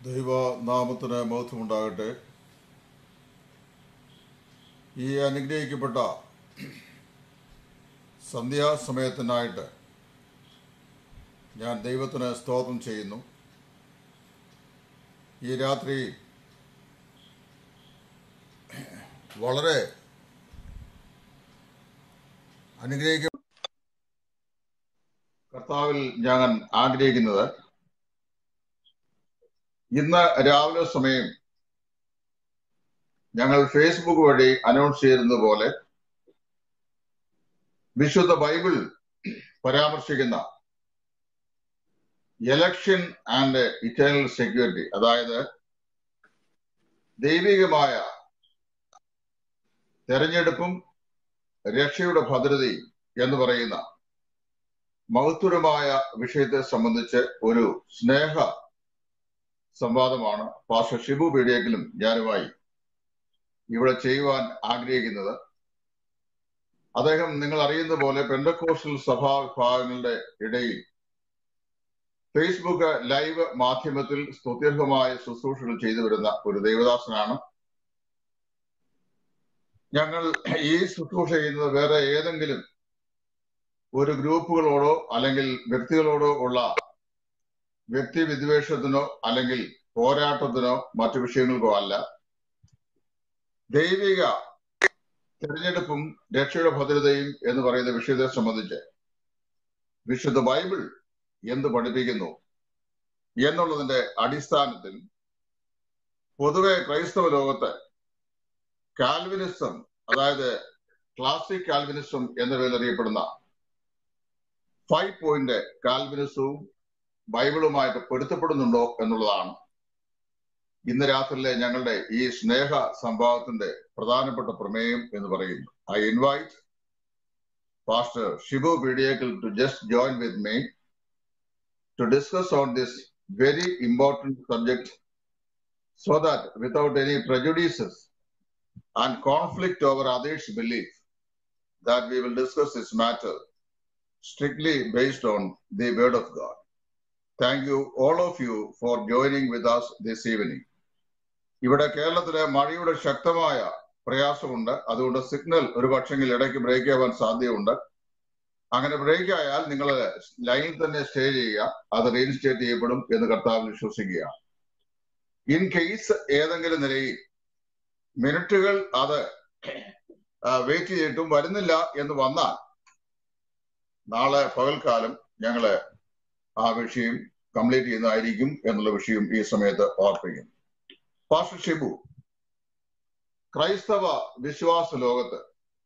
ദൈവനാമത്തിന് മഹത്വമുണ്ടാകട്ടെ ഈ അനുഗ്രഹിക്കപ്പെട്ട സന്ധ്യാസമയത്തിനായിട്ട് ഞാൻ ദൈവത്തിന് സ്തോത്രം ചെയ്യുന്നു ഈ രാത്രി വളരെ അനുഗ്രഹിക്ക കർത്താവിൽ ഞാൻ ആഗ്രഹിക്കുന്നത് ഇന്ന് രാവിലെ സമയം ഞങ്ങൾ ഫേസ്ബുക്ക് വഴി അനൗൺസ് ചെയ്യുന്നത് പോലെ വിശുദ്ധ ബൈബിൾ പരാമർശിക്കുന്ന എലക്ഷൻ ആൻഡ് ഇറ്റേണൽ സെക്യൂരിറ്റി അതായത് ദൈവികമായ തെരഞ്ഞെടുപ്പും രക്ഷയുടെ ഭദ്രതയും എന്ന് പറയുന്ന മഹത്വരമായ വിഷയത്തെ സംബന്ധിച്ച് ഒരു സ്നേഹ സംവാദമാണ് പാഷ ഷിബു പീഡിയക്കിലും ഞാനുമായി ഇവിടെ ചെയ്യുവാൻ ആഗ്രഹിക്കുന്നത് അദ്ദേഹം നിങ്ങൾ അറിയുന്ന പോലെ പെൻഡക്കോസ്റ്റൽ സഭാ വിഭാഗങ്ങളുടെ ഇടയിൽ ഫേസ്ബുക്ക് ലൈവ് മാധ്യമത്തിൽ സ്തുത്യർഹമായ ശുശ്രൂഷകൾ ചെയ്തു വരുന്ന ഒരു ദൈവദാസനാണ് ഞങ്ങൾ ഈ ശുശ്രൂഷ ചെയ്യുന്നത് വേറെ ഏതെങ്കിലും ഒരു ഗ്രൂപ്പുകളോടോ അല്ലെങ്കിൽ വ്യക്തികളോടോ ഉള്ള വ്യക്തി വിദ്വേഷത്തിനോ അല്ലെങ്കിൽ പോരാട്ടത്തിനോ മറ്റു വിഷയങ്ങൾക്കോ അല്ല ദൈവിക തിരഞ്ഞെടുപ്പും രക്ഷയുടെ ഭദ്രതയും എന്ന് പറയുന്ന വിഷയത്തെ സംബന്ധിച്ച് വിശുദ്ധ ബൈബിൾ എന്ത് പഠിപ്പിക്കുന്നു എന്നുള്ളതിന്റെ അടിസ്ഥാനത്തിൽ പൊതുവെ ക്രൈസ്തവ ലോകത്ത് കാൽവിനിസം അതായത് ക്ലാസിക് കാൽവിനിസം എന്ന പേരിൽ അറിയപ്പെടുന്ന ഫൈവ് പോയിന്റ് കാൽവിനിസവും ബൈബിളുമായിട്ട് പൊരുത്തപ്പെടുന്നുണ്ടോ എന്നുള്ളതാണ് ഇന്ന് രാത്രിയിലെ ഞങ്ങളുടെ ഈ സ്നേഹ സംഭവത്തിന്റെ പ്രധാനപ്പെട്ട പ്രമേയം എന്ന് പറയുന്നു I invite pastor Shibu Peediyakkal to just join with me to discuss on this very important subject so that without any prejudices and conflict over others belief that we will discuss this matter strictly based on the word of God. Thank you, all of you, for joining with us this evening. ഇവിടെ കേരളത്തിലെ മഴയുടെ ശക്തമായ പ്രയാസമുണ്ട് അതുകൊണ്ട് signal ഒരു പക്ഷെങ്കിൽ ഇടയ്ക്ക് break ആവാൻ സാധ്യതയുണ്ട് അങ്ങനെ ബ്രേക്ക് ആയാൽ നിങ്ങൾ ലൈനിൽ തന്നെ സ്റ്റേ ചെയ്യുക അത് റീഇൻസ്റ്റേറ്റ് ചെയ്യപ്പെടും എന്ന് കർത്താവ് വിശ്വസിക്കുക ഇൻ കേസ് ഏതെങ്കിലും നിലയിൽ മിനിറ്റുകൾ അത് വെയിറ്റ് ചെയ്തിട്ടും വരുന്നില്ല എന്ന് വന്നാൽ നാളെ പകൽക്കാലം ഞങ്ങള് ആ വിഷയം കംപ്ലീറ്റ് ചെയ്യുന്നതായിരിക്കും എന്നുള്ള വിഷയം ഈ സമയത്ത് ഓർപ്പിക്കും പാസ്റ്റർ ഷിബു ക്രൈസ്തവ വിശ്വാസ ലോകത്ത്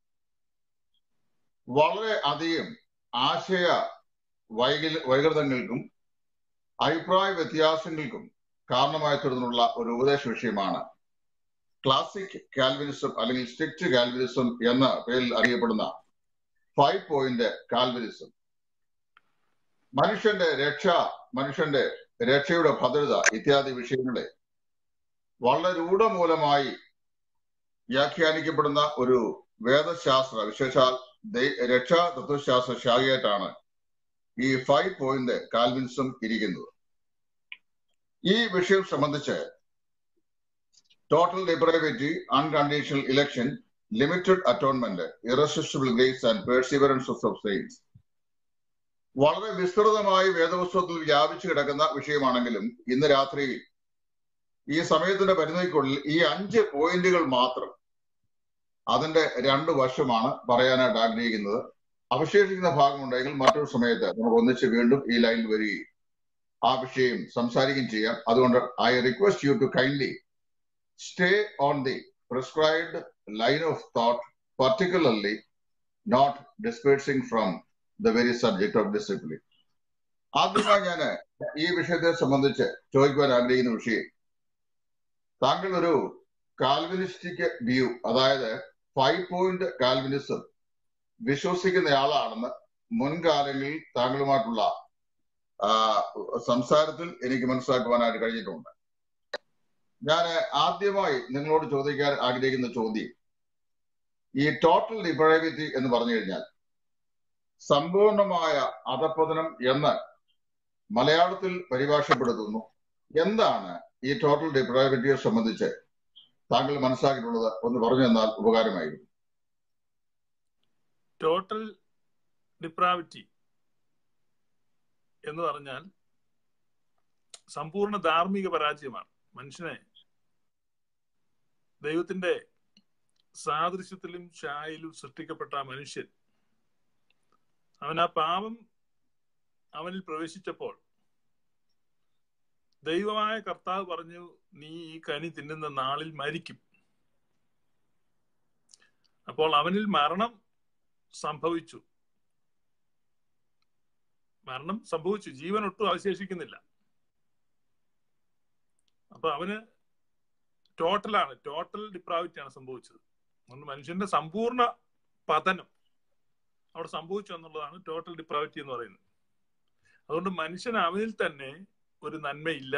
വളരെ അധികം ആശയ വൈകൽ വൈകൃതങ്ങൾക്കും അഭിപ്രായ വ്യത്യാസങ്ങൾക്കും കാരണമായി തീർന്നുള്ള ഒരു ഉപദേശ വിഷയമാണ് ക്ലാസിക് കാൽവിനിസം അല്ലെങ്കിൽ സ്ട്രിക്റ്റ് കാൽവിനിസം എന്ന പേരിൽ അറിയപ്പെടുന്ന ഫൈവ് പോയിന്റ് കാൽവിനിസം മനുഷ്യന്റെ രക്ഷ മനുഷ്യന്റെ രക്ഷയുടെ ഭദ്രത ഇത്യാദി വിഷയങ്ങളെ വളരെ രൂഢമൂലമായി വ്യാഖ്യാനിക്കപ്പെടുന്ന ഒരു വേദശാസ്ത്ര വിശേഷാൽ രക്ഷാ തത്വശാസ്ത്ര ശാഖയായിട്ടാണ് ഈ ഫൈവ് പോയിന്റ് കാൽവിൻസം ഇരിക്കുന്നത് ഈ വിഷയം സംബന്ധിച്ച് total liberability unconditional election limited atonement irresistible grace and perseverance of saints വളരെ വിസ്തൃതമായി വേദപുസ്തകത്തിൽ വ്യാപിച്ചു കിടക്കുന്ന വിഷയമാണെങ്കിലും ഇന്ന് രാത്രിയിൽ ഈ സമയത്തിന്റെ പരിധിക്കുള്ളിൽ ഈ അഞ്ച് പോയിന്റുകൾ മാത്രം അതിന്റെ രണ്ട് വശമാണ് പറയാനായിട്ട് ആഗ്രഹിക്കുന്നത് അവശേഷിക്കുന്ന ഭാഗമുണ്ടെങ്കിൽ മറ്റൊരു സമയത്ത് നമുക്ക് ഒന്നിച്ച് വീണ്ടും ഈ ലൈനിൽ വരികയും ആ വിഷയം സംസാരിക്കുകയും ചെയ്യാം അതുകൊണ്ട് I request you to kindly stay on the prescribed line of thought, particularly not dispersing from the very subject of discipline. ആദ്യമായി ഞാൻ ഈ വിഷയത്തെ സംബന്ധിച്ച് ചോദിക്കുവാൻ ആഗ്രഹിക്കുന്ന വിഷയം താങ്കൾ ഒരു കാൽവിനിസ്റ്റിക് വ്യൂ അതായത് ഫൈവ് പോയിന്റ് കാൽവിനിസം വിശ്വസിക്കുന്നയാളാണെന്ന് മുൻകാലങ്ങളിൽ താങ്കളുമായിട്ടുള്ള സംസാരത്തിൽ എനിക്ക് മനസ്സിലാക്കുവാനായിട്ട് കഴിഞ്ഞിട്ടുണ്ട് ഞാൻ ആദ്യമായി നിങ്ങളോട് ചോദിക്കാൻ ആഗ്രഹിക്കുന്ന ചോദ്യം ഈ ടോട്ടൽ ലിബറബിലിറ്റി എന്ന് പറഞ്ഞു കഴിഞ്ഞാൽ സമ്പൂർണമായ അധപ്പതനം എന്ന് മലയാളത്തിൽ പരിഭാഷപ്പെടുത്തുന്നു എന്താണ് ഈ ടോട്ടൽ ഡിപ്രൈവിറ്റിയെ സംബന്ധിച്ച് താങ്കൾ മനസ്സിലാക്കിയിട്ടുള്ളത് ഒന്ന് പറഞ്ഞു തന്നാൽ ഉപകാരമായിരുന്നു ടോട്ടൽ ഡിപ്രാവിറ്റി എന്ന് പറഞ്ഞാൽ സമ്പൂർണ്ണ ധാർമ്മിക പരാജയമാണ് മനുഷ്യനെ ദൈവത്തിന്റെ സാദൃശ്യത്തിലും ഛായയിലും സൃഷ്ടിക്കപ്പെട്ട ആ മനുഷ്യൻ അവൻ ആ പാപം അവനിൽ പ്രവേശിച്ചപ്പോൾ ദൈവമായ കർത്താവ് പറഞ്ഞു നീ ഈ കനി തിന്നുന്ന നാളിൽ മരിക്കും അപ്പോൾ അവനിൽ മരണം സംഭവിച്ചു മരണം സംഭവിച്ചു ജീവൻ ഒട്ടും അവശേഷിക്കുന്നില്ല അപ്പൊ അവന് ടോട്ടലാണ് ടോട്ടൽ ഡിപ്രാവിറ്റിയാണ് സംഭവിച്ചത് അതുകൊണ്ട് മനുഷ്യന്റെ സമ്പൂർണ്ണ പതനം അവിടെ സംഭവിച്ചു എന്നുള്ളതാണ് ടോട്ടൽ ഡിപ്രാവിറ്റി എന്ന് പറയുന്നത് അതുകൊണ്ട് മനുഷ്യൻ അവനിൽ തന്നെ ഒരു നന്മയില്ല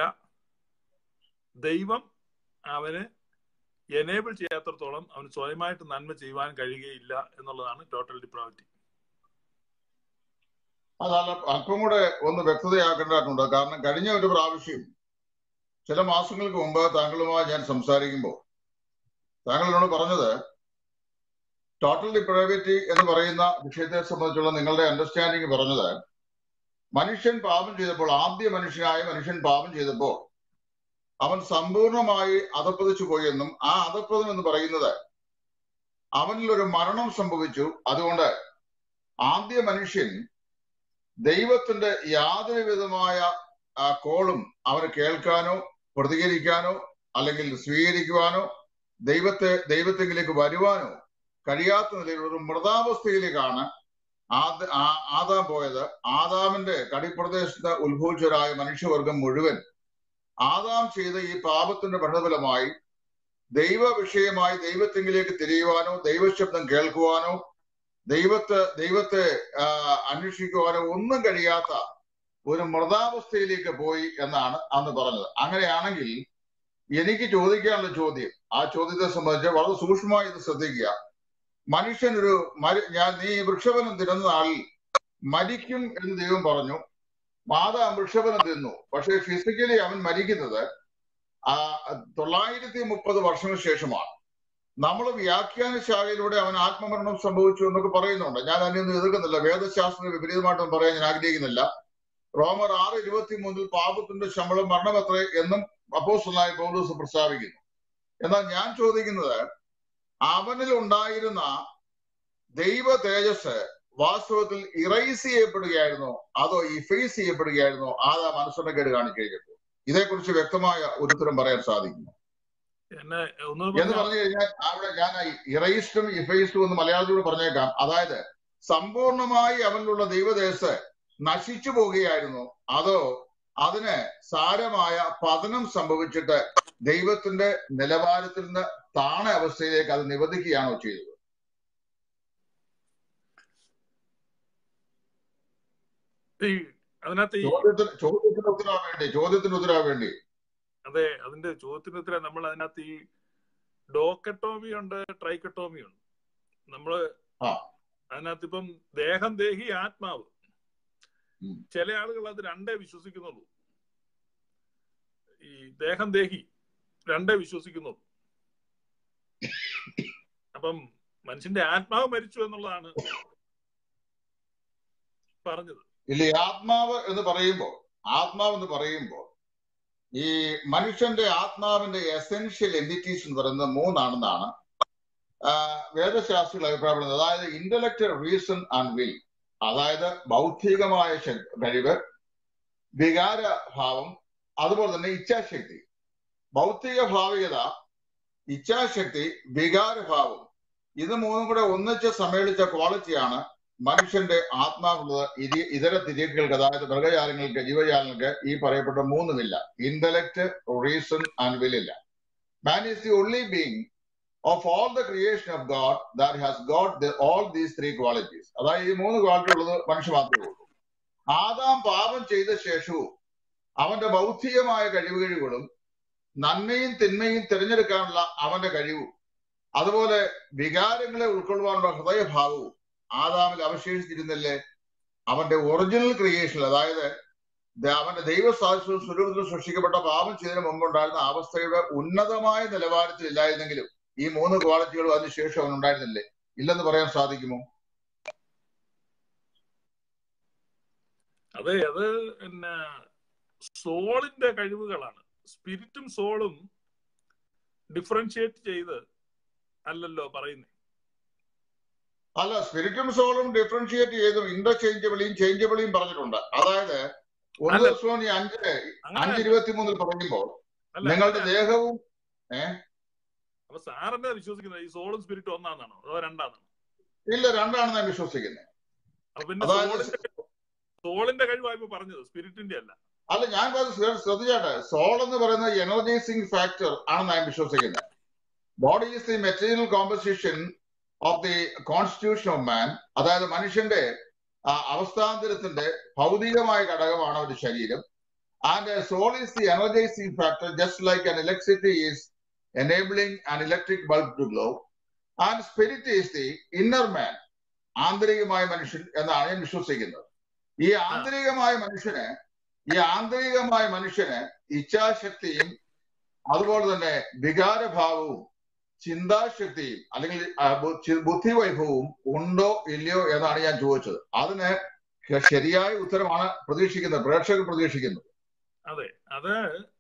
ദൈവം അവന് എനേബിൾ ചെയ്യാത്തടത്തോളം അവന് സ്വയമായിട്ട് നന്മ ചെയ്യുവാൻ കഴിയുകയില്ല എന്നുള്ളതാണ് ടോട്ടൽ ഡിപ്രാവിറ്റി അതല്ല അല്പം കൂടെ ഒന്ന് വ്യക്തതയാക്കേണ്ടതായിട്ടുണ്ട് കാരണം കഴിഞ്ഞ ഒരു പ്രാവശ്യം ചില മാസങ്ങൾക്ക് മുമ്പ് താങ്കളുമായി ഞാൻ സംസാരിക്കുമ്പോൾ താങ്കൾ എന്നോട് പറഞ്ഞത് ടോട്ടൽ ഡിപ്രൈവിറ്റി എന്ന് പറയുന്ന വിഷയത്തെ സംബന്ധിച്ചുള്ള നിങ്ങളുടെ അണ്ടർസ്റ്റാൻഡിങ് പറഞ്ഞത് മനുഷ്യൻ പാപം ചെയ്തപ്പോൾ ആദ്യ മനുഷ്യനായ മനുഷ്യൻ പാപം ചെയ്തപ്പോൾ അവൻ സമ്പൂർണമായി അധപ്പതിച്ചു പോയെന്നും ആ അധപ്പതം എന്ന് പറയുന്നത് അവനിൽ ഒരു മരണം സംഭവിച്ചു അതുകൊണ്ട് ആദ്യ മനുഷ്യൻ ദൈവത്തിന്റെ യാതൊരു വിധമായ ആ കോളും അവന് കേൾക്കാനോ പ്രതികരിക്കാനോ അല്ലെങ്കിൽ സ്വീകരിക്കുവാനോ ദൈവത്തെ ദൈവത്തെങ്കിലേക്ക് വരുവാനോ കഴിയാത്ത നിലയിൽ ഒരു മൃതാവസ്ഥയിലേക്കാണ് ആദ ആദാം പോയത് ആദാമിന്റെ കടിപ്രദേശത്ത് ഉത്ഭവിച്ചവരായ മനുഷ്യവർഗം മുഴുവൻ ആദാം ചെയ്ത ഈ പാപത്തിന്റെ പരിണതഫലമായി ദൈവ വിഷയമായി ദൈവത്തെങ്കിലേക്ക് തിരിയുവാനോ ദൈവശബ്ദം കേൾക്കുവാനോ ദൈവത്തെ ദൈവത്തെ അന്വേഷിക്കുവാനോ ഒന്നും കഴിയാത്ത ഒരു മൃതാവസ്ഥയിലേക്ക് പോയി എന്നാണ് അന്ന് പറഞ്ഞത് അങ്ങനെയാണെങ്കിൽ എനിക്ക് ചോദിക്കാനുള്ള ചോദ്യം ആ ചോദ്യത്തെ സംബന്ധിച്ച് വളരെ സൂക്ഷ്മമായി ഇത് ശ്രദ്ധിക്കുക മനുഷ്യൻ ഒരു മരി ഞാൻ നീ വൃക്ഷഫലം തിരുന്ന നാളിൽ മരിക്കും എന്ന് ദൈവം പറഞ്ഞു മാതാ വൃക്ഷഫലം തിന്നു പക്ഷെ ഫിസിക്കലി അവൻ മരിക്കുന്നത് ആ തൊള്ളായിരത്തി മുപ്പത് വർഷങ്ങൾക്ക് ശേഷമാണ് നമ്മൾ വ്യാഖ്യാന ശാഖയിലൂടെ അവൻ ആത്മമരണം സംഭവിച്ചു എന്നൊക്കെ പറയുന്നുണ്ട് ഞാൻ അതിനൊന്നും എതിർക്കുന്നില്ല വേദശാസ്ത്ര വിപരീതമായിട്ടൊന്നും പറയാൻ ഞാൻ ആഗ്രഹിക്കുന്നില്ല റോമർ ആറ് ഇരുപത്തി മൂന്നിൽ പാപത്തിന്റെ ശമ്പളം മരണമത്രേ എന്നും അപ്പോസ്റ്റലായ പൗലൂസ് പ്രസ്താവിക്കുന്നു എന്നാൽ ഞാൻ ചോദിക്കുന്നത് അവനിൽ ഉണ്ടായിരുന്ന ദൈവ തേജസ് വാസ്തവത്തിൽ ഇറൈസ് ചെയ്യപ്പെടുകയായിരുന്നോ അതോ ഇഫേസ് ചെയ്യപ്പെടുകയായിരുന്നോ ആദാ മനസ്സുണ്ടക്കേട് കാണിക്കഴിഞ്ഞപ്പോൾ ഇതേക്കുറിച്ച് വ്യക്തമായ ഒരു ഉത്തരം പറയാൻ സാധിക്കുന്നു എന്നെ ഒന്ന് എന്ന് പറഞ്ഞു കഴിഞ്ഞാൽ അവിടെ ഞാൻ ഇറൈസ്റ്റും ഇഫേസ്റ്റും എന്ന് മലയാളത്തിലൂടെ പറഞ്ഞേക്കാം അതായത് സമ്പൂർണമായി അവനിലുള്ള ദൈവദേശ് നശിച്ചു പോകുകയായിരുന്നു അതോ അതിന് സാരമായ പതനം സംഭവിച്ചിട്ട് ദൈവത്തിന്റെ നിലവാരത്തിൽ നിന്ന് താണ അവസ്ഥയിലേക്ക് അത് നിബന്ധിക്കുകയാണോ ചെയ്തത് ഈ അതിനകത്ത് ഈ ചോദ്യത്തിന് ചോദ്യത്തിന് ഉത്തരവാ വേണ്ടി ചോദ്യത്തിന് ഉത്തരവാ വേണ്ടി അതെ അതിന്റെ ചോദ്യത്തിന് ഉത്തരം നമ്മൾ അതിനകത്ത് ഈ ഡോക്കട്ടോമി ഉണ്ട് ട്രൈക്കട്ടോമി ഉണ്ട് നമ്മള് ആ. അതിനകത്ത് ഇപ്പം ദേഹം ദേഹി ആത്മാവ് ഉം. ചില ആളുകൾ അത് രണ്ടേ വിശ്വസിക്കുന്നുള്ളൂ ഈ ദേഹം ദേഹി രണ്ടേ വിശ്വസിക്കുന്നുള്ളൂ അപ്പം മനുഷ്യന്റെ ആത്മാവ് മരിച്ചു എന്നുള്ളതാണ് പറഞ്ഞത് ഇല്ല ഈ ആത്മാവ് എന്ന് പറയുമ്പോ ആത്മാവ് എന്ന് പറയുമ്പോ ഈ മനുഷ്യന്റെ ആത്മാവിന്റെ എസെൻഷ്യൽ എന്റിറ്റീസ് എന്ന് പറയുന്നത് മൂന്നാണെന്നാണ് ആ, വേദശാസ്ത്രികൾ അഭിപ്രായപ്പെടുന്നത് അതായത് ഇന്റലക്ച്വൽ റീസൺ ആൻഡ് വിൽ അതായത് ബൗദ്ധികമായ ശ- കഴിവ് വികാരഭാവം അതുപോലെ തന്നെ ഇച്ഛാശക്തി ഭൗതിക ഭാവികത ഇച്ഛാശക്തി വികാരഭാവം ഇത് മൂന്നും കൂടെ ഒന്നിച്ച് സമ്മേളിച്ച ക്വാളിറ്റിയാണ് മനുഷ്യന്റെ ആത്മാവുള്ളത് ഇതി ഇതര തിരികൾക്ക് അതായത് മൃഗജാലങ്ങൾക്ക് ജീവജാലങ്ങൾക്ക് ഈ പറയപ്പെട്ട മൂന്നുമില്ല ഇന്റലക്ട് റീസൺ ആൻഡ് വില്ലില്ല man is the only being of all the creation of God that has God all these three qualities അതായത് ഈ മൂന്ന് ക്വാളിറ്റി ഉള്ളത് മനുഷ്യ മാത്രമേ ഉള്ളൂ ആദാം പാപം ചെയ്ത ശേഷവും അവന്റെ ബൗദ്ധികമായ കഴിവുകളും നന്മയും തിന്മയും തിരഞ്ഞെടുക്കാനുള്ള അവന്റെ കഴിവും അതുപോലെ വികാരങ്ങളെ ഉൾക്കൊള്ളുവാനുള്ള ഹൃദയഭാവവും ആദാമിൽ അവശേഷിച്ചിരുന്നില്ലേ അവന്റെ ഒറിജിനൽ ക്രിയേഷൻ അതായത് ദ- അവന്റെ ദൈവസാക്ഷ്യവും സ്വരൂപത്തിലും സൃഷ്ടിക്കപ്പെട്ട പാപം ചെയ്തതിന് മുമ്പുണ്ടായിരുന്ന അവസ്ഥയുടെ ഉന്നതമായ നിലവാരത്തിൽ ഇല്ലായിരുന്നെങ്കിലും ഈ മൂന്ന് ക്വാളിറ്റികളും അതിനുശേഷം അവൻ ഉണ്ടായിരുന്നില്ലേ ഇല്ലെന്ന് പറയാൻ സാധിക്കുമോ അതെ അത് പിന്നെ സോളിന്റെ കഴിവുകളാണ് സ്പിരിറ്റും സോളും ഡിഫറൻഷിയേറ്റ് ചെയ്ത് അല്ലല്ലോ പറയുന്നത് അല്ല സ്പിരിറ്റും സോളും ഡിഫറൻഷിയേറ്റ് ചെയ്തും ഇന്റർചേഞ്ചബിളിയും ചേഞ്ചബിളിയും പറഞ്ഞിട്ടുണ്ട് അതായത് ഒന്ന് അല്ല. ദിവസവും ഈ അഞ്ച് അങ്ങനെ അഞ്ച് ഇരുപത്തി മൂന്നിൽ പറയുമ്പോൾ അല്ല നിങ്ങളുടെ അങ്ങനെ- ദേഹവും അപ്പൊ സാറിന്റെ വിശ്വസിക്കുന്നത് ഈ സോളും സ്പിരിറ്റും ഒന്നാണെന്നാണോ അതോ രണ്ടാണെന്നാണോ ഇല്ല രണ്ടാണെന്ന് ഞാൻ വിശ്വസിക്കുന്നത് അപ്പൊ പിന്നെ അതായത് സോളിന്റെ സോളിന്റെ കഴിവായ്പ പറഞ്ഞത് സ്പിരിറ്റിന്റെ അല്ല അല്ല ഞാൻ പറഞ്ഞത് ശ്ര- ശ്രദ്ധിച്ചാട്ടെ സോൾ എന്ന് പറയുന്നത് എനർജൈസിങ് ഫാക്ടർ ആണെന്ന് ഞാൻ വിശ്വസിക്കുന്നത് body is the material composition of the constitution of man അതായത് മനുഷ്യന്റെ ആ, അവസ്ഥാന്തരത്തിന്റെ ഭൗതികമായ ഘടകമാണ് ഒരു ശരീരം and soul is the energising factor just like an electricity is enabling an electric bulb to glow and spirit is the inner man ആന്തരികമായ മനുഷ്യൻ എന്നാണ് ഞാൻ വിശ്വസിക്കുന്നത് ഈ ആന്തരികമായ മനുഷ്യന് ഈ ആന്തരികമായ മനുഷ്യന് ഇച്ഛാശക്തിയും അതുപോലെ തന്നെ വികാരഭാവവും ചിന്താശക്തിയും അല്ലെങ്കിൽ ആ, ബു- ചി- ബുദ്ധിവൈഭവവും ഉണ്ടോ ഇല്ലയോ എന്നാണ് ഞാൻ ചോദിച്ചത് അതിന് ശരിയായ ഉത്തരമാണ് പ്രതീക്ഷിക്കുന്നത് പ്രേക്ഷകർ പ്രതീക്ഷിക്കുന്നത് അതെ അത്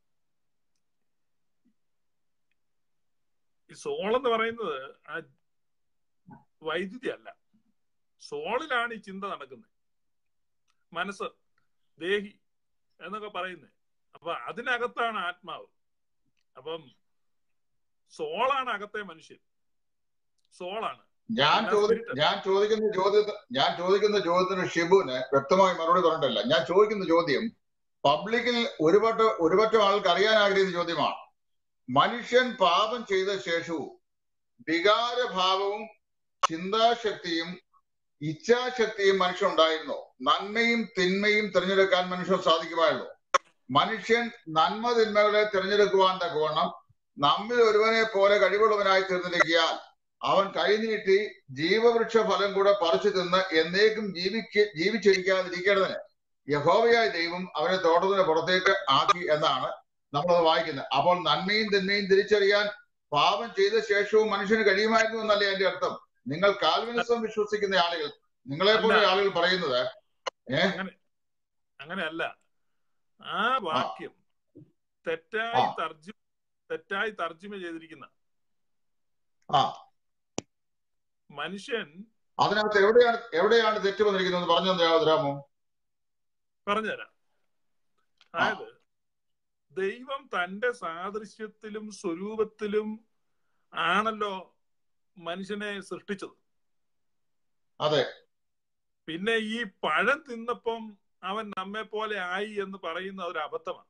ഈ സോൾ എന്ന് പറയുന്നത് ആ വൈദ്യുതി അല്ല സോളിലാണ് ഈ ചിന്ത നടക്കുന്നത് മനസ്സ് ദേഹി എന്നൊക്കെ പറയുന്നത് അപ്പൊ അതിനകത്താണ് ആത്മാവ് അപ്പം സോളാണ് അകത്തെ മനുഷ്യൻ സോളാണ് ഞാൻ എന്നാ ചോദി spirit? ഞാൻ ചോദിക്കുന്ന ചോദ്യത്തിന് ഞാൻ ചോദിക്കുന്ന ചോദ്യത്തിന് ഷിബുവിന് വ്യക്തമായി മറുപടി പറഞ്ഞിട്ടില്ല ഞാൻ ചോദിക്കുന്ന ചോദ്യം പബ്ലിക്കിൽ ഒരുപറ്റ ഒരുപറ്റം ആൾക്ക് അറിയാൻ ആഗ്രഹിക്കുന്ന ചോദ്യമാണ് മനുഷ്യൻ പാപം ചെയ്ത ശേഷവും വികാരഭാവവും ചിന്താശക്തിയും ഇച്ഛാശക്തിയും മനുഷ്യൻ ഉണ്ടായിരുന്നു നന്മയും തിന്മയും തിരഞ്ഞെടുക്കാൻ മനുഷ്യൻ സാധിക്കുമായിരുന്നു മനുഷ്യൻ നന്മ തിന്മകളെ തിരഞ്ഞെടുക്കുവാൻ തക്കവണ്ണം നമ്മിൽ ഒരുവനെ പോലെ കഴിവുള്ളവനായി തീർന്നിരിക്കാൻ അവൻ കൈനീട്ടി ജീവവൃക്ഷ ഫലം കൂടെ പറിച്ചു തിന്ന് എന്നേക്കും ജീവിക്ക ജീവിച്ചിരിക്കാതിരിക്കേണ്ടതിന് യഹോവയായ ദൈവം അവനെ തോട്ടത്തിന് പുറത്തേക്ക് ആക്കി എന്നാണ് നമ്മളത് വായിക്കുന്നത് അപ്പോൾ നന്മയും തിന്മയും തിരിച്ചറിയാൻ പാപം ചെയ്ത ശേഷവും മനുഷ്യന് കഴിയുമായിരുന്നു എന്നല്ലേ എന്റെ അർത്ഥം നിങ്ങൾ കാൽവിനിസം വിശ്വസിക്കുന്ന ആളുകൾ നിങ്ങളെ പോലെ അല്ല. ആളുകൾ പറയുന്നത് അങ്ങനെ അങ്ങനെയല്ല ആ വാക്യം തെറ്റായി ആ. തർജ്ജമ തെറ്റായി തർജ്ജമ ചെയ്തിരിക്കുന്ന ആ മനുഷ്യൻ അതിനകത്ത് എവിടെയാണ് എവിടെയാണ് തെറ്റ് വന്നിരിക്കുന്നത് പറഞ്ഞു തരാമോ പറഞ്ഞുതരാം അതായത് ദൈവം തന്റെ സാദൃശ്യത്തിലും സ്വരൂപത്തിലും ആണല്ലോ മനുഷ്യനെ സൃഷ്ടിച്ചത് അതെ പിന്നെ ഈ പഴം തിന്നപ്പം അവൻ നമ്മെ പോലെ ആയി എന്ന് പറയുന്ന ഒരു അബദ്ധമാണ്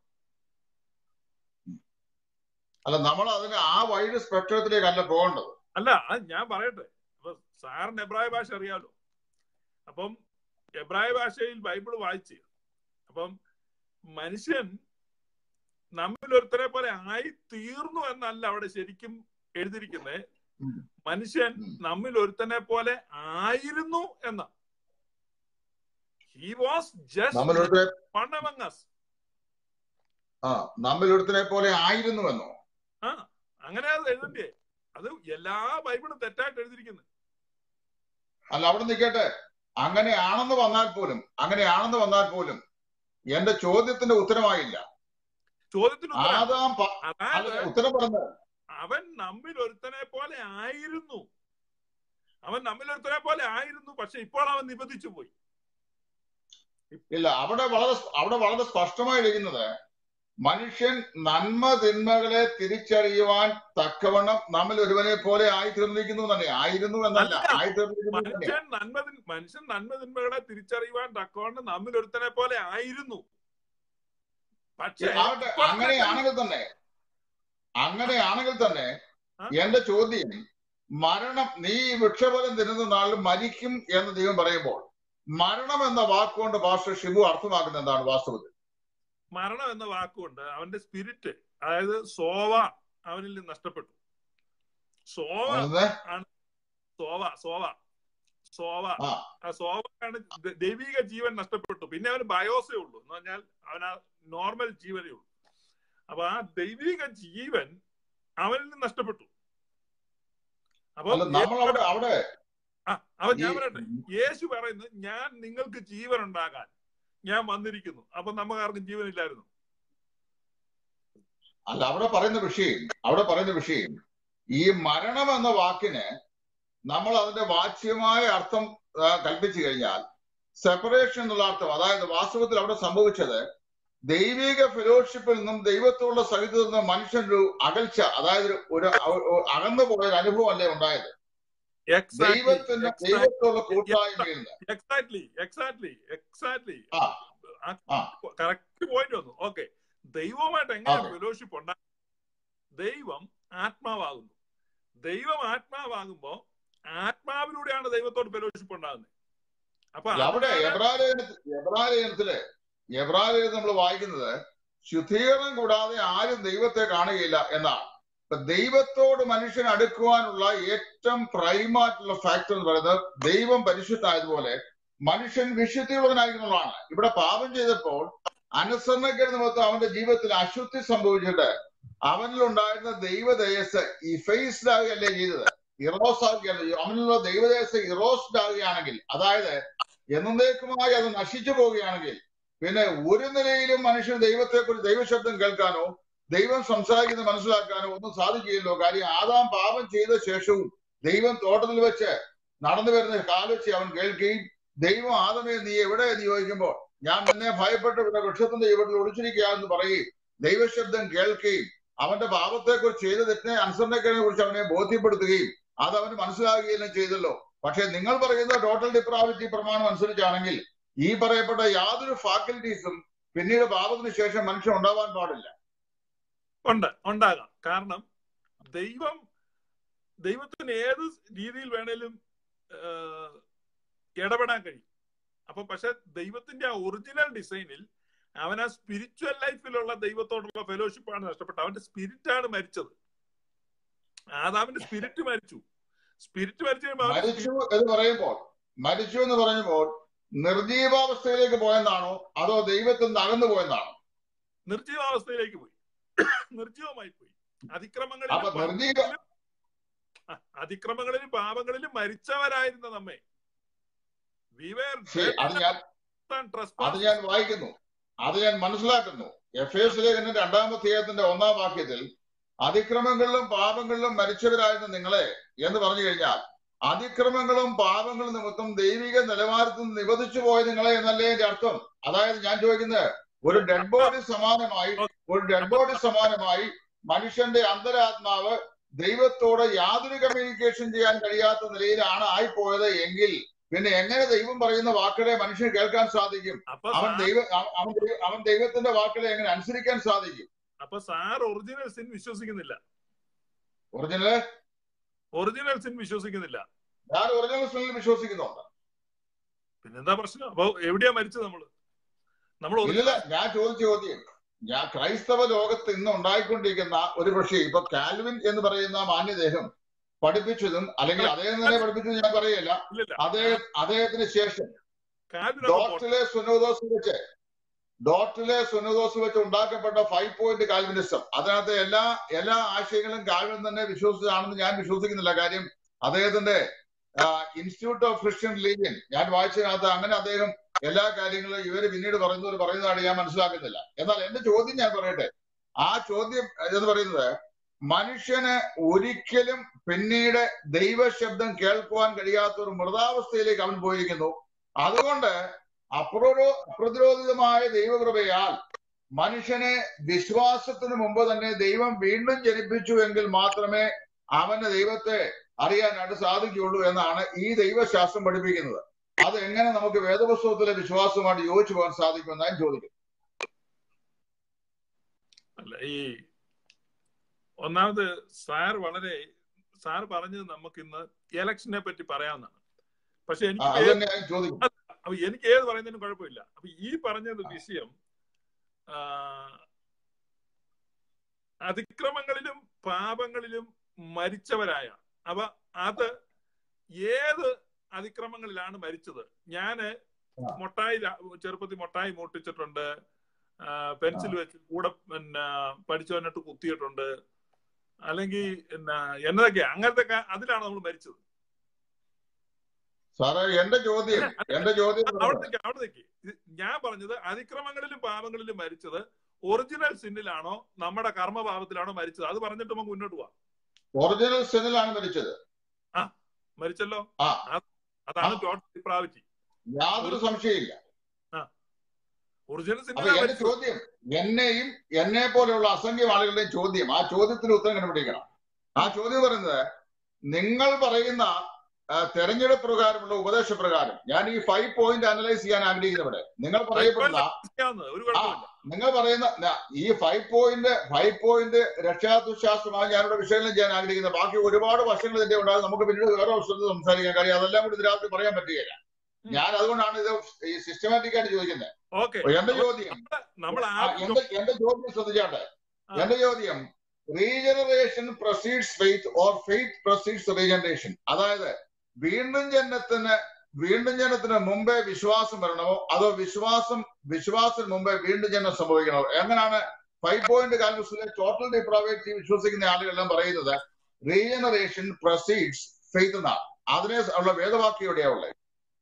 അല്ല നമ്മൾ അതിന് ആ വൈഡ് സ്പെക്ട്രത്തിലേക്കല്ല പോകേണ്ടത് അല്ല അത് ഞാൻ പറയട്ടെ അപ്പൊ സാറിന് എബ്രായ ഭാഷ അറിയാലോ അപ്പം എബ്രായ ഭാഷയിൽ ബൈബിൾ വായിച്ച് അപ്പം മനുഷ്യൻ നമ്മിൽ ഒരുത്തരെ പോലെ ആയി തീർന്നു എന്നല്ല അവിടെ ശരിക്കും എഴുതിയിരിക്കുന്നത് ഉം. മനുഷ്യൻ ഉം. നമ്മിൽ ഒരുത്തനെ പോലെ ആയിരുന്നു എന്ന ഹി വാസ് ജസ്റ്റ് നമ്മളൊരുത്തരെ വൺ among us ആ നമ്മിലൊരുത്തനെ പോലെ ആയിരുന്നുവെന്നോ ആ അങ്ങനെ അത് എഴുതണ്ടേ അത് എല്ലാ ബൈബിളും തെറ്റായിട്ട് എഴുതിയിരിക്കുന്നത് അല്ല അവിടെ നിൽക്കട്ടെ അങ്ങനെയാണെന്ന് വന്നാൽ പോലും അങ്ങനെയാണെന്ന് വന്നാൽ പോലും എന്റെ ചോദ്യത്തിന്റെ ഉത്തരമായില്ല ചോദ്യത്തിന് ഉത്തരം ആദാം പ- അതായത് അല്ല, ഉത്തരം പറഞ്ഞത് അവൻ നമ്മിൽ ഒരുത്തനെ പോലെ ആയിരുന്നു അവൻ നമ്മിൽ ഒരുത്തനെ പോലെ ആയിരുന്നു പക്ഷെ ഇപ്പോൾ അവൻ നിബന്ധിച്ചു പോയി ഇല്ല അവിടെ വളരെ അവിടെ വളരെ സ്പഷ്ടമായി എഴുതുന്നത് മനുഷ്യൻ നന്മ തിന്മകളെ തിരിച്ചറിയുവാൻ തക്കവണ്ണം നമ്മിൽ ഒരുവനെ പോലെ ആയിത്തീർന്നിരിക്കുന്നു തന്നെ ആയിരുന്നു എന്നല്ല അല്ല. ആയിത്തീർന്നിരിക്കുന്നു തന്നെ മനുഷ്യൻ നന്മ തിൻ- മനുഷ്യൻ നന്മ തിന്മകളെ തിരിച്ചറിയുവാൻ തക്കവണ്ണം നമ്മിൽ ഒരുത്തനെ പോലെ ആയിരുന്നു പക്ഷേ ആവട്ടെ ഇപ്പോൾ അങ്ങനെയാണെങ്കിൽ തന്നെ അങ്ങനെയാണെങ്കിൽ തന്നെ ആ? എന്റെ ചോദ്യം മരണം നീ ഈ വൃക്ഷഫലം തിന്നുന്ന നാളിൽ മരിക്കും എന്ന് ദൈവം പറയുമ്പോൾ മരണം എന്ന വാക്കുകൊണ്ട് പാസ്റ്റർ ഷിബു അർത്ഥമാക്കുന്ന എന്താണ് വാസ്തവത്തിൽ മരണം എന്ന വാക്കുകൊണ്ട് അവന്റെ സ്പിരിറ്റ് അതായത് സോവ അവനിൽ നിന്ന് നഷ്ടപ്പെട്ടു സോവ അതെ സോവ സോവ സോവ ആ ആ സോവയാണ് ദ- ദൈവിക ജീവൻ നഷ്ടപ്പെട്ടു പിന്നെ അവന് ബയോസേ ഉള്ളൂ എന്ന് പറഞ്ഞാൽ അവൻ ആ നോർമൽ ജീവനേ ഉള്ളൂ അപ്പൊ ആ ദൈവിക ജീവൻ അവനിൽ നിന്ന് നഷ്ടപ്പെട്ടു അപ്പൊ അല്ല നമ്മൾ അവിടെ അവിടെ ആ, അപ്പൊ ഞാൻ ഈ- പറയട്ടെ യേശു പറയുന്നത് ഞാൻ നിങ്ങൾക്ക് ജീവൻ ഉണ്ടാകാൻ ഞാൻ വന്നിരിക്കുന്നു അപ്പൊ നമുക്ക് ആർക്കും ജീവനില്ലായിരുന്നു അല്ല അവിടെ പറയുന്ന വിഷയം അവിടെ പറയുന്ന വിഷയം ഈ മരണം എന്ന വാക്കിന് നമ്മൾ അതിന്റെ വാച്യമായ അർത്ഥം ആ, കൽപ്പിച്ചു കഴിഞ്ഞാൽ സെപ്പറേഷൻ എന്നുള്ള അർത്ഥം അതായത് വാസ്തവത്തിൽ അവിടെ സംഭവിച്ചത് ദൈവിക ഫെലോഷിപ്പിൽ നിന്നും ദൈവത്തോടുള്ള സഹിതത്തിൽ നിന്നും മനുഷ്യനൊരു അകൽച്ച അതായത് ഒരു- ഒരു ഒരു അകന്നു പോയ ഒരു അനുഭവം അല്ലേ ഉണ്ടായത് ദൈവത്തിന്റെ ദൈവത്തോടുള്ള കൂട്ടായ്മയിൽ നിന്ന് എക്സാക്ട്ലി എക്സാക്ട്ലി എക്സാക്ട്ലി ആ ആ കറക്റ്റ് പോയിന്റ് വന്നു ഓക്കെ ദൈവമായിട്ട് എങ്ങനെ അതെ. ഫെലോഷിപ്പ് ഉണ്ടാകും ദൈവം ആത്മാവാകുന്നു ദൈവം ആത്മാവാകുമ്പോ ആത്മാവിലൂടെയാണ് ദൈവത്തോട് ഫെലോഷിപ്പ് ഉണ്ടാകുന്നത് അപ്പൊ അല്ല, അവിടെ അതിനാണ് എബ്രാലേഖനത്തിൽ എബ്രാലേഖനത്തില് എബ്രാലേഖനം നമ്മൾ വായിക്കുന്നത് ശുദ്ധീകരണം കൂടാതെ ആരും ദൈവത്തെ കാണുകയില്ല എന്നാണ് ഇപ്പൊ ദൈവത്തോട് മനുഷ്യൻ അടുക്കുവാനുള്ള ഏറ്റവും പ്രൈമായിട്ടുള്ള ഫാക്ടർ എന്ന് പറയുന്നത് ദൈവം പരിശുദ്ധായതുപോലെ മനുഷ്യൻ വിശുദ്ധിയുള്ളവനായിരിക്കുന്നതാണ് ഇവിടെ പാപം ചെയ്തപ്പോൾ അനുസരണക്കേട് നിമിത്തം അവന്റെ ജീവിതത്തിൽ അശുദ്ധി സംഭവിച്ചിട്ട് അവനിലുണ്ടായിരുന്ന ദൈവതേജസ് ഇഫേസ്ഡ് ആവുകയല്ലേ ചെയ്തത് ഇറോസ് ആവുകയല്ല അവനിലുള്ള ദൈവതേജസ് ഇറോസ്ഡ് ആവുകയാണെങ്കിൽ അതായത് എന്നേക്കുമായി അത് നശിച്ചു പോവുകയാണെങ്കിൽ പിന്നെ ഒരു നിലയിലും മനുഷ്യൻ ദൈവത്തെക്കുറിച്ച് ദൈവശബ്ദം കേൾക്കാനോ ദൈവം സംസാരിക്കുന്നത് മനസ്സിലാക്കാനോ ഒന്നും സാധിക്കില്ലല്ലോ കാര്യം ആദാം പാപം ചെയ്ത ശേഷവും ദൈവം തോട്ടത്തിൽ വെച്ച് നടന്നു വരുന്ന കാലൊച്ച് അവൻ കേൾക്കുകയും ദൈവം ആദമേ നീ എവിടെ എന്ന് ചോദിക്കുമ്പോൾ ഞാൻ നിന്നെ ഭയപ്പെട്ട് ഇവിടെ വൃക്ഷത്തിന്റെ ഇവിടെ ഒളിച്ചിരിക്കുക എന്ന് പറയുകയും ദൈവശബ്ദം കേൾക്കുകയും അവന്റെ പാപത്തെക്കുറിച്ച് ചെയ്ത തെറ്റിനെ അനുസരണക്കേടിനെ കുറിച്ച് അവനെ ബോധ്യപ്പെടുത്തുകയും അത് അവന് മനസ്സിലാകുകയും ചെയ്തല്ലോ പക്ഷെ നിങ്ങൾ പറയുന്ന ടോട്ടൽ ഡിപ്രാവിറ്റി പ്രമാണം അനുസരിച്ചാണെങ്കിൽ ഈ പറയപ്പെട്ട യാതൊരു ഫാക്കൽറ്റീസും പിന്നീട് പാപത്തിന് ശേഷം മനുഷ്യൻ ഉണ്ടാവാൻ പാടില്ല ഉണ്ട് ഉണ്ടാകാം കാരണം ദൈവം ദൈവത്തിന് ഏത് രീതിയിൽ വേണേലും ഏഹ്, ഇടപെടാൻ കഴിയും അപ്പൊ പക്ഷെ ദൈവത്തിന്റെ ആ ഒറിജിനൽ ഡിസൈനിൽ അവൻ ആ സ്പിരിച്വൽ ലൈഫിലുള്ള ദൈവത്തോടുള്ള ഫെലോഷിപ്പാണ് നഷ്ടപ്പെട്ടത് അവന്റെ സ്പിരിറ്റ് ആണ് മരിച്ചത് ആദാമിന്റെ സ്പിരിറ്റ് മരിച്ചു സ്പിരിറ്റ് മരിച്ചു കഴിയുമ്പോൾ അവന്റെ മരിച്ചു എന്ന് പറയുമ്പോൾ മരിച്ചു എന്ന് പറയുമ്പോൾ നിർജീവാവസ്ഥയിലേക്ക് പോയെന്നാണോ അതോ ദൈവത്തിൽ നിന്ന് അകന്നു പോയെന്നാണോ നിർജീവാവസ്ഥയിലേക്ക് പോയി നിർജീവമായി പോയി അതിക്രമങ്ങളിലും അപ്പൊ നിർജീവ പാപങ്ങളിലും ആ, അതിക്രമങ്ങളിലും പാപങ്ങളിലും മരിച്ചവരായിരുന്ന നമ്മെ We were ശരി dead അത് ഞാൻ and അത് trespassed. ഞാൻ വായിക്കുന്നു അത് ഞാൻ മനസ്സിലാക്കുന്നു എഫ് എസ് ലേഖനത്തിന്റെ രണ്ടാം അധ്യായത്തിന്റെ ഒന്നാം വാക്യത്തിൽ അതിക്രമങ്ങളിലും പാപങ്ങളിലും മരിച്ചവരായിരുന്ന നിങ്ങളെ എന്ന് പറഞ്ഞു കഴിഞ്ഞാൽ അതിക്രമങ്ങളും പാപങ്ങളും നിമിത്തം ദൈവിക നിലവാരത്തിൽ നിന്ന് നിബന്ധിച്ചു പോയ നിങ്ങളെ എന്നല്ലേ എന്റെ അർത്ഥം അതായത് ഞാൻ ചോദിക്കുന്നത് ഒരു ഡെഡ് ബോഡി സമാനമായി ഒരു ഡെഡ് ബോഡി സമാനമായി മനുഷ്യന്റെ അന്തരാത്മാവ് ദൈവത്തോട് യാതൊരു കമ്മ്യൂണിക്കേഷൻ ചെയ്യാൻ കഴിയാത്ത നിലയിലാണ് ആയിപ്പോയത് എങ്കിൽ പിന്നെ എങ്ങനെ ദൈവം പറയുന്ന വാക്കുകളെ മനുഷ്യന് കേൾക്കാൻ സാധിക്കും അപ്പൊ അവൻ സാർ- ദൈവ അവ- അവൻ ദൈവ- അവൻ ദൈവത്തിന്റെ വാക്കുകളെ എങ്ങനെ അനുസരിക്കാൻ സാധിക്കും അപ്പൊ സാർ ഒറിജിനൽ സിൻ വിശ്വസിക്കുന്നില്ല ഒറിജിനല് ഒറിജിനൽ സിൻ വിശ്വസിക്കുന്നില്ല ഞാൻ ഒറിജിനൽ സ്മെല്ലിൽ വിശ്വസിക്കുന്നുണ്ട് പിന്നെന്താ പ്രശ്നം അപ്പൊ എവിടെയാ മരിച്ചത് നമ്മള് നമ്മൾ ഇല്ല ഞാൻ ചോദിച്ച ചോദ്യം ഞാൻ ക്രൈസ്തവ ലോകത്ത് ഇന്ന് ഉണ്ടായിക്കൊണ്ടിരിക്കുന്ന ഒരു പക്ഷേ ഇപ്പൊ കാൽവിൻ എന്ന് പറയുന്ന മാന്യദേഹം പഠിപ്പിച്ചതും അല്ലെങ്കിൽ അദ്ദേഹം തന്നെ പഠിപ്പിച്ചതും ഞാൻ പറയല്ല ഇല്ലില്ല അദ്ദേഹം അദ്ദേഹത്തിന് ശേഷം കാലിനൊക്കെ പോട്ടെ. ഡോട്ടിലെ സുനോദോസ് വെച്ച് ഡോട്ടിലെ സുനോദോസ് വെച്ച് ഉണ്ടാക്കപ്പെട്ട ഫൈവ് പോയിന്റ് കാൽവിനിസം അതിനകത്ത് എല്ലാ എല്ലാ ആശയങ്ങളും കാൽവിൻ തന്നെ വിശ്വസിച്ചതാണെന്ന് ഞാൻ വിശ്വസിക്കുന്നില്ല കാര്യം അദ്ദേഹത്തിന്റെ ഇൻസ്റ്റിറ്റ്യൂട്ട് ഓഫ് ക്രിസ്ത്യൻ റിലീജിയൻ ഞാൻ വായിച്ചതിനകത്ത് അങ്ങനെ അദ്ദേഹം എല്ലാ കാര്യങ്ങളും ഇവര് പിന്നീട് പറയുന്നവർ പറയുന്നതാണ് ഞാൻ മനസ്സിലാക്കുന്നില്ല എന്നാൽ എന്റെ ചോദ്യം ഞാൻ പറയട്ടെ ആ ചോദ്യം എന്ന് പറയുന്നത് മനുഷ്യന് ഒരിക്കലും പിന്നീട് ദൈവശബ്ദം കേൾക്കുവാൻ കഴിയാത്ത ഒരു മൃതാവസ്ഥയിലേക്ക് അവൻ പോയിരിക്കുന്നു അതുകൊണ്ട് അപ്രോ അപ്രതിരോധിതമായ ദൈവകൃപയാൽ മനുഷ്യനെ വിശ്വാസത്തിന് മുമ്പ് തന്നെ ദൈവം വീണ്ടും ജനിപ്പിച്ചു എങ്കിൽ മാത്രമേ അവന് ദൈവത്തെ അറിയാനായിട്ട് സാധിക്കുകയുള്ളൂ എന്നാണ് ഈ ദൈവശാസ്ത്രം പഠിപ്പിക്കുന്നത് അത് എങ്ങനെ നമുക്ക് വേദപുസ്തകത്തിലെ വിശ്വാസവുമായിട്ട് യോജിച്ചു പോകാൻ സാധിക്കുമെന്ന് ഞാൻ ചോദിക്കും അല്ല ഈ ഒന്നാമത് സാർ വളരെ സാർ പറഞ്ഞത് നമുക്ക് ഇന്ന് ഇലക്ഷനെ പറ്റി പറയാവുന്നതാണ് പക്ഷെ ആ, എനിക്ക് അത് ഏത് തന്നെ ഞാൻ ചോദിക്കും അപ്പൊ എനിക്ക് ഏത് പറയുന്നതിനും കുഴപ്പമില്ല അപ്പൊ ഈ പറഞ്ഞത് വിഷയം ആ, അതിക്രമങ്ങളിലും പാപങ്ങളിലും മരിച്ചവരായ അപ്പൊ അത് ഏത് അതിക്രമങ്ങളിലാണ് മരിച്ചത് ഞാന് ആ. മൊട്ടായി ര- ചെറുപ്പത്തിൽ മൊട്ടായി മോട്ടിച്ചിട്ടുണ്ട് പെൻസിൽ വെച്ച് കൂടെ പിന്നെ പഠിച്ചു വന്നിട്ട് കുത്തിയിട്ടുണ്ട് അല്ലെങ്കിൽ പിന്നെ എന്നതൊക്കെയാ അങ്ങനത്തെ ക- അതിലാണ് നമ്മൾ മരിച്ചത് സാറേ എന്റെ ചോദ്യം എന്റെ ചോദ്യം അവിടെ ഇതാണ്. നിൽക്ക്, അവിടെ നിൽക്ക്. ഇത് ഞാൻ പറഞ്ഞത് അതിക്രമങ്ങളിലും പാപങ്ങളിലും മരിച്ചത് ഒറിജിനൽ സിന്നിലാണോ നമ്മുടെ കർമ്മഭാവത്തിലാണോ മരിച്ചത് അത് പറഞ്ഞിട്ട് നമുക്ക് മുന്നോട്ട് പോവാം ഒറിജിനൽ സെനിലാണ് മരിച്ചത് മരിച്ചല്ലോ ആ അതാണ് ആ. ടോട്ടൽ ഡിപ്രാവിറ്റി യാതൊരു സംശയമില്ല ഒറിജിനൽ അപ്പൊ സിന്നിലാണ് എന്റെ മരിച്ചത് ചോദ്യം എന്നെയും എന്നെ പോലെയുള്ള അസംഖ്യം ആളുകളുടെയും ചോദ്യം ആ ചോദ്യത്തിന് ഉത്തരം കണ്ടുപിടിക്കണം ആ ചോദ്യം പറയുന്നത് നിങ്ങൾ പറയുന്ന ആ, തെരഞ്ഞെടുപ്പ് പ്രകാരമുള്ള ഉപദേശപ്രകാരം ഞാൻ ഈ ഫൈവ് പോയിന്റ് അനലൈസ് ചെയ്യാൻ ആഗ്രഹിക്കുന്നവിടെ നിങ്ങൾ പറയപ്പെടുന്ന ചെയ്യാവുന്നത് ഒരു ആ കുഴപ്പമില്ല നിങ്ങൾ പറയുന്ന ന- ഈ ഫൈവ് പോയിന്റ് ഫൈവ് പോയിന്റ് രക്ഷാദുശാസ്ത്രമാണ് ഞാനിവിടെ വിശകലനം ചെയ്യാൻ ആഗ്രഹിക്കുന്നത് ബാക്കി ഒരുപാട് വശങ്ങൾ ഇതിന്റെ ഉണ്ടാകും നമുക്ക് പിന്നീട് വേറെ അവസരത്തിൽ സംസാരിക്കാൻ കാര്യം അതെല്ലാം കൂടി ഇതിനകത്ത് പറയാൻ പറ്റുകയില്ല ഞാൻ അതുകൊണ്ടാണ് ഇത് ഈ സിസ്റ്റമാറ്റിക് ആയിട്ട് ചോദിക്കുന്നത് ഓക്കെ അപ്പൊ എന്റെ ചോദ്യം നമ്മൾ ആ, ആദ്യം എന്റെ എന്റെ ചോദ്യം ശ്രദ്ധിച്ചാട്ടെ ആ. എന്റെ ചോദ്യം regeneration proceeds faith or faith proceeds regeneration അതായത് വീണ്ടും ജനനത്തിന് വീണ്ടും ജനനത്തിന് മുമ്പേ വിശ്വാസം വരണമോ അതോ വിശ്വാസം വിശ്വാസത്തിന് മുമ്പേ വീണ്ടും ജനനം സംഭവിക്കണമോ എങ്ങനെയാണ് ഫൈവ് പോയിന്റ് കാൽവിസിലെ ടോട്ടൽ ഡിപ്രാവേറ്റി വിശ്വസിക്കുന്ന ആളുകളെല്ലാം പറയുന്നത് റീജനറേഷൻ പ്രൊസീഡ്സ് ഫെയ്ത്ത് എന്നാണ് അതിനെ ഉള്ള വേദവാക്യം എവിടെയാ ഉള്ളത്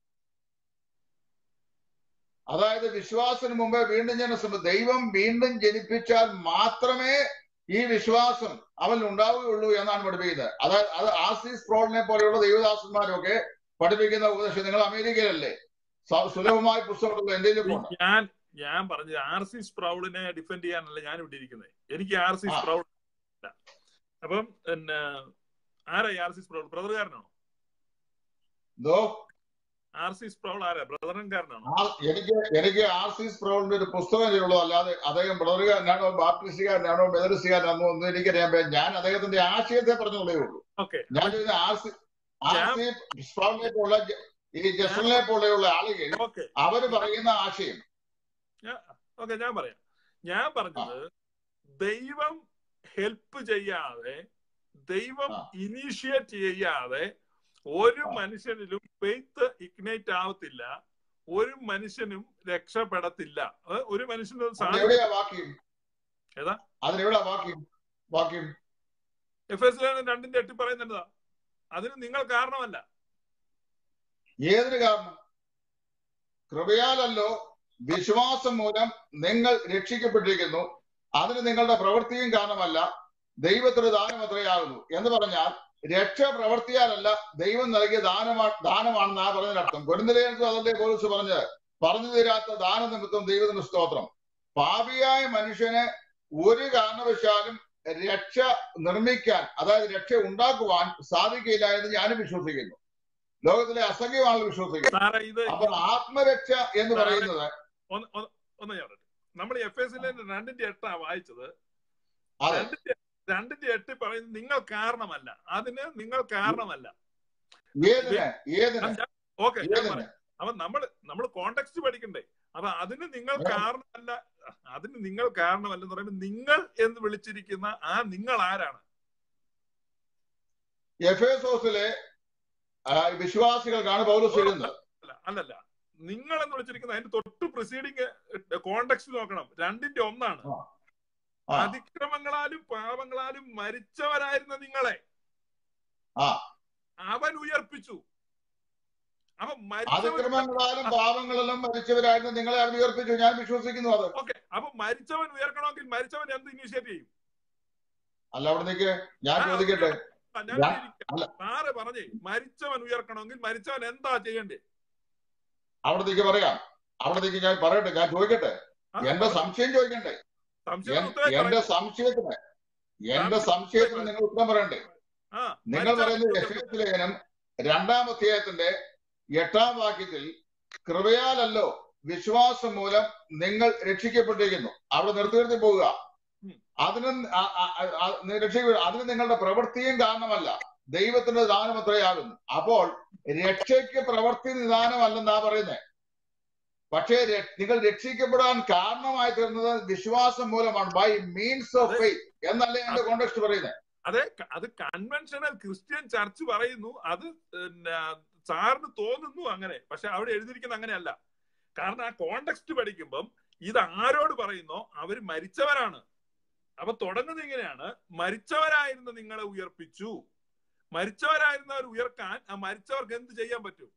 അതായത് വിശ്വാസത്തിന് മുമ്പേ വീണ്ടും ജനനം സംഭവം ദൈവം വീണ്ടും ജനിപ്പിച്ചാൽ മാത്രമേ ഈ വിശ്വാസം അവൻ ഉണ്ടാവുകയുള്ളൂ എന്നാണ് പഠിപ്പിക്കുന്നത് അതായത് അത് ആസിസ് പ്രോളിനെ പോലെയുള്ള ദൈവദാസന്മാരൊക്കെ പഠിപ്പിക്കുന്ന ഉപദേശം നിങ്ങൾ അമേരിക്കയിലല്ലേ സ- സുലഭമായ പുസ്തകമുള്ള എന്തെങ്കിലും പോകണം ഞാൻ ഞാൻ പറഞ്ഞത് ആർ സി സ്പ്രൗഡിനെ ഡിഫെൻഡ് ചെയ്യാനല്ല ഞാൻ ഇവിടെ ഇരിക്കുന്നത് എനിക്ക് ആർ സി ആ. സ്പ്രൗഡ് ഇല്ല. അപ്പം പിന്നെ ആരാ ആർ സി സ്പ്രൗഡ് ബ്രദറുകാരനാണോ ഇതോ ആർ സി സ്പ്രൗഡ് ആരാ ബ്രദറൻകാരനാണോ ആ- എനിക്ക് എനിക്ക് ആർസിസ് പ്രോളിന്റെ ഒരു പുസ്തകം ഉള്ളൂ അല്ലാതെ അദ്ദേഹം ബ്രദറുകാരനാണോ ബാപ്റ്റിസ്റ്റുകാരനാണോ മെതറിസ്റ്റുകാരനാണോ ഒന്നും എനിക്കറിയാൻ പറ്റില്ല ഞാൻ അദ്ദേഹത്തിന്റെ ആശയത്തെ പറഞ്ഞുകൊണ്ടേ ഉള്ളൂ ഓക്കെ ഞാൻ ചോദിച്ച ആർസി ആർസി സ്പ്രോളിനെ പോലുള്ള ജ- ഈ ജസ്റ്റിനെ പോലെയുള്ള ആളുകൾ ഓക്കെ അവര് പറയുന്ന ആശയം ഓക്കെ ഞാൻ പറയാം ഞാൻ പറഞ്ഞത് ദൈവം ഹെൽപ്പ് ചെയ്യാതെ ദൈവം ആ. ഇനീഷ്യേറ്റ് ചെയ്യാതെ ഒരു ആ. മനുഷ്യനിലും ഫെയ്ത്ത് ഇഗ്നേറ്റ് ആവത്തില്ല ഒരു മനുഷ്യനും രക്ഷപ്പെടത്തില്ല അത് ഒരു മനുഷ്യനും അത് സാധിക്കും എവിടെയാ വാക്യം ഏതാ? അതിനെവിടെയാ വാക്യം വാക്യം എഫ് എസ് രണ്ടിന്റെ എട്ടി പറയുന്നതാ അതിന് നിങ്ങൾ കാരണമല്ല ഏതിന് കാരണം കൃപയാലല്ലോ വിശ്വാസം മൂലം നിങ്ങൾ രക്ഷിക്കപ്പെട്ടിരിക്കുന്നു അതിന് നിങ്ങളുടെ പ്രവൃത്തിയും കാരണമല്ല ദൈവത്തിന്റെ ദാനം അത്രയാകുന്നു എന്ന് പറഞ്ഞാൽ രക്ഷ പ്രവർത്തിയാലല്ല ദൈവം നൽകിയ ദാനമാ ദാനമാണെന്ന് ആ പറഞ്ഞതിനർത്ഥം ഗുരുനിലയത്തിൽ അതല്ലേ പോലീസ് പറഞ്ഞത് പറഞ്ഞു തീരാത്ത ദാനനിമിത്തം ദൈവത്തിന് സ്തോത്രം പാപിയായ മനുഷ്യന് ഒരു കാരണവശാലും രക്ഷ നിർമ്മിക്കാൻ അതായത് രക്ഷ ഉണ്ടാക്കുവാൻ സാധിക്കില്ല എന്ന് ഞാനും വിശ്വസിക്കുന്നു ലോകത്തിലെ അസംഖ്യം ആളുകൾ വിശ്വസിക്കുന്നു സാറേ ഇത് അപ്പൊ ആത്മരക്ഷ എന്ന് പറയുന്നത് ഒന്ന് ഒന്ന് ഒന്ന് ഞാൻ പറയട്ടെ നമ്മൾ എഫ് എസ് രണ്ടിന്റെ എട്ടാ വായിച്ചത് അതെ രണ്ടിന്റെ രണ്ടിന്റെ എട്ട് പറയുന്നത് നിങ്ങൾ കാരണമല്ല അതിന് നിങ്ങൾ കാരണമല്ല ഏതിന് ഏതിന് ഓക്കെ ഞാൻ ഏതിന് പറയാം അപ്പൊ നമ്മൾ നമ്മൾ കോണ്ടെക്സ്റ്റ് പഠിക്കണ്ടേ അപ്പൊ അതിന് നിങ്ങൾ ആ. കാരണമല്ല അതിന് നിങ്ങൾ കാരണമല്ലെന്ന് പറയുമ്പോൾ നിങ്ങൾ എന്ന് വിളിച്ചിരിക്കുന്ന ആ നിങ്ങൾ ആരാണ് എഫേസോസിലെ ആ, വിശ്വാസികൾക്കാണ് പൗലോസ് എഴുതുന്നത് അല്ല അല്ലല്ല നിങ്ങൾ എന്ന് വിളിച്ചിരിക്കുന്ന അതിന്റെ തൊട്ട് പ്രിസീഡിങ് കോണ്ടെക്സ്റ്റ് നോക്കണം രണ്ടിന്റെ ഒന്നാണ് ആ. അതിക്രമങ്ങളാലും പാപങ്ങളാലും മരിച്ചവരായിരുന്ന നിങ്ങളെ ആ. അവൻ ഉയർപ്പിച്ചു അവൻ മരിച്ചവൻ അതിക്രമങ്ങളാലും പാവങ്ങളിലും മരിച്ചവരായിരുന്നു നിങ്ങളെ അവർ ഉയർപ്പിച്ചു ഞാൻ വിശ്വസിക്കുന്നു അത് ഓക്കെ അപ്പൊ മരിച്ചവൻ ഉയർക്കണമെങ്കിൽ മരിച്ചവൻ എന്ത് ഇനിഷ്യേറ്റ് ചെയ്യും അല്ല അവിടെ നിൽക്ക് ഞാൻ ആ, ചോദിക്കട്ടെ ആ, ഞാൻ ഞാൻ- ഇരിക്കാം. അല്ല. സാറ് പറഞ്ഞേ മരിച്ചവൻ ഉയർക്കണമെങ്കിൽ മരിച്ചവൻ എന്താ ചെയ്യണ്ടേ അവിടെ നിൽക്ക് പറയാം അവിടെ നിൽക്ക് ഞാൻ പറയട്ടെ ഞാൻ ചോദിക്കട്ടെ ആ, എന്റെ സംശയം ചോദിക്കണ്ടേ സംശയം എൻ- ഉത്തരം എന്റെ പറയൂ. സംശയത്തിന് എന്റെ സംശയത്തിന് നിങ്ങൾ ഉത്തരം പറയണ്ടേ ആ, നിങ്ങൾ മരിച്ചവൻ പറയുന്നത് എഫേസ് ലേഖനം രണ്ടാം അധ്യായത്തിന്റെ എട്ടാം വാക്യത്തിൽ കൃപയാലല്ലോ വിശ്വാസം മൂലം നിങ്ങൾ രക്ഷിക്കപ്പെട്ടിരിക്കുന്നു അവിടെ നിർത്തി നിർത്തി പോവുക ഉം. അതിന് ആ- ആ- ആ- ആ- രക്ഷിക്ക അതിന് നിങ്ങളുടെ പ്രവൃത്തിയും കാരണമല്ല ദൈവത്തിന്റെ ദാനം അത്രയാകുന്നു അപ്പോൾ രക്ഷയ്ക്ക് പ്രവൃത്തി നിദാനമല്ലെന്നാ പറയുന്നത് പക്ഷേ ര- നിങ്ങൾ രക്ഷിക്കപ്പെടാൻ കാരണമായി തീർന്നത് വിശ്വാസം മൂലമാണ് ബൈ മീൻസ് ഓഫ് അതെ. ഫെയ്ത്ത് എന്നല്ലേ എന്റെ കോണ്ടെക്സ്റ്റ് പറയുന്നത് അതെ ക- അത് കൺവെൻഷണൽ ക്രിസ്ത്യൻ ചർച്ച് പറയുന്നു അത് പിന്നെ സാറിന് തോന്നുന്നു അങ്ങനെ പക്ഷെ അവിടെ എഴുതിയിരിക്കുന്ന അങ്ങനെയല്ല കാരണം ആ കോണ്ടെക്സ്റ്റ് പഠിക്കുമ്പം ഇത് ആരോട് പറയുന്നോ അവര് മരിച്ചവരാണ് അപ്പൊ തുടങ്ങുന്നത് ഇങ്ങനെയാണ് മരിച്ചവരായിരുന്ന നിങ്ങളെ ഉയർപ്പിച്ചു മരിച്ചവരായിരുന്നവർ ഉയർക്കാൻ ആ മരിച്ചവർക്ക് എന്ത് ചെയ്യാൻ പറ്റും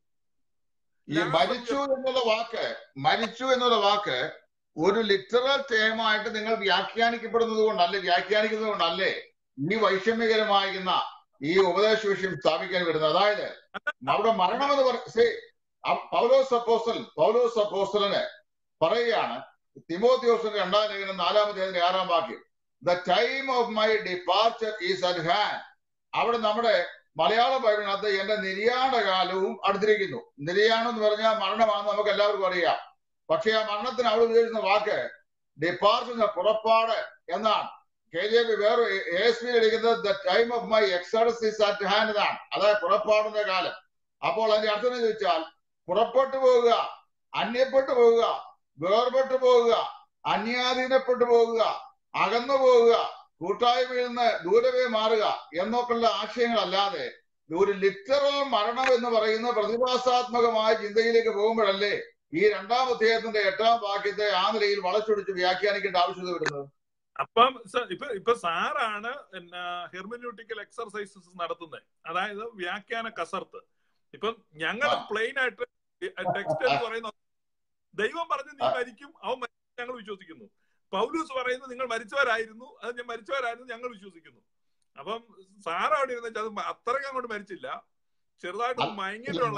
ഈ മരിച്ചു എന്നുള്ള വാക്ക് മരിച്ചു എന്നുള്ള വാക്ക് ഒരു ലിറ്ററൽ ടേമായിട്ട് നിങ്ങൾ വ്യാഖ്യാനിക്കപ്പെടുന്നത് കൊണ്ടല്ലേ വ്യാഖ്യാനിക്കുന്നത് കൊണ്ടല്ലേ ഈ വൈഷമ്യകരമായിരുന്ന ഈ ഉപദേശ വിഷയം സ്ഥാപിക്കാൻ വരുന്നത് അതായത് അവിടെ മരണമെന്ന് പറ പൗലോസ് അപ്പോസ്റ്റൽ പൗലോസ് അപ്പോസ്റ്റലിന് പറയുകയാണ് തിമോത്തിയോസിന്റെ രണ്ടാം ലേഖനം നാലാമത്തെ ആറാം വാക്യം the time of my departure is at hand അവിടെ നമ്മുടെ മലയാള ബൈബിളിനകത്ത് എന്റെ നിര്യാണ കാലവും അടുത്തിരിക്കുന്നു നിര്യാണം എന്ന് പറഞ്ഞാൽ മരണമാണെന്ന് നമുക്ക് എല്ലാവർക്കും അറിയാം പക്ഷെ ആ മരണത്തിന് അവിടെ ഉപയോഗിക്കുന്ന വാക്ക് ഡിപ്പാർച്ചർ പുറപ്പാട് എന്നാണ് കെ ജെ പി വേറെ എസ് പി എടുക്കുന്നത് the time of my exodus is at hand എന്നാണ് അതായത് പുറപ്പാടിന്റെ കാലം അപ്പോൾ അതിന്റെ അർത്ഥം എന്ന് ചോദിച്ചാൽ പുറപ്പെട്ടു പോവുക അന്യപ്പെട്ടു പോവുക വേർപെട്ടു പോവുക അന്യാധീനപ്പെട്ടു പോവുക അകന്നു പോവുക കൂട്ടായ്മയിൽ നിന്ന് ദൂരവേ മാറുക എന്നൊക്കെയുള്ള ആശയങ്ങളല്ലാതെ ഒരു ലിറ്ററൽ മരണം എന്ന് പറയുന്ന പ്രതിഭാസാത്മകമായ ചിന്തയിലേക്ക് പോകുമ്പോഴല്ലേ ഈ രണ്ടാം അധ്യായത്തിന്റെ എട്ടാം വാക്യത്തെ ആ നിലയിൽ വളച്ചൊടിച്ച് വ്യാഖ്യാനിക്കേണ്ട ആവശ്യത വരുന്നത് അപ്പം ഇപ്പൊ ഇപ്പൊ സാറാണ് ഹെർമിന്യൂട്ടിക്കൽ എക്സർസൈസസ് നടത്തുന്നത് അതായത് വ്യാഖ്യാന കസർത്ത് ഇപ്പൊ ഞങ്ങൾ പ്ലെയിൻ ആയിട്ട് ടെക്സ്റ്റ് എന്ന് പറയുന്ന ദൈവം പറഞ്ഞു നീ മരിക്കും അവൻ മരിക്കും ഞങ്ങൾ വിശ്വസിക്കുന്നു പൗലൂസ് പറയുന്നത് നിങ്ങൾ മരിച്ചവരായിരുന്നു അത് ഞാൻ മരിച്ചവരായിരുന്നു ഞങ്ങൾ വിശ്വസിക്കുന്നു അപ്പം സാർ അവിടെ ഇരുന്ന അത് അത്രയ്ക്ക് അങ്ങോട്ട് മരിച്ചില്ല ചെറുതായിട്ട് മയങ്ങിയിട്ടുള്ള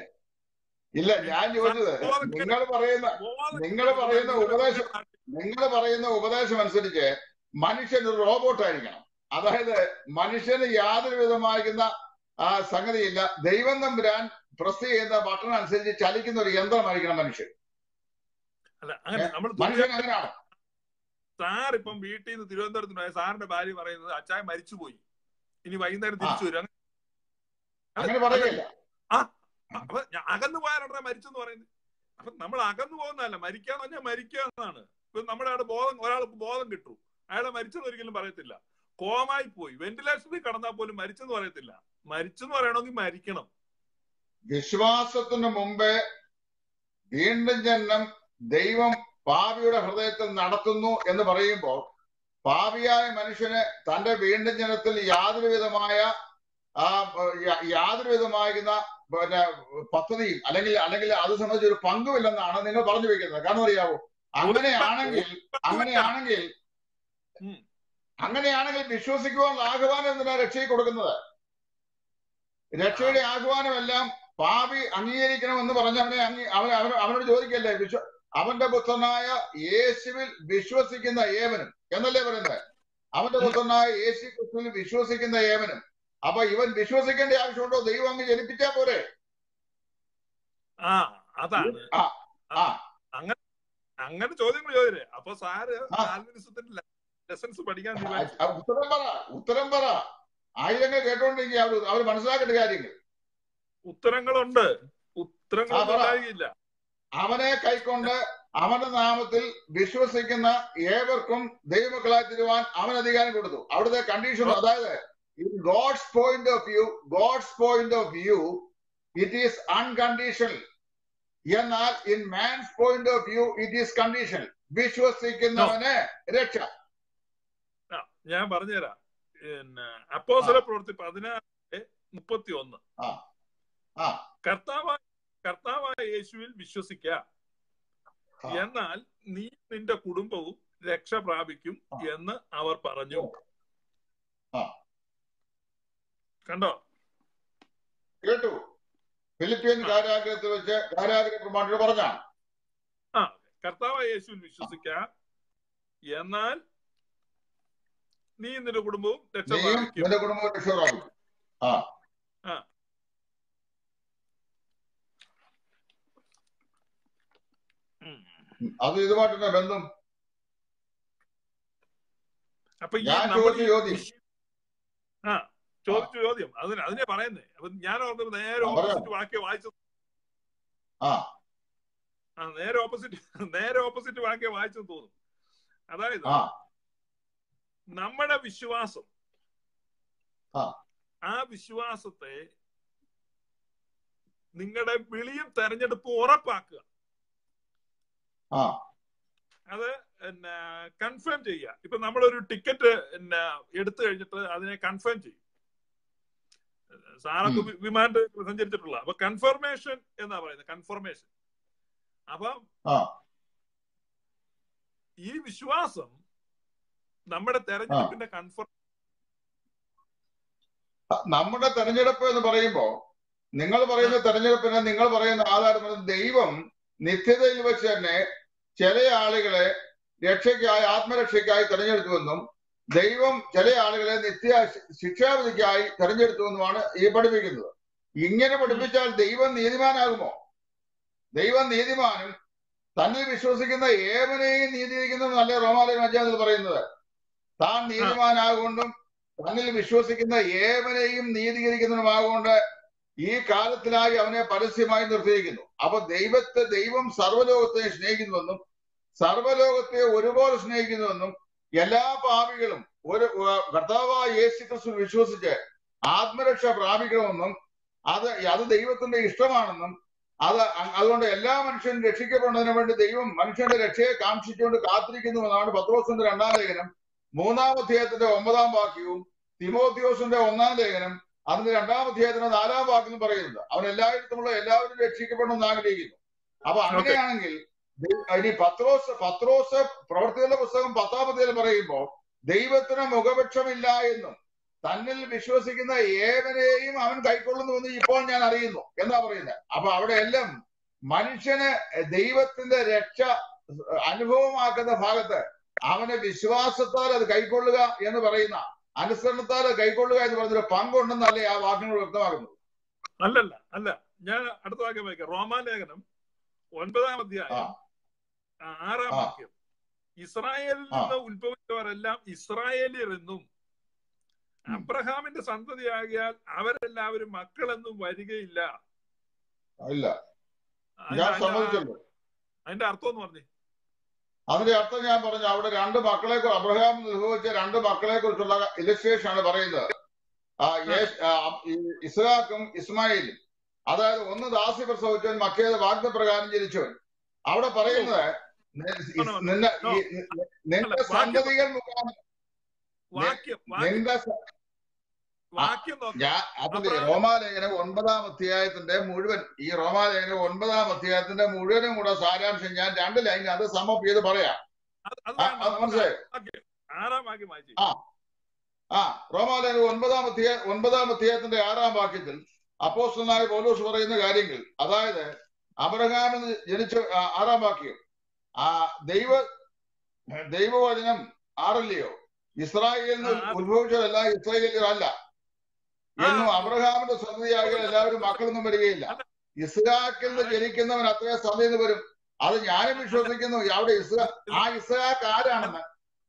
ഇല്ല ഞാൻ ചോദിച്ചത് നിങ്ങൾ പറയുന്ന നിങ്ങൾ പറയുന്ന ഉപദേശം നിങ്ങൾ പറയുന്ന ഉപദേശം അനുസരിച്ച് മനുഷ്യൻ ഒരു റോബോട്ട് ആയിരിക്കണം അതായത് മനുഷ്യന് യാതൊരു വിധമായിരിക്കുന്ന ആ സംഗതിയില്ല ദൈവം തമ്പുരാൻ പ്രസ് ചെയ്യുന്ന ബട്ടൺ അനുസരിച്ച് ചലിക്കുന്ന ഒരു യന്ത്രമായിരിക്കണം മനുഷ്യൻ മനുഷ്യൻ അങ്ങനെയാണ് സാർ ഇപ്പം വീട്ടിൽ നിന്ന് തിരുവനന്തപുരത്തിന് പോയ സാറിന്റെ ഭാര്യ പറയുന്നത് അച്ചായ മരിച്ചുപോയി ഇനി വൈകുന്നേരം തിരിച്ചു വരും അങ്ങനെ പറയില്ല ആ അപ്പൊ അകന്നു പോയാലുടനെ മരിച്ചെന്ന് പറയുന്നത് അപ്പൊ നമ്മൾ അകന്നു പോകുന്നതല്ല മരിക്കാന്ന് പറഞ്ഞാൽ മരിക്കുക എന്നാണ് ഇപ്പൊ നമ്മുടെ അവിടെ ബോധം ഒരാൾ ബോധം കിട്ടും അയാളെ മരിച്ചെന്ന് ഒരിക്കലും പറയത്തില്ല കോമായി പോയി വെന്റിലേഷനിൽ കടന്നാൽ പോലും മരിച്ചെന്ന് പറയത്തില്ല മരിച്ചെന്ന് പറയണമെങ്കിൽ മരിക്കണം വിശ്വാസത്തിന് മുമ്പേ വീണ്ടും ജന്മം ദൈവം പാപിയുടെ ഹൃദയത്തിൽ നടത്തുന്നു എന്ന് പറയുമ്പോൾ പാപിയായ മനുഷ്യന് തന്റെ വീണ്ടും ജനത്തിൽ യാതൊരു വിധമായ ആ യാതൊരു വിധമായിരുന്ന പിന്നെ പദ്ധതിയും അല്ലെങ്കിൽ അല്ലെങ്കിൽ അത് സംബന്ധിച്ച് ഒരു പങ്കുമില്ലെന്നാണ് നിങ്ങൾ പറഞ്ഞു വെക്കുന്നത് കാരണം അറിയാവോ അങ്ങനെയാണെങ്കിൽ അങ്ങനെയാണെങ്കിൽ അങ്ങനെയാണെങ്കിൽ വിശ്വസിക്കുവാനുള്ള ആഹ്വാനം എന്തിനാ രക്ഷയെ കൊടുക്കുന്നത് രക്ഷയുടെ ആഹ്വാനമെല്ലാം പാപി അംഗീകരിക്കണമെന്ന് പറഞ്ഞ് അവനെ അവൻ അവൻ അവനോട് ചോദിക്കല്ലേ വിശ്വ അവന്റെ പുത്രനായ യേശുവിൽ വിശ്വസിക്കുന്ന ഏവനും എന്നല്ലേ പറയുന്നത് അവന്റെ പുത്രനായ യേശു ക്രിസ്തുവിൽ വിശ്വസിക്കുന്ന ഏവനും അപ്പൊ ഇവൻ വിശ്വസിക്കേണ്ട ആവശ്യമുണ്ടോ ദൈവം അങ്ങ് ജനിപ്പിച്ചാ പോരെ ആ അതാണ് അങ്ങനെ അങ്ങനെ ചോദ്യങ്ങൾ ചോദിച്ചേ അപ്പൊ സാറ് കാൽവിനിസത്തിന്റെ ലെസൺസ് പഠിക്കാൻ ഉത്തരം പറ ഉത്തരം പറ ആയിരങ്ങൾ കേട്ടോണ്ടെങ്കിൽ അവർ അവർ മനസ്സിലാക്കേണ്ട കാര്യങ്ങൾ ഉത്തരങ്ങളുണ്ട് ഉത്തരങ്ങൾ ഉണ്ടാകില്ല അവനെ കൈക്കൊണ്ട് അവന്റെ നാമത്തിൽ വിശ്വസിക്കുന്ന ഏവർക്കും ദൈവമക്കളായി തരുവാൻ അവൻ അധികാരം കൊടുത്തു അവിടുത്തെ കണ്ടീഷൻ അതായത് in God's point of view God's point of view it is unconditional എന്നാൽ in man's point of view it is conditional വിശ്വസിക്കുന്നവന് രക്ഷ ഞാൻ പറഞ്ഞുതരാം പിന്നെ അപ്പോസല പ്രവൃത്തി പതിനാറ് മുപ്പത്തി ഒന്ന് കർത്താവായ കർത്താവായ യേശുവിൽ വിശ്വസിക്ക എന്നാൽ നീ നിന്റെ കുടുംബവും രക്ഷ പ്രാപിക്കും എന്ന് അവർ പറഞ്ഞു കണ്ടോ കേട്ടു ഫിലിപ്പീൻ കാരാഗ്രഹത്തിൽ വെച്ച് കാരാഗ്രഹ പ്രമാണികൾ പറഞ്ഞാണ് ആ കർത്താവായ യേശുവിൽ വിശ്വസിക്ക എന്നാൽ നീ നിന്റെ കുടുംബവും രക്ഷ പ്രാപിക്കും നിന്റെ കുടുംബവും രക്ഷ പ്രാപിക്കും ആ ആ അത് ഇതുമായിട്ടെന്നെ ബന്ധം അപ്പൊ ഞാൻ ചോദിച്ച ചോദ്യം ആ ചോദിച്ച ചോദ്യം അതിന് അതിനെ പറയുന്നേ അപ്പൊ ഞാൻ ഓർക്കുന്നത് നേരെ ഓപ്പോസിറ്റ് വാക്യം വായിച്ചു ആ ആ നേരെ ഓപ്പോസിറ്റ് നേരെ ഓപ്പോസിറ്റ് വാക്യം വായിച്ചു തോന്നും അതായത് നമ്മുടെ വിശ്വാസം ആ വിശ്വാസത്തെ നിങ്ങളുടെ വിളിയും തെരഞ്ഞെടുപ്പും ഉറപ്പാക്കുക ആ അത് പിന്നെ കൺഫേം ചെയ്യുക ഇപ്പൊ നമ്മളൊരു ടിക്കറ്റ് പിന്നെ എടുത്തു കഴിഞ്ഞിട്ട് അതിനെ കൺഫേം ചെയ്യും സാറൊക്കെ ഉം. വി- വിമാനത്തിൽ സഞ്ചരിച്ചിട്ടുള്ള അപ്പൊ കൺഫർമേഷൻ എന്നാ പറയുന്നത് കൺഫർമേഷൻ അപ്പൊ ആ ഈ വിശ്വാസം നമ്മുടെ തെരഞ്ഞെടുപ്പിന്റെ കൺഫർം നമ്മുടെ തെരഞ്ഞെടുപ്പ് എന്ന് പറയുമ്പോ നിങ്ങൾ പറയുന്ന തെരഞ്ഞെടുപ്പിന് നിങ്ങൾ പറയുന്ന ആധാരം എന്ന് ദൈവം നിത്യതയിൽ വെച്ച് തന്നെ ചില ആളുകളെ രക്ഷയ്ക്കായി ആത്മരക്ഷയ്ക്കായി തെരഞ്ഞെടുത്തുവെന്നും ദൈവം ചില ആളുകളെ നിത്യ ശിക്ഷാവിധിക്കായി തെരഞ്ഞെടുത്തുവെന്നുമാണ് ഈ പഠിപ്പിക്കുന്നത് ഇങ്ങനെ പഠിപ്പിച്ചാൽ ദൈവം നീതിമാനാകുമോ ദൈവം നീതിമാനും തന്നിൽ വിശ്വസിക്കുന്ന ഏവനെയും നീതിയിരിക്കുന്നു റോമാലയം അഞ്ചാമത് പറയുന്നത് താൻ നീതിമാനാകൊണ്ടും തന്നിൽ വിശ്വസിക്കുന്ന ഏവനെയും നീതീകരിക്കുന്നതുമാകൊണ്ട് ഈ കാലത്തിലായി അവനെ പരസ്യമായി നിർത്തിയിരിക്കുന്നു അപ്പൊ ദൈവത്തെ ദൈവം സർവ്വലോകത്തെ സ്നേഹിക്കുന്നുവെന്നും സർവ്വലോകത്തെ ഒരുപോലെ സ്നേഹിക്കുന്നുവെന്നും എല്ലാ പാപികളും ഒരു ഉ- കർത്താവായ യേശു ക്രിസ്തു വിശ്വസിച്ച് ആത്മരക്ഷ പ്രാപിക്കണമെന്നും അത് അത് ദൈവത്തിന്റെ ഇഷ്ടമാണെന്നും അത് അ- അതുകൊണ്ട് എല്ലാ മനുഷ്യനും രക്ഷിക്കപ്പെടുന്നതിന് വേണ്ടി ദൈവം മനുഷ്യന്റെ രക്ഷയെ കാക്ഷിച്ചുകൊണ്ട് കാത്തിരിക്കുന്നുവെന്നാണ് പത്രോസിന്റെ രണ്ടാം ലേഖനം മൂന്നാം അധ്യായത്തിന്റെ ഒമ്പതാം വാക്യവും തിമോത്യോസിന്റെ ഒന്നാം ലേഖനം അതിന്റെ രണ്ടാം അധ്യായത്തിന്റെ നാലാം വാക്യം പറയുന്നത് അവൻ എല്ലായിടത്തുമുള്ള എല്ലാവരും രക്ഷിക്കപ്പെടണമെന്ന് ആഗ്രഹിക്കുന്നു അപ്പൊ അങ്ങനെയാണെങ്കിൽ ദൈ- ഇനി പത്രോസ് പത്രോസ് പ്രവർത്തികളുടെ പുസ്തകം പത്താം അധ്യായം പറയുമ്പോൾ ദൈവത്തിന് മുഖപക്ഷമില്ല എന്നും തന്നിൽ വിശ്വസിക്കുന്ന ഏവനെയും അവൻ കൈക്കൊള്ളുന്നുവെന്ന് ഇപ്പോൾ ഞാൻ അറിയുന്നു എന്നാ പറയുന്നത് അപ്പൊ അവിടെ എല്ലാം മനുഷ്യന് ദൈവത്തിന്റെ രക്ഷ അനുഭവമാക്കുന്ന ഭാഗത്ത് അവന് വിശ്വാസത്താൽ അത് കൈക്കൊള്ളുക എന്ന് പറയുന്ന അനുസരണത്താൽ അത് കൈക്കൊള്ളുക എന്ന് പറയുന്നൊരു പങ്കുണ്ടെന്നല്ലേ ആ വാക്യങ്ങൾ വ്യക്തമാകുന്നത് അല്ലല്ല അല്ല ഞാൻ അടുത്ത വാക്യം വായിക്കാം റോമാലേഖനം ഒൻപതാം അധ്യായം ആ, ആറാം ആ. വാക്യം ഇസ്രായേലിൽ നിന്ന് ഉത്ഭവിച്ചവരെല്ലാം ഇസ്രായേലിയർ എന്നും ഉം. അബ്രഹാമിന്റെ സന്തതിയാകിയാൽ അവരെല്ലാവരും മക്കളെന്നും വരികയില്ല ഇല്ല അതിന്റെ- ഞാൻ അതിന്റെ- സമ്മതിച്ചല്ലോ അതിന്റെ അർത്ഥം എന്ന് പറഞ്ഞേ അതിന്റെ അർത്ഥം ഞാൻ പറഞ്ഞു അവിടെ രണ്ട് മക്കളെ കു- അബ്രഹാം നിർവഹിച്ച രണ്ട് മക്കളെ കുറിച്ചുള്ള ഇലസ്ട്രേഷൻ ആണ് പറയുന്നത് ആ യേശ്- ആ, ഈ ഇസ്ഹാക്കും ഇസ്മായിലും അതായത് ഒന്ന് ദാസി പ്രസവിച്ചവൻ മറ്റേത് വാഗ്ദപ്രകാരം ജനിച്ചവൻ അവിടെ പറയുന്നത് നി- No, no, no. നിന്റെ No. ഈ- നി- നിന്റെ അല്ല, വാക്യം- സന്തതികൾ മുഖാന്തരം വാക്യം വാക്യം നിന്റെ സ- വാക്യം നോക്കാം ഞാൻ അപ്പൊ അബ്രഹാം- റോമാലേഖനം ഒൻപതാം അധ്യായത്തിന്റെ മുഴുവൻ ഈ റോമാലേഖനം ഒൻപതാം അധ്യായത്തിന്റെ മുഴുവനും കൂടെ സാരാംശം ഞാൻ രണ്ട് ലൈൻ അത് സമപ്പ് ചെയ്ത് പറയാം അത് അത് ആ, വേണ്ട. അത് മനസ്സിലായോ വാക്യം. ആറാം വാക്യം വായിച്ചു ആ. ആ റോമാലേഖനം ഒൻപതാം അധ്യായ ഒൻപതാം അധ്യായത്തിന്റെ ആറാം വാക്യത്തിൽ അപ്പോസ്റ്റലായ പൗലോസ് പറയുന്ന കാര്യങ്ങൾ അതായത് അബ്രഹാമിന് ജനിച്ച ആ, ആറാം വാക്യം ആ ദൈവ ദൈവവചനം ആറല്ലയോ ഇസ്രായേലിൽ നിന്ന് ആ, ആ. ഉത്ഭവിച്ചതെല്ലാം ഇസ്രായേലിയരല്ല എന്നും അബ്രഹാമിന്റെ സന്തതിയാകിയ എല്ലാവരും മക്കളൊന്നും വരികയില്ല ഇസ്ഹാക്കിൽ നിന്ന് ജനിക്കുന്നവൻ അത്രയും സന്തതിയിൽ നിന്ന് വരും അത് ഞാനും വിശ്വസിക്കുന്നു അവിടെ ഇസ്ഹാ ആ ഇസ്ഹാക്ക് ആരാണെന്ന്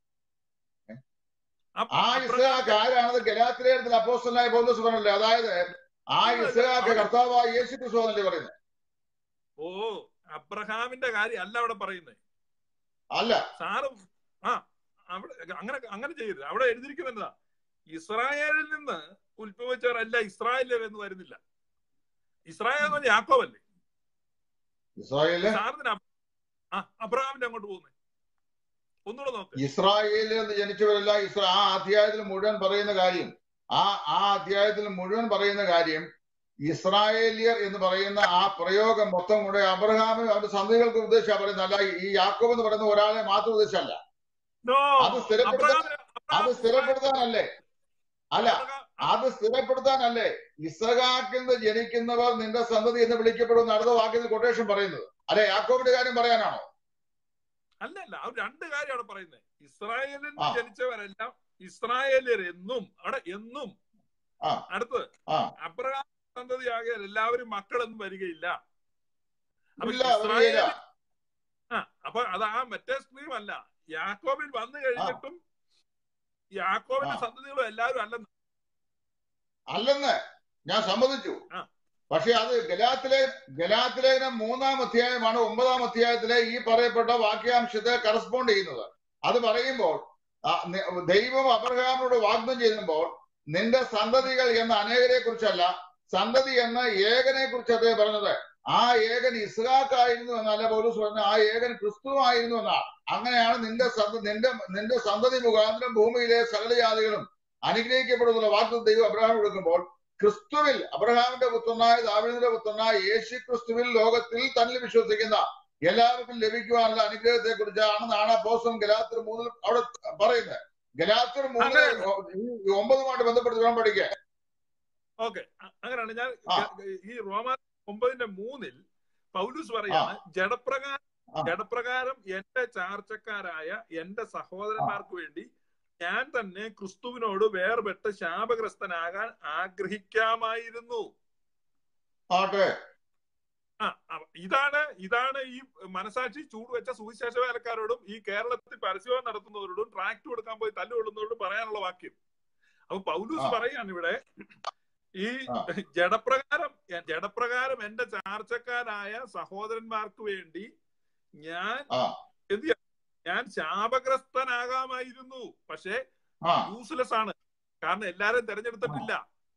അപ്പ- ആ ഇസ്ഹാക്ക് ആരാണെന്ന് ഗലാത്തിലേഖനത്തിൽ അപ്പോസ്റ്റലായ പൗലോസ് പറഞ്ഞല്ലേ അതായത് ആ ഇസ്ഹാക്ക് കർത്താവായ യേശു ക്രിസ്തു എന്നല്ലേ പറയുന്നത് ഓ അബ്രഹാമിന്റെ കാര്യം അല്ല അവിടെ പറയുന്നത് അല്ല സാറ് ആ അവിടെ അങ്ങനെ അങ്ങനെ ചെയ്യരുത് അവിടെ എഴുതിയിരിക്കുന്നത് എന്താ ഇസ്രായേലിൽ നിന്ന് ഉത്ഭവിച്ചവരല്ല ഇസ്രായേലിയർ എന്ന് വരുന്നില്ല ഇസ്രായേൽ എന്ന് പറഞ്ഞാൽ യാക്കോവല്ലേ ഇസ്രായേല് സാറിന് ആ അബ്രഹാമിന്റെ അങ്ങോട്ട് പോകുന്നത് ഒന്നുകൂടെ നോക്ക് ഇസ്രായേലിൽ നിന്ന് ജനിച്ചവരെല്ലാം ഇസ്രാ ആ അധ്യായത്തിൽ മുഴുവൻ പറയുന്ന കാര്യം ആ ആ അധ്യായത്തിൽ മുഴുവൻ പറയുന്ന കാര്യം ഇസ്രായേലിയർ എന്ന് പറയുന്ന ആ പ്രയോഗം മൊത്തം കൂടെ അബ്രഹാമിനും അവന്റെ സന്ധികൾക്ക് ഉദ്ദേശിച്ചാ പറയുന്നത് അല്ല ഈ യാക്കോബ് എന്ന് പറയുന്ന ഒരാളെ മാത്രം ഉദ്ദേശമല്ല നോ അത് സ്ഥിരപ്പെടുത്താൻ അബ്രഹാമിന് അത് സ്ഥിരപ്പെടുത്താനല്ലേ അല്ല അബ്രഹാം- അത് സ്ഥിരപ്പെടുത്താനല്ലേ ഇസഹാക്കിൽ നിന്ന് ജനിക്കുന്നവർ നിന്റെ സന്തതി എന്ന് വിളിക്കപ്പെടുന്ന അടുത്ത വാക്യത്തിൽ കൊട്ടേഷൻ പറയുന്നത് അല്ലെ യാക്കോബിന്റെ കാര്യം പറയാനാണോ അല്ല അല്ല അവർ രണ്ട് കാര്യം അവിടെ പറയുന്നത് ഇസ്രായേലിൽ ആ. ജനിച്ചവരെല്ലാം ഇസ്രായേലിയർ എന്നും അവിടെ എന്നും ആ. അടുത്ത് ആ. അബ്രഹാം സന്തതിയാകിയാൽ എല്ലാവരും മക്കളൊന്നും വരികയില്ല അപ്പൊ ഇല്ല ഇസ്രായേലിൽ വരികയില്ല ആ അപ്പൊ അത് ആ മറ്റേ സ്ട്രീം അല്ല യാക്കോബിൽ വന്നു കഴിഞ്ഞിട്ടും യാക്കോബിന്റെ ആ. സന്തതികളും എല്ലാവരും അല്ലെന്ന് അല്ലെന്ന് ഞാൻ സമ്മതിച്ചു ആ. പക്ഷെ അത് ഗലാത്തിലെ ഗലാത്തിലേഖനം മൂന്നാം അധ്യായമാണ് ഒമ്പതാം അധ്യായത്തിലെ ഈ പറയപ്പെട്ട വാക്യാംശത്തെ കറസ്പോണ്ട് ചെയ്യുന്നത് അത് പറയുമ്പോൾ ആ, നി- ദൈവം അബ്രഹാമിനോട് വാഗ്ദം ചെയ്യുമ്പോൾ നിന്റെ സന്തതികൾ എന്ന അനേകരെ കുറിച്ചല്ല സന്തതി എന്ന ഏകനെ കുറിച്ച് അദ്ദേഹം പറഞ്ഞത് ആ ഏകൻ ഇസ്ഹാക്കായിരുന്നു എന്നല്ല പൗലൂസ് പറഞ്ഞ ആ ഏകൻ ക്രിസ്തു ആയിരുന്നു എന്നാണ് അങ്ങനെയാണ് നിന്റെ സന്ത നിന്റെ നിന്റെ സന്തതി മുഖാന്തരം ഭൂമിയിലെ സകല ജാതികളും അനുഗ്രഹിക്കപ്പെടുന്നുള്ള വാർത്ത ദൈവം അബ്രഹാം കൊടുക്കുമ്പോൾ ക്രിസ്തുവിൽ അബ്രഹാമിന്റെ പുത്രനായ ദാവിദിന്റെ പുത്രനായ യേശു ക്രിസ്തുവിൽ ലോകത്തിൽ തന്നിൽ വിശ്വസിക്കുന്ന എല്ലാവർക്കും ലഭിക്കുവാനുള്ള അനുഗ്രഹത്തെ കുറിച്ചാണ് പോസ്റ്റം ഗലാത്തർ മൂന്നിൽ അവിടെ പറയുന്നത് ഗലാത്തർ മൂന്നിൽ ഈ ഒമ്പതുമായിട്ട് ബന്ധപ്പെട്ട് വേണം പഠിക്കാൻ ഓക്കെ അങ്ങനെയാണ് ഞാൻ ആ. ഈ റോമാ ഒമ്പതിന്റെ മൂന്നിൽ പൗലൂസ് പറയാണ് ജഡപ്രകാരം ആ. ജഡപ്രകാരം എന്റെ ചാർച്ചക്കാരായ എന്റെ സഹോദരന്മാർക്ക് വേണ്ടി ഞാൻ തന്നെ ക്രിസ്തുവിനോട് വേർപെട്ട് ശാപഗ്രസ്തനാകാൻ ആഗ്രഹിക്കാമായിരുന്നു ആട്ടെ ആ അ- ഇതാണ് ഇതാണ് ഈ മനസാക്ഷി ചൂടുവെച്ച സുവിശേഷ വേലക്കാരോടും ഈ കേരളത്തിൽ പരസ്യം നടത്തുന്നവരോടും ട്രാക്ട് കൊടുക്കാൻ പോയി തല്ലുകൊള്ളുന്നവരോടും പറയാനുള്ള വാക്യം അപ്പൊ പൗലൂസ് ആ. പറയാണ് ഇവിടെ ഈ ആ. ജഡപ്രകാരം ജഡപ്രകാരം എന്റെ ചാർച്ചക്കാരായ സഹോദരന്മാർക്ക് വേണ്ടി ഞാൻ ആ എന്ത് ചെയ്യാം? ഞാൻ ശാപഗ്രസ്തനാകാമായിരുന്നു പക്ഷേ ആ യൂസ്ലെസ് ആണ് കാരണം എല്ലാരും തെരഞ്ഞെടുത്തിട്ടില്ല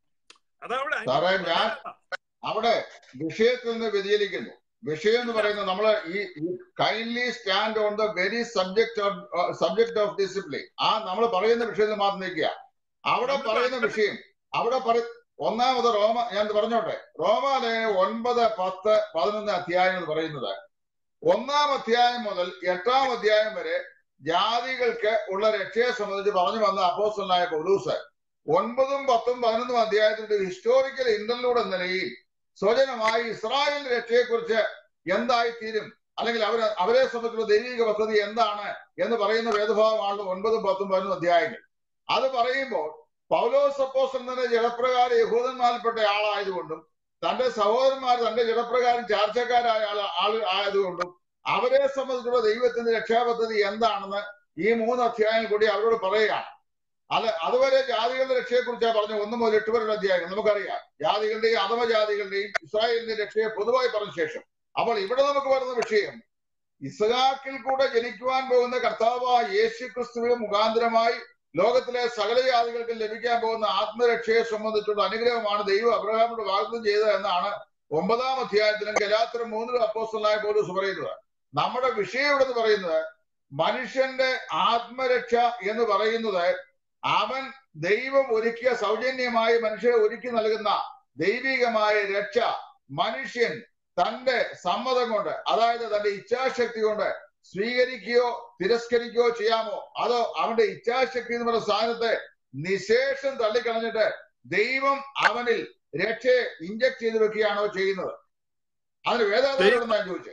അതവിടെ സാറേ, ഞാൻ- അവിടെ വിഷയത്തിൽ നിന്ന് വ്യതിചലിക്കുന്നു വിഷയം എന്ന് പറയുന്നത് നമ്മൾ ഈ kindly stand on the very subject of subject of discipline ആ നമ്മൾ പറയുന്ന വിഷയത്തിൽ മാത്രം നിൽക്കുക അവിടെ നമ്മൾ പറയുന്ന പറഞ്ഞ- വിഷയം അവിടെ പറ ഒന്നാമത് റോമ ഞാൻ പറഞ്ഞോട്ടെ റോമാലയം ഒൻപത് പത്ത് പതിനൊന്ന് അധ്യായങ്ങൾ പറയുന്നത് ഒന്നാം അധ്യായം മുതൽ എട്ടാം അധ്യായം വരെ ജാതികൾക്ക് ഉള്ള രക്ഷയെ സംബന്ധിച്ച് പറഞ്ഞു വന്ന അപ്പോസ്റ്റലായ പൗലൂസ് ഒൻപതും പത്തും പതിനൊന്നും അധ്യായത്തിന്റെ ഹിസ്റ്റോറിക്കൽ ഇന്റർലൂഡ് എന്ന നിലയിൽ സ്വജനമായി ഇസ്രായേൽ രക്ഷയെക്കുറിച്ച് എന്തായി തീരും അല്ലെങ്കിൽ അവർ അവരെ സംബന്ധിച്ചുള്ള ദൈവിക പദ്ധതി എന്താണ് എന്ന് പറയുന്ന വേദഭാവമാണ് ഒൻപതും പത്തും പതിനൊന്നും അധ്യായങ്ങൾ അത് പറയുമ്പോൾ പൗലോസ് അപ്പോസ്റ്റൽ തന്നെ ജലപ്രകാരം യഹൂദന്മാരിൽപ്പെട്ട ആളായതുകൊണ്ടും തന്റെ സഹോദരന്മാർ തന്റെ ജലപ്രകാരം ചാർച്ചക്കാരായ ആൾ ആൾ ആയതുകൊണ്ടും അവരെ സംബന്ധിച്ചുള്ള ദൈവത്തിന്റെ രക്ഷാപദ്ധതി എന്താണെന്ന് ഈ മൂന്ന് അധ്യായം കൂടി അവരോട് പറയുകയാണ് അത് അതുവരെ ജാതികളുടെ രക്ഷയെ കുറിച്ചാണ് പറഞ്ഞ ഒന്ന് മുതൽ എട്ട് വരെയുള്ള അധ്യായങ്ങൾ നമുക്കറിയാം ജാതികളുടെയും അധമജാതികളുടെയും ഇസ്രായേലിന്റെ രക്ഷയെ പൊതുവായി പറഞ്ഞ ശേഷം അപ്പോൾ ഇവിടെ നമുക്ക് വരുന്ന വിഷയം ഇസഹാക്കിൽ കൂടെ ജനിക്കുവാൻ പോകുന്ന കർത്താവായ യേശു ക്രിസ്തുവിന് മുഖാന്തരമായി ലോകത്തിലെ സകല ജാതികൾക്കും ലഭിക്കാൻ പോകുന്ന ആത്മരക്ഷയെ സംബന്ധിച്ചുള്ള അനുഗ്രഹമാണ് ദൈവം അബ്രഹാമിനോട് വാഗ്ദം ചെയ്തത് എന്നാണ് ഒമ്പതാം അധ്യായത്തിലും ഗലാത്തരം മൂന്നിലും അപ്പോസ്റ്റലായ പോലീസ് പറയുന്നത് നമ്മുടെ വിഷയം ഇവിടെ എന്ന് പറയുന്നത് മനുഷ്യന്റെ ആത്മരക്ഷ എന്ന് പറയുന്നത് അവൻ ദൈവം ഒരുക്കിയ സൗജന്യമായി മനുഷ്യരെ ഒരുക്കി നൽകുന്ന ദൈവികമായ രക്ഷ മനുഷ്യൻ തന്റെ സമ്മതം കൊണ്ട് അതായത് തന്റെ ഇച്ഛാശക്തി കൊണ്ട് സ്വീകരിക്കുകയോ തിരസ്കരിക്കുകയോ ചെയ്യാമോ അതോ അവന്റെ ഇച്ഛാശക്തി എന്ന് പറയുന്ന സാധനത്തെ നിശേഷം തള്ളിക്കളഞ്ഞിട്ട് ദൈവം അവനിൽ രക്ഷയെ ഇഞ്ചക്ട് ചെയ്ത് വെക്കുകയാണോ ചെയ്യുന്നത് അതിന് വേദാന്തോട് ഞാൻ ചോദിച്ചത്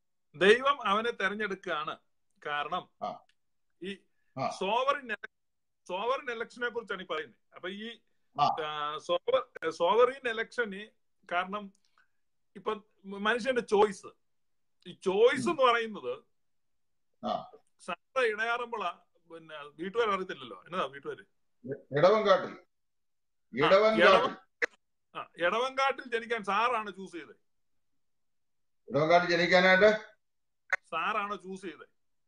ദൈവം അവനെ തെരഞ്ഞെടുക്കുകയാണ് കാരണം ആ. ഈ ആ. സോവറിൻ സോവറിൻ ഇലക്ഷനെ കുറിച്ചാണ് ഈ പറയുന്നത് അപ്പൊ ഈ ആ. സോവർ സോവറിൻ ഇലക്ഷന് കാരണം ഇപ്പൊ മനുഷ്യന്റെ ചോയ്സ് ഈ ചോയ്സ് എന്ന് പറയുന്നത് ആ. സാറ ഇടയാറുമ്പോള പിന്നെ വീട്ടുകാർ അറിയത്തില്ലല്ലോ എന്നതാ വീട്ടുകാര് ഇടവൻകാട്ടിൽ ഇടവൻകാട്ടിൽ ആ ഇടവങ്കാട്ടിൽ ജനിക്കാൻ സാറാണ് ചൂസ് ചെയ്തത് ഇടവൻകാട്ടിൽ ജനിക്കാനായിട്ട് സാറാണ് ചൂസ് ചെയ്തത്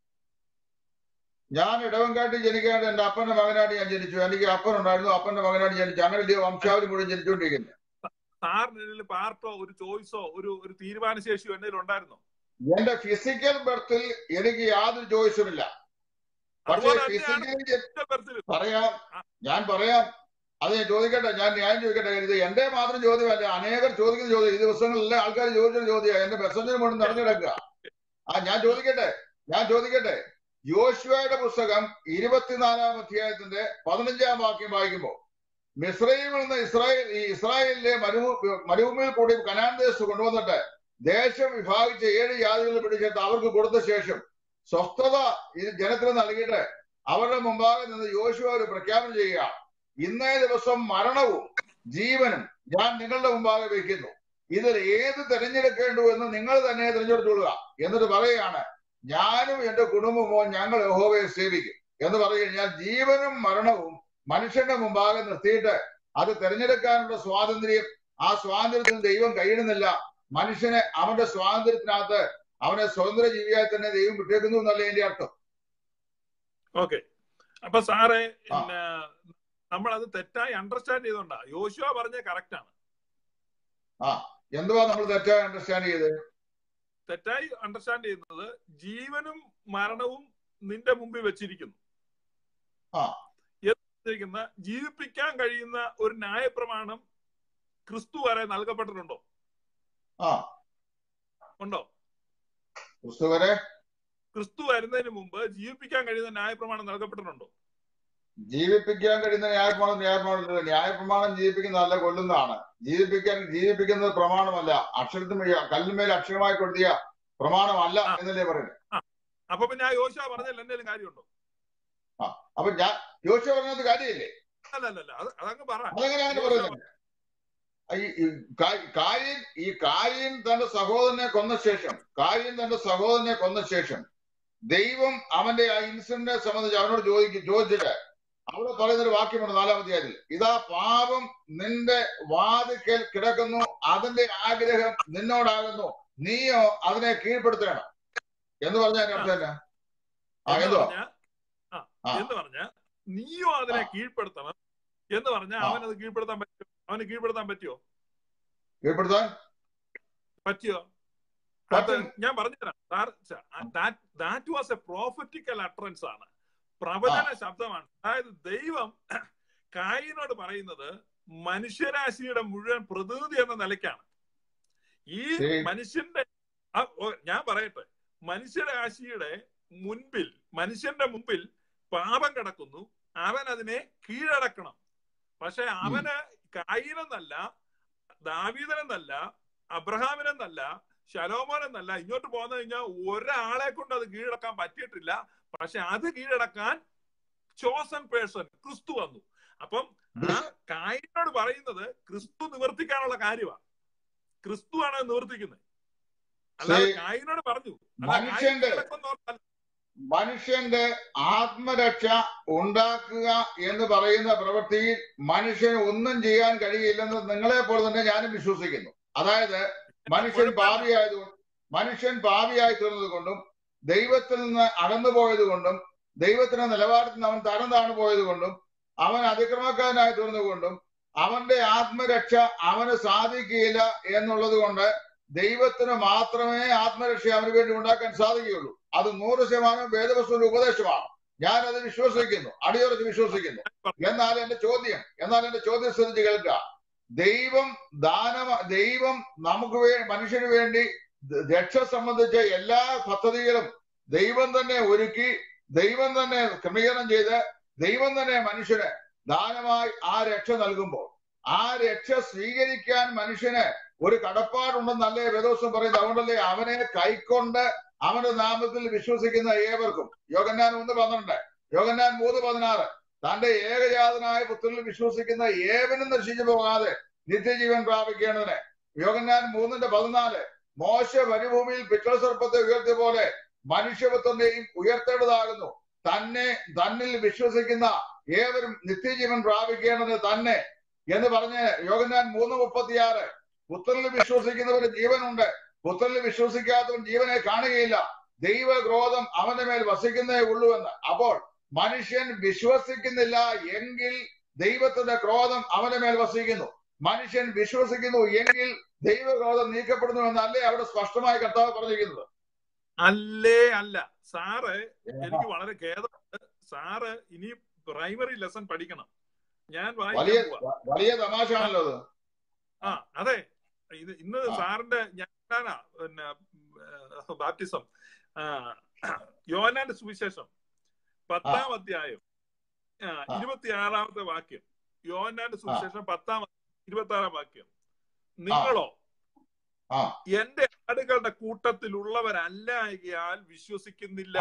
ഞാൻ ഇടവൻകാട്ടിൽ ജനിക്കാണ്ട് എന്റെ അപ്പന്റെ മകനായിട്ട് ഞാൻ ജനിച്ചു എനിക്ക് അപ്പനുണ്ടായിരുന്നു അപ്പന്റെ മകനായിട്ട് ജനിച്ചു അങ്ങനെ വലിയ വംശാവലി മുഴുവൻ ജനിച്ചുകൊണ്ടിരിക്കുന്നത് സാറിന് പാർട്ടോ ഒരു ചോയ്സോ ഒരു ഒരു തീരുമാനശേഷിയോ എന്തെങ്കിലും ഉണ്ടായിരുന്നോ എന്റെ ഫിസിക്കൽ ബർത്തിൽ എനിക്ക് യാതൊരു ചോയ്സും ഇല്ല പക്ഷേ അതുപോലെ തന്നെയാണ് ഫിസിക്കലി ഫിസിക്കൽ ബർത്തിൽ പറയാം ഞാൻ പറയാം അത് ഞാൻ ചോദിക്കട്ടെ ഞാൻ ന്യായം ചോദിക്കട്ടെ ഇത് എന്റെ മാത്രം ചോദ്യമല്ല അനേകർ ചോദിക്കുന്ന ചോദ്യം ഈ ദിവസങ്ങളിലെ ആൾക്കാർ ചോദിച്ചൊരു ചോദ്യം എന്റെ മെസ്സഞ്ചർ മുഴുവൻ നിറഞ്ഞു കിടക്കുക ആ ഞാൻ ചോദിക്കട്ടെ ഞാൻ ചോദിക്കട്ടെ യോശുവയുടെ പുസ്തകം ഇരുപത്തിനാലാം അധ്യായത്തിന്റെ പതിനഞ്ചാം വാക്യം വായിക്കുമ്പോൾ മിസ്രൈമിൽ നിന്ന് ഇസ്രായേൽ ഈ ഇസ്രായേലിലെ മരുഭൂ മരുഭൂമിയിൽ കൂടി കനാൻ ദേശത്ത് കൊണ്ടുവന്നിട്ട് ദേശം വിഭാഗിച്ച ഏഴ് ജാതികൾ പിടിച്ചിട്ട് അവർക്ക് കൊടുത്ത ശേഷം സ്വസ്ഥത ഈ ജനത്തിന് നൽകിയിട്ട് അവരുടെ മുമ്പാകെ നിന്ന് യോശുവ ഒരു പ്രഖ്യാപനം ചെയ്യുക ഇന്നേ ദിവസം മരണവും ജീവനും ഞാൻ നിങ്ങളുടെ മുമ്പാകെ വയ്ക്കുന്നു ഇതിൽ ഏത് തിരഞ്ഞെടുക്കേണ്ടു എന്ന് നിങ്ങൾ തന്നെ തിരഞ്ഞെടുത്തുകൊള്ളുക എന്നിട്ട് പറയുകയാണ് ഞാനും എന്റെ കുടുംബമോ ഞങ്ങൾ യഹോവയെ സേവിക്കും എന്ന് പറഞ്ഞു ജീവനും മരണവും മനുഷ്യന്റെ മുമ്പാകെ നിർത്തിയിട്ട് അത് തിരഞ്ഞെടുക്കാനുള്ള സ്വാതന്ത്ര്യം ആ സ്വാതന്ത്ര്യത്തിന് ദൈവം കഴിയുന്നില്ല മനുഷ്യനെ അവന്റെ സ്വാതന്ത്ര്യത്തിനകത്ത് അവനെ സ്വതന്ത്ര ജീവിയായി തന്നെ ദൈവം വിട്ടേക്കുന്നു എന്നല്ല എന്റെ അർത്ഥം ഓക്കെ അപ്പൊ സാറേ ആ. പിന്നെ നമ്മൾ അത് തെറ്റായി അണ്ടർസ്റ്റാൻഡ് ചെയ്തോണ്ടാ യോശുവ പറഞ്ഞ കറക്റ്റ് ആണ് ആ എന്തുവാ നമ്മൾ തെറ്റായി അണ്ടർസ്റ്റാൻഡ് ചെയ്തത് തെറ്റായി അണ്ടർസ്റ്റാൻഡ് ചെയ്യുന്നത് ജീവനും മരണവും നിന്റെ മുമ്പിൽ വെച്ചിരിക്കുന്നു ആ. വെച്ചിരിക്കുന്ന ജീവിപ്പിക്കാൻ കഴിയുന്ന ഒരു ന്യായപ്രമാണം ക്രിസ്തു വരെ നൽകപ്പെട്ടിട്ടുണ്ടോ ആ ഉണ്ടോ ക്രിസ്തു വരെ ക്രിസ്തു വരുന്നതിന് മുമ്പ് ജീവിപ്പിക്കാൻ കഴിയുന്ന ന്യായപ്രമാണം നൽകപ്പെട്ടിട്ടുണ്ടോ ജീവിപ്പിക്കാൻ കഴിയുന്ന ന്യായപ്രമാണം ന്യായപ്രമാണം ന്യായപ്രമാണം ജീവിപ്പിക്കുന്നതല്ല കൊല്ലുന്നതാണ് ജീവിപ്പിക്കാൻ ജീവിപ്പിക്കുന്നത് പ്രമാണമല്ല അക്ഷരത്തിന് കല്ലുമേൽ അക്ഷരമായി കൊടുത്തിയ പ്രമാണമല്ല ആ. എന്നല്ലേ പറയുന്നത് അപ്പൊ പിന്നെ ആ യോശ പറഞ്ഞതിൽ എന്തെങ്കിലും കാര്യമുണ്ടോ അപ്പൊ ഞാൻ യോശ പറഞ്ഞത് കാര്യമില്ലേ അല്ല അല്ല അല്ല അത് അതങ്ങ് പറ അതെങ്ങനെ അങ്ങനെ പറയുന്നത് ഈ ഈ കാ- കായൻ ഈ കായൻ തന്റെ സഹോദരനെ കൊന്ന ശേഷം കായൻ തന്റെ സഹോദരനെ കൊന്ന ശേഷം ദൈവം അവന്റെ ആ ഇൻസിഡന്റിനെ സംബന്ധിച്ച് അവനോട് ചോദിക്കും ചോദിച്ചിട്ട് അവിടെ പറയുന്ന ഒരു വാക്യമുണ്ട് നാലാം അധ്യായത്തിൽ ഇതാ പാപം നിന്റെ വാതിക്കൽ കിടക്കുന്നു അതിന്റെ ആഗ്രഹം നിന്നോടാകുന്നു നീയോ അതിനെ കീഴ്പ്പെടുത്തണം എന്ന് പറഞ്ഞാൽ അതിന്റെ അർത്ഥം എന്നാ? ആ എന്ന് എന്തുവാ പറഞ്ഞാ ആ, ആ. എന്ന് പറഞ്ഞ നീയോ അതിനെ ആ. കീഴ്പ്പെടുത്തണം എന്ന് പറഞ്ഞാൽ ആ. അവനത് കീഴ്പ്പെടുത്താൻ പറ്റുമോ അവന് കീഴ്പ്പെടുത്താൻ പറ്റുമോ കീഴ്പ്പെടുത്താൻ പറ്റിയോ അത് പറ്റും. ഞാൻ പറഞ്ഞുതരാം that was a prophetical utterance ആണ് പ്രവചന ശബ്ദമാണ് അതായത് ദൈവം കായിനോട് പറയുന്നത് മനുഷ്യരാശിയുടെ മുഴുവൻ പ്രതിനിധി എന്ന നിലയ്ക്കാണ് ഈ ശരി. മനുഷ്യന്റെ ആ, ഓ, ഞാൻ പറയട്ടെ മനുഷ്യരാശിയുടെ മുൻപിൽ മനുഷ്യന്റെ മുമ്പിൽ പാപം കിടക്കുന്നു അവൻ അതിനെ കീഴടക്കണം പക്ഷെ അവന് കായിനെന്നല്ല ദാവീദനെന്നല്ല അബ്രഹാമിനെന്നല്ല ശലോമോനെന്നല്ല ഇങ്ങോട്ട് പോന്നു കഴിഞ്ഞാൽ ഒരാളെ കൊണ്ട് അത് കീഴടക്കാൻ പറ്റിയിട്ടില്ല പക്ഷെ അത് കീഴടക്കാൻ ചോസൺ പേഴ്സൺ ക്രിസ്തു വന്നു അപ്പം ആ കായിനോട് പറയുന്നത് ക്രിസ്തു നിവർത്തിക്കാനുള്ള കാര്യമാണ് ക്രിസ്തു ആണ് അത് നിവർത്തിക്കുന്നത് അല്ലാതെ ശരി. കായിനോട് പറഞ്ഞു അല്ലാതെ കായിൻ മനുഷ്യന്റെ കീഴടക്കുന്നവരല്ല. മനുഷ്യന്റെ ആത്മരക്ഷ ഉണ്ടാക്കുക എന്ന് പറയുന്ന പ്രവൃത്തിയിൽ മനുഷ്യന് ഒന്നും ചെയ്യാൻ കഴിയില്ലെന്ന് നിങ്ങളെ പോലെ തന്നെ ഞാനും വിശ്വസിക്കുന്നു അതായത് മനുഷ്യൻ പാപിയായതുകൊണ്ട് മനുഷ്യൻ പാപിയായി തീർന്നത് കൊണ്ടും ദൈവത്തിൽ നിന്ന് അകന്നുപോയത് കൊണ്ടും ദൈവത്തിന്റെ നിലവാരത്തിൽ നിന്ന് അവൻ തരം താണു പോയത് കൊണ്ടും അവൻ അതിക്രമക്കാരനായി തീർന്നുകൊണ്ടും അവന്റെ ആത്മരക്ഷ അവന് സാധിക്കുകയില്ല എന്നുള്ളത് കൊണ്ട് ദൈവത്തിന് മാത്രമേ ആത്മരക്ഷ അവന് വേണ്ടി ഉണ്ടാക്കാൻ സാധിക്കുകയുള്ളൂ അത് നൂറ് ശതമാനം വേദവസ്തുവിന്റെ ഉപദേശമാണ് ഞാൻ അത് വിശ്വസിക്കുന്നു അടിയുറച്ച് വിശ്വസിക്കുന്നു എന്നാൽ എന്റെ ചോദ്യം എന്നാൽ എന്റെ ചോദ്യം ശ്രദ്ധിച്ച് കേൾക്കുക ദൈവം ദാനമ ദൈവം നമുക്ക് വേ മനുഷ്യന് വേണ്ടി ദ- രക്ഷ സംബന്ധിച്ച എല്ലാ പദ്ധതികളും ദൈവം തന്നെ ഒരുക്കി ദൈവം തന്നെ ക്രമീകരണം ചെയ്ത് ദൈവം തന്നെ മനുഷ്യന് ദാനമായി ആ രക്ഷ നൽകുമ്പോൾ ആ രക്ഷ സ്വീകരിക്കാൻ മനുഷ്യന് ഒരു കടപ്പാടുണ്ടെന്നല്ലേ വേദോസം പറയുന്നത് അതുകൊണ്ടല്ലേ അവനെ കൈക്കൊണ്ട് അവന്റെ നാമത്തിൽ വിശ്വസിക്കുന്ന ഏവർക്കും യോഗന്നാൻ ഒന്ന് പന്ത്രണ്ട് യോഗന്നാൻ മൂന്ന് പതിനാറ് തന്റെ ഏകജാതനായ പുത്രനിൽ വിശ്വസിക്കുന്ന ഏവനും നശിച്ചു പോകാതെ നിത്യജീവൻ പ്രാപിക്കേണ്ടതിന് യോഗന്നാൻ മൂന്നിന്റെ പതിനാല് മോശ മരുഭൂമിയിൽ പിച്ചള സർപ്പത്തെ ഉയർത്തിയ പോലെ മനുഷ്യപുത്രന്റെയും ഉയർത്തേണ്ടതാകുന്നു തന്നെ തന്നിൽ വിശ്വസിക്കുന്ന ഏവരും നിത്യജീവൻ പ്രാപിക്കേണ്ടത് തന്നെ എന്ന് പറഞ്ഞ് യോഗന്നാൻ മൂന്ന് മുപ്പത്തിയാറ് പുത്രനിൽ വിശ്വസിക്കുന്നവന് ജീവനുണ്ട് പുത്രനിൽ വിശ്വസിക്കാത്തവൻ ജീവനെ കാണുകയില്ല ദൈവക്രോധം അവന്റെ മേൽ വസിക്കുന്നേ ഉള്ളൂ എന്ന് അപ്പോൾ മനുഷ്യൻ വിശ്വസിക്കുന്നില്ല എങ്കിൽ ദൈവത്തിന്റെ ക്രോധം അവന്റെ മേൽ വസിക്കുന്നു മനുഷ്യൻ വിശ്വസിക്കുന്നു എങ്കിൽ ദൈവക്രോധം നീക്കപ്പെടുന്നു എന്നല്ലേ അവിടെ സ്പഷ്ടമായി കർത്താവ് പറഞ്ഞിരിക്കുന്നത് അല്ലേ അല്ല സാറ് എനിക്ക് വളരെ ഖേദമുണ്ട് സാറ് ഇനി പ്രൈമറി ലെസൺ പഠിക്കണം ഞാൻ വലിയ വായിക്കാൻ പോവാ വലിയ തമാശയാണല്ലോ അത് ആ അതെ ഇത് ഇന്ന് ആ. സാറിന്റെ ഞാനാ പിന്നെ ബാപ്റ്റിസം യോനാന്റെ സുവിശേഷം പത്താം അധ്യായം ആ, ആ. ഇരുപത്തിയാറാമത്തെ വാക്യം യോനാന്റെ സുവിശേഷം പത്താം ഇരുപത്തി ആറാം വാക്യം നിങ്ങളോ ആ. എന്റെ ആടുകളുടെ കൂട്ടത്തിലുള്ളവരല്ലായകയാൽ വിശ്വസിക്കുന്നില്ല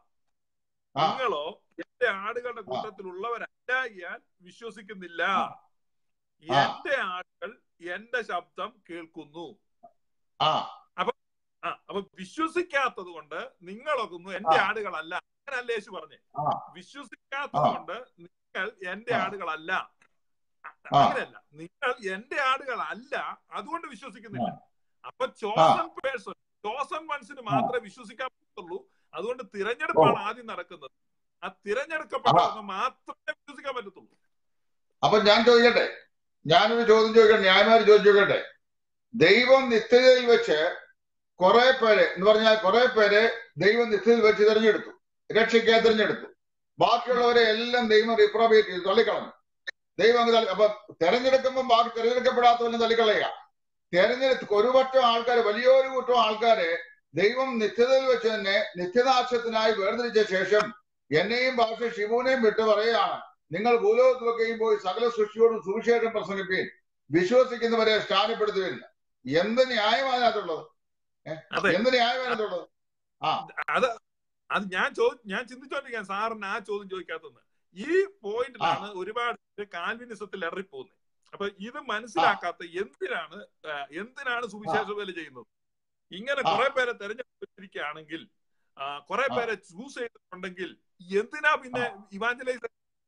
ആ. നിങ്ങളോ എന്റെ ആടുകളുടെ കൂട്ടത്തിലുള്ളവരല്ലായകയാൽ വിശ്വസിക്കുന്നില്ല ആ. എന്റെ ആടുകൾ എന്റെ ശബ്ദം കേൾക്കുന്നു ആ ആ അപ്പൊ വിശ്വസിക്കാത്തത് കൊണ്ട് നിങ്ങളൊന്നും എന്റെ ആ. ആടുകളല്ല അങ്ങനല്ല യേശു പറഞ്ഞേ ആ. വിശ്വസിക്കാത്തത് ആ. കൊണ്ട് നിങ്ങൾ എന്റെ ആ. ആടുകളല്ല ആ. അങ്ങനെയല്ല നിങ്ങൾ എന്റെ ആടുകളല്ല അതുകൊണ്ട് വിശ്വസിക്കുന്നില്ല അപ്പൊ ചോസൺ പേഴ്സൺ ചോസൺ വൺസിന് മാത്രമേ വിശ്വസിക്കാൻ പറ്റത്തുള്ളൂ അതുകൊണ്ട് തിരഞ്ഞെടുപ്പാണ് ആദ്യം നടക്കുന്നത് ആ തിരഞ്ഞെടുക്കപ്പെട്ടവർക്ക് മാത്രമേ വിശ്വസിക്കാൻ പറ്റത്തുള്ളൂ അപ്പൊ ഞാൻ ചോദിക്കട്ടെ ഞാനൊരു ചോദ്യം ചോദിക്കട്ടെ ന്യായമാര് ചോദിച്ചു ചോദിക്കട്ടെ ദൈവം നിത്യതയിൽ വെച്ച് കുറെ പേരെ എന്ന് പറഞ്ഞാൽ കുറെ പേരെ ദൈവം നിത്യതയിൽ വെച്ച് തിരഞ്ഞെടുത്തു രക്ഷയ്ക്കായി തിരഞ്ഞെടുത്തു ബാക്കിയുള്ളവരെ എല്ലാം ദൈവം റിപ്രോബേറ്റ് ചെയ്തു തള്ളിക്കളഞ്ഞു ദൈവം അങ്ങ് തള്ളി- അപ്പൊ തെരഞ്ഞെടുക്കുമ്പോൾ ബാക്കി തിരഞ്ഞെടുക്കപ്പെടാത്തവനെ തള്ളിക്കളയുക തെരഞ്ഞെടുത്ത് ഒരു പറ്റം ആൾക്കാർ വലിയൊരു കൂട്ടം ആൾക്കാരെ ദൈവം നിത്യതയിൽ വെച്ച് തന്നെ നിത്യനാശത്തിനായി വേർതിരിച്ച ശേഷം എന്നെയും ഭാഷ ശിവുവിനെയും വിട്ട് പറയുകയാണ് നിങ്ങൾ ഭൂലോകത്തിലൊക്കെയും പോയി സകല സൃഷ്ടിയോടും സുവിശേഷം പ്രസംഗിപ്പീൻ വിശ്വസിക്കുന്നവരെ സ്ഥാനപ്പെടുത്തുവിൻ എന്ത് ന്യായമാണ് അതിനകത്തുള്ളത് അതെ എന്ത് ന്യായമാണ് അതിനകത്തുള്ളത് ആ അത് അത് ഞാൻ ചോദി ഞാൻ ചിന്തിച്ചോണ്ടിരിക്കാൻ സാറിന് ആ ചോദ്യം ചോദിക്കാത്തത് ഈ പോയിന്റിലാണ് ഒരുപാട് പേര് കാൽവിനിസത്തിൽ ഇറങ്ങിപ്പോകുന്നത് അപ്പൊ ഇത് മനസ്സിലാക്കാത്ത എന്തിനാണ് ആ, എന്തിനാണ് സുവിശേഷ വേല ചെയ്യുന്നത് ഇങ്ങനെ ആ. കുറെ പേരെ തെരഞ്ഞെടുത്തിരിക്കുകയാണെങ്കിൽ ആ, കുറെ ആ. പേരെ ചൂസ് ചെയ്തിട്ടുണ്ടെങ്കിൽ എന്തിനാ പിന്നെ ഇവാഞ്ചലൈസ്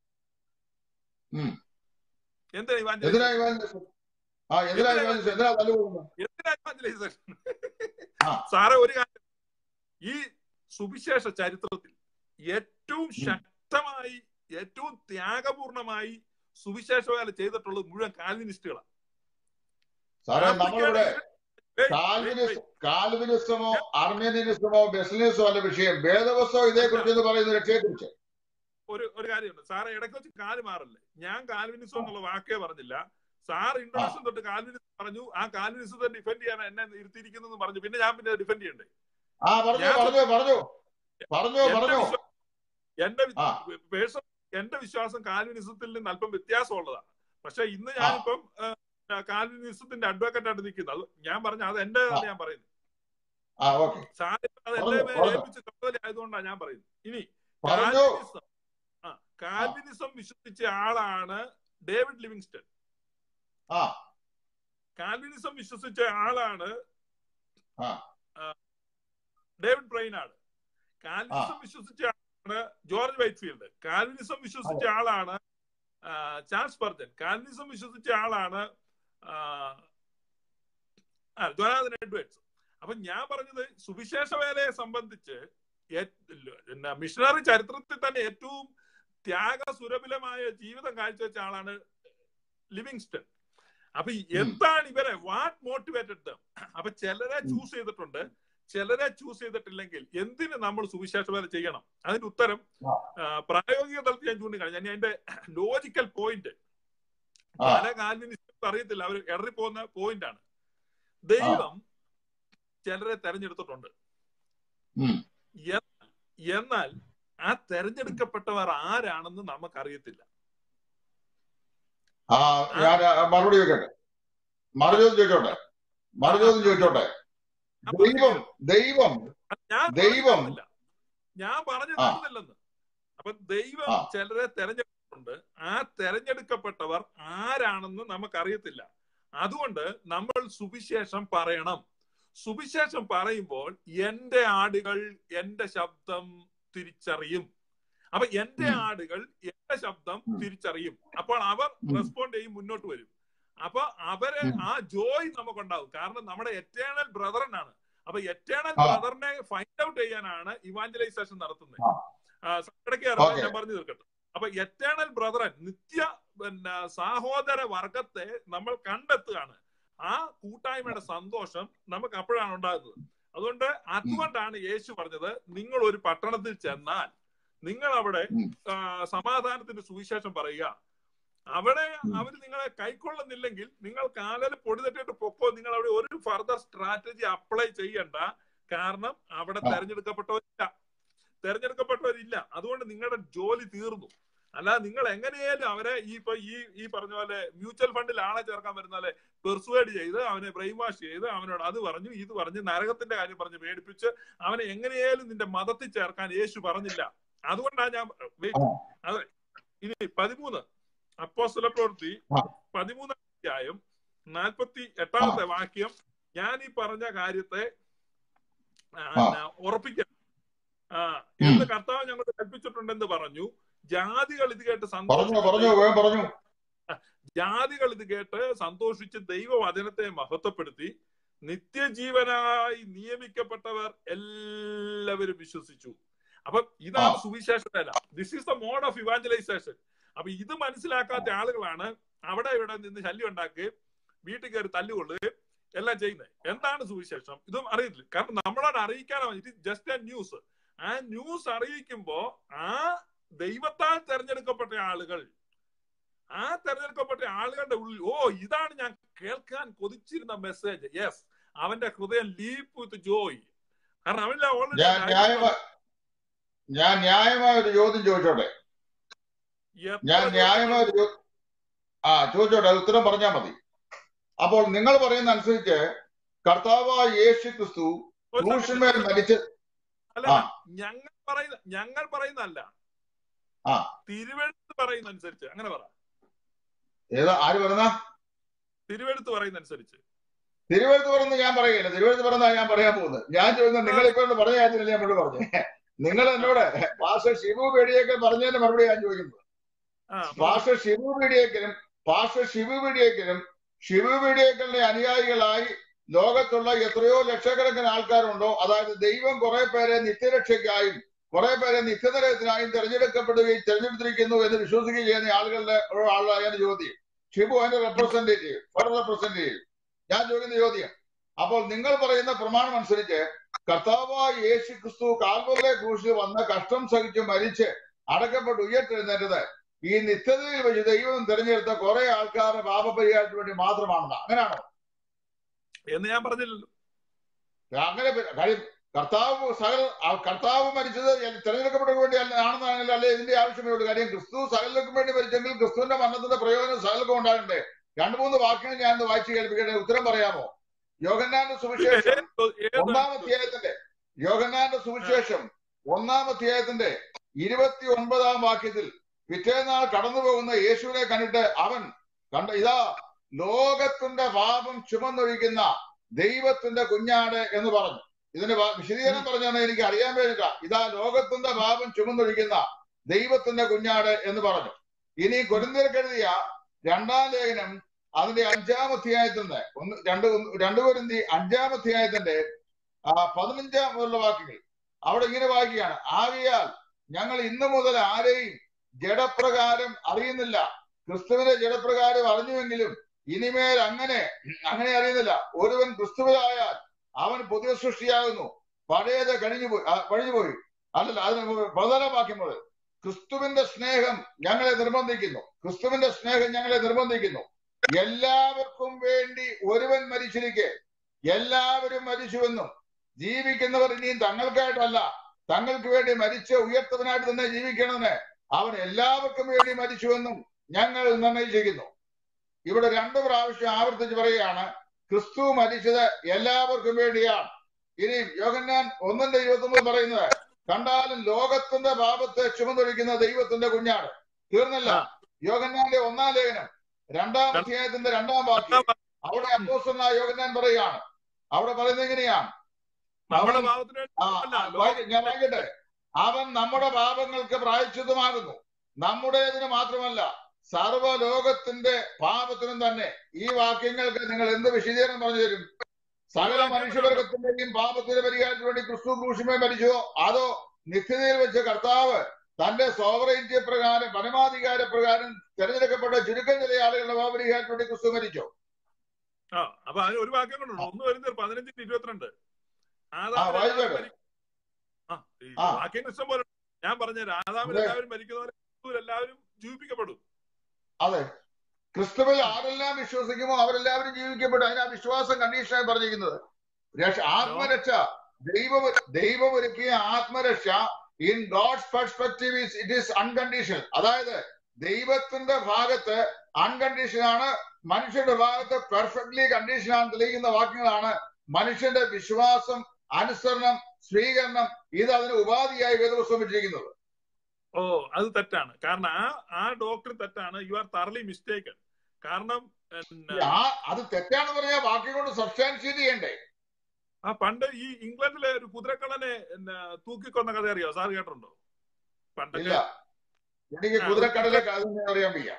ഉം. എന്തിനാ ഇവാഞ്ചലൈസ് എന്തിനാ evangelism? ആ എന്തിനാ evangelism? എന്തിനാ തല്ലുകൊള്ളുന്നത് എന്തിനാ evangelization? ആ. സാറേ ഒരു കാര്യം ഈ സുവിശേഷ ചരിത്രത്തിൽ ഏറ്റവും ശക്തമായി ഏറ്റവും ത്യാഗപൂർണമായി സുവിശേഷ വേല ചെയ്തിട്ടുള്ളത് മുഴുവൻ കാൽവിനിസ്റ്റുകളാണ് സാറേ നമ്മളിവിടെ Wait, wait, കാൽവിനിസ് wait. കാൽവിനിസമോ അർമേനിയനിസമോ ബെസ്ലിനിസമോ അല്ല വിഷയം വേദവസ്തോ ഇതേക്കുറിച്ച് എന്ന് പറയുന്ന രക്ഷയെക്കുറിച്ച് ഒരു ഒരു കാര്യമുണ്ട് സാറ് ഇടയ്ക്ക് വെച്ച് കാല് മാറല്ലേ ഞാൻ കാൽവിനിസം എന്നുള്ള വാക്കേ പറഞ്ഞില്ല സാർ ഇൻട്രൊഡക്ഷൻ തൊട്ട് കാൽവിനിസം പറഞ്ഞു ആ കാൽവിനിസത്തെ ഡിഫെൻഡ് ചെയ്യാൻ എന്നെ ഇരുത്തിയിരിക്കുന്നു പറഞ്ഞു പിന്നെ ഞാൻ പിന്നെ ഡിഫെൻഡ് ചെയ്യണ്ടേ ആ പറഞ്ഞു ഞാൻ- പറഞ്ഞു പറഞ്ഞു പറഞ്ഞു എന്റെ പറഞ്ഞു വിശ്വാ- എന്റെ ആ. പേഴ്സൺ എന്റെ വിശ്വാസം കാൽവിനിസത്തിൽ നിന്ന് അല്പം വ്യത്യാസമുള്ളതാണ് പക്ഷെ ഇന്ന് ഞാനിപ്പം ആ, കാൽവിനിസത്തിന്റെ അഡ്വക്കേറ്റ് ആയിട്ട് നിൽക്കുന്നത് അത് ഞാൻ പറഞ്ഞ അത് എന്റെ ആ. ഞാൻ പറയുന്നത് ആ ഓക്കെ സാറ് അത് പറഞ്ഞോ, എന്റെ മേൽ പറഞ്ഞോ. ഏൽപ്പിച്ച ചുമതല ആയതുകൊണ്ടാണ് ഞാൻ പറയുന്നത് ഇനി പറഞ്ഞു കാൽവിനിസം ആ കാൽവിനിസം വിശ്വസിച്ച ആളാണ് ഡേവിഡ് ലിവിങ്സ്റ്റൺ ആ കാൽവിനിസം വിശ്വസിച്ച ആളാണ് ആ. ഡേവിഡ് ബ്രെയിനാട് കാൽവിനിസം വിശ്വസിച്ച ആളാണ് ജോർജ് വൈറ്റ്ഫീൽഡ് കാൽവിനിസം വിശ്വസിച്ച ആളാണ് ആ, ചാൾസ് ബർജൻ കാൽവിനിസം വിശ്വസിച്ച ആളാണ് ആ, ആ, ജോനാഥൻ എഡ്വേർഡ്സ് അപ്പൊ ഞാൻ പറഞ്ഞത് സുവിശേഷ വേലയെ സംബന്ധിച്ച് ഏ- പിന്നെ മിഷണറി ചരിത്രത്തിൽ തന്നെ ഏറ്റവും ത്യാഗസുരഭിലമായ ജീവിതം കാഴ്ചവെച്ച ആളാണ് ലിവിങ്സ്റ്റൺ അപ്പൊ ഈ എന്താണ് ഇവരെ വാട്ട് മോട്ടിവേറ്റഡ് ദം അപ്പൊ ചിലരെ ചൂസ് ചെയ്തിട്ടുണ്ട് ചിലരെ ചൂസ് ചെയ്തിട്ടില്ലെങ്കിൽ എന്തിന് നമ്മൾ സുവിശേഷ വേല ചെയ്യണം അതിന്റെ ഉത്തരം ആ. ആ, പ്രായോഗിക തലത്തിൽ ഞാൻ ചൂണ്ടിക്കാണി ഞാൻ അതിന്റെ ലോജിക്കൽ പോയിന്റ് ആ. പല കാൽവിനിസ്റ്റ് അറിയത്തില്ല അവർ ഇടറി പോകുന്ന പോയിന്റ് ആണ് ദൈവം ചിലരെ തെരഞ്ഞെടുത്തിട്ടുണ്ട് ഉം. എന്നാൽ- എന്നാൽ ആ തെരഞ്ഞെടുക്കപ്പെട്ടവർ ആരാണെന്ന് നമുക്കറിയത്തില്ല ആ ഞാൻ ആ, മറുപടി ചോദിക്കട്ടെ മറുചോദ്യം ചോദിച്ചോട്ടെ മറുചോദ്യം ചോദിച്ചോട്ടെ അപ്പൊ ദൈവം ദൈവം അത് ഞാൻ ദൈവം- പറഞ്ഞില്ല. ഞാൻ പറഞ്ഞു ആ. തരുന്നില്ലെന്ന് അപ്പൊ ദൈവം ആ. ചിലരെ തെരഞ്ഞെടുത്തിട്ടുണ്ട് ആ തെരഞ്ഞെടുക്കപ്പെട്ടവർ ആരാണെന്ന് നമുക്കറിയത്തില്ല അതുകൊണ്ട് നമ്മൾ സുവിശേഷം പറയണം സുവിശേഷം പറയുമ്പോൾ എന്റെ ആടുകൾ എന്റെ ശബ്ദം തിരിച്ചറിയും അപ്പൊ എന്റെ ഉം. ആടുകൾ എന്റെ ശബ്ദം ഉം. തിരിച്ചറിയും അപ്പോൾ അവർ ഉം. റെസ്പോണ്ട് ചെയ്യും മുന്നോട്ട് വരും അപ്പൊ അവരെ ഉം. ആ ജോയ് നമുക്കുണ്ടാവും കാരണം നമ്മുടെ എറ്റേണൽ ബ്രദറിനാണ് ആണ് അപ്പൊ എറ്റേണൽ ആ. ബ്രദറിനെ ഫൈൻഡ് ഔട്ട് ചെയ്യാനാണ് ഇവാഞ്ചലൈസേഷൻ നടത്തുന്നത് ആ. സങ്കടയ്ക്ക് Okay. ഞാൻ പറഞ്ഞു തീർക്കട്ടെ അപ്പൊ എറ്റേണൽ ബ്രദറൻ നിത്യ പിന്നെ സഹോദര വർഗത്തെ നമ്മൾ കണ്ടെത്തുകയാണ് ആ കൂട്ടായ്മയുടെ സന്തോഷം നമുക്ക് അപ്പോഴാണ് ഉണ്ടാകുന്നത് അതുകൊണ്ട് അതുകൊണ്ടാണ് യേശു പറഞ്ഞത് നിങ്ങൾ ഒരു പട്ടണത്തിൽ ചെന്നാൽ നിങ്ങൾ അവിടെ ഉം. ആ, സമാധാനത്തിന്റെ സുവിശേഷം പറയുക അവിടെ ഉം. അവർ നിങ്ങളെ കൈക്കൊള്ളുന്നില്ലെങ്കിൽ നിങ്ങൾ കാലയിൽ പൊടി തട്ടിയിട്ട് പൊക്കോ നിങ്ങൾ അവിടെ ഒരു ഫർദർ സ്ട്രാറ്റജി അപ്ലൈ ചെയ്യണ്ട കാരണം അവിടെ ആ. തെരഞ്ഞെടുക്കപ്പെട്ടവരില്ല തെരഞ്ഞെടുക്കപ്പെട്ടവരില്ല അതുകൊണ്ട് നിങ്ങളുടെ ജോലി തീർന്നു അല്ലാതെ നിങ്ങൾ എങ്ങനെയാലും അവരെ ഈ ഇപ്പൊ ഈ ഈ പറഞ്ഞ പോലെ മ്യൂച്വൽ ഫണ്ടിൽ ആളെ ചേർക്കാൻ വരുന്ന പോലെ പെർസുവേഡ് ചെയ്ത് അവനെ ബ്രെയിൻ വാഷ് ചെയ്ത് അവനോട് അത് പറഞ്ഞു ഇത് പറഞ്ഞു നരകത്തിന്റെ കാര്യം പറഞ്ഞ് മേടിപ്പിച്ച് അവനെ എങ്ങനെയാലും നിന്റെ മതത്തിൽ ചേർക്കാൻ യേശു പറഞ്ഞില്ല അതുകൊണ്ടാണ് ഞാൻ wait. ആ. അതെ ഇനി പതിമൂന്ന് അപ്പോസ്തല പ്രവൃത്തി ആ. പതിമൂന്നാം അധ്യായം നാൽപ്പത്തി എട്ടാമത്തെ വാക്യം ഞാൻ ഈ പറഞ്ഞ കാര്യത്തെ ആ, ആ. ന- ഉറപ്പിക്കാം ആ, എന്ന് കർത്താവ് ഞങ്ങൾ കൽപ്പിച്ചിട്ടുണ്ടെന്ന് പറഞ്ഞു ജാതികൾ ഇത് കേട്ട് പറഞ്ഞു പറഞ്ഞു സന്തോഷിച്ചു വേഗം പറഞ്ഞു ജാതികൾ ഇത് കേട്ട് സന്തോഷിച്ച് ദൈവവചനത്തെ മഹത്വപ്പെടുത്തി നിത്യജീവനായി നിയമിക്കപ്പെട്ടവർ എല്ലാവരും വിശ്വസിച്ചു അപ്പൊ ഇതാണ് ആ. സുവിശേഷ വേല this is the mode of evangelisation അപ്പൊ ഇത് മനസ്സിലാക്കാത്ത ആളുകളാണ് അവിടെ ഇവിടെ നിന്ന് ശല്യം ഉണ്ടാക്കുകയും വീട്ടിൽ കയറി തല്ലുകൊള്ളുകയും എല്ലാം ചെയ്യുന്നത് എന്താണ് സുവിശേഷം ഇതും അറിയില്ല കാരണം നമ്മളോട് അറിയിക്കാനാണ് ഇത് ജസ്റ്റ് എ ന്യൂസ് ആ ന്യൂസ് അറിയിക്കുമ്പോ ആ ദൈവത്താൽ തെരഞ്ഞെടുക്കപ്പെട്ട ആളുകൾ ആ തെരഞ്ഞെടുക്കപ്പെട്ട ആളുകളുടെ ഉള്ളിൽ ഓ ഇതാണ് ഞാൻ കേൾക്കാൻ കൊതിച്ചിരുന്ന മെസ്സേജ് യെസ് അവന്റെ ഹൃദയം ലീപ്പ് വിത്ത് ജോയ് കാരണം അവനില്ല ഞാൻ ന്യായമായ ഞാൻ ന്യായമായ ഒരു ചോദ്യം ചോദിച്ചോട്ടെ ഞാൻ ന്യായമായ ഒരു ചോ- ആ ചോദിച്ചോട്ടെ അത് ഉത്തരം പറഞ്ഞാൽ മതി അപ്പോൾ നിങ്ങൾ പറയുന്ന അനുസരിച്ച് കർത്താവായ യേശു ക്രിസ്തു ക്രൂശിന്മേൽ മരിച്ച അല്ല ആ. ഞങ്ങൾ പറയുന്ന ഞങ്ങൾ പറയുന്നതല്ല ആ. തിരുവെടുത്ത് പറയുന്ന അനുസരിച്ച് അങ്ങനെ പറ ഏതാ ആര് പറയുന്ന തിരുവെടുത്ത് പറയുന്ന അനുസരിച്ച് തിരുവനന്തപുരം പറയുന്നത് ഞാൻ പറയുകയില്ല തിരുവനന്തപുരം പറയുന്നതാണ് ഞാൻ പറയാൻ പോകുന്നത് ഞാൻ ചോദിക്കുന്നത് നിങ്ങൾ ഇപ്പൊ ഒന്ന് പറഞ്ഞ കാര്യത്തിലല്ലേ എന്നോട് പറഞ്ഞു നിങ്ങൾ എന്നോട് പാഷ ശിവു പേടിയൊക്കെ പറഞ്ഞതിന്റെ മറുപടി ഞാൻ ചോദിക്കുന്നത് ആ പാഷ ശിവു പീഡിയക്കലും പാഷ ശിവു പീഡിയക്കലും ശിവു പീഡിയക്കലിന്റെ അനുയായികളായി ലോകത്തുള്ള എത്രയോ ലക്ഷക്കണക്കിന് ആൾക്കാരുണ്ടോ അതായത് ദൈവം കുറെ പേരെ നിത്യരക്ഷയ്ക്കായും കുറെ പേരെ നിത്യനരകത്തിനായും തെരഞ്ഞെടുക്കപ്പെടുകയും തെരഞ്ഞെടുത്തിരിക്കുന്നു എന്ന് വിശ്വസിക്കുകയും ചെയ്യുന്ന ആളുകളുടെ ഒരു ആളായ ചോദ്യം ഷിബു അതിന്റെ റെപ്രസെന്റേറ്റീവ് ഫെഡറൽ റെപ്രസെന്റേറ്റീവ് ഞാൻ ചോദിക്കുന്ന ചോദ്യം അപ്പോൾ നിങ്ങൾ പറയുന്ന പ്രമാണം അനുസരിച്ച് കർത്താവായ യേശു ക്രിസ്തു കാൽവറിലെ ക്രൂശിൽ വന്ന് കഷ്ടം സഹിച്ച് മരിച്ച് അടക്കപ്പെട്ട് ഉയർത്തെഴുന്നേറ്റത് ഈ നിത്യതയിൽ വെച്ച് ദൈവം തിരഞ്ഞെടുത്ത കുറെ ആൾക്കാരുടെ പാപപരിഹാരത്തിന് വേണ്ടി മാത്രമാണെന്ന് അങ്ങനെയാണോ എന്ന് ഞാൻ പറഞ്ഞില്ലല്ലോ അങ്ങനെ പ- കാര്യം കർത്താവ് സകല ആ കർത്താവ് മരിച്ചത് തിരഞ്ഞെടുക്കപ്പെട്ടവർക്ക് വേണ്ടി അല്ല- ആണെന്നാണെങ്കിൽ അല്ലെ ഇതിന്റെ ആവശ്യമേ ഉള്ളൂ കാര്യം ക്രിസ്തു സകലർക്കും വേണ്ടി മരിച്ചെങ്കിൽ ക്രിസ്തുവിന്റെ മരണത്തിന്റെ പ്രയോജനം സകലർക്കും ഉണ്ടാകണ്ടേ രണ്ടു മൂന്ന് വാക്കുകൾ ഞാൻ ഒന്ന് വായിച്ചു കേൾപ്പിക്കട്ടെ ഉത്തരം പറയാമോ യോഹന്നാന്റെ സുവിശേഷം ഏത് ഒന്നാം അധ്യായത്തിന്റെ യോഹന്നാന്റെ സുവിശേഷം ഒന്നാം അധ്യായത്തിന്റെ ഇരുപത്തി ഒൻപതാം വാക്യത്തിൽ പിറ്റേന്നാൾ കടന്നു പോകുന്ന യേശുവിനെ കണ്ടിട്ട് അവൻ കണ്ട ഇതാ ലോകത്തിന്റെ പാപം ചുമന്നൊഴിക്കുന്ന ദൈവത്തിന്റെ കുഞ്ഞാട് എന്ന് പറഞ്ഞു ഇതിന്റെ വാ- വിശദീകരണം പറഞ്ഞാണ് എനിക്ക് അറിയാൻ വേണ്ടിട്ട ഇതാ ലോകത്തിന്റെ പാപം ചുമന്നൊഴിക്കുന്ന ദൈവത്തിന്റെ കുഞ്ഞാട് എന്ന് പറഞ്ഞു ഇനി കൊരിന്തിയർക്കെഴുതിയ രണ്ടാം ലേഖനം അതിന്റെ അഞ്ചാം അധ്യായത്തിന്റെ ഒന്ന് രണ്ട് രണ്ടു കൊരിന്തി അഞ്ചാം അധ്യായത്തിന്റെ ആ പതിനഞ്ചാം മുതലുള്ള വാക്യങ്ങൾ അവിടെ ഇങ്ങനെ വായിക്കുകയാണ് ആകയാൽ ഞങ്ങൾ ഇന്നു മുതൽ ആരെയും ജഡപ്രകാരം അറിയുന്നില്ല ക്രിസ്തുവിനെ ജഡപ്രകാരം അറിഞ്ഞുവെങ്കിലും ഇനിമേൽ അങ്ങനെ അങ്ങനെ അറിയുന്നില്ല ഒരുവൻ ക്രിസ്തുവിലായാൽ അവൻ പുതിയ സൃഷ്ടിയാകുന്നു പഴയത് കഴിഞ്ഞു പോയി ആ, കഴിഞ്ഞുപോയി അല്ലല്ല അതിന് പതിനാലാം വാക്യം മുതൽ ക്രിസ്തുവിന്റെ സ്നേഹം ഞങ്ങളെ നിർബന്ധിക്കുന്നു ക്രിസ്തുവിന്റെ സ്നേഹം ഞങ്ങളെ നിർബന്ധിക്കുന്നു എല്ലാവർക്കും വേണ്ടി ഒരുവൻ മരിച്ചിരിക്കെ എല്ലാവരും മരിച്ചുവെന്നും ജീവിക്കുന്നവർ ഇനിയും തങ്ങൾക്കായിട്ടല്ല തങ്ങൾക്ക് വേണ്ടി മരിച്ച് ഉയർത്തവനായിട്ട് തന്നെ ജീവിക്കണമെന്ന് അവൻ എല്ലാവർക്കും വേണ്ടി മരിച്ചുവെന്നും ഞങ്ങൾ നിർണയിച്ചിരിക്കുന്നു ഇവിടെ രണ്ടു പ്രാവശ്യം ആവർത്തിച്ച് പറയുകയാണ് ക്രിസ്തു മരിച്ചത് എല്ലാവർക്കും വേണ്ടിയാണ് ഇനിയും യോഹന്നാൻ ഒന്നിന്റെ ഇരുപത്തി ഒമ്പത് പറയുന്നത് കണ്ടാലും ലോകത്തിന്റെ പാപത്തെ ചുമന്നൊഴിക്കുന്ന ദൈവത്തിന്റെ കുഞ്ഞാണ് തീർന്നില്ല യോഹന്നാന്റെ ഒന്നാം ലേഖനം രണ്ടാം അധ്യായത്തിന്റെ രണ്ടാം വാക്യം അവിടെ അപ്പോസ്തലനായ യോഹന്നാൻ പറയുകയാണ് അവിടെ പറയുന്നത് എങ്ങനെയാണ് നമ്മുടെ ഭാവത്തിന് വേണ്ടി ആ, അല്ല, ആ, വായിക്ക- ഞാൻ വായിക്കട്ടെ അവൻ നമ്മുടെ പാപങ്ങൾക്ക് പ്രായച്ചിതമാകുന്നു നമ്മുടേതിന് മാത്രമല്ല സർവ്വലോകത്തിന്റെ പാപത്തിനും തന്നെ ഈ വാക്യങ്ങൾക്ക് നിങ്ങൾ എന്ത് വിശദീകരണം പറഞ്ഞു തരും സകല മനുഷ്യവർഗത്തിന്റെയും പാപത്തിന്റെ പരിഹാരത്തിന് വേണ്ടി ക്രിസ്തു ക്രൂശിമേ മരിച്ചോ അതോ നിത്യതയിൽ വെച്ച് കർത്താവ് തന്റെ സോവറൈറ്റി പ്രകാരം പരമാധികാര പ്രകാരം തെരഞ്ഞെടുക്കപ്പെട്ട ചുരുക്കം ചില ആളുകളുടെ പാപപരിഹാരത്തിന് വേണ്ടി ക്രിസ്തു മരിച്ചോ ആ അപ്പൊ അതിന് ഒരു വാക്യം കൊണ്ടുണ്ട് ഒന്ന് വരുന്നത് പതിനഞ്ചിന് ഇരുപത്തിരണ്ട് ആ, ആദാമിൽ വായിച്ചോട്ടെ. എല്ലാവരും മരി- ആ, ഈ ആ. വാക്യങ്ങൾ ഇഷ്ടം പോലെ ഉണ്ട്. ഞാൻ പറഞ്ഞ ആദാമിൽ അതെ. എല്ലാവരും മരിക്കുന്നവരെ ക്രിസ്തുവിൽ എല്ലാവരും ജീവിപ്പിക്കപ്പെടും അതെ ക്രിസ്തുവിൽ ആരെല്ലാം വിശ്വസിക്കുമോ അവരെല്ലാവരും ജീവിക്കപ്പെട്ടു അതിനാ വിശ്വാസം കണ്ടീഷനായി പറഞ്ഞിരിക്കുന്നത് രക്ഷ ആത്മരക്ഷ ദൈവം ദൈവം ഒരുക്കിയ ആത്മരക്ഷ in God's perspective is it is unconditional അതായത് ദൈവത്തിന്റെ ഭാഗത്ത് അൺകണ്ടീഷൻ ആണ് മനുഷ്യന്റെ ഭാഗത്ത് പെർഫെക്റ്റ്ലി കണ്ടീഷൻ ആണ് തെളിയിക്കുന്ന വാക്യങ്ങളാണ് മനുഷ്യന്റെ വിശ്വാസം അനുസരണം സ്വീകരണം ഇത് അതിന് ഉപാധിയായി വേദപുസ്തകം വെച്ചിരിക്കുന്നത് ഓ അത് തെറ്റാണ് കാരണം ആ ആ ഡോക്ടർ തെറ്റാണ് യു ആർ തറലി മിസ്റ്റേക്കൺ കാരണം പിന്നെ, ആ അത് തെറ്റാണെന്ന് പറഞ്ഞാൽ വാക്യം കൊണ്ട് സബ്സ്റ്റാൻഷിയേറ്റ് ചെയ്യണ്ടേ ആ പണ്ട് ഈ ഇംഗ്ലണ്ടിലെ ഒരു കുതിരക്കള്ളനെ പിന്നെ തൂക്കിക്കൊന്ന കഥ അറിയോ സാർ കേട്ടിട്ടുണ്ടോ ഇല്ല പണ്ടൊക്കെ എനിക്ക് ആ, കുതിരക്കടലെ കാര്യം അറിയാൻ വയ്യ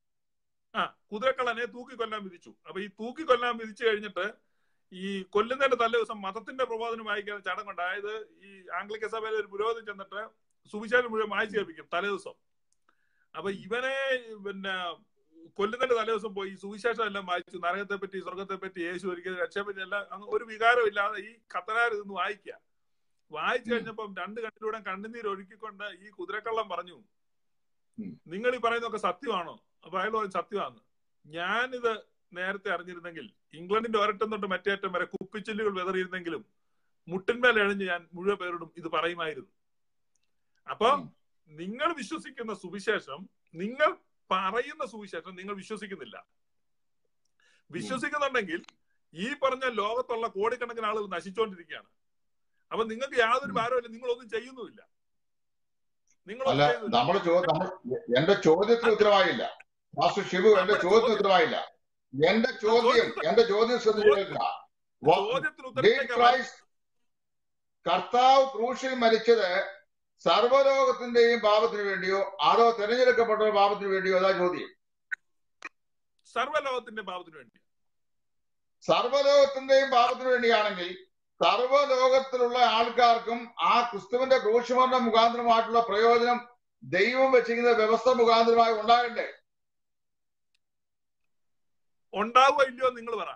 ആ കുതിരക്കള്ളനെ തൂക്കിക്കൊല്ലാൻ വിധിച്ചു അപ്പൊ ഈ തൂക്കിക്കൊല്ലാൻ വിധിച്ചു കഴിഞ്ഞിട്ട് ഈ കൊല്ലുന്നതിന്റെ തലേ ദിവസം മതത്തിന്റെ പ്രബോധനം വായിക്കാൻ ചടങ്ങുണ്ട് അതായത് ഈ ആംഗ്ലിക്ക സഭയിലെ ഒരു പുരോഹിതൻ ചെന്നിട്ട് സുവിശേഷം മുഴുവൻ വായിച്ചു കേൾപ്പിക്കും തലേ ദിവസം അപ്പൊ ഇവനെ പിന്നെ കൊല്ലുന്നതിന്റെ തലേദിവസം പോയി സുവിശേഷം എല്ലാം വായിച്ചു നരകത്തെ പറ്റി സ്വർഗത്തെ പറ്റി യേശു ഒരിക്കലും രക്ഷപ്പെട്ടി എല്ലാം അങ്ങ് ഒരു വികാരം ഇല്ലാതെ ഈ കത്തനാർ ഇതൊന്ന് വായിക്കുക വായിച്ചു ഉം. കഴിഞ്ഞപ്പം രണ്ട് കണ്ണിലൂടെ കണ്ണുനീര് ഒഴുക്കിക്കൊണ്ട് ഈ കുതിരക്കള്ളം പറഞ്ഞു ഉം. നിങ്ങൾ ഈ പറയുന്നതൊക്കെ സത്യമാണോ അപ്പൊ അയാൾ പറഞ്ഞു സത്യമാണ് ഞാനിത് നേരത്തെ അറിഞ്ഞിരുന്നെങ്കിൽ ഇംഗ്ലണ്ടിന്റെ ഒരറ്റം തൊട്ട് മറ്റേ അറ്റം വരെ കുപ്പിച്ചില്ലുകൾ വെതറിയിരുന്നെങ്കിലും മുട്ടിന്മേൽ എഴഞ്ഞ് ഞാൻ മുഴുവൻ പേരോടും ഇത് പറയുമായിരുന്നു അപ്പൊ ഉം. നിങ്ങൾ വിശ്വസിക്കുന്ന സുവിശേഷം നിങ്ങൾ പറയുന്ന സുവിശേഷം നിങ്ങൾ വിശ്വസിക്കുന്നില്ല വിശ്വസിക്കുന്നുണ്ടെങ്കിൽ ഈ പറഞ്ഞ ലോകത്തുള്ള കോടിക്കണക്കിന് ആളുകൾ നശിച്ചുകൊണ്ടിരിക്കുകയാണ് അപ്പൊ നിങ്ങൾക്ക് യാതൊരു ഭാരമില്ല നിങ്ങളൊന്നും ചെയ്യുന്നുമില്ല അല്ല നിങ്ങളൊന്നും ചെയ്യുന്നില്ല നമ്മുടെ ചോദ്യം നമ്മൾ എന്റെ ചോദ്യത്തിന് ഉത്തരവായില്ല മാസ്റ്റർ ഷിബു എന്റെ നമ്മുടെ ചോദ്യത്തിന് ചോദ്യം- ഉത്തരവായില്ല എന്റെ ചോദ്യം എന്റെ ചോദ്യം ശ്രദ്ധിച്ചില്ല ചോദ്യത്തിന് Did ഉത്തരത്തിലേക്ക് Christ കർത്താവ് ക്രൂശിൽ മരിച്ചത് സർവ്വലോകത്തിന്റെയും പാപത്തിന് വേണ്ടിയോ അതോ തിരഞ്ഞെടുക്കപ്പെട്ട പാപത്തിന് വേണ്ടിയോ അതാ ചോദ്യം സർവ്വലോകത്തിന്റെ പാപത്തിന് വേണ്ടി സർവ്വലോകത്തിന്റെയും പാപത്തിന് വേണ്ടിയാണെങ്കിൽ സർവ്വലോകത്തിലുള്ള ആൾക്കാർക്കും ആ ക്രിസ്തുവിന്റെ ക്രൂശുമരണ മുഖാന്തരമായിട്ടുള്ള പ്രയോജനം ദൈവം വെച്ചിരിക്കുന്ന വ്യവസ്ഥ മുഖാന്തരമായി ഉണ്ടാകണ്ടേ ഉണ്ടാവുക ഇല്ലയോ നിങ്ങൾ പറ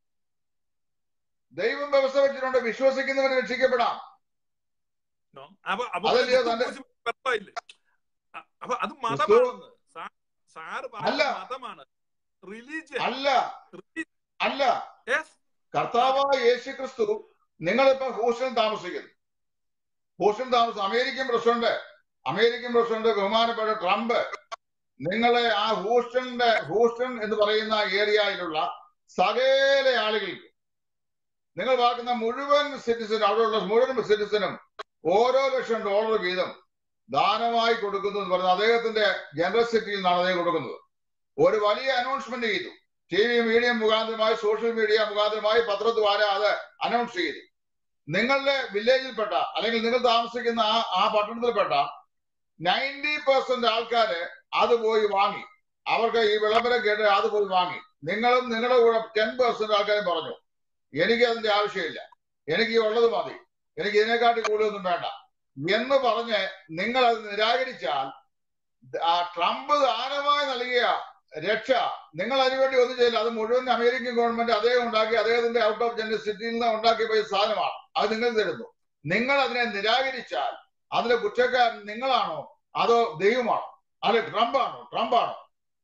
ദൈവം വ്യവസ്ഥ വെച്ചിട്ടുണ്ട് വിശ്വസിക്കുന്നവന് രക്ഷിക്കപ്പെടാം No? അപ്പൊ അപ്പൊ അതല്ലയോ ക്രിസ്തു തന്റെ- ക്രൂശിൽ വ്യക്തമായില്ലേ? അ- അപ്പൊ അത് ക്രിസ്തു- മതമാണെന്ന് സാ- സാറ് അല്ല. പറഞ്ഞ മതമാണ് റിലീജിയൻ അല്ല അല്ല യെസ് കർത്താവായ യേശു ക്രിസ്തു നിങ്ങളിപ്പോ ഹൂസ്റ്റൺ താമസിക്കുന്നു ഹൂസ്റ്റൺ താമസം അമേരിക്കൻ പ്രസിഡന്റ് അമേരിക്കൻ പ്രസിഡന്റ് ബഹുമാനപ്പെട്ട ട്രംപ് നിങ്ങളെ ആ ഹൂസ്റ്റണിന്റെ ഹൂസ്റ്റൺ എന്ന് പറയുന്ന ഏരിയയിലുള്ള സകല ആളുകൾക്ക് നിങ്ങൾ പാർക്കുന്ന മുഴുവൻ സിറ്റിസൺ അവിടെയുള്ള മുഴുവൻ സിറ്റിസനും ഓരോ ലക്ഷം ഡോളർ വീതം ദാനമായി കൊടുക്കുന്നു എന്ന് പറഞ്ഞത് അദ്ദേഹത്തിന്റെ ജനറസിറ്റിയിൽ നിന്നാണ് അദ്ദേഹം കൊടുക്കുന്നത് ഒരു വലിയ അനൗൺസ്മെന്റ് ചെയ്തു ടി വി മീഡിയ മുഖാന്തരമായി സോഷ്യൽ മീഡിയ മുഖാന്തരമായി പത്രദ്വാര അത് അനൗൺസ് ചെയ്തു നിങ്ങളുടെ വില്ലേജിൽപ്പെട്ട അല്ലെങ്കിൽ നിങ്ങൾ താമസിക്കുന്ന ആ ആ പട്ടണത്തിൽപ്പെട്ട നയൻറ്റി പെർസെന്റ് ആൾക്കാര് അത് പോയി വാങ്ങി അവർക്ക് ഈ വിളംബരം കേട്ട് അത് പോയി വാങ്ങി നിങ്ങളും നിങ്ങളുടെ കൂടെ ടെൻ പെർസെന്റ് ആൾക്കാരും പറഞ്ഞു എനിക്ക് അതിന്റെ ആവശ്യമില്ല എനിക്ക് ഈ ഉള്ളത് മതി എനിക്ക് ഇതിനെക്കാട്ടി കൂടുതലൊന്നും വേണ്ട എന്ന് പറഞ്ഞ് നിങ്ങൾ അത് നിരാകരിച്ചാൽ ആ ട്രംപ് ദാനമായി നൽകിയ രക്ഷ നിങ്ങൾ അതിനുവേണ്ടി ഒന്നും ചെയ്യില്ല അത് മുഴുവൻ അമേരിക്കൻ ഗവൺമെന്റ് അദ്ദേഹം ഉണ്ടാക്കി അദ്ദേഹത്തിന്റെ ഔട്ട് ഓഫ് ജനറൽ സിറ്റിയിൽ നിന്ന് ഉണ്ടാക്കി പോയ സാധനമാണ് അത് നിങ്ങൾ തരുന്നു നിങ്ങൾ അതിനെ നിരാകരിച്ചാൽ അതിലെ കുറ്റക്കാരൻ നിങ്ങളാണോ അതോ ദൈവമാണോ അല്ലെ ട്രംപാണോ ട്രംപാണോ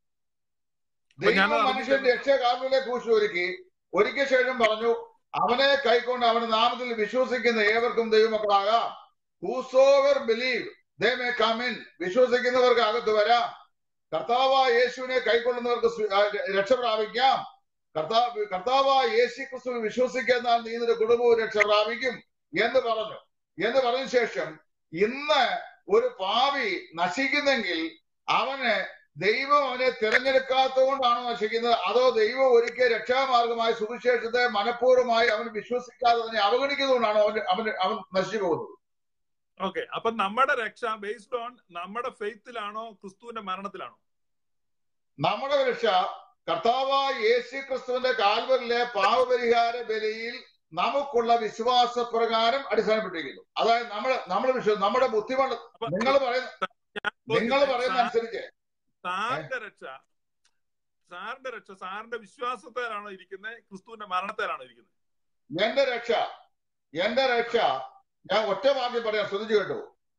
അപ്പൊ ഞാൻ ദൈവം മനുഷ്യന്റെ രക്ഷകാരണത്തിലെ കൂശി ഒരുക്കി ഒരിക്കൽ ശേഷം പറഞ്ഞു അവനെ കൈക്കൊണ്ട് അവന്റെ നാമത്തിൽ വിശ്വസിക്കുന്ന ഏവർക്കും ദൈവമക്കളാകാം whosoever believe they may come in വിശ്വസിക്കുന്നവർക്ക് അകത്ത് വരാം കർത്താവായ യേശുവിനെ കൈക്കൊള്ളുന്നവർക്ക് സ്വി- ആ, രക്ഷ പ്രാപിക്കാം കർത്താവ് കർത്താവായ യേശു ക്രിസ്തു വിശ്വസിക്കുന്ന നീ നിന്റെ കുടുംബവും രക്ഷ പ്രാപിക്കും എന്ന് പറഞ്ഞു എന്ന് പറഞ്ഞ ശേഷം ഇന്ന് ഒരു പാവി നശിക്കുന്നെങ്കിൽ അവന് ദൈവം അവനെ തിരഞ്ഞെടുക്കാത്തതുകൊണ്ടാണോ നശിക്കുന്നത് അതോ ദൈവം ഒരിക്കൽ രക്ഷാമാർഗമായ സുവിശേഷത്തെ മനഃപൂർവ്വമായി അവൻ വിശ്വസിക്കാതെ അതിനെ അവഗണിക്കുന്നതുകൊണ്ടാണോ അവൻ അവൻ അവൻ നശിച്ചു പോകുന്നത് ഓക്കെ അപ്പൊ നമ്മുടെ രക്ഷ ബേസ്ഡ് ഓൺ നമ്മുടെ ഫെയ്ത്തിലാണോ ക്രിസ്തുവിന്റെ മരണത്തിലാണോ നമ്മുടെ രക്ഷ കർത്താവായ യേശു ക്രിസ്തുവിന്റെ കാൽവരിലെ പാവപരിഹാര ബലിയിൽ നമുക്കുള്ള വിശ്വാസ പ്രകാരം അടിസ്ഥാനപ്പെട്ടിരിക്കുന്നു അതായത് നമ്മൾ നമ്മൾ വിശ്വ നമ്മുടെ ബുദ്ധിമണ്ഡ അപ്പൊ നിങ്ങൾ പറയുന്ന ഞാൻ നിങ്ങൾ ചോദിക്കട്ടെ, പറയുന്ന സാ- അനുസരിച്ച് സാറിന്റെ രക്ഷ സാറിന്റെ രക്ഷ സാറിന്റെ വിശ്വാസത്തിലാണോ ഇരിക്കുന്നത് ക്രിസ്തുവിന്റെ മരണത്തിലാണോ ഇരിക്കുന്നത് എന്റെ രക്ഷ എന്റെ രക്ഷ ഞാൻ ഒറ്റ വാക്യം പറയാം ശ്രദ്ധിച്ചു കേട്ടു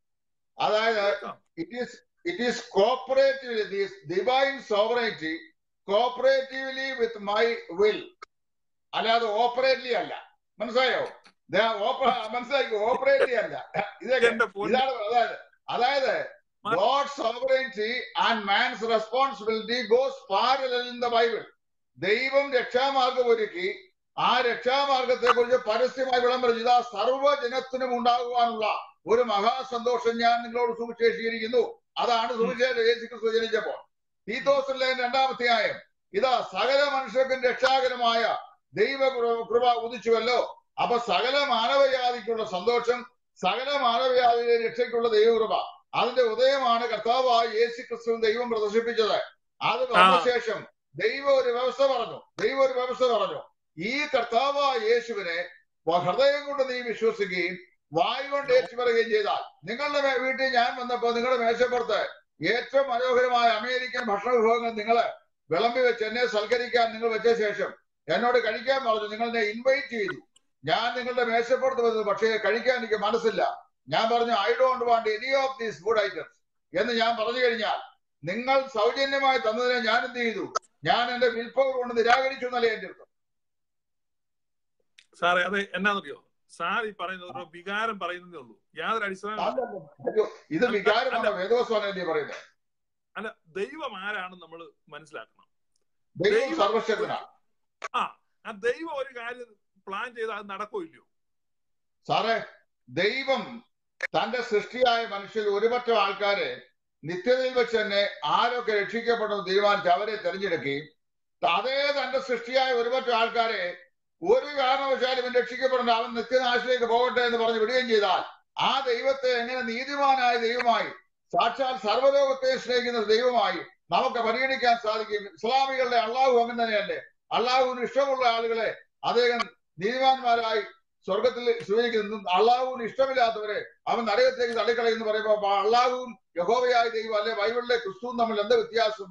അതായത് it is it is cooperative these divine sovereignty cooperatively with my will അല്ലാതെ ഓപ്പറേറ്റ്ലി അല്ല മനസ്സിലായോ ദേ ഓപ്പ- മനസ്സിലാക്കി ഓപ്പറേറ്റ്ലി അല്ല ഇതൊക്കെ എന്റെ പൊന്ന് ഇതാണ് അതായത് അതായത് God sovereignty and man's responsibility goes parallel in the Bible ദൈവം രക്ഷാമാർഗം ഒരുക്കി ആ രക്ഷാമാർഗത്തെ കുറിച്ച് പരസ്യമായി വിളംബരം ചെയ്ത സർവ്വജനത്തിനും ഉണ്ടാകുവാനുള്ള ഒരു മഹാസന്തോഷം ഞാൻ നിങ്ങളോട് സുവിശേഷീകരിക്കുന്നു അതാണ് സുവിശേഷം യേശു ക്രിസ്തു ജനിച്ചപ്പോൾ തീത്തോസിലെ രണ്ടാമത്തെ ആയം ഇതാ സകല മനുഷ്യർക്കും രക്ഷാകരമായ ദൈവ കൃപ- കൃപ ഉദിച്ചുവല്ലോ അപ്പൊ സകല മാനവജാതിക്കുള്ള സന്തോഷം സകല മാനവജാതിയുടെ രക്ഷയ്ക്കുള്ള ദൈവകൃപ അതിന്റെ ഉദയമാണ് കർത്താവായ യേശു ക്രിസ്തു ദൈവം പ്രദർശിപ്പിച്ചത് അത് വന്ന ആ. ശേഷം ദൈവം ഒരു വ്യവസ്ഥ പറഞ്ഞു ദൈവം ഒരു വ്യവസ്ഥ പറഞ്ഞു ഈ കർത്താവായ യേശുവിനെ ഹൃദയം കൊണ്ട് നീ വിശ്വസിക്കുകയും വായു കൊണ്ട് ഏറ്റുപറയുകയും ചെയ്താൽ നിങ്ങളുടെ മേ- വീട്ടിൽ ഞാൻ വന്നപ്പോ നിങ്ങളുടെ മേശപ്പുറത്ത് ഏറ്റവും മനോഹരമായ അമേരിക്കൻ ഭക്ഷണ വിഭവങ്ങൾ നിങ്ങള് വിളമ്പി വെച്ച് എന്നെ സൽക്കരിക്കാൻ നിങ്ങൾ വെച്ച ശേഷം എന്നോട് കഴിക്കാൻ പറഞ്ഞു നിങ്ങൾ എന്നെ ഇൻവൈറ്റ് ചെയ്തു ഞാൻ നിങ്ങളുടെ മേശപ്പുറത്ത് വന്നത് പക്ഷേ കഴിക്കാൻ എനിക്ക് മനസ്സില്ല ഞാൻ പറഞ്ഞു I don't want any of these food items എന്ന് ഞാൻ പറഞ്ഞു കഴിഞ്ഞാൽ നിങ്ങൾ സൗജന്യമായി തന്നതിനെ ഞാൻ എന്ത് ചെയ്തു ഞാൻ എന്റെ വിൽപ്പവർ കൊണ്ട് നിരാകരിച്ചു എന്നല്ലേ എന്റെ അർത്ഥം സാറേ അത് എന്നാന്നറിയോ സാർ ഈ പറയുന്നത് ഒരു വികാരം പറയുന്നതേ ഉള്ളൂ യാതൊരു അടിസ്ഥാന അല്ലല്ല. അയ്യോ, ഇത് വികാരമാണ് വേദോസ്വാനല്ലേ പറയുന്നത് അല്ല ദൈവം ആരാണെന്ന് നമ്മൾ മനസ്സിലാക്കണം ദൈവം ദൈവം- സർവശക്തനാണ് ആ ആ ദൈവം ഒരു കാര്യം പ്ലാൻ ചെയ്താൽ അത് നടക്കോ ഇല്ലയോ സാറേ ദൈവം തന്റെ സൃഷ്ടിയായ മനുഷ്യർ ഒരുപറ്റം ആൾക്കാരെ നിത്യതയിൽ വെച്ച് തന്നെ ആരൊക്കെ രക്ഷിക്കപ്പെടുന്നു തീരുമാനിച്ച് അവരെ തെരഞ്ഞെടുക്കുകയും അതേ തന്റെ സൃഷ്ടിയായ ഒരുപറ്റം ആൾക്കാരെ ഒരു കാരണവശാലും ഇവൻ രക്ഷിക്കപ്പെടേണ്ട അവൻ നിത്യനാശിലേക്ക് പോകട്ടെ എന്ന് പറഞ്ഞ് വിടുകയും ചെയ്താൽ ആ ദൈവത്തെ എങ്ങനെ നീതിമാനായ ദൈവമായി സാക്ഷാൽ സർവ്വലോകത്തെ സ്നേഹിക്കുന്ന ദൈവമായി നമുക്ക് പരിഗണിക്കാൻ സാധിക്കും ഇസ്ലാമികളുടെ അള്ളാഹു അങ്ങനെ തന്നെയല്ലേ അള്ളാഹുവിന് ഇഷ്ടമുള്ള ആളുകളെ അദ്ദേഹം നീതിമാന്മാരായി സ്വർഗത്തിൽ സ്വീകരിക്കുന്നു അള്ളാഹുവിന് ഇഷ്ടമില്ലാത്തവരെ അവൻ നരകത്തിലേക്ക് തള്ളിക്കളയെന്ന് പറയുമ്പോൾ അപ്പൊ അള്ളാഹുവും യഹോവയായ ദൈവം അല്ലെ ബൈബിളിലെ ക്രിസ്തുവും തമ്മിൽ എന്താ വ്യത്യാസം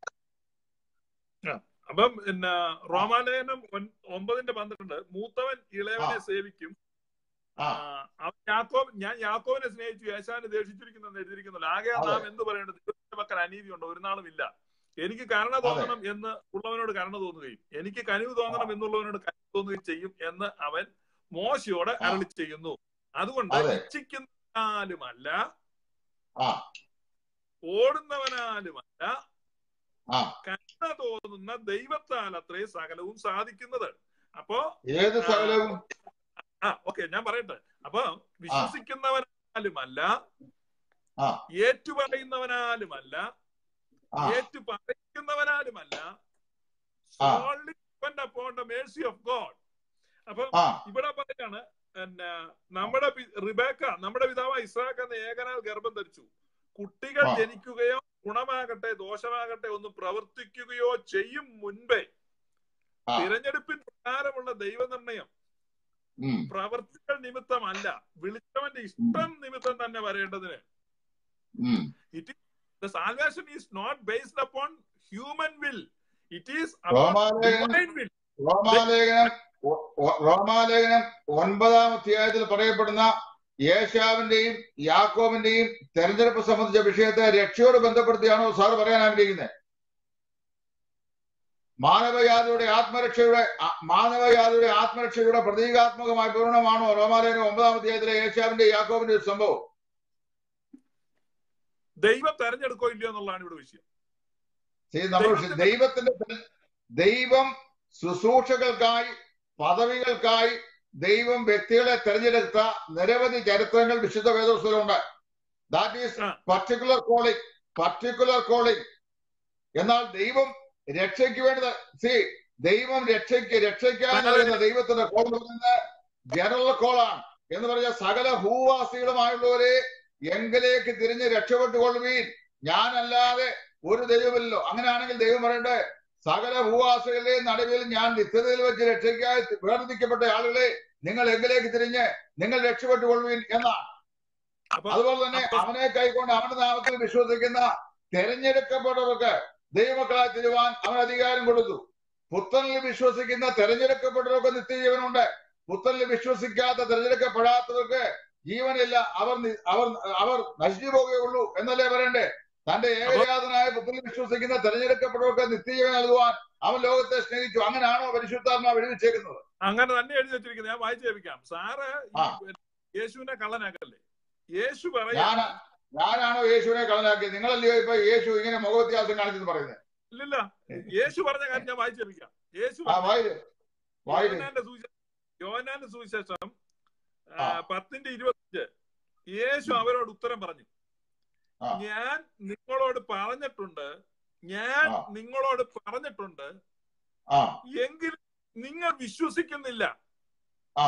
അപ്പം പിന്നെ റോമാലേഖനം ഒൻ- ഒമ്പതിന്റെ പന്ത്രണ്ട് മൂത്തവൻ ഇളയവനെ സേവിക്കും ആ. ആ, അവൻ യാക്കോബ് ഞാൻ യാക്കോബിനെ സ്നേഹിച്ചു യേശാനെ ദേഷിച്ചിരിക്കുന്നു എന്ന് എഴുതിയിരിക്കുന്നില്ല ആകെ അതെ. നാം എന്ത് പറയേണ്ടത് ദൈവത്തിന്റെ പക്കൽ അനീതിയുണ്ട് ഒരു നാളും ഇല്ല എനിക്ക് കരുണ തോന്നണം എന്ന് ഉള്ളവനോട് കരുണ തോന്നുകയും എനിക്ക് കനിവ് തോന്നണം എന്നുള്ളവനോട് കനിവ് തോന്നുകയും ചെയ്യും എന്ന് അവൻ മോശയോട് ആ. അരളി ചെയ്യുന്നു അതുകൊണ്ട് അതെ. ഇച്ഛിക്കുന്നാലുമല്ല ആ ഓടുന്നവനാലുമല്ല ആ കരുണ തോന്നുന്ന ദൈവത്താൽ അത്രേ സകലവും സാധിക്കുന്നത് അപ്പോ ഏത് സകലവും ആ ഓക്കെ ഞാൻ പറയട്ടെ അപ്പൊ വിശ്വസിക്കുന്നവനാലുമല്ല ആ. ഏറ്റുപറയുന്നവനാലുമല്ല ആ ഏറ്റു പറയിക്കുന്നവനാലുമല്ല ആ. solely depend upon the mercy of God അപ്പൊ ആ ഇവിടെ പറയാണ് പിന്നെ നമ്മുടെ പി- റിബേക്ക നമ്മുടെ പിതാവ് ഇസ്രാക്ക് എന്ന ഏകനാൽ ഗർഭം ധരിച്ചു കുട്ടികൾ ആ. ജനിക്കുകയോ ഗുണമാകട്ടെ ദോഷമാകട്ടെ ഒന്ന് പ്രവർത്തിക്കുകയോ ചെയ്യും മുൻപേ ആ. തിരഞ്ഞെടുപ്പിൻ പ്രകാരമുള്ള ദൈവനിർണയം ഉം പ്രവർത്തികൾ നിമിത്തമല്ല വിളിച്ചവന്റെ ഇഷ്ടം നിമിത്തം തന്നെ വരേണ്ടതിന് ഉം the salvation is not based upon human will it is റോമാലേഖനം- divine will റോമാലേഖനം ഒ- ഒ- റോമാലേഖനം ഒൻപതാം അധ്യായത്തിൽ പറയപ്പെടുന്ന യേശാവിന്റെയും യാക്കോബിന്റെയും തെരഞ്ഞെടുപ്പ് സംബന്ധിച്ച വിഷയത്തെ രക്ഷയോട് ബന്ധപ്പെടുത്തിയാണോ സാർ പറയാൻ ആഗ്രഹിക്കുന്നത് മാനവജാതിയുടെ ആത്മരക്ഷയുടെ ആ- മാനവജാതിയുടെ ആത്മരക്ഷയുടെ പ്രതീകാത്മകമായ പൂർണ്ണമാണോ റോമാലേഖനം ഒമ്പതാം അധ്യായത്തിലെ യേശാവിന്റെ യാക്കോബിന്റെ ഒരു സംഭവം ദൈവം തെരഞ്ഞെടുക്കോ ഇല്ലയോ എന്നുള്ളതാണ് ഇവിടെ വിഷയം See, നമ്മൾ ദൈവത്തിന്റെ- ദൈവത്തിന്റെ ദൈവം ശുശ്രൂഷകൾക്കായി പദവികൾക്കായി ദൈവം വ്യക്തികളെ തെരഞ്ഞെടുത്ത നിരവധി ചരിത്രങ്ങൾ വിശുദ്ധ വേദോസ്വരമുണ്ട് ദാറ്റ് ഈസ് ആ. പർട്ടിക്കുലർ കോളിംഗ് പർട്ടിക്കുലർ കോളിംഗ് എന്നാൽ ദൈവം രക്ഷയ്ക്ക് വേണ്ടി സി ദൈവം രക്ഷയ്ക്ക് രക്ഷയ്ക്കായി നൽകുന്ന ദൈവത്തിന്റെ കോൾ എന്ന് പറയുന്നത് ജനറൽ കോളാണ് എന്ന് പറഞ്ഞ സകല ഭൂവാസികളുമായുള്ളവരെ എങ്കിലേക്ക് തിരിഞ്ഞ് രക്ഷപ്പെട്ടുകൊള്ളുവീൻ ഞാനല്ലാതെ ഒരു ദൈവമില്ലല്ലോ അങ്ങനെയാണെങ്കിൽ ദൈവം പറയണ്ടേ സകല ഭൂവാസികളുടെയും നടുവിൽ ഞാൻ നിത്യതയിൽ വെച്ച് രക്ഷയ്ക്കായി വേർതിരിക്കപ്പെട്ട ആളുകളെ നിങ്ങൾ എങ്കിലേക്ക് തിരിഞ്ഞ് നിങ്ങൾ രക്ഷപ്പെട്ടുകൊള്ളുവീൻ എന്നാണ് അപ്പൊ അതുപോലെ തന്നെ അപ്പൊ- അവനെ കൈക്കൊണ്ട് അവന്റെ നാമത്തിൽ വിശ്വസിക്കുന്ന തെരഞ്ഞെടുക്കപ്പെട്ടവർക്ക് ദൈവമക്കളായി തിരുവാൻ അവൻ അധികാരം കൊടുത്തു പുത്രനിൽ വിശ്വസിക്കുന്ന തെരഞ്ഞെടുക്കപ്പെട്ടവർക്ക് നിത്യജീവനുണ്ട് പുത്രനിൽ വിശ്വസിക്കാത്ത തെരഞ്ഞെടുക്കപ്പെടാത്തവർക്ക് ജീവനില്ല അവർ നി- അവർ അവർ നശിച്ചു പോകുകയുള്ളൂ എന്നല്ലേ പറയണ്ടേ തന്റെ ഏകജാതനായ പുത്രനിൽ വിശ്വസിക്കുന്ന തെരഞ്ഞെടുക്കപ്പെട്ടവർക്ക് നിത്യജീവൻ നൽകുവാൻ അവൻ ലോകത്തെ സ്നേഹിച്ചു അങ്ങനെയാണോ പരിശുദ്ധാത്മാവ് എഴുതിച്ചേക്കുന്നത് അങ്ങനെ തന്നെ എഴുതി വെച്ചിരിക്കുന്നത് ഞാൻ വായിച്ചു കേൾപ്പിക്കാം സാറ് ഈ ആ. യേശുവിനെ കള്ളനാക്കല്ലേ യേശു ഞാൻ പറയാ ഞാനാണോ യേശുവിനെ കളനാക്കിയത് നിങ്ങളല്ലയോ ഇപ്പൊ യേശു ഇങ്ങനെ മുഖവ്യത്യാസം കാണിച്ചെന്ന് പറയുന്നത് ഇല്ലില്ല യേശു പറഞ്ഞ കാര്യം ഞാൻ വായിച്ചു കേൾപ്പിക്കാം യേശു ആ പറഞ്ഞ- വായില് വായില് യോഹന്നാന്റെ സുവിശേഷം യോഹന്നാന്റെ സുവിശേഷം ആ, ആ. പത്തിന്റെ ഇരുപത്തിയഞ്ച് യേശു അവരോട് ഉത്തരം പറഞ്ഞു ആ. ഞാൻ നിങ്ങളോട് പറഞ്ഞിട്ടുണ്ട് ഞാൻ ആ. നിങ്ങളോട് പറഞ്ഞിട്ടുണ്ട് ആ എങ്കിലും നിങ്ങൾ വിശ്വസിക്കുന്നില്ല ആ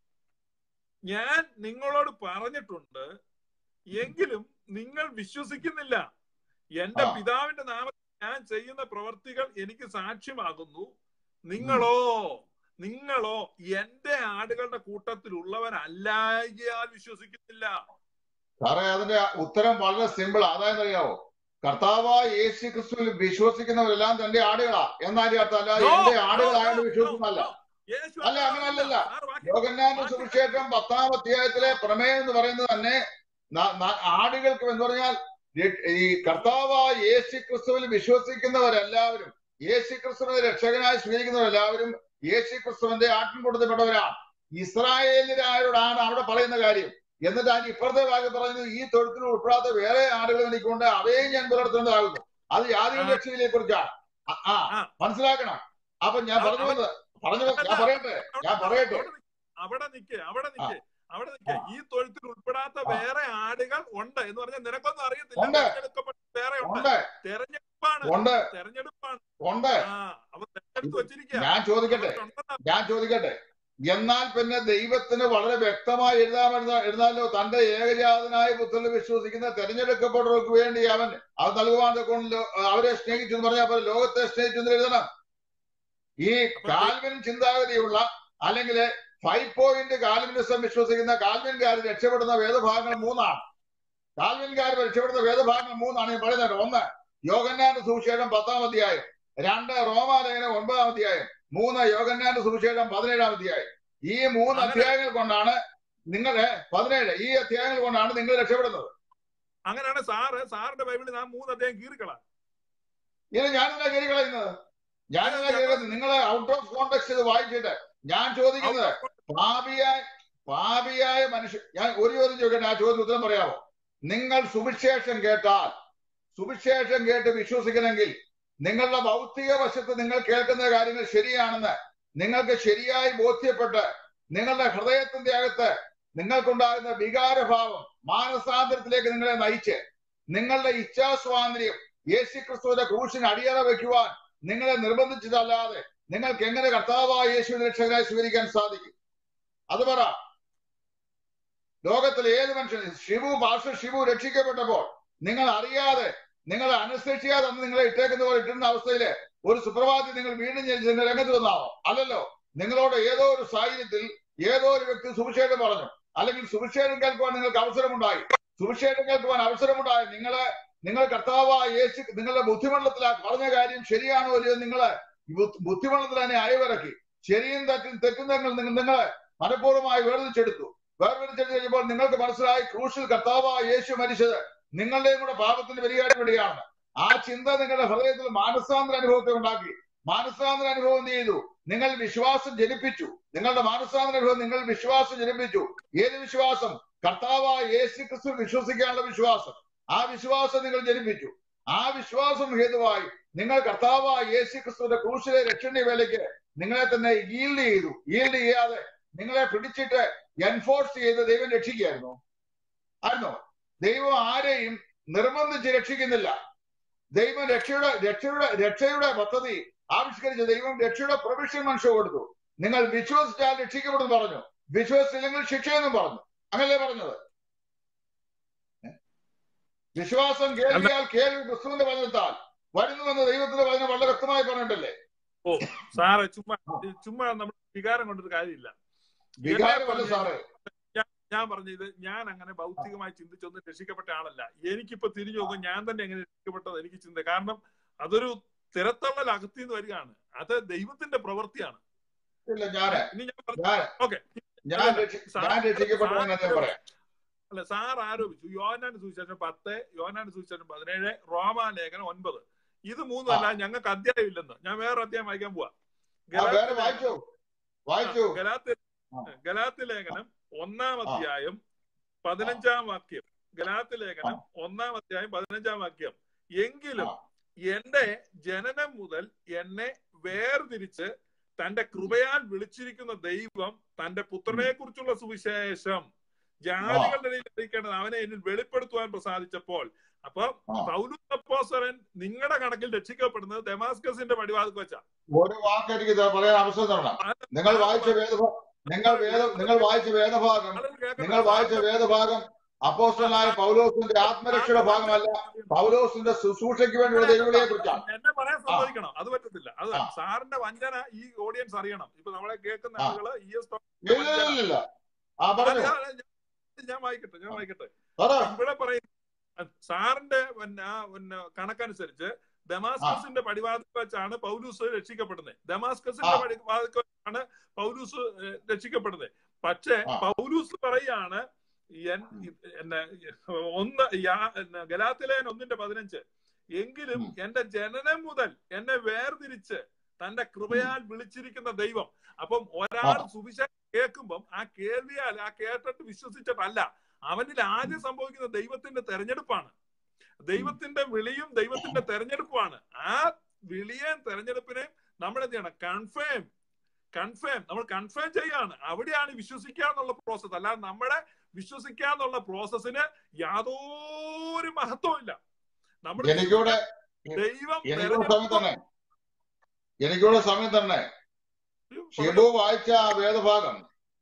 ഞാൻ നിങ്ങളോട് പറഞ്ഞിട്ടുണ്ട് എങ്കിലും നിങ്ങൾ വിശ്വസിക്കുന്നില്ല എന്റെ ആ. പിതാവിന്റെ നാമത്തിൽ ഞാൻ ചെയ്യുന്ന പ്രവർത്തികൾ എനിക്ക് സാക്ഷ്യമാകുന്നു നിങ്ങളോ നിങ്ങളോ എന്റെ ആടുകളുടെ കൂട്ടത്തിലുള്ളവരല്ലായാൽ വിശ്വസിക്കുന്നില്ല സാറേ അതിന്റെ ഉത്തരം വളരെ സിമ്പിൾ അതായത് അറിയാവോ കർത്താവായ യേശു ക്രിസ്തുവിൽ വിശ്വസിക്കുന്നവരെല്ലാം തന്റെ ആടുകളാ എന്നാലും അർത്ഥം അല്ല No, എന്റെ no, ആടുകളായോണ്ട് no, വിശ്വസിക്കുന്നല്ല no, no. യേശു അല്ല അങ്ങനല്ലല്ല സാർ വാക്യം- യോഗന്നാന്റെ വാക്യം- സുവിശേഷം പത്താം അധ്യായത്തിലെ പ്രമേയം എന്ന് പറയുന്നത് തന്നെ ന- ന- ആടുകൾക്ക് എന്ന് പറഞ്ഞാൽ ര- ഈ കർത്താവായ യേശു ക്രിസ്തുവിൽ വിശ്വസിക്കുന്നവരെല്ലാവരും യേശു ക്രിസ്തുവിനെ രക്ഷകനായി സ്വീകരിക്കുന്നവരെല്ലാവരും യേശു ക്രിസ്തുവിന്റെ ആട്ടിൻകൂട്ടത്തിൽപ്പെട്ടവരാണ് ഇസ്രായേലിനാരോടാണ് അവിടെ പറയുന്ന കാര്യം എന്നിട്ട് അതിന് ഇപ്പുറത്തെ ഭാഗം പറയുന്നത് ഈ തൊഴുത്തിൽ ഉൾപ്പെടാത്ത വേറെ ആടുകൾ എനിക്കുണ്ട് അവയും ഞാൻ പുലർത്തുന്നതാകുന്നു അത് യാതൊരു ആ. രക്ഷയിലെ കുറിച്ചാണ് ആ ആ. മനസ്സിലാക്കണം അപ്പൊ ഞാൻ ആ, പറഞ്ഞു വന്നത് പറഞ്ഞു വന്നത് ഞാൻ പറയട്ടെ ഞാൻ പറയട്ടെ അവിടെ നിക്ക് അവിടെ നിക്ക് അവിടെ നിക്ക് ഈ തൊഴുത്തിൽ ഉൾപ്പെടാത്ത ആ. വേറെ ആടുകൾ ഉണ്ട് എന്ന് പറഞ്ഞാൽ നിനക്കൊന്നും അറിയത്തില്ല ഉണ്ട്. തെരഞ്ഞെടുക്കപ്പെട്ട വേറെ ഉണ്ട് ഉണ്ട് തെരഞ്ഞെടുപ്പാണ് ഉണ്ട് തെരഞ്ഞെടുപ്പാണ് ഉണ്ട് ആ അവ തെരഞ്ഞെടുത്ത് വെച്ചിരിക്കുക ഞാൻ ചോദിക്കട്ടെ ഞാൻ ചോദിക്കട്ടെ എന്നാൽ പിന്നെ ദൈവത്തിന് വളരെ വ്യക്തമായി എഴുതാമെന്ന് എഴുതാമല്ലോ തന്റെ ഏകജാതനായ പുത്രനിൽ വിശ്വസിക്കുന്ന തെരഞ്ഞെടുക്കപ്പെട്ടവർക്ക് വേണ്ടി അവൻ അത് നൽകുവാൻ കൊണ്ട് അവരെ സ്നേഹിച്ചു എന്ന് പറഞ്ഞാൽ പോലെ ലോകത്തെ സ്നേഹിച്ചു എന്ന് എഴുതണം ഈ കാൽവിൻ ചിന്താഗതിയുള്ള അല്ലെങ്കിൽ ഫൈവ് പോയിന്റ് കാൽവിനിസം വിശ്വസിക്കുന്ന കാൽവിൻകാർ രക്ഷപ്പെടുന്ന വേദഭാഗങ്ങൾ മൂന്നാണ് കാൽവിൻകാർ രക്ഷപ്പെടുന്ന വേദഭാഗങ്ങൾ മൂന്നാണ് ഞാൻ പറയുന്നത് ഒന്ന് യോഗന്നാന്റെ സുവിശേഷം പത്താം അധ്യായം രണ്ട് റോമാലേഖനം ഒൻപതാം അധ്യായം മൂന്ന് യോഗന്നാന്റെ സുവിശേഷം പതിനേഴാം അധ്യായം ഈ മൂന്ന് അങ്ങനെ- അധ്യായങ്ങൾ കൊണ്ടാണ് നിങ്ങളെ പതിനേഴ് ഈ അധ്യായങ്ങൾ കൊണ്ടാണ് നിങ്ങൾ രക്ഷപ്പെടുന്നത് അങ്ങനെയാണ് സാറ് സാറിന്റെ ബൈബിളിൽ നാം മൂന്ന് അദ്ദേഹം കീറിക്കളാം ഇത് ഞാനെന്താ കയറി കളയുന്നത് ഞാനെന്താ കയറി കളയുന്നത് നിങ്ങൾ ഔട്ട് ഓഫ് കോണ്ടെക്സ്റ്റ് ഇത് വായിച്ചിട്ട് ഞാൻ ചോദിക്കുന്നത് പാപിയായ പാപിയായ മനുഷ്യൻ ഞാൻ ഒരു ചോദ്യം ചോദിക്കട്ടെ ആ ചോദ്യം ഉത്തരം പറയാമോ നിങ്ങൾ സുവിശേഷം കേട്ടാൽ സുവിശേഷം കേട്ട് വിശ്വസിക്കണമെങ്കിൽ നിങ്ങളുടെ ഭൗതിക വശത്ത് നിങ്ങൾ കേൾക്കുന്ന കാര്യങ്ങൾ ശരിയാണെന്ന് നിങ്ങൾക്ക് ശരിയായി ബോധ്യപ്പെട്ട് നിങ്ങളുടെ ഹൃദയത്തിന്റെ അകത്ത് നിങ്ങൾക്കുണ്ടാകുന്ന വികാരഭാവം മാനസാന്തരത്തിലേക്ക് നിങ്ങളെ നയിച്ച് നിങ്ങളുടെ ഇച്ഛാസ്വാതന്ത്ര്യം യേശു ക്രിസ്തുവിന്റെ ക്രൂശിന് അടിയറ വെക്കുവാൻ നിങ്ങളെ നിർബന്ധിച്ചതല്ലാതെ നിങ്ങൾക്ക് എങ്ങനെ കർത്താവായ യേശുവിനെ രക്ഷകനായി സ്വീകരിക്കാൻ സാധിക്കും അത് പറ ലോകത്തിലെ ഏത് മനുഷ്യനും ശിവു പാർശ്വ ശിവു രക്ഷിക്കപ്പെട്ടപ്പോൾ നിങ്ങൾ അറിയാതെ നിങ്ങൾ അനുസരിച്ചാതെ അന്ന് നിങ്ങളെ ഇട്ടേക്കുന്ന പോലെ ഇട്ടിരുന്ന അവസ്ഥയില് ഒരു സുപ്രഭാതത്തിൽ നിങ്ങൾ വീണ്ടും ജനിച്ച് നിങ്ങൾ രംഗത്ത് വന്നാണോ അല്ലല്ലോ നിങ്ങളോട് ഏതോ ഒരു സാഹചര്യത്തിൽ ഏതോ ഒരു വ്യക്തി സുവിശേഷം പറഞ്ഞു അല്ലെങ്കിൽ സുവിശേഷം കേൾക്കുവാൻ നിങ്ങൾക്ക് അവസരമുണ്ടായി സുവിശേഷം കേൾക്കുവാൻ അവസരമുണ്ടായി നിങ്ങളെ നിങ്ങൾ കർത്താവായ യേശു നിങ്ങളുടെ ബുദ്ധിമണ്ഡലത്തിൽ ആ പറഞ്ഞ കാര്യം ശരിയാണോ അല്ലയോ നിങ്ങളെ ബു- ബുദ്ധിമണ്ഡലത്തിൽ തന്നെ അയവിറക്കി ശരിയും തെറ്റും തെറ്റും നിങ്ങൾ നിങ്ങൾ- നിങ്ങളെ മനഃപൂർവ്വമായി വേർതിരിച്ചെടുത്തു വേർതിരിച്ചെടുത്ത് കഴിഞ്ഞപ്പോൾ നിങ്ങൾക്ക് മനസ്സിലായി ക്രൂശിൽ കർത്താവായ യേശു മരിച്ചത് നിങ്ങളുടെയും കൂടെ പാപത്തിന് പരിഹാരം വേണ്ടിയാണ് ആ ചിന്ത നിങ്ങളുടെ ഹൃദയത്തിൽ മാനസാന്തര അനുഭവത്തെ ഉണ്ടാക്കി മാനസാന്തര അനുഭവം എന്ത് ചെയ്തു നിങ്ങൾ വിശ്വാസം ജനിപ്പിച്ചു നിങ്ങളുടെ മാനസാന്തര അനുഭവം നിങ്ങൾ വിശ്വാസം ജനിപ്പിച്ചു ഏത് വിശ്വാസം കർത്താവായ യേശു ക്രിസ്തു വിശ്വസിക്കാനുള്ള വിശ്വാസം ആ വിശ്വാസം നിങ്ങൾ ജനിപ്പിച്ചു ആ വിശ്വാസം ഹേതുവായി നിങ്ങൾ കർത്താവായ യേശു ക്രിസ്തുവിന്റെ ക്രൂശിലെ രക്ഷണീയ വേലയ്ക്ക് നിങ്ങളെ തന്നെ ഈൽഡ് ചെയ്തു ഈൽഡ് ചെയ്യാതെ നിങ്ങളെ പിടിച്ചിട്ട് എൻഫോഴ്സ് ചെയ്ത് ദൈവം രക്ഷിക്കുകയായിരുന്നു ആയിരുന്നോ ദൈവം ആരെയും നിർബന്ധിച്ച് രക്ഷിക്കുന്നില്ല ദൈവം രക്ഷയുടെ രക്ഷയുടെ രക്ഷയുടെ പദ്ധതി ആവിഷ്കരിച്ച ദൈവം രക്ഷയുടെ പ്രൊവിഷൻ മനുഷ്യ കൊടുത്തു നിങ്ങൾ വിശ്വസിച്ചാൽ രക്ഷിക്കപ്പെടുന്നു പറഞ്ഞു വിശ്വസിച്ചില്ലെങ്കിൽ ശിക്ഷയെന്നും പറഞ്ഞു അങ്ങനല്ലേ പറഞ്ഞത് ഏ? വിശ്വാസം കേൾവിയാൽ കേൾവി ക്രിസ്തുവിന്റെ വചനത്താൽ വരുന്നുവെന്ന് ദൈവത്തിന്റെ വചനം വളരെ വ്യക്തമായി പറഞ്ഞിട്ടല്ലേ സാറ് ചുമ്മാ ചുമ്മാ നമ്മൾ വികാരം കൊണ്ടൊരു കാര്യമില്ല വികാരമല്ല സാറേ ഞാൻ പറഞ്ഞത് ഞാൻ അങ്ങനെ ഭൗതികമായി ചിന്തിച്ചൊന്നും രക്ഷിക്കപ്പെട്ട ആളല്ല എനിക്കിപ്പോ തിരിഞ്ഞു നോക്കും ഞാൻ തന്നെ എങ്ങനെ രക്ഷിക്കപ്പെട്ടത് എനിക്ക് ചിന്ത കാരണം അതൊരു തിരത്തള്ളൽ അകത്തു നിന്ന് വരികയാണ് അത് ദൈവത്തിന്റെ പ്രവൃത്തിയാണ് ഇല്ല ഞാന് ഇനി ഞാൻ പറഞ്ഞു ഞാൻ ഓക്കെ ഞാൻ രക്ഷി- ഞാൻ രക്ഷിക്കപ്പെട്ടവനെ ഞാൻ പറയാം അല്ല സാർ ആരോപിച്ചു യോനാന്റെ സുവിശേഷം പത്ത് യോനാന്റെ സുവിശേഷം പതിനേഴ് റോമാലേഖനം ഒൻപത് ഇത് മൂന്നല്ല ഞങ്ങൾക്ക് അധ്യായം ഇല്ലെന്ന് ഞാൻ വേറെ അധ്യായം വായിക്കാൻ പോവാ ആ, വേറെ വായിച്ചു വായിച്ചു ഗലാത്തി ആ. ഗലാത്തി ലേഖനം ഒന്നാം അധ്യായം പതിനഞ്ചാം വാക്യം ഗലാത്തി ലേഖനം ഒന്നാം അധ്യായം പതിനഞ്ചാം വാക്യം എങ്കിലും ആ. എന്റെ ജനനം മുതൽ എന്നെ വേർതിരിച്ച് തന്റെ കൃപയാൽ വിളിച്ചിരിക്കുന്ന ദൈവം തന്റെ പുത്രനെ കുറിച്ചുള്ള സുവിശേഷം ജാതികളുടെ ഇടയിൽ അറിയിക്കേണ്ടത് അവനെ എന്നിൽ വെളിപ്പെടുത്തുവാൻ പ്രസാദിച്ചപ്പോൾ അപ്പൊ ആ. പൗലൂസ് അപ്പോസ്തലൻ നിങ്ങളുടെ കണക്കിൽ രക്ഷിക്കപ്പെടുന്നത് ഡെമാസ്കസിന്റെ പടിവാതിൽ വെച്ചാ ഒരു വാക്ക് എനിക്ക് ഇത് പറയാൻ അവസരം തരണം നിങ്ങൾ വായിച്ച വേദഭാഗം നിങ്ങൾ വേദ നിങ്ങൾ വായിച്ച വേദഭാഗം നിങ്ങൾ വായിച്ച വേദഭാഗം അപ്പോസ്റ്റലായ പൗലോസിന്റെ ആത്മരക്ഷയുടെ ഭാഗമല്ല പൗലോസിന്റെ ശുശ്രൂഷയ്ക്ക് വേണ്ടിയുള്ള ദൈവവിളിയെ കുറിച്ചാണ് എന്നെ പറയാൻ സമ്മതിക്കണം അത് പറ്റത്തില്ല അത് ആ. സാറിന്റെ വഞ്ചന ഈ ഓഡിയൻസ് അറിയണം ഇപ്പൊ നമ്മളെ കേൾക്കുന്ന ആ. ആളുകള് ഇ എസ് ഇല്ല ഇല്ല, ഇല്ല ഇല്ല ആ പറഞ്ഞു ഞാൻ വായിക്കട്ടെ ഞാൻ വായിക്കട്ടെ പറ ഇവിടെ പറയും സാറിന്റെ പിന്നെ ആ പിന്നെ കണക്കനുസരിച്ച് ഡമാസ്കസിന്റെ പടിവാതിൽ വെച്ചാണ് പൗലൂസ് രക്ഷിക്കപ്പെടുന്നത് ഡമാസ്കസിന്റെ ആ. പടിവാതിൽ വെച്ചാണ് പൗലൂസ് ഏഹ്, രക്ഷിക്കപ്പെടുന്നത് പക്ഷേ ആ. പൗലൂസ് പറയാണ് എൻ- എന്നെ ഒന്ന് യാ- എന്നെ ഗലാത്തിലേൻ ഒന്നിന്റെ പതിനഞ്ച് എങ്കിലും ഉം. എന്റെ ജനനം മുതൽ എന്നെ വേർതിരിച്ച് തന്റെ കൃപയാൽ വിളിച്ചിരിക്കുന്ന ദൈവം അപ്പം ഒരാൾ ആ. സുവിശേഷം കേൾക്കുമ്പം ആ കേൾവിയാൽ ആ കേട്ടിട്ട് വിശ്വസിച്ചിട്ടല്ല അവനിൽ ആദ്യം സംഭവിക്കുന്ന ദൈവത്തിന്റെ തെരഞ്ഞെടുപ്പാണ് ദൈവത്തിന്റെ വിളിയും ദൈവത്തിന്റെ തെരഞ്ഞെടുപ്പുമാണ് ആ വിളിയേം തെരഞ്ഞെടുപ്പിനെയും നമ്മൾ എന്ത് ചെയ്യണം കൺഫേം കൺഫേം നമ്മൾ കൺഫേം ചെയ്യാണ് അവിടെയാണ് വിശ്വസിക്കുക എന്നുള്ള പ്രോസസ് അല്ലാതെ നമ്മുടെ വിശ്വസിക്കുക എന്നുള്ള പ്രോസസ്സിന് യാതൊരു മഹത്വവും ഇല്ല നമ്മൾ എനിക്കൂടെ ദൈവം എനിക്കൂടെ സമയം തന്നെ എനിക്കൂടെ സമയം തന്നെ ഷിബു വായിച്ച ആ വേദഭാഗം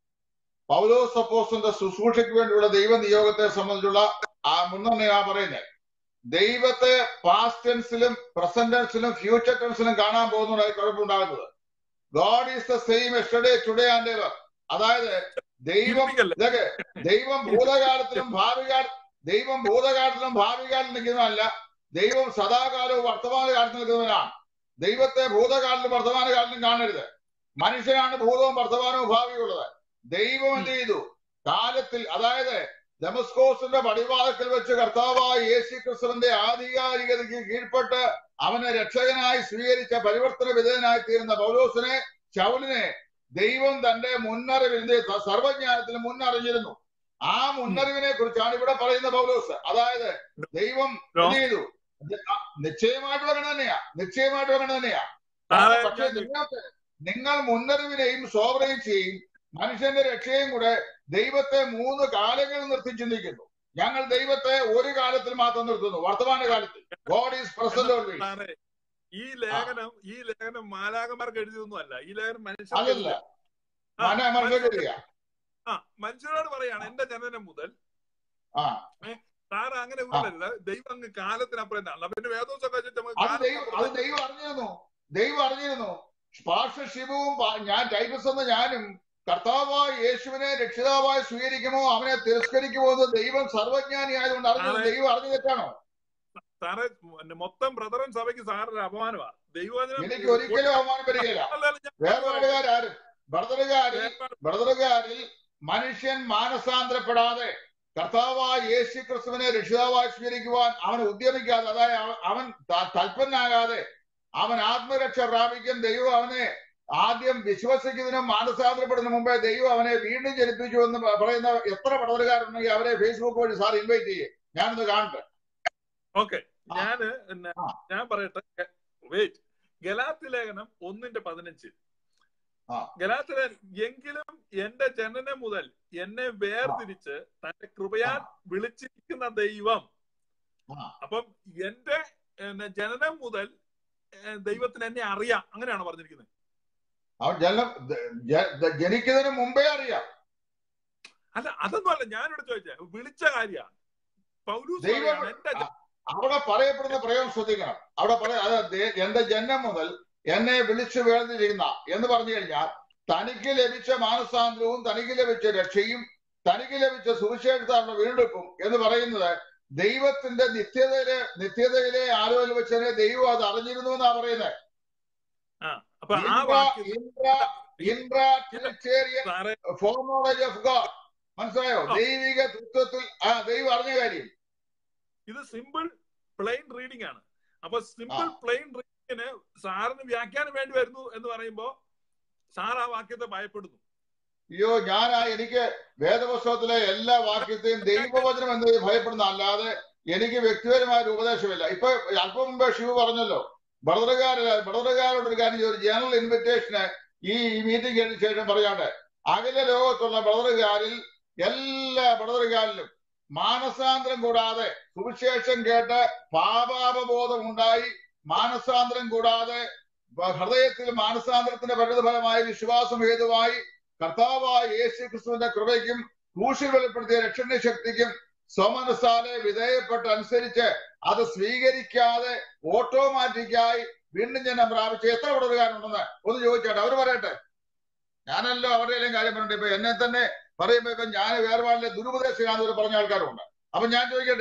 പൗലോസ് അപ്പോസ്തലന്റെ ശുശ്രൂഷയ്ക്ക് വേണ്ടിയുള്ള ദൈവ നിയോഗത്തെ സംബന്ധിച്ചുള്ള ആ മുൻനിർണ്ണയ പറയുന്നത് ദൈവത്തെ പാസ്റ്റ് ടെൻസിലും പ്രസന്റ് ടെൻസിലും ഫ്യൂച്ചർ ടെൻസിലും കാണാൻ പോകുന്നതായി കുഴപ്പമുണ്ടാകുന്നത് God is the same yesterday today and ever അതായത് ദൈവം ഇരിപ്പിക്കല്ലേ? ഇതൊക്കെ ദൈവം ഭൂതകാലത്തിലും ഭാവികാല ദൈവം ഭൂതകാലത്തിലും ഭാവികാലത്തിലും നിൽക്കുന്നതല്ല ദൈവം സദാകാലവും വർത്തമാനകാലത്ത് നിൽക്കുന്നവനാണ് ദൈവത്തെ ഭൂതകാലത്തിലും വർത്തമാനകാലത്തിലും കാണരുത് മനുഷ്യനാണ് ഭൂതവും വർത്തമാനവും ഭാവിയുള്ളത് ദൈവം എന്ത് ചെയ്തു കാലത്തിൽ അതായത് ഡെമസ്കോസിന്റെ പടിവാദത്തിൽ വെച്ച് കർത്താവായ യേശു ക്രിസ്തുവിന്റെ ആധികാരികതയ്ക്ക് കീഴ്പ്പെട്ട് അവനെ രക്ഷകനായി സ്വീകരിച്ച പരിവർത്തന വിധേയനായി തീരുന്ന പൗലോസിനെ ശൗലിനെ ദൈവം തന്റെ മുന്നറിവിന്റെ സർവജ്ഞാനത്തിൽ മുന്നറിഞ്ഞിരുന്നു ആ മുന്നറിവിനെ കുറിച്ചാണ് ഇവിടെ പറയുന്ന പൗലോസ് അതായത് ദൈവം എന്ത് ചെയ്തു നിശ്ചയമായിട്ടും അങ്ങനെ തന്നെയാ നിശ്ചയമായിട്ടും അങ്ങനെ തന്നെയാ സാറേ, പക്ഷെ ഞാൻ- നിങ്ങൾക്ക് നിങ്ങൾ മുന്നറിവിനെയും സോവറയും ചെയ്യും മനുഷ്യന്റെ രക്ഷയും കൂടെ ദൈവത്തെ മൂന്ന് കാലങ്ങളിൽ നിർത്തി ചിന്തിക്കുന്നു ഞങ്ങൾ ദൈവത്തെ ഒരു കാലത്തിൽ മാത്രം നിർത്തുന്നു വർത്തമാന കാലത്തിൽ ഗോഡ് ഈസ് പ്രസന്റ് ഓൾവേസ് സാറേ, ഈ ലേഖനം ഈ ലേഖനം മാലാകന്മാർക്ക് എഴുതിയൊന്നും അല്ല ഈ ലേഖനം അല്ലല്ല മനുഷ്യർക്ക് ആ, മന മനസ്സിലാക്കില്ല ആ മനുഷ്യരോട് പറയാണ് എന്റെ ജനനം മുതൽ ആ സാറ് അങ്ങനെ ഉള്ളരുത് ദൈവം അങ്ങ് കാലത്തിനപ്പുറം അല്ല പിന്നെ വേദോസൊക്കെ വെച്ചിട്ട് നമുക്ക് അത് ദൈവം അത് കാലത്തിനപ്പുറം ദൈവം അറിഞ്ഞിരുന്നു ദൈവം അറിഞ്ഞിരുന്നു പാർഷ ശിവവും പാ- ഞാൻ ടൈറ്റസ് എന്ന ഞാനും കർത്താവായ യേശുവിനെ രക്ഷിതാവായി സ്വീകരിക്കുമോ അവനെ തിരസ്കരിക്കുമോ എന്ന് ദൈവം സർവജ്ഞാനി ആയതുകൊണ്ട് അറിഞ്ഞത് അതെ. ദൈവം അറിഞ്ഞു തെറ്റാണോ സാറ് പിന്നെ മൊത്തം ബ്രദറൻ സഭയ്ക്ക് സാറിന്റെ അപമാനമാണ് ദൈവവചനം എനിക്ക് ഒരിക്കലും അവമാനം വരികയില്ല അല്ലല്ല, ഞാൻ വേറൊരുകാരും ബ്രദറുകാരിൽ വേർപാട് ബ്രദറുകാരിൽ മനുഷ്യൻ മാനസാന്തരപ്പെടാതെ കർത്താവായ യേശു ക്രിസ്തുവിനെ രക്ഷിതാവായി സ്വീകരിക്കുവാൻ അവൻ ഉദ്യമിക്കാതെ അതായത് അവൻ- അവൻ ത- തൽപ്പനാകാതെ അവൻ ആത്മരക്ഷ പ്രാപിക്കാൻ ദൈവം അവനെ ആദ്യം വിശ്വസിക്കുന്നതിനും മാനസാന്തരപ്പെടുന്നതിന് മുമ്പേ ദൈവം അവനെ വീണ്ടും ജനിപ്പിച്ചു എന്ന് പ- പറയുന്ന എത്ര പടവരുകാരുണ്ടെങ്കിൽ അവരെ ഫേസ്ബുക്ക് വഴി സാർ ഇൻവൈറ്റ് ചെയ്യേ ഞാനൊന്ന് കാണട്ടെ ഓക്കെ ഞാന് പിന്നെ ആ. ഞാൻ പറയട്ടെ വെയിറ്റ് ഗലാത്തി ലേഖനം ഒന്നിന്റെ പതിനഞ്ച് ആ. ഗലാത്തി ലേഖനം എങ്കിലും എന്റെ ജനനം മുതൽ എന്നെ വേർതിരിച്ച് തന്റെ കൃപയാൽ വിളിച്ചിരിക്കുന്ന ദൈവം ആ. അപ്പം എന്റെ പിന്നെ, ജനനം മുതൽ ഏഹ്, ദൈവത്തിന് എന്നെ അറിയാം അങ്ങനെയാണ് പറഞ്ഞിരിക്കുന്നത് അവൻ ജനം ജ- ജ- ജനിക്കുന്നതിന് മുമ്പേ അറിയാം അല്ല അതൊന്നും അല്ല ഞാനിവിടെ ചോദിച്ചേ വിളിച്ച കാര്യമാണ് പൗലൂസ് ദൈവം പറയാണ് എന്റെ ജ- അവിടെ പറയപ്പെടുന്ന പ്രയോഗം ശ്രദ്ധിക്കണം അവിടെ പറയാ അതായത് എന്റെ ജന്മം മുതൽ എന്നെ വിളിച്ചു വേർതിരിക്കുന്ന എന്ന് പറഞ്ഞു കഴിഞ്ഞാൽ തനിക്ക് ലഭിച്ച മാനസാന്തരവും തനിക്ക് ലഭിച്ച രക്ഷയും തനിക്ക് ലഭിച്ച സുവിശേഷത്താരുടെ വീണ്ടെടുപ്പും എന്ന് പറയുന്നത് ദൈവത്തിന്റെ നിത്യതയിലെ നിത്യതയിലെ ആലോചന വെച്ചതിനെ ദൈവം അത് അറിഞ്ഞിരുന്നു എന്നാ പറയുന്നത് അപ്പൊ ആ വാക്യം ഇൻട്രാ ട്രിനിറ്റേറിയൻ സാറേ ഫോർമോളജി ഓഫ് ഗോഡ് മനസ്സിലായോ ആ. ദൈവിക തൃത്വത്തിൽ ആ ദൈവം അറിഞ്ഞ കാര്യം ഇത് സിമ്പിൾ പ്ലെയിൻ റീഡിംഗ് ആണ് അപ്പൊ സിമ്പിൾ ആ. പ്ലെയിൻ റീഡിങ്ങിന് സാറിന് വ്യാഖ്യാനം വേണ്ടി വരുന്നു എന്ന് പറയുമ്പോ സാർ ആ വാക്യത്തെ ഭയപ്പെടുന്നു അയ്യോ ഞാൻ ആ എനിക്ക് വേദപുസ്തകത്തിലെ എല്ലാ വാക്യത്തെയും ദൈവവചനം എന്ന് ഭയപ്പെടുന്ന അല്ലാതെ എനിക്ക് വ്യക്തിപരമായ ഒരു ഉപദേശമില്ല ഇപ്പൊ അല്പം മുമ്പേ ശിവ പറഞ്ഞല്ലോ ബ്രദറുകാര് ബ്രദറുകാരോട് ഒരു കാര്യം ചോദിച്ചു ജനറൽ ഇൻവിറ്റേഷന് ഈ മീറ്റിംഗ് കഴിഞ്ഞ ശേഷം പറയാണ്ട് അഖില ലോകത്തുള്ള ബ്രദറുകാരിൽ എല്ലാ ബ്രദറുകാരിലും മാനസാന്തരം കൂടാതെ സുവിശേഷം കേട്ട് പാപാപബോധം ഉണ്ടായി മാനസാന്തരം കൂടാതെ ബ- ഹൃദയത്തിൽ മാനസാന്തരത്തിന്റെ പരിണിതഫലമായ വിശ്വാസം ഹേതുവായി കർത്താവായ യേശു ക്രിസ്തുവിന്റെ കൃപയ്ക്കും ക്രൂശിൽ വെളിപ്പെടുത്തിയ രക്ഷണ ശക്തിക്കും സ്വമനസാലെ വിധേയപ്പെട്ട് അനുസരിച്ച് അത് സ്വീകരിക്കാതെ ഓട്ടോമാറ്റിക്കായി വീണ്ടും ജനം പ്രാപിച്ച എത്ര പടവുകാരുണ്ടെന്ന് ഒന്ന് ചോദിച്ചാട്ടെ അവർ പറയട്ടെ ഞാനല്ലോ അവരുടെ എല്ലാം കാര്യം പറഞ്ഞിട്ട് ഇപ്പൊ എന്നെ തന്നെ പറയുമ്പോ ഇപ്പൊ ഞാൻ വേർപാടിലെ ദുരുപദേശിനാന്ന് പറഞ്ഞ ആൾക്കാരുണ്ട് അപ്പൊ ഞാൻ ചോദിക്കട്ടെ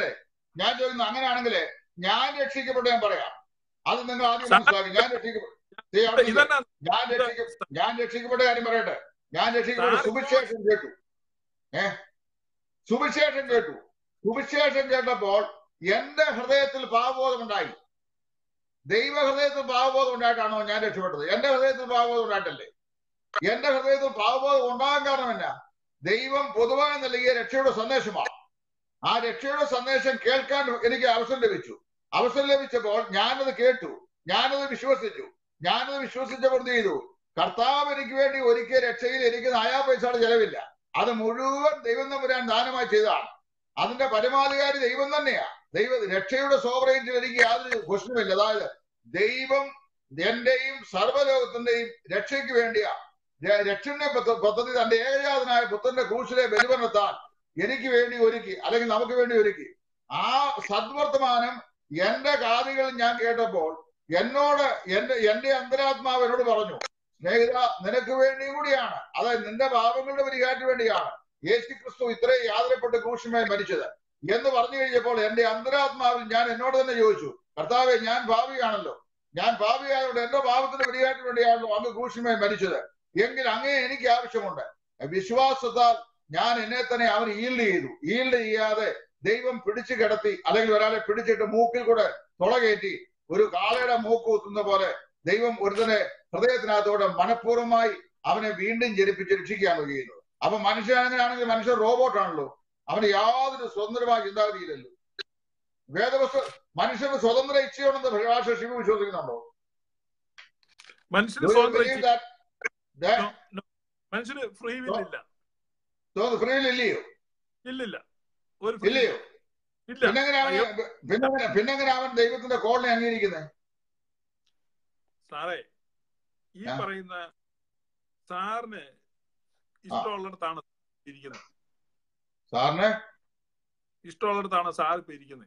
ഞാൻ ചോദിക്കുന്നു അങ്ങനെയാണെങ്കിൽ ഞാൻ രക്ഷിക്കപ്പെട്ട ഞാൻ പറയാം അത് നിങ്ങൾ ആദ്യം സാർ, മനസ്സിലാക്കി ഞാൻ രക്ഷിക്കപ്പെട്ടു ദേ അവിടെ ഇരിക്ക്. ഇതന്നെ ഞാൻ രക്ഷിക്ക ഞാൻ രക്ഷിക്കപ്പെട്ട കാര്യം പറയട്ടെ ഞാൻ രക്ഷിക്കപ്പെട്ട സാർ, സുവിശേഷം കേട്ടു ഏ സുവിശേഷം കേട്ടു സുവിശേഷം കേട്ടപ്പോൾ എന്റെ ഹൃദയത്തിൽ പാവബോധം ഉണ്ടായി ദൈവ ഹൃദയത്തിൽ പാവബോധം ഉണ്ടായിട്ടാണോ ഞാൻ രക്ഷപ്പെട്ടത് എന്റെ ഹൃദയത്തിൽ പാവബോധം ഉണ്ടായിട്ടല്ലേ എന്റെ ഹൃദയത്തിൽ പാവബോധം ഉണ്ടാകാൻ കാരണം എന്നാ ദൈവം പൊതുവായി നൽകിയ രക്ഷയുടെ സന്ദേശമാണ് ആ രക്ഷയുടെ സന്ദേശം കേൾക്കാൻ എനിക്ക് അവസരം ലഭിച്ചു അവസരം ലഭിച്ചപ്പോൾ ഞാനത് കേട്ടു ഞാനത് വിശ്വസിച്ചു ഞാനത് വിശ്വസിച്ചപ്പോൾ എന്ത് ചെയ്തു കർത്താവ് എനിക്ക് വേണ്ടി ഒരിക്കൽ രക്ഷയിൽ എനിക്ക് നായാ പൈസയുടെ ചെലവില്ല അത് മുഴുവൻ ദൈവം തമ്പുരാൻ ദാനമായി ചെയ്തതാണ് അതിന്റെ പരമാധികാരി ദൈവം തന്നെയാ ദൈവ രക്ഷയുടെ സോവറേറ്റിൽ എനിക്ക് യാതൊരു ക്വസ്റ്റനുമില്ല അതായത് ദൈവം എന്റെയും സർവ്വലോകത്തിന്റെയും രക്ഷയ്ക്ക് വേണ്ടിയാ ര- രക്ഷന്റെ പദ്ധ- പദ്ധതി തന്റെ ഏകജാതനായ പുത്രന്റെ ക്രൂശിലെ ബലിപരണത്താൽ എനിക്ക് വേണ്ടി ഒരുക്കി അല്ലെങ്കിൽ നമുക്ക് വേണ്ടി ഒരുക്കി ആ സദ്വർത്തമാനം എന്റെ കാതുകളിൽ ഞാൻ കേട്ടപ്പോൾ എന്നോട് എന്റെ എന്റെ അന്തരാത്മാവ് എന്നോട് പറഞ്ഞു സ്നേഹിത നിനക്ക് വേണ്ടിയും കൂടിയാണ് അതായത് നിന്റെ പാപങ്ങളുടെ പരിഹാരത്തിന് വേണ്ടിയാണ് യേശു ക്രിസ്തു ഇത്രയും യാതനപ്പെട്ട് ക്രൂശിമായി മരിച്ചത് എന്ന് പറഞ്ഞു കഴിഞ്ഞപ്പോൾ എന്റെ അന്തരാത്മാവിൽ ഞാൻ എന്നോട് തന്നെ ചോദിച്ചു കർത്താവെ ഞാൻ ഭാവിയാണല്ലോ ഞാൻ ഭാവിയായതുകൊണ്ട് എന്റെ പാപത്തിന്റെ പരിഹാരത്തിന് വേണ്ടിയാണല്ലോ അങ്ങ് ക്രൂശിമായി മരിച്ചത് എങ്കിൽ അങ്ങേ എനിക്ക് ആവശ്യമുണ്ട് വിശ്വാസത്താൽ ഞാൻ എന്നെ തന്നെ അവൻ ഈൽഡ് ചെയ്തു ഈൽഡ് ചെയ്യാതെ ദൈവം പിടിച്ചു കിടത്തി അല്ലെങ്കിൽ ഒരാളെ പിടിച്ചിട്ട് മൂക്കിൽ കൂടെ തുളകേറ്റി ഒരു കാളയുടെ മൂക്ക് കുത്തുന്ന പോലെ ദൈവം ഒരുത്തനെ ഹൃദയത്തിനകത്തോടെ മനഃപൂർവ്വമായി അവനെ വീണ്ടും ജനിപ്പിച്ച് രക്ഷിക്കുകയാണ് ചെയ്യുന്നത് അപ്പൊ മനുഷ്യൻ അങ്ങനെയാണെങ്കിൽ മനുഷ്യൻ റോബോട്ടാണല്ലോ അവന് യാതൊരു സ്വതന്ത്രമായ ചിന്താഗതിയില്ലല്ലോ വേദവസ്തു മനുഷ്യന് സ്വതന്ത്ര ഇച്ഛയുണ്ടെന്ന് ഭാഷ ശിവ വിശ്വസിക്കുന്നുണ്ടോ മനുഷ്യന് Do you സ്വാതന്ത്ര്യം believe ഇല്ല. that? That- No, no. മനുഷ്യന് ഫ്രീ വിൽ ഇല്ല so free will ഇല്ലയോ ഇല്ലില്ല ഒരു free will ഇല്ലയോ ഇല്ല പിന്നെങ്ങനെ അവൻ പിന്നെങ്ങനെ പിന്നെങ്ങനെ അവൻ ദൈവത്തിന്റെ കോളിനെ അംഗീകരിക്കുന്നത് സാറേ ഈ ആ. പറയുന്ന സാറിന് ഇഷ്ടമുള്ളിടത്താണ് ഇരിക്കുന്നത് സാറിന് ഇഷ്ടമുള്ളിടത്താണ് സാർ ഇപ്പൊ ഇരിക്കുന്നത്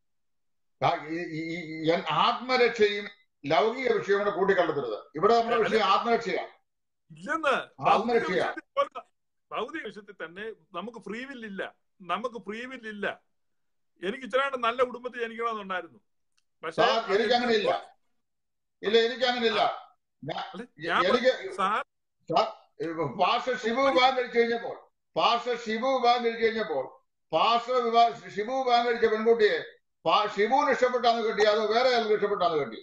ആ- ഈ- ഈ- ഈ- ഈ ആത്മരക്ഷയും ലൗകിക വിഷയവും കൂടെ കൂട്ടിക്കണ്ടെത്തരുത് ഇവിടെ നമ്മുടെ വിഷയം ആത്മരക്ഷയാണ് ഇല്ലെന്ന് ഭൗതിക ആത്മരക്ഷയാ വിഷയത്തിൽ പോലെ- ഭൗതിക വിഷയത്തിൽ തന്നെ നമുക്ക് ഫ്രീ വിൽ ഇല്ല നമുക്ക് ഫ്രീ വിൽ ഇല്ല എനിക്ക് ഇത്രയാണ്ട് നല്ല കുടുംബത്തിൽ ജനിക്കണമെന്നുണ്ടായിരുന്നു പക്ഷേ സാർ എനിക്ക് അങ്ങനെ ഇല്ല ഇല്ല എനിക്ക് അങ്ങനെ ഇല്ല അല്ല, ഞാൻ എനിക്ക് സാർ പാർഷ ശിവു വിഭാഗം കഴിച്ചു കഴിഞ്ഞപ്പോൾ പാർഷ ശിവു വിഭാഗം കഴിച്ചു കഴിഞ്ഞപ്പോൾ പാർഷ വിഭാഗം ശിവു വിഭാഗം കഴിച്ച പെൺകുട്ടിയെ പാ- ഷിബുവിന് ഇഷ്ടപ്പെട്ടാന്ന് കെട്ടി അതോ വേറെ ആൾക്ക് ഇഷ്ടപ്പെട്ടാന്ന് കെട്ടി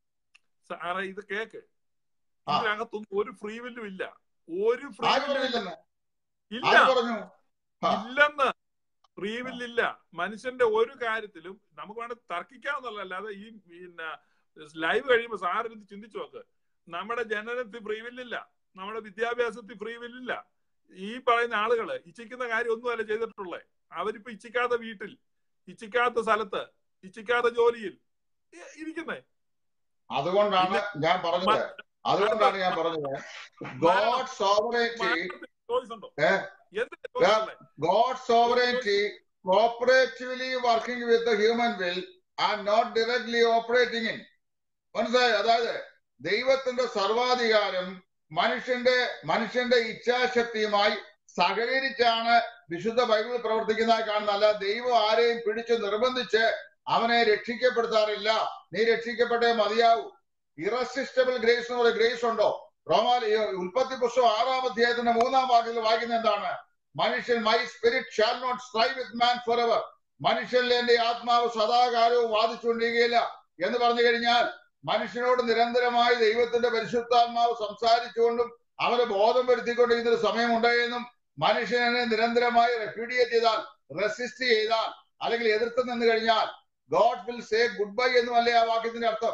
സാറേ ഇത് കേക്ക് ആ. ഇതിനകത്തൊന്നും ഒരു ഫ്രീ വില്ലും ഇല്ല ഒരു ഫ്രീ ആര് വില്ലും പറഞ്ഞില്ലെന്ന് ഇല്ല ആര് പറഞ്ഞു ആ. ഇല്ലെന്ന് ഫ്രീ വില്ലില്ല മനുഷ്യന്റെ ഒരു കാര്യത്തിലും നമുക്ക് വേണമെങ്കിൽ തർക്കിക്കാവുന്നല്ല അല്ലാതെ ഈ പിന്നെ ലൈവ് കഴിയുമ്പോൾ സാർ ഇത് ചിന്തിച്ചു നോക്ക് നമ്മുടെ ജനനത്തിൽ ഫ്രീ വില്ലില്ല നമ്മുടെ വിദ്യാഭ്യാസത്തിൽ ഫ്രീ വില്ലില്ല ഈ പറയുന്ന ആളുകള് ഇച്ഛിക്കുന്ന കാര്യം ഒന്നുമല്ല ചെയ്തിട്ടുള്ളേ അവരിപ്പോ ഇച്ഛിക്കാത്ത വീട്ടിൽ ഇച്ഛിക്കാത്ത സ്ഥലത്ത് ഇച്ഛിക്കാത്ത ജോലിയിൽ ഇ- ഇരിക്കുന്നേ അതുകൊണ്ടാണ് ഞാൻ പറഞ്ഞത് അതുകൊണ്ടാണ് ഞാൻ പറഞ്ഞത് ഗോഡ് സോവറേറ്റി ചോയ്സ് ഉണ്ടോ ഏ? എന്തിന്റെ choice ഉള്ളേ? God's sovereignty cooperatively working with the human will and not directly operating in. മനസ്സിലായോ അതായത് ദൈവത്തിന്റെ സർവാധികാരം മനുഷ്യന്റെ മനുഷ്യന്റെ ഇച്ഛാശക്തിയുമായി സഹകരിച്ചാണ് വിശുദ്ധ ബൈബിൾ പ്രവർത്തിക്കുന്നതായി കാണുന്നത് അല്ല ദൈവം ആരെയും പിടിച്ച് നിർബന്ധിച്ച് അവനെ രക്ഷിക്കപ്പെടുത്താറില്ല നീ രക്ഷിക്കപ്പെട്ടേ മതിയാവൂ ഇറസിസ്റ്റബിൾ ഗ്രേസ് എന്ന് പറയുന്ന ഗ്രേസ് ഉണ്ടോ റോമാ ഉൽപ്പത്തി പുസ്തകം ആറാം അധ്യായത്തിന്റെ മൂന്നാം വാക്യത്തിൽ വായിക്കുന്ന എന്താണ് മനുഷ്യൻ my spirit shall not strive with man for ever മനുഷ്യനിൽ എന്റെ ആത്മാവ് സദാകാലവും വാദിച്ചുകൊണ്ടിരിക്കുകയില്ല എന്ന് പറഞ്ഞു കഴിഞ്ഞാൽ മനുഷ്യനോട് നിരന്തരമായി ദൈവത്തിന്റെ പരിശുദ്ധാത്മാവ് സംസാരിച്ചുകൊണ്ടും അവരെ ബോധം വരുത്തിക്കൊണ്ടിരിക്കുന്ന ഒരു സമയമുണ്ടായെന്നും മനുഷ്യനെ നിരന്തരമായി റെപ്യൂഡിയേറ്റ് ചെയ്താൽ റെസിസ്റ്റ് ചെയ്താൽ അല്ലെങ്കിൽ എതിർത്ത് നിന്ന് കഴിഞ്ഞാൽ God will say good bye എന്നുമല്ലേ ആ വാക്യത്തിന്റെ അർത്ഥം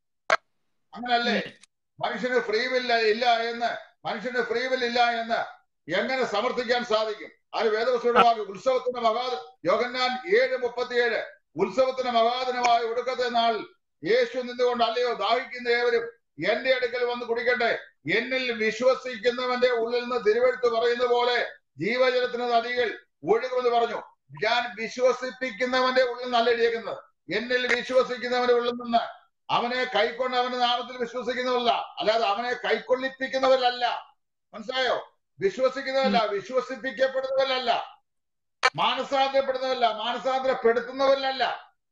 അങ്ങനല്ലേ മനുഷ്യന് ഫ്രീ വില്ല ഇല്ല എന്ന് മനുഷ്യന് ഫ്രീ വിൽ ഇല്ല എന്ന് എങ്ങനെ സമർത്ഥിക്കാൻ സാധിക്കും അത് വേദവസ്തുയുടെ വാക്ക് ഉത്സവത്തിന്റെ മകാ യോഗന്നാൻ ഏഴ് മുപ്പത്തിയേഴ് ഉത്സവത്തിന്റെ മകാദിനമായ ഒടുക്കത്തെ നാൾ യേശു നിന്നുകൊണ്ട് അല്ലയോ ദാഹിക്കുന്ന ഏവരും എന്റെ അടുക്കൽ വന്ന് കുടിക്കട്ടെ എന്നിൽ വിശ്വസിക്കുന്നവന്റെ ഉള്ളിൽ നിന്ന് തിരുവെടുത്ത് പറയുന്ന പോലെ ജീവജലത്തിന് നദികൾ ഒഴുകുമെന്ന് പറഞ്ഞു ഞാൻ വിശ്വസിപ്പിക്കുന്നവന്റെ ഉള്ളിൽ നല്ല എഴുതിയേക്കുന്നത് എന്നിൽ വിശ്വസിക്കുന്നവന്റെ ഉള്ളിൽ നിന്ന് അവനെ കൈക്കൊണ്ട് അവന്റെ നാമത്തിൽ വിശ്വസിക്കുന്നവരല്ല അല്ലാതെ അവനെ കൈക്കൊള്ളിപ്പിക്കുന്നവരല്ല മനസ്സിലായോ വിശ്വസിക്കുന്നവരല്ല വിശ്വസിപ്പിക്കപ്പെടുന്നവരല്ല മാനസാന്തരപ്പെടുന്നവരല്ല മാനസാന്തരപ്പെടുത്തുന്നവരിലല്ല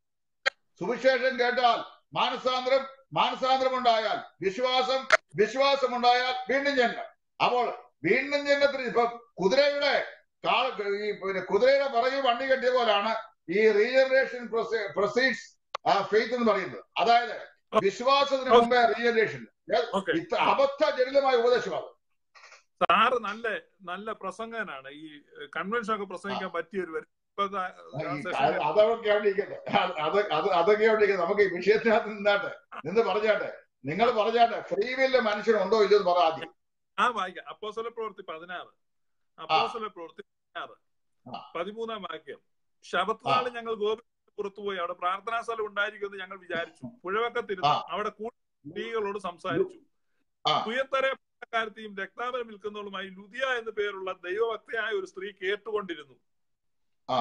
സുവിശേഷം കേട്ടാൽ മാനസാന്തരം മാനസാന്തരം ഉണ്ടായാൽ വിശ്വാസം വിശ്വാസം ഉണ്ടായാൽ വീണ്ടും ജന്മം അപ്പോൾ വീണ്ടും ജന്മത്തിന് ഇപ്പൊ കുതിരയുടെ കാൾ ഈ പിന്നെ കുതിരയുടെ പുറകിൽ വണ്ടി കെട്ടിയ പോലാണ് ഈ റീജനറേഷൻ പ്രൊസീഡ്സ് ഫെയ്ത്ത് എന്ന് പറയുന്നത് അതായത് വിശ്വാസത്തിന് മുമ്പേ റീജനറേഷൻ ഓക്കെ ഇത്ര അബദ്ധ ജടിലമായ ഉപദേശമാണ് സാറ് നല്ല നല്ല പ്രസംഗനാണ് ഈ കൺവെൻഷൻ ഒക്കെ പ്രസംഗിക്കാൻ പറ്റിയ ഒരു ഇപ്പോഴത്തെ ആ സെഷൻ അതൊക്കെയാണ് ഇരിക്കുന്നത് അത് അത് അതൊക്കെയാണ് ഇരിക്കുന്നത് നമുക്ക് ഈ വിഷയത്തിനകത്ത് നിന്നാട്ടെ നിന്ന് പറഞ്ഞാട്ടെ നിങ്ങൾ പറഞ്ഞാട്ടെ ഫ്രീ വില്ല് മനുഷ്യനുണ്ടോ ഇല്ലയോ എന്ന് പറ ആദ്യം ആ വായിക്കാം അപ്പോസല പ്രവൃത്തി പതിനാറ് അപ്പോസല പ്രവൃത്തി പതിനാറ് ആ. പതിമൂന്നാം വാക്യം ശബത്നാള് ഞങ്ങൾ ഗോപി പുറത്തുപോയി അവിടെ പ്രാർത്ഥനാ സ്ഥലം ഉണ്ടായിരിക്കുമെന്ന് ഞങ്ങൾ വിചാരിച്ചു പുഴവക്കത്തിരുന്നു ആ. അവിടെ കൂടുതൽ സ്ത്രീകളോട് സംസാരിച്ചു ആ. തുയത്തരെ പട്ടക്കാരത്തെയും രക്താപനം വിൽക്കുന്നവളുമായി ലുദിയ എന്ന് പേരുള്ള ദൈവഭക്തയായ ഒരു സ്ത്രീ കേട്ടുകൊണ്ടിരുന്നു ആ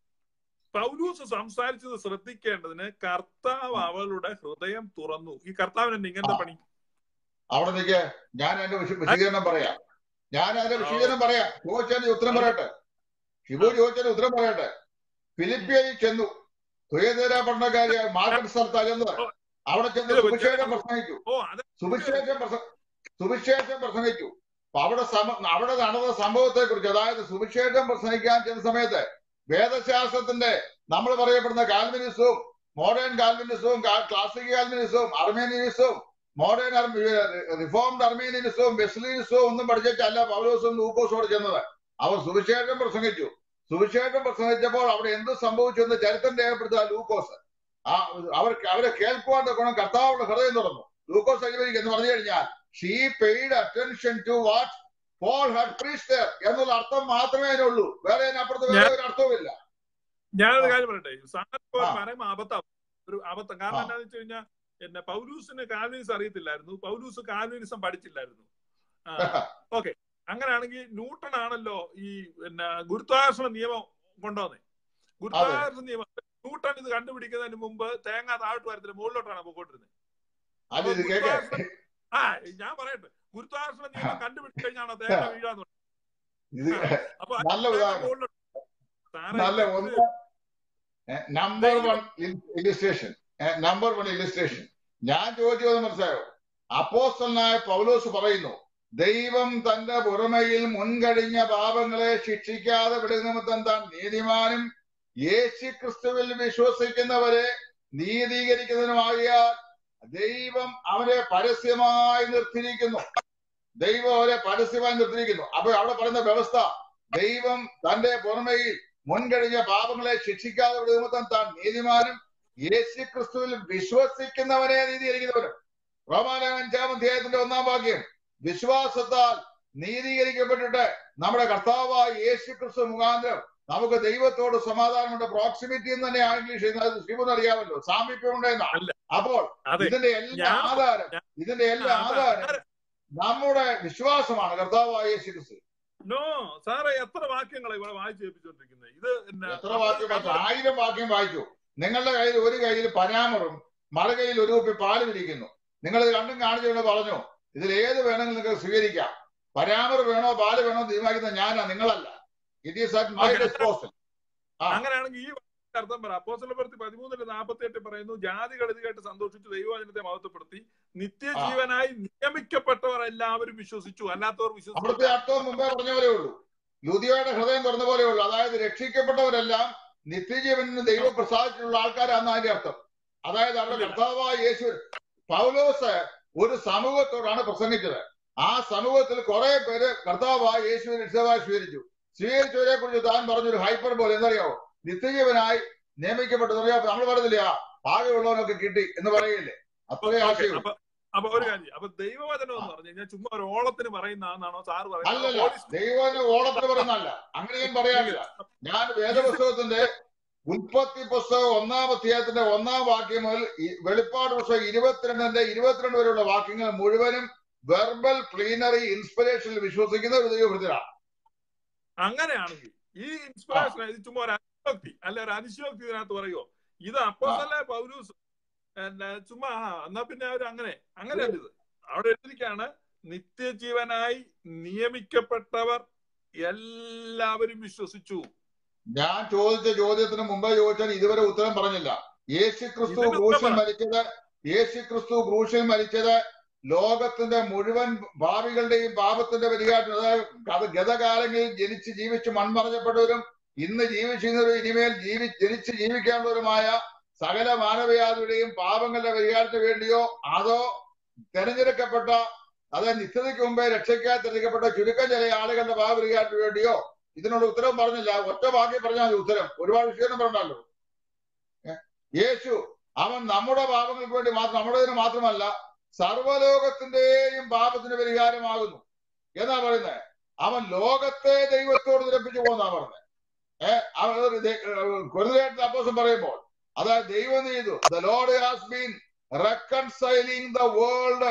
പൗലൂസ് സംസാരിച്ചത് ശ്രദ്ധിക്കേണ്ടതിന് കർത്താവ് അവളുടെ ഹൃദയം തുറന്നു ഈ കർത്താവിന് ഇങ്ങനത്തെ ആ. പണി അവിടെ നിൽക്ക് ഞാൻ അതിന്റെ വിശ- വിശദീകരണം പറയാം ഞാൻ അതിന്റെ വിശദീകരണം പറയാം ചോദിച്ചതിന്റെ ഉത്തരം പറയട്ടെ ഷിബു ചോദിച്ചതിന്റെ ഉത്തരം പറയട്ടെ ഫിലിപ്പിയയിൽ ചെന്നു തുയതേര പട്ടണക്കാരി മാർക്കറ്റ് സ്ഥലത്താ ചെന്നത് അവിടെ ചെന്ന് സുവിശേഷം പ്രസംഗിച്ചു ഓ അത് സുവിശേഷം പ്രസ- സുവിശേഷം പ്രസംഗിച്ചു അപ്പൊ അവിടെ സമ- അവിടെ നടന്ന സംഭവത്തെ കുറിച്ച് അതായത് സുവിശേഷം പ്രസംഗിക്കാൻ ചെന്ന സമയത്ത് വേദശാസ്ത്രത്തിന്റെ നമ്മൾ പറയപ്പെടുന്ന കാൽവിനിസവും മോഡേൺ കാൽവിനിസവും ക്ലാസിക് കാൽവിനിസവും അർമേനിയനിസവും മോഡേൺ റിഫോംഡ് അർമേനിയനിസവും വെസ്ലിനിസവും ഒന്നും പഠിച്ചിട്ടല്ല പൗലോസും ലൂക്കോസോട് ചെന്നത് അവർ സുവിശേഷം പ്രസംഗിച്ചു സുവിശേഷം പ്രസംഗിച്ചപ്പോൾ അവിടെ എന്ത് സംഭവിച്ചു എന്ന് ചരിത്രം രേഖപ്പെടുത്തുക ലൂക്കോസ് ആ അവർ അവരെ കേൾക്കുവാന്റെ ഗുണം കർത്താവുടെ ഹൃദയം തുറന്നു ലൂക്കോസ് അനുവദിക്കുക എന്ന് പറഞ്ഞു കഴിഞ്ഞാൽ she paid attention to what Paul had priest എന്നുള്ള അർത്ഥം മാത്രമേ അതിനുള്ളൂ വേറെ അതിനപ്പുറത്ത് വേറെ ഒരു അർത്ഥവുമില്ല ഞാനൊരു ആ. കാര്യം പറയട്ടെ സാറിപ്പോ ആ. പറയുമ്പോ അബദ്ധം ഒരു അബദ്ധം കാരണം ആ. എന്താണെന്ന് വെച്ച് കഴിഞ്ഞാൽ എന്നെ പൗലൂസിന് കാൽവിനിസം അറിയത്തില്ലായിരുന്നു പൗലൂസ് കാൽവിനിസം പഠിച്ചില്ലായിരുന്നു ഓക്കെ അങ്ങനെയാണെങ്കിൽ ന്യൂട്ടൺ ആണല്ലോ ഈ പിന്നെ ഗുരുത്വാകർഷണ നിയമം കൊണ്ടുവന്നേ ഗുരുത്വാകർഷണ നിയമം ന്യൂട്ടൺ ഇത് കണ്ടുപിടിക്കുന്നതിന് മുമ്പ് തേങ്ങ താഴോട്ട് വരത്തില്ല മുകളിലോട്ടാണ് പോയിക്കൊണ്ടിരുന്നത് അത് ഇത് കേക്ക് ആ ഞാൻ പറയട്ടെ ഗുരുത്വാകർഷണ നിയമം കണ്ടുപിടിച്ചു കഴിഞ്ഞാണോ തേങ്ങ വീഴാന്ന് പറഞ്ഞത്. ഇത് അപ്പൊ നല്ല തേങ്ങ ഉദാഹരണം മുകളിലോട്ട് സാറേ, നല്ല ഇത് ഒന്ന് number one illustration number one illustration ഞാൻ ചോദിച്ചത് മനസ്സിലായോ അപ്പോസ്തലനായ പൗലോസ് പറയുന്നു ദൈവം തന്റെ പുറമയിൽ മുൻകഴിഞ്ഞ പാപങ്ങളെ ശിക്ഷിക്കാതെ വിടുന്ന താൻ നീതിമാനും യേശു ക്രിസ്തുവിൽ വിശ്വസിക്കുന്നവരെ നീതീകരിക്കുന്നതിനുമാകിയാൽ ദൈവം അവരെ പരസ്യമായി നിർത്തിയിരിക്കുന്നു ദൈവം അവരെ പരസ്യമായി നിർത്തിയിരിക്കുന്നു അപ്പൊ അവിടെ പറയുന്ന വ്യവസ്ഥ ദൈവം തന്റെ പുറമയിൽ മുൻകഴിഞ്ഞ പാപങ്ങളെ ശിക്ഷിക്കാതെ വിടുന്ന താൻ നീതിമാനും യേശു ക്രിസ്തുവിൽ വിശ്വസിക്കുന്നവനെ നീതീകരിക്കുന്നവരും റോമാലയം അഞ്ചാം അധ്യായത്തിന്റെ ഒന്നാം വാക്യം വിശ്വാസത്താൽ നീതീകരിക്കപ്പെട്ടിട്ട് നമ്മുടെ കർത്താവായ യേശു ക്രിസ്തു മുഖാന്തരം നമുക്ക് ദൈവത്തോട് സമാധാനമുണ്ട് പ്രോക്സിമിറ്റി എന്ന് തന്നെ ഇംഗ്ലീഷ് ശിവന് അറിയാമല്ലോ സാമീപ്യമുണ്ട് എന്നാണ് അല്ല. അപ്പോൾ അതെ ഇതിന്റെ എല്ലാ ഞാൻ- ആധാരം ഞാൻ- ഇതിന്റെ എല്ലാ ആ, ആധാരം സാറേ, നമ്മുടെ വിശ്വാസമാണ് കർത്താവായ യേശു ക്രിസ്തു നോ സാറേ എത്ര വാക്യങ്ങളെ ഇവിടെ വായിച്ചു കേൾപ്പിച്ചോണ്ടിരിക്കുന്നത് ഇത് പിന്നെ എത്ര വാക്യം വായിച്ചു ആയിരം വാക്യം വായിച്ചു നിങ്ങളുടെ കയ്യിൽ ഒരു കയ്യിൽ പനാമറും മറുകയിൽ ഒരു കുപ്പി പാലും ഇരിക്കുന്നു നിങ്ങൾ ഇത് രണ്ടും കാണിച്ചുകൊണ്ട് പറഞ്ഞു ഇതിൽ ഏത് വേണമെങ്കിലും നിങ്ങൾക്ക് സ്വീകരിക്കാം പരാമർ വേണോ പാല് വേണോ തീരുമാനിക്കുന്ന ഞാനാ നിങ്ങളല്ല it is at my Okay. Disposal ആ. അങ്ങനെയാണെങ്കിൽ ഈ വാക്യത്തിന്റെ അർത്ഥം പറ അപ്പോസ്തലപ്രവൃത്തി പതിമൂന്നില് നാൽപ്പത്തി എട്ട് പറയുന്നു ജാതികൾ ഇത് കേട്ട് സന്തോഷിച്ചു ദൈവവചനത്തെ മഹത്വപ്പെടുത്തി നിത്യജീവനായി നിയമിക്കപ്പെട്ടവർ എല്ലാവരും വിശ്വസിച്ചു അല്ലാത്തവർ അവിടുത്തെ വിശ്വസിച്ചു അർത്ഥം മുമ്പേ പറഞ്ഞ പോലെ ഉള്ളൂ ലുതിയുടെ ഹൃദയം തുറന്ന പോലെ ഉള്ളൂ അതായത് രക്ഷിക്കപ്പെട്ടവരെല്ലാം നിത്യജീവനിന് ദൈവം പ്രസാദിച്ചിട്ടുള്ള ആൾക്കാരാണ് അതിന്റെ അർത്ഥം അതായത് അവിടെ കർത്താവായ യേശു പൗലോസ് ഒരു സമൂഹത്തോടാണ് പ്രസംഗിച്ചത് ആ സമൂഹത്തിൽ കുറെ പേര് കർത്താവായ യേശുവിനെ രക്ഷിതാവായി സ്വീകരിച്ചു സ്വീകരിച്ചവരെ കുറിച്ച് താൻ പറഞ്ഞൊരു ഹൈപ്പർ പോലെ എന്തറിയാവോ നിത്യജീവനായി നിയമിക്കപ്പെട്ടത് അറിയാം നമ്മൾ പറയുന്നില്ല ഭാഗ്യമുള്ളവനൊക്കെ കിട്ടി എന്ന് പറയില്ലേ അത്രേ ആശയം അപ്പൊ അപ്പൊ ഒരു കാര്യം അപ്പൊ ദൈവവചനം എന്ന് പറഞ്ഞു കഴിഞ്ഞാൽ ചുമ്മാ ഒരു ഓളത്തിന് പറയുന്നതാണെന്നാണോ സാറ് അല്ലല്ല പറയുന്നത് ദൈവത്തിന് ഓളത്തിന് പറയുന്നതല്ല അങ്ങനെ ഞാൻ പറയാനില്ല ഞാൻ വേദപുസ്തകത്തിന്റെ ഉൽപ്പത്തി പുസ്തകം ഒന്നാം അധ്യായത്തിന്റെ ഒന്നാം വാക്യം മുതൽ ഈ വെളിപ്പാട് പുസ്തകം ഇരുപത്തിരണ്ടിന്റെ ഇരുപത്തിരണ്ട് വരെയുള്ള വാക്യങ്ങൾ മുഴുവനും വെർബൽ പ്ലീനറി ഇൻസ്പിറേഷനിൽ വിശ്വസിക്കുന്ന ഒരു ദൈവഭൃതരാണ് അങ്ങനെയാണെങ്കിൽ ഈ ഇൻസ്പിറേഷൻ ഇത് ചുമ്മാ ഒരു അതിശോക്തി അല്ല ഒരു അതിശോക്തി ഇതിനകത്ത് പറയുമോ ഇത് അപ്പോസല്ലേ പൗലൂസ് പിന്നെ ചുമ്മാ ആ, എന്നാ പിന്നെ അവർ അങ്ങനെ അങ്ങനെയല്ല ഇത് അവിടെ എഴുതിയിരിക്കാണ് നിത്യജീവനായി നിയമിക്കപ്പെട്ടവർ എല്ലാവരും വിശ്വസിച്ചു ഞാൻ ചോദിച്ച ചോദ്യത്തിന് മുമ്പേ ചോദിച്ചാൽ ഇതുവരെ ഉത്തരം പറഞ്ഞില്ല യേശു ക്രിസ്തു ഇതിന് ഉത്തരം ക്രൂശിൽ പറ. മരിച്ചത് യേശു ക്രിസ്തു ക്രൂശിൽ മരിച്ചത് ലോകത്തിന്റെ മുഴുവൻ ഭാവികളുടെയും പാപത്തിന്റെ പരിഹാരം അതായത് അത് ഗതകാലങ്ങളിൽ ജനിച്ച് ജീവിച്ച് മൺമറഞ്ഞപ്പെട്ടവരും ഇന്ന് ജീവിച്ചിരുന്നവരും ഇനിമേൽ ജീവി ജനിച്ച് ജീവിക്കേണ്ടവരുമായ സകല മാനവയാതിയുടെയും പാപങ്ങളുടെ പരിഹാരത്തിന് വേണ്ടിയോ അതോ തെരഞ്ഞെടുക്കപ്പെട്ട അതായത് നിത്യതയ്ക്ക് മുമ്പേ രക്ഷയ്ക്കായി തെരഞ്ഞെടുക്കപ്പെട്ട ചുരുക്കം ചില ആളുകളുടെ പാപപരിഹാരത്തിന് വേണ്ടിയോ ഇതിനുള്ള ഉത്തരം പറഞ്ഞില്ല ഒറ്റ വാക്കി പറഞ്ഞാൽ മതി ഉത്തരം ഒരുപാട് വിഷയം പറഞ്ഞല്ലോ ഏ? യേശു അവൻ നമ്മുടെ പാപങ്ങൾക്ക് വേണ്ടി മാത്രം നമ്മുടേതിന് മാത്രമല്ല സർവ്വലോകത്തിന്റെയും പാപത്തിന് പരിഹാരമാകുന്നു എന്നാ പറയുന്നത് അവൻ ലോകത്തെ ദൈവത്തോട് നിരപ്പിച്ചു പോകുന്നാ പറഞ്ഞത് ഏഹ് കൊരുതായിട്ട് അപ്പോസം പറയുമ്പോൾ അതായത് ദൈവം ചെയ്തു the Lord has been reconciling the world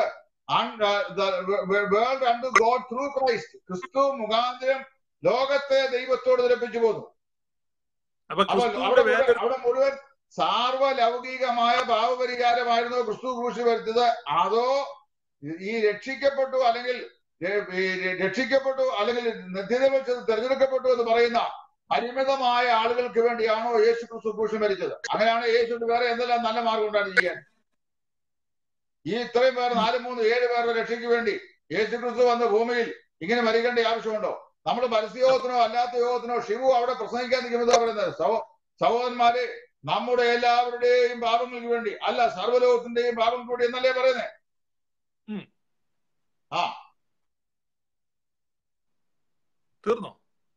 world unto God through Christ ക്രിസ്തു മുഖാന്തരം ലോകത്തെ ദൈവത്തോട് നിരപ്പിച്ചു പോന്നു അപ്പൊ അപ്പൊ ക്രിസ്തുവിന്റെ അവിടെ വേറെ മുഴുവൻ- അവിടെ മുഴുവൻ സാർവലൗകികമായ പാപപരിഹാരമായിരുന്നു ക്രിസ്തു ക്രൂശി വരുത്തിയത് അതോ ഈ രക്ഷിക്കപ്പെട്ടു അല്ലെങ്കിൽ ര- ഈ രക്ഷിക്കപ്പെട്ടു അല്ലെങ്കിൽ നിത്യത വെച്ച് തെരഞ്ഞെടുക്കപ്പെട്ടു എന്ന് പറയുന്ന പരിമിതമായ ആളുകൾക്ക് വേണ്ടിയാണോ യേശു ക്രിസ്തു ക്രൂശി മരിച്ചത് അങ്ങനെയാണ് യേശുവിന് വേറെ എന്തെല്ലാം നല്ല മാർഗം ഉണ്ടായിരുന്നു ചെയ്യാൻ ഈ ഇത്രയും പേർ നാല് മൂന്ന് ഏഴ് പേരുടെ രക്ഷയ്ക്ക് വേണ്ടി യേശു ക്രിസ്തു വന്ന ഭൂമിയിൽ ഇങ്ങനെ മരിക്കേണ്ട ആവശ്യമുണ്ടോ നമ്മൾ പരസ്യയോഗത്തിനോ അല്ലാത്ത യോഗത്തിനോ ഷിവു അവിടെ പ്രസംഗിക്കാൻ നിൽക്കുന്നത് പറയുന്നത് സഹോ സഹോദരന്മാരെ നമ്മുടെ എല്ലാവരുടെയും പാപങ്ങൾക്ക് വേണ്ടി അല്ല സർവ്വലോകത്തിന്റെയും പാപങ്ങൾക്ക് വേണ്ടി എന്നല്ലേ പറയുന്നേ ഉം. ആ തീർന്നോ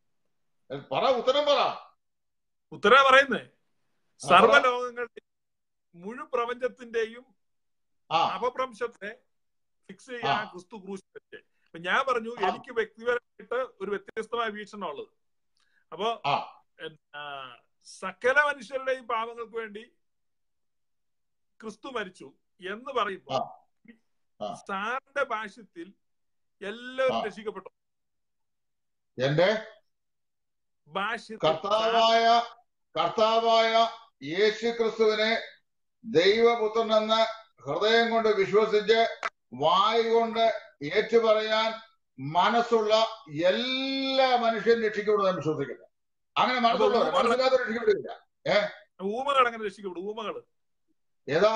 പറ ഉത്തരം പറ ഉത്തര പറയുന്നേ പറ. സർവ്വലോകങ്ങളുടെ മുഴു പ്രപഞ്ചത്തിന്റെയും ആ അപഭ്രംശത്തെ ഫിക്സ് ചെയ്യാൻ ആ. ക്രിസ്തു ക്രൂശ് വെച്ചേ അപ്പൊ ഞാൻ പറഞ്ഞു ആ. എനിക്ക് വ്യക്തിപരമായിട്ട് ഒരു വ്യത്യസ്തമായ വീക്ഷണം ഉള്ളത് അപ്പോ ആ. എന്നാ, സകല മനുഷ്യരുടെയും പാപങ്ങൾക്ക് വേണ്ടി ക്രിസ്തു മരിച്ചു എന്ന് പറയുമ്പോ ആ. ആ. സാറിന്റെ ഭാഷ്യത്തിൽ എല്ലാവരും ആ. രക്ഷിക്കപ്പെട്ടു എന്റെ ഭാഷ്യത്തിൽ കർത്താവായ കർത്താവായ യേശു ക്രിസ്തുവിനെ ദൈവപുത്രനെന്ന് ഹൃദയം കൊണ്ട് വിശ്വസിച്ച് വായ് കൊണ്ട് ഏറ്റുപറയാൻ മനസ്സുള്ള എല്ലാ മനുഷ്യരും രക്ഷിക്കപ്പെടുന്ന വിശ്വസിക്കുന്നത് അങ്ങനെ മനസ്സുള്ളവർ അപ്പൊ മനസ്സിലാത്തവർ രക്ഷിക്കപ്പെടില്ല ഊമകൾ അങ്ങനെ രക്ഷിക്കപ്പെടും ഊമകൾ ഏതാ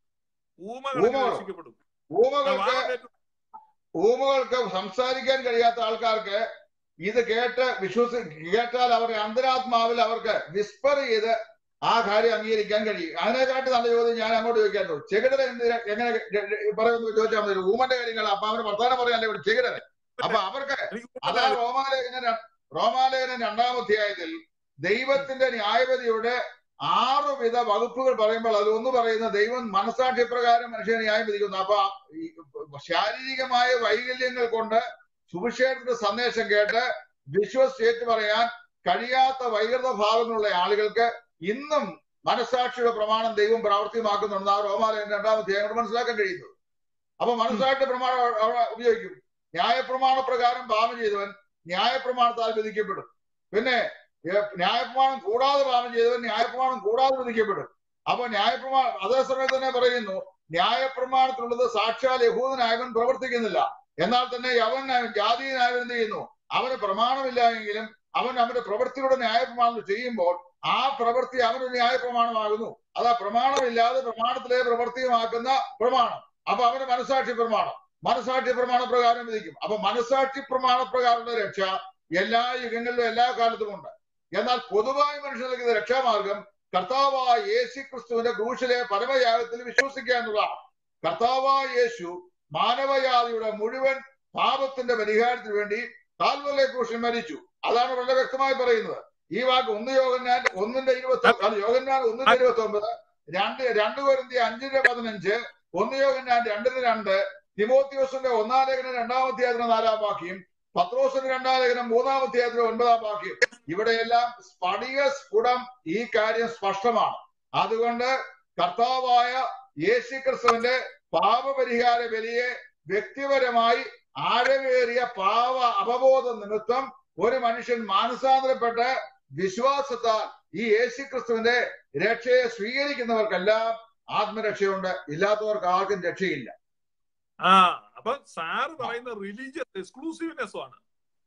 ഊമകൾ അങ്ങനെ ഊമകളോ? രക്ഷിക്കപ്പെടും ഊമകൾക്ക് വാദം ഊമകൾക്ക് സംസാരിക്കാൻ കഴിയാത്ത ആൾക്കാർക്ക് ഇത് കേട്ട് വിശ്വസി കേട്ടാൽ അവരുടെ അന്തരാത്മാവിൽ അവർക്ക് വിസ്പർ ചെയ്ത് ആ കാര്യം അംഗീകരിക്കാൻ കഴിയും അതിനെക്കാട്ടി നല്ല ചോദ്യം ഞാൻ അങ്ങോട്ട് ചോദിക്കാറുള്ളൂ ചെകിടര എന്തിനാ എങ്ങനെ പറയുമെന്ന് ചോദിച്ചാൽ മതി ഊമന്റെ കാര്യങ്ങൾ അപ്പൊ അവന് വർത്താനം പറയാനല്ലേ ഇവിടെ ചെകിടര അപ്പൊ അവർക്ക് എനിക്ക് അതാ റോമാലേഖന റോമാലേഖനം രണ്ടാം അധ്യായത്തിൽ ദൈവത്തിന്റെ ന്യായപതിയുടെ ആറ് വിധ വകുപ്പുകൾ പറയുമ്പോൾ അതിൽ ഒന്ന് പറയുന്നത് ദൈവം മനസാക്ഷി പ്രകാരം മനുഷ്യനെ ന്യായം വിധിക്കുന്നു അപ്പൊ ഈ ശാരീരികമായ വൈകല്യങ്ങൾ കൊണ്ട് സുവിശേഷത്തിന്റെ സന്ദേശം കേട്ട് വിശ്വസിച്ചേറ്റ് പറയാൻ കഴിയാത്ത വൈകൃത ഭാവങ്ങളുള്ള ആളുകൾക്ക് ഇന്നും മനസാക്ഷിയുടെ പ്രമാണം ദൈവം പ്രാവർത്തികമാക്കുന്നുണ്ട് ആ റോമാലയം രണ്ടാമത്തെ ഞങ്ങൾ മനസ്സിലാക്കാൻ കഴിയുന്നത് അപ്പൊ മനസാക്ഷി പ്രമാണം അവിടെ ഉപയോഗിക്കും ന്യായപ്രമാണ പ്രകാരം പാപം ചെയ്തവൻ ന്യായപ്രമാണത്താൽ വിധിക്കപ്പെടും പിന്നെ ഏ, ന്യായപ്രമാണം കൂടാതെ പാപം ചെയ്തവൻ ന്യായപ്രമാണം കൂടാതെ വിധിക്കപ്പെടും അപ്പൊ ന്യായപ്രമാണം അതേ സമയത്ത് തന്നെ പറയുന്നു ന്യായപ്രമാണത്തിലുള്ളത് സാക്ഷാൽ യഹൂദനായവൻ പ്രവർത്തിക്കുന്നില്ല എന്നാൽ തന്നെ യവൻ ജാതീയനായവൻ എന്ത് ചെയ്യുന്നു അവന് പ്രമാണമില്ല എങ്കിലും അവൻ അവന്റെ പ്രവൃത്തിയുടെ ന്യായപ്രമാണം ചെയ്യുമ്പോൾ ആ പ്രവൃത്തി അവനൊരു ന്യായപ്രമാണമാകുന്നു അത് ആ പ്രമാണമില്ലാതെ പ്രമാണത്തിലെ പ്രവർത്തിയുമാക്കുന്ന പ്രമാണം അപ്പൊ അവന് മനസാക്ഷി പ്രമാണം മനസാക്ഷി പ്രമാണ പ്രകാരം വിധിക്കും അപ്പൊ മനസാക്ഷി പ്രമാണ പ്രകാരമുള്ള രക്ഷ എല്ലാ യുഗങ്ങളിലും എല്ലാ കാലത്തും ഉണ്ട് എന്നാൽ പൊതുവായ മനുഷ്യർക്ക് ഇത് രക്ഷാമാർഗം കർത്താവായ യേശു ക്രിസ്തുവിന്റെ ക്രൂശിലെ പരമയാഗത്തിൽ വിശ്വസിക്കുക എന്നതാണ് കർത്താവായ യേശു മാനവജാതിയുടെ മുഴുവൻ പാപത്തിന്റെ പരിഹാരത്തിന് വേണ്ടി കാൽവല്ലെ ക്രൂശിൽ മരിച്ചു അതാണ് വളരെ വ്യക്തമായി പറയുന്നത് ഈ വാക്ക് ഒന്ന് യോഗന്നാൻ ഒന്നിന്റെ ഇരുപത്തി അല്ല യോഗന്നാൻ ഒന്നിന്റെ ഇരുപത്തി ഒമ്പത് രണ്ട് രണ്ട് കൊരിന്തി അഞ്ചിന്റെ പതിനഞ്ച് ഒന്ന് യോഗന്നാൻ രണ്ടിന് രണ്ട് തിമോത്യോസിന്റെ ഒന്നാം ലേഖനം രണ്ടാമത്തെ അതിന് നാലാം വാക്യം പത്രോസിന്റെ രണ്ടാം ലേഖനം മൂന്നാമത്തെ അതിന് ഒൻപതാം വാക്യം ഇവിടെയെല്ലാം സ്ഫടിക സ്ഫുടം ഈ കാര്യം സ്പഷ്ടമാണ് അതുകൊണ്ട് കർത്താവായ യേശു ക്രിസ്തുവിന്റെ പാപപരിഹാര ബലിയെ വ്യക്തിപരമായി ആഴമേറിയ പാവ അവബോധ നിമിത്തം ഒരു മനുഷ്യൻ മാനസാന്തരപ്പെട്ട് വിശ്വാസത്താൽ ഈ യേശു ക്രിസ്തുവിന്റെ രക്ഷയെ സ്വീകരിക്കുന്നവർക്കെല്ലാം ആത്മരക്ഷയുണ്ട് ഇല്ലാത്തവർക്ക് ആർക്കും രക്ഷയില്ല ആ അപ്പൊ സാറ് പറയുന്ന റിലീജിയസ് എക്സ്ക്ലൂസീവ്നെസ് ആണ്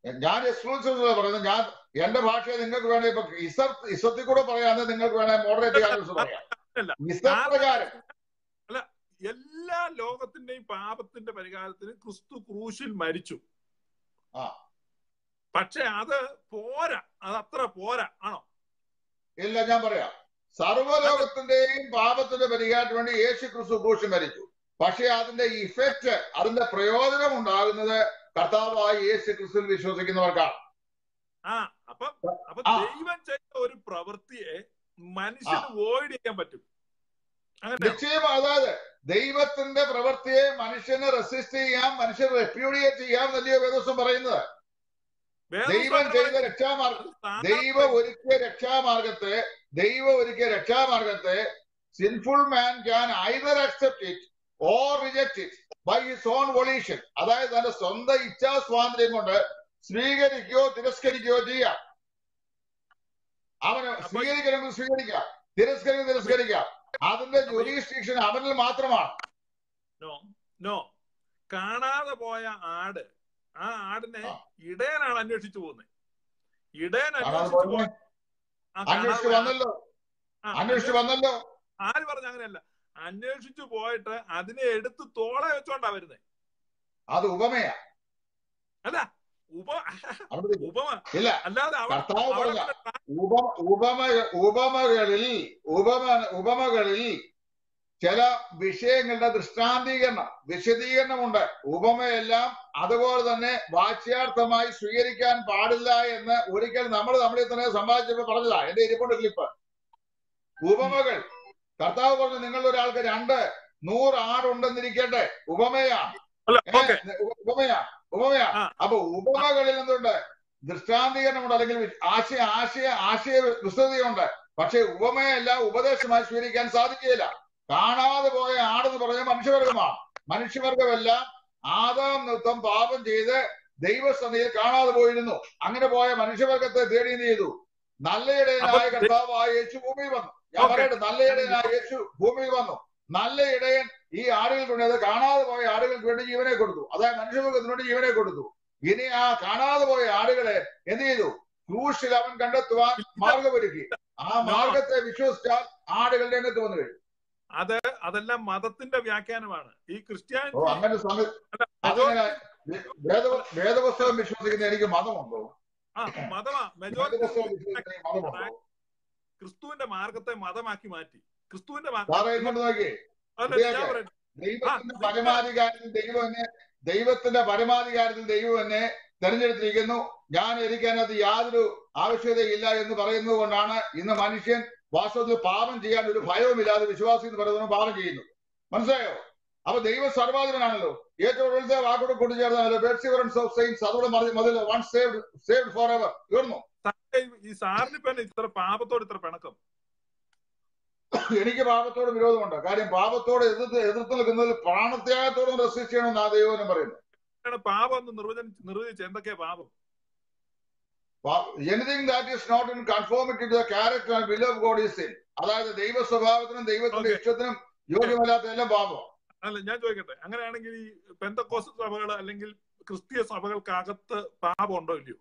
ഞാൻ എക്സ്ക്ലൂസീവ് പറയുന്നത് ഞാൻ എന്റെ ഭാഷയെ നിങ്ങൾക്ക് വേണേ ഇപ്പൊ ഇസർ ഇസത്തിൽ കൂടെ പറയാന്ന് നിങ്ങൾക്ക് വേണേ മോഡറേറ്റ് ചെയ്യാൻ പറയാം അല്ല. ഇസർ പ്രകാരം അല്ല എല്ലാ ലോകത്തിന്റെയും പാപത്തിന്റെ പരിഹാരത്തിന് ക്രിസ്തു ക്രൂശിൽ മരിച്ചു ആ. പക്ഷെ അത് പോരാ അത് അത്ര പോരാ ആണോ ഇല്ല ഞാൻ പറയാം സർവ്വലോകത്തിന്റെയും പാപത്തിന്റെ പരിഹാരത്തിന് വേണ്ടി യേശു ക്രിസ്തു ക്രൂശ് മരിച്ചു പക്ഷെ അതിന്റെ ഇഫക്റ്റ് അതിന്റെ പ്രയോജനം ഉണ്ടാകുന്നത് കർത്താവായ യേശു ക്രിസ്തുവിൽ വിശ്വസിക്കുന്നവർക്കാണ് ആ അപ്പം അപ്പൊ ആ. ദൈവം ചെയ്ത ഒരു പ്രവൃത്തിയെ മനുഷ്യന് വോയിഡ് ചെയ്യാൻ പറ്റും അങ്ങനെ നിശ്ചയം അതായത് ദൈവത്തിന്റെ പ്രവൃത്തിയെ മനുഷ്യന് റെസിസ്റ്റ് ചെയ്യാം മനുഷ്യൻ റെപ്യൂഡിയേറ്റ് ചെയ്യാം എന്നല്ലയോ വേദോസം പറയുന്നത് ദൈവം ചെയ്ത രക്ഷാമാർഗം ദൈവം ഒരുക്കിയ രക്ഷാമാർഗത്തെ ദൈവം ഒരുക്കിയ രക്ഷാമാർഗത്തെ sinful man can either accept it or reject it by his own volition അതായത് തന്റെ സ്വന്തം ഇച്ഛാ സ്വാതന്ത്ര്യം കൊണ്ട് സ്വീകരിക്കുകയോ തിരസ്കരിക്കുകയോ ചെയ്യാം അവന് അപ്പൊ- സ്വീകരിക്കണമെങ്കിൽ സ്വീകരിക്കാം തിരസ്കരിക്കും തിരസ്കരിക്കാം അതിന്റെ ജുറീസ്ട്രിക്ഷൻ അവനിൽ മാത്രമാണ് നോ നോ കാണാതെ പോയ ആട് ആ ആടിനെ ആ. ഇടയനാണ് അന്വേഷിച്ചു പോകുന്നത് ഇടയൻ കാണാതെ അന്വേഷിച്ചു പോയതിനെ പോയ ആ കാണാതെ അന്വേഷിച്ച് പോയ വന്നല്ലോ ആ, അന്വേഷിച്ച് വന്നല്ലോ ആര് പറഞ്ഞ അങ്ങനെയല്ല അന്വേഷിച്ചു പോയിട്ട് അതിനെ എടുത്ത് തോളെ വെച്ചോണ്ടാ വരുന്നത് അത് ഉപമയാ അല്ല ഉപ അവിടെ നിൽക്ക്. ഉപമ ഇല്ല അല്ലാതെ അവൻ കർത്താവ് അവൻ പറഞ്ഞ അങ്ങനെ ഉപമ ഉപമ ഉപമകളിൽ ഉപമ ഉപമകളിൽ ചില വിഷയങ്ങളുടെ ദൃഷ്ടാന്തീകരണം വിശദീകരണമുണ്ട് ഉപമയെല്ലാം അതുപോലെ തന്നെ വാച്യാർത്ഥമായി സ്വീകരിക്കാൻ പാടില്ല എന്ന് ഒരിക്കൽ നമ്മൾ നമ്മളിൽ തന്നെ സംവാദിച്ചപ്പോൾ പറഞ്ഞതാ എന്റെ ഇരിപ്പുണ്ട് ക്ലിപ്പ് ഉപമകൾ കർത്താവ് പറഞ്ഞു നിങ്ങളുടെ ഒരാൾക്ക് രണ്ട് നൂറ് ആടുണ്ടെന്നിരിക്കട്ടെ ഉപമയാണ് അല്ല ഏ, ഓക്കെ ഉപമയാ ഉപമയാ ആ. അപ്പൊ ഉപമകളിൽ എന്തുണ്ട് ദൃഷ്ടാന്തീകരണമുണ്ട് അല്ലെങ്കിൽ വി- ആശയ ആശയ ആശയ വിസ്തൃതിയുണ്ട് പക്ഷെ ഉപമയെല്ലാം ഉപദേശമായി സ്വീകരിക്കാൻ സാധിക്കുകയില്ല കാണാതെ പോയ ആടെന്ന് പറഞ്ഞ മനുഷ്യവർഗമാണ് മനുഷ്യവർഗമെല്ലാം ആദാം നൃത്തം പാപം ചെയ്ത് ദൈവസന്നിധിയിൽ കാണാതെ പോയിരുന്നു അങ്ങനെ പോയ മനുഷ്യവർഗത്തെ തേടി എന്ത് ചെയ്തു നല്ല ഇടയനായ അപ്പൊ കർത്താവായ യേശു ഭൂമിയിൽ വന്നു ഞാൻ ഓക്കേ. പറയട്ടെ നല്ല ഇടയനായ യേശു ഭൂമിയിൽ വന്നു നല്ല ഇടയൻ ഈ ആടുകൾക്ക് വേണ്ടി അത് കാണാതെ പോയ ആടുകൾക്ക് വേണ്ടി ജീവനെ കൊടുത്തു അതായത് മനുഷ്യവർഗത്തിന് വേണ്ടി ജീവനെ കൊടുത്തു ഇനി ആ കാണാതെ പോയ ആടുകളെ എന്ത് ചെയ്തു ക്രൂശിൽ അവൻ കണ്ടെത്തുവാൻ മാർഗമൊരുക്കി ആ മാർഗത്തെ വിശ്വസിച്ചാൽ ആടുകൾ രംഗത്ത് വന്നു കഴിഞ്ഞു അത് അതെല്ലാം മതത്തിന്റെ വ്യാഖ്യാനമാണ് ഈ ഓ ക്രിസ്ത്യാനിറ്റി അങ്ങനെ സമയ അല്ല, അതിങ്ങനെ വേദ വേദപുസ്തകം വിശ്വസിക്കുന്ന എനിക്ക് മതമുണ്ടോ ആ മതമാ മെജോറിറ്റി വേദപുസ്തകം വിശ്വസിക്കുന്ന എനിക്ക് മതമുണ്ടോ ക്രിസ്തുവിന്റെ മാർഗത്തെ മതമാക്കി മാറ്റി ക്രിസ്തുവിന്റെ മാ- സാറേ ഇങ്ങോട്ട് നോക്കിയേ അല്ല, ഞാൻ ഇതൊക്കെ പറയട്ടെ. ദൈവത്തിന്റെ ആ, പരമാധികാരത്തിൽ ദൈവം എന്നെ ദൈവത്തിന്റെ പരമാധികാരത്തിൽ ദൈവം എന്നെ തെരഞ്ഞെടുത്തിരിക്കുന്നു ഞാൻ എനിക്കതിനകത്ത് യാതൊരു ആവശ്യതയില്ല എന്ന് പറയുന്നത് കൊണ്ടാണ് ഇന്ന് മനുഷ്യൻ വാസ്തവത്തിൽ പാപം ചെയ്യാൻ ഒരു ഭയവുമില്ലാതെ വിശ്വാസി എന്ന് പറയുന്നത് പാപം ചെയ്യുന്നു മനസ്സിലായോ അപ്പൊ ദൈവം സർവാധിപനാണല്ലോ ഏറ്റവും ഒടുവിലത്തെ വാക്കോട് കൂട്ടിച്ചേർന്നല്ലോ പെർസിവറൻസ് ഓഫ് സെയിൻസ് അതോടെ മതി മതിൽ one saved saved for ever തീർന്നു സാറേ, ഈ സാറിന് ഇപ്പൊ ഇത്ര പാപത്തോട് ഇത്ര പിണക്കം എനിക്ക് പാപത്തോട് വിരോധമുണ്ട് കാര്യം പാപത്തോട് എതിർത്ത് എതിർത്ത് നിൽക്കുന്നതിൽ പ്രാണത്യാഗത്തോടും റെസിസ്റ്റ് ചെയ്യണമെന്ന് ആ ദൈവം പറയുന്നത് ആണ് പാപം എന്ന് നിർവചന നിർവചിച്ച് എന്തൊക്കെയാ പാപം anything that is not in conformity to the character and will of God is sin അതായത് ദൈവ സ്വഭാവത്തിനും ദൈവത്തിന്റെ Okay. ഇഷ്ടത്തിനും യോഗ്യമല്ലാത്ത എല്ലാം പാപം അല്ല ഞാൻ ചോദിക്കട്ടെ അങ്ങനെയാണെങ്കിൽ ഈ പെന്തക്കോസ് സഭകൾ അല്ലെങ്കിൽ ക്രിസ്തീയ സഭകൾക്കകത്ത് പാപം ഉണ്ടോ ഇല്ലയോ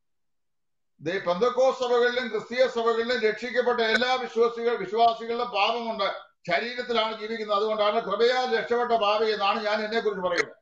പെന്തക്കോസ് സഭകളിലും ക്രിസ്തീയ സഭകളിലും രക്ഷിക്കപ്പെട്ട എല്ലാ വിശ്വാസികൾ വിശ്വാസികളിലും പാപമുണ്ട് ശരീരത്തിലാണ് ജീവിക്കുന്നത് അതുകൊണ്ടാണ് കൃപയാൽ രക്ഷപ്പെട്ട പാപി എന്നാണ് ഞാൻ എന്നെ കുറിച്ച് പറയുന്നത്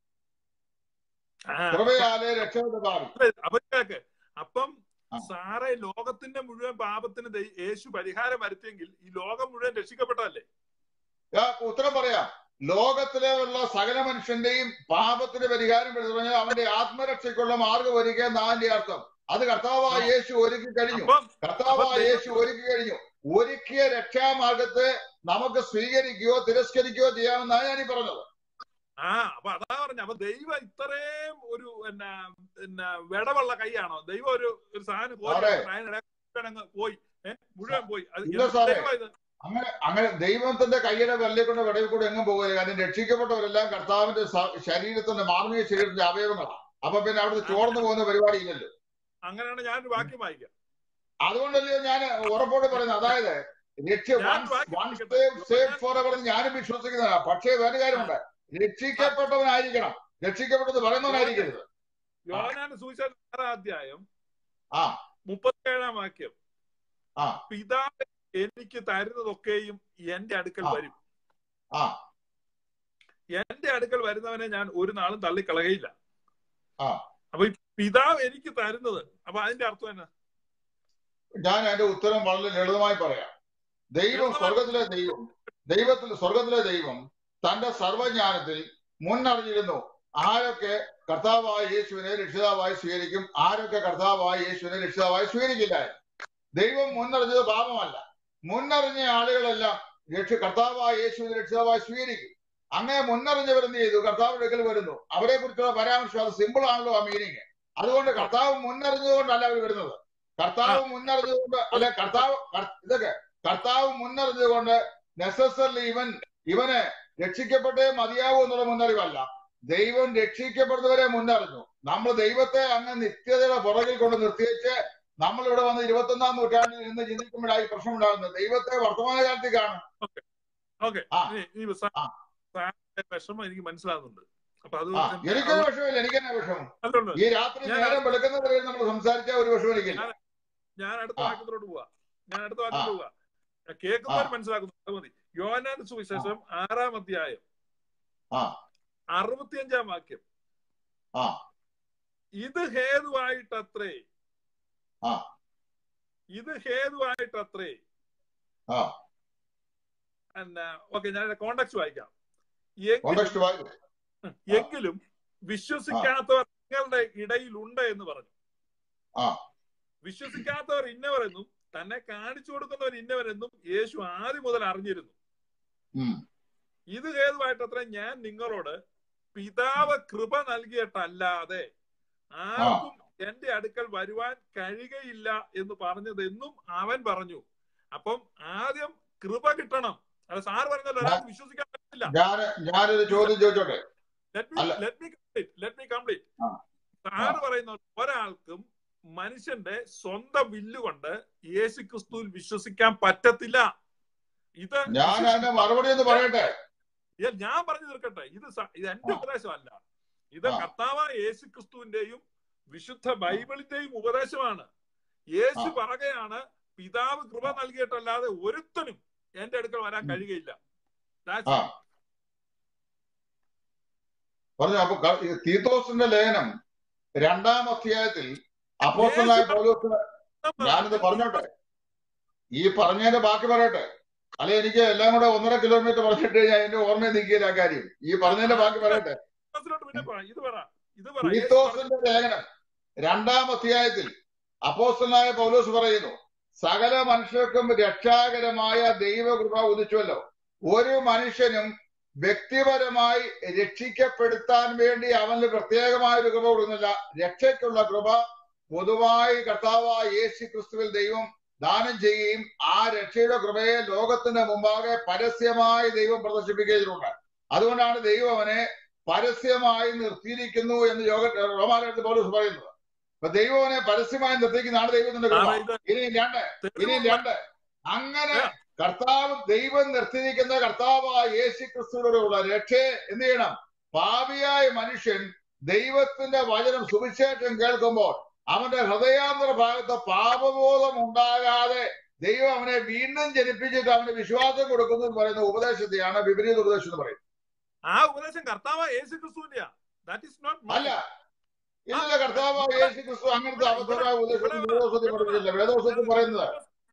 ആ, കൃപയാലെ രക്ഷപ്പെട്ട പാപി അല്ല, അപ്പൊ കേക്ക് അപ്പം ആ. സാറെ ലോകത്തിന്റെ മുഴുവൻ പാപത്തിന് ദൈ- യേശു പരിഹാരം വരുത്തിയെങ്കിൽ ഈ ലോകം മുഴുവൻ രക്ഷിക്കപ്പെട്ടതല്ലേ ഞാൻ ഉത്തരം പറയാം ലോകത്തിലുള്ള സകല മനുഷ്യന്റെയും പാപത്തിന് പരിഹാരം എടുത്തു പറഞ്ഞാൽ അവന്റെ ആത്മരക്ഷയ്ക്കുള്ള മാർഗം ഒരുക്കുക എന്നാന്റെ അർത്ഥം അത് കർത്താവായ യേശു ഒരുക്കി കഴിഞ്ഞു അപ്പം കർത്താവായ അപ്പൊ യേശു ഒരുക്കി കഴിഞ്ഞു ഒരുക്കിയ രക്ഷാമാർഗത്തെ നമുക്ക് സ്വീകരിക്കുകയോ തിരസ്കരിക്കുകയോ ചെയ്യാമെന്നാണ് ഞാൻ ഈ പറഞ്ഞത് ആ അപ്പൊ അതാ പറഞ്ഞ അപ്പൊ ദൈവം ഇത്രയും ഒരു എന്നാ എന്നാ വിടവുള്ള കൈയാണോ ദൈവം ഒരു ഒരു സാധനം കോരി സാറേ. വെച്ചിട്ട് അതിനിടയിൽ അങ്ങ് പോയി ഏഹ് മുഴുവൻ പോയി അത് ഇല്ല എന്ത് സാറേ. ദൈവമാ ഇത്? അങ്ങനെ അങ്ങനെ ദൈവത്തിന്റെ കയ്യുടെ വെള്ളിൽ കൊണ്ട് വെടയിൽ കൂടെ എങ്ങും പോകില്ല കാരണം രക്ഷിക്കപ്പെട്ടവരെല്ലാം കർത്താവിന്റെ സ- ശരീരത്തിന്റെ മാർമിക ശരീരത്തിന്റെ അവയവങ്ങളാണ് അപ്പൊ പിന്നെ അവിടുത്തെ ചോർന്നു പോകുന്ന പരിപാടി ഇല്ലല്ലോ അങ്ങനെയാണ് ഞാൻ ഒരു വാക്യം വായിക്കാം അതുകൊണ്ടല്ലേ ഞാൻ ഉറപ്പോടെ പറയുന്നത് അതായത് രക്ഷ ഞാൻ വൺസ് സേവ് ഫോർ എവർ ഞാനും വിശ്വസിക്കുന്നതാണ് പക്ഷേ വേറെ കാര്യമുണ്ട് രക്ഷിക്കപ്പെട്ടവനായിരിക്കണം രക്ഷിക്കപ്പെട്ടത് പറയുന്നവനായിരിക്കരുത് യോഹനാന്റെ സുവിശേഷം ആറാം അധ്യായം ആ മുപ്പത്തിയേഴാം വാക്യം ആ പിതാവ് എനിക്ക് തരുന്നതൊക്കെയും എന്റെ അടുക്കൽ ആ. വരും ആ എന്റെ അടുക്കൽ വരുന്നവനെ ഞാൻ ഒരു നാളും തള്ളിക്കളകയില്ല ആ. അപ്പൊ ഈ പിതാവ് എനിക്ക് തരുന്നത് അപ്പൊ അതിന്റെ അർത്ഥം എന്നാ ഞാൻ അതിന്റെ ഉത്തരം വളരെ ലളിതമായി പറയാം ദൈവം ലളിതമായി- സ്വർഗത്തിലെ ദൈവം ദൈവത്തിൽ സ്വർഗത്തിലെ ദൈവം തന്റെ സർവജ്ഞാനത്തിൽ മുന്നറിഞ്ഞിരുന്നു ആരൊക്കെ കർത്താവായ യേശുവിനെ രക്ഷിതാവായി സ്വീകരിക്കും ആരൊക്കെ കർത്താവായ യേശുവിനെ രക്ഷിതാവായി സ്വീകരിക്കില്ല എന്ന്. ദൈവം മുന്നറിഞ്ഞത് പാപമല്ല മുന്നറിഞ്ഞ ആളുകളെല്ലാം രക്ഷ കർത്താവായ യേശുവിനെ രക്ഷിതാവായി സ്വീകരിക്കും അങ്ങനെ മുന്നറിഞ്ഞവർ എന്ത് ചെയ്തു കർത്താവിന്റെ അടുക്കൽ വരുന്നു അവരെ കുറിച്ചുള്ള പരാമർശം അത് സിമ്പിൾ ആണല്ലോ ആ മീനിങ് അതുകൊണ്ട് കർത്താവ് മുന്നറിഞ്ഞതുകൊണ്ടല്ല അവർ വരുന്നത് കർത്താവ് മുന്നറിഞ്ഞതുകൊണ്ട് അല്ലെ കർത്താവ് കർ- ഇതൊക്കെ കർത്താവ് മുന്നറിഞ്ഞതുകൊണ്ട് നെസസറിലി ഇവൻ ഇവന് രക്ഷിക്കപ്പെട്ടേ മതിയാവൂ എന്നുള്ള മുന്നറിവല്ല ദൈവം രക്ഷിക്കപ്പെടുന്നവരെ മുന്നറിഞ്ഞു നമ്മൾ ദൈവത്തെ അങ്ങ് നിത്യതയുടെ പുറകിൽ കൊണ്ട് നിർത്തിവെച്ച് നമ്മൾ ഇവിടെ വന്ന് ഇരുപത്തൊന്നാം നൂറ്റാണ്ടിൽ നിന്ന് ചിന്തിക്കുമ്പോഴായി പ്രശ്നം ഉണ്ടാകുന്നത് ദൈവത്തെ വർത്തമാനകാലത്തിൽ കാണും ഓക്കെ ആ. ഈ ആ. വിഷമം എനിക്ക് മനസ്സിലാകുന്നുണ്ട് അപ്പൊ ആ അതുകൊണ്ട് എനിക്കൊരു വിഷമില്ല എനിക്കെന്നെ വിഷമം അതുകൊണ്ട് ഈ രാത്രി ഞാൻ- നേരം വെളുക്കുന്നവരെ നമ്മൾ സംസാരിച്ച ഒരു വിഷമം എനിക്കില്ല ഞാൻ അടുത്ത ആ. വാക്യത്തിലോട്ട് പോവാ ഞാൻ അടുത്ത വാക്യത്തിലോട്ട് പോവാ കേൾക്കുന്നവർ മനസ്സിലാക്കുന്നു അത് മതി യോഹന്നാന്റെ സുവിശേഷം ആറാം അധ്യായം ആ. അറുപത്തിയഞ്ചാം വാക്യം ആ. ഇത് ഹേതുവായിട്ടത്രേ ആ. ഇത് ഹേതുവായിട്ടത്രേ ആ എന്നാ ഓക്കെ ഞാൻ കോണ്ടാക്ട് വായിക്കാം എങ്കിലും കോണ്ടക്സ്റ്റ് വായിക്കും എങ്കിലും വിശ്വസിക്കാത്തവർ നിങ്ങളുടെ ഇടയിൽ ഉണ്ട് എന്ന് പറഞ്ഞു ആ. വിശ്വസിക്കാത്തവർ ഇന്നവരെന്നും തന്നെ കാണിച്ചു കൊടുക്കുന്നവർ ഇന്നവരെന്നും യേശു ആദ്യം മുതൽ അറിഞ്ഞിരുന്നു ഉം. ഇത് ഹേതുവായിട്ടത്ര ഞാൻ നിങ്ങളോട് പിതാവ് കൃപ നൽകിയിട്ടല്ലാതെ ആർക്കും എന്റെ അടുക്കൽ വരുവാൻ കഴിയുകയില്ല എന്ന് പറഞ്ഞതെന്നും അവൻ പറഞ്ഞു അപ്പം ആദ്യം കൃപ കിട്ടണം അത് സാർ പറഞ്ഞല്ലോ ഒരാൾക്ക് വിശ്വസിക്കാൻ പറ്റില്ല ഞാൻ ഞാനൊരു ചോദ്യം ചോദിച്ചോട്ടെ ലെറ്റ് മീ അല്ല. Let me complete let me complete ആ. സാറ് പറയുന്ന ഒരാൾക്കും മനുഷ്യന്റെ സ്വന്തം വില്ലുകൊണ്ട് യേശു ക്രിസ്തുവിൽ വിശ്വസിക്കാൻ പറ്റത്തില്ല ഇത് ഞാൻ അതിന്റെ മറുപടി ഒന്ന് പറയട്ടെ ഇത് ഞാൻ പറഞ്ഞു തീർക്കട്ടെ ഇത് സ- ഇത് എന്റെ ആ. ഉപദേശമല്ല ഇത് ആ. കർത്താവായ യേശു ക്രിസ്തുവിന്റെയും വിശുദ്ധ ബൈബിളിന്റെയും ഉപദേശമാണ് യേശു ആ. പറയുകയാണ് പിതാവ് കൃപ നൽകിയിട്ടല്ലാതെ ഒരുത്തനും എന്റെ അടുക്കൽ വരാൻ ഉം. കഴിയുകയില്ല That's ആ it. പറഞ്ഞു അപ്പൊ ക- ഈ തീത്തോസിന്റെ ലേഖനം രണ്ടാം അധ്യായത്തിൽ അപ്പോസ്റ്റലായ പൗലോസ് ഞാനിത് പറഞ്ഞോട്ടെ ഈ പറഞ്ഞതിന്റെ ബാക്കി പറയട്ടെ അല്ലെ എനിക്ക് എല്ലാം കൂടെ ഒന്നര കിലോമീറ്റർ പറഞ്ഞിട്ട് ഞാൻ എന്റെ ഓർമ്മയിൽ നിൽക്കില്ല ആ കാര്യം ഈ പറഞ്ഞതിന്റെ ബാക്കി പറയട്ടെ ക്രിസ്തുവിനോട് പിന്നെ പറ ഇത് പറ ഇത് പറ യേശു പറഞ്ഞു. തീത്തോസിന്റെ ലേഖനം രണ്ടാം അധ്യായത്തിൽ അപ്പോസ്റ്റലായ പൗലോസ് പറയുന്നു സകല മനുഷ്യർക്കും രക്ഷാകരമായ ദൈവകൃപ ഉദിച്ചുവല്ലോ ഒരു മനുഷ്യനും വ്യക്തിപരമായി രക്ഷിക്കപ്പെടുത്താൻ വേണ്ടി അവന് പ്രത്യേകമായ ഒരു കൃപ കൊടുക്കുന്നില്ല രക്ഷയ്ക്കുള്ള കൃപ പൊതുവായി കർത്താവായ യേശു ക്രിസ്തുവിൽ ദൈവം ദാനം ചെയ്യുകയും ആ രക്ഷയുടെ കൃപയെ ലോകത്തിന്റെ മുമ്പാകെ പരസ്യമായി ദൈവം പ്രദർശിപ്പിക്കുകയുണ്ട് അതുകൊണ്ടാണ് ദൈവം അവനെ പരസ്യമായി നിർത്തിയിരിക്കുന്നു എന്ന് യോഗ റോമാലയത്തിൽ പൗലോസ് പറയുന്നത് അപ്പൊ ദൈവം അവനെ പരസ്യമായി നിർത്തിക്കുന്നതാണ് ദൈവത്തിന്റെ കൃപ കാരണം ഇത് ഇനി രണ്ട് ഇനി തെളിവുള്ള- രണ്ട് അങ്ങനെ കർത്താവ് ദൈവം നിർത്തിയിരിക്കുന്ന കർത്താവായ യേശു ക്രിസ്തുവിലൂടെയുള്ള രക്ഷയെ എന്ത് ചെയ്യണം പാപിയായ മനുഷ്യൻ ദൈവത്തിന്റെ വചനം സുവിശേഷം കേൾക്കുമ്പോൾ അവന്റെ ഹൃദയാന്തര ഭാഗത്ത് പാപബോധം ഉണ്ടാകാതെ ദൈവം അവനെ വീണ്ടും ജനിപ്പിച്ചിട്ട് അവന് വിശ്വാസം കൊടുക്കുന്നു എന്ന് പറയുന്ന ഉപദേശത്തെയാണ് വിപരീത ഉപദേശം എന്ന് പറയുന്നത് ആ ഉപദേശം കർത്താവ് യേശു ക്രിസ്തുവിന്റെയാ ദാറ്റ് ഇസ് നോട്ട് അല്ല ഇന്നലെ കർത്താവായ യേശു ക്രിസ്തു അങ്ങനത്തെ അബദ്ധമായ ഉപദേശം വേദോസത്തിൽ പഠിപ്പിച്ചില്ല വേദോസത്തിൽ പറയുന്നത്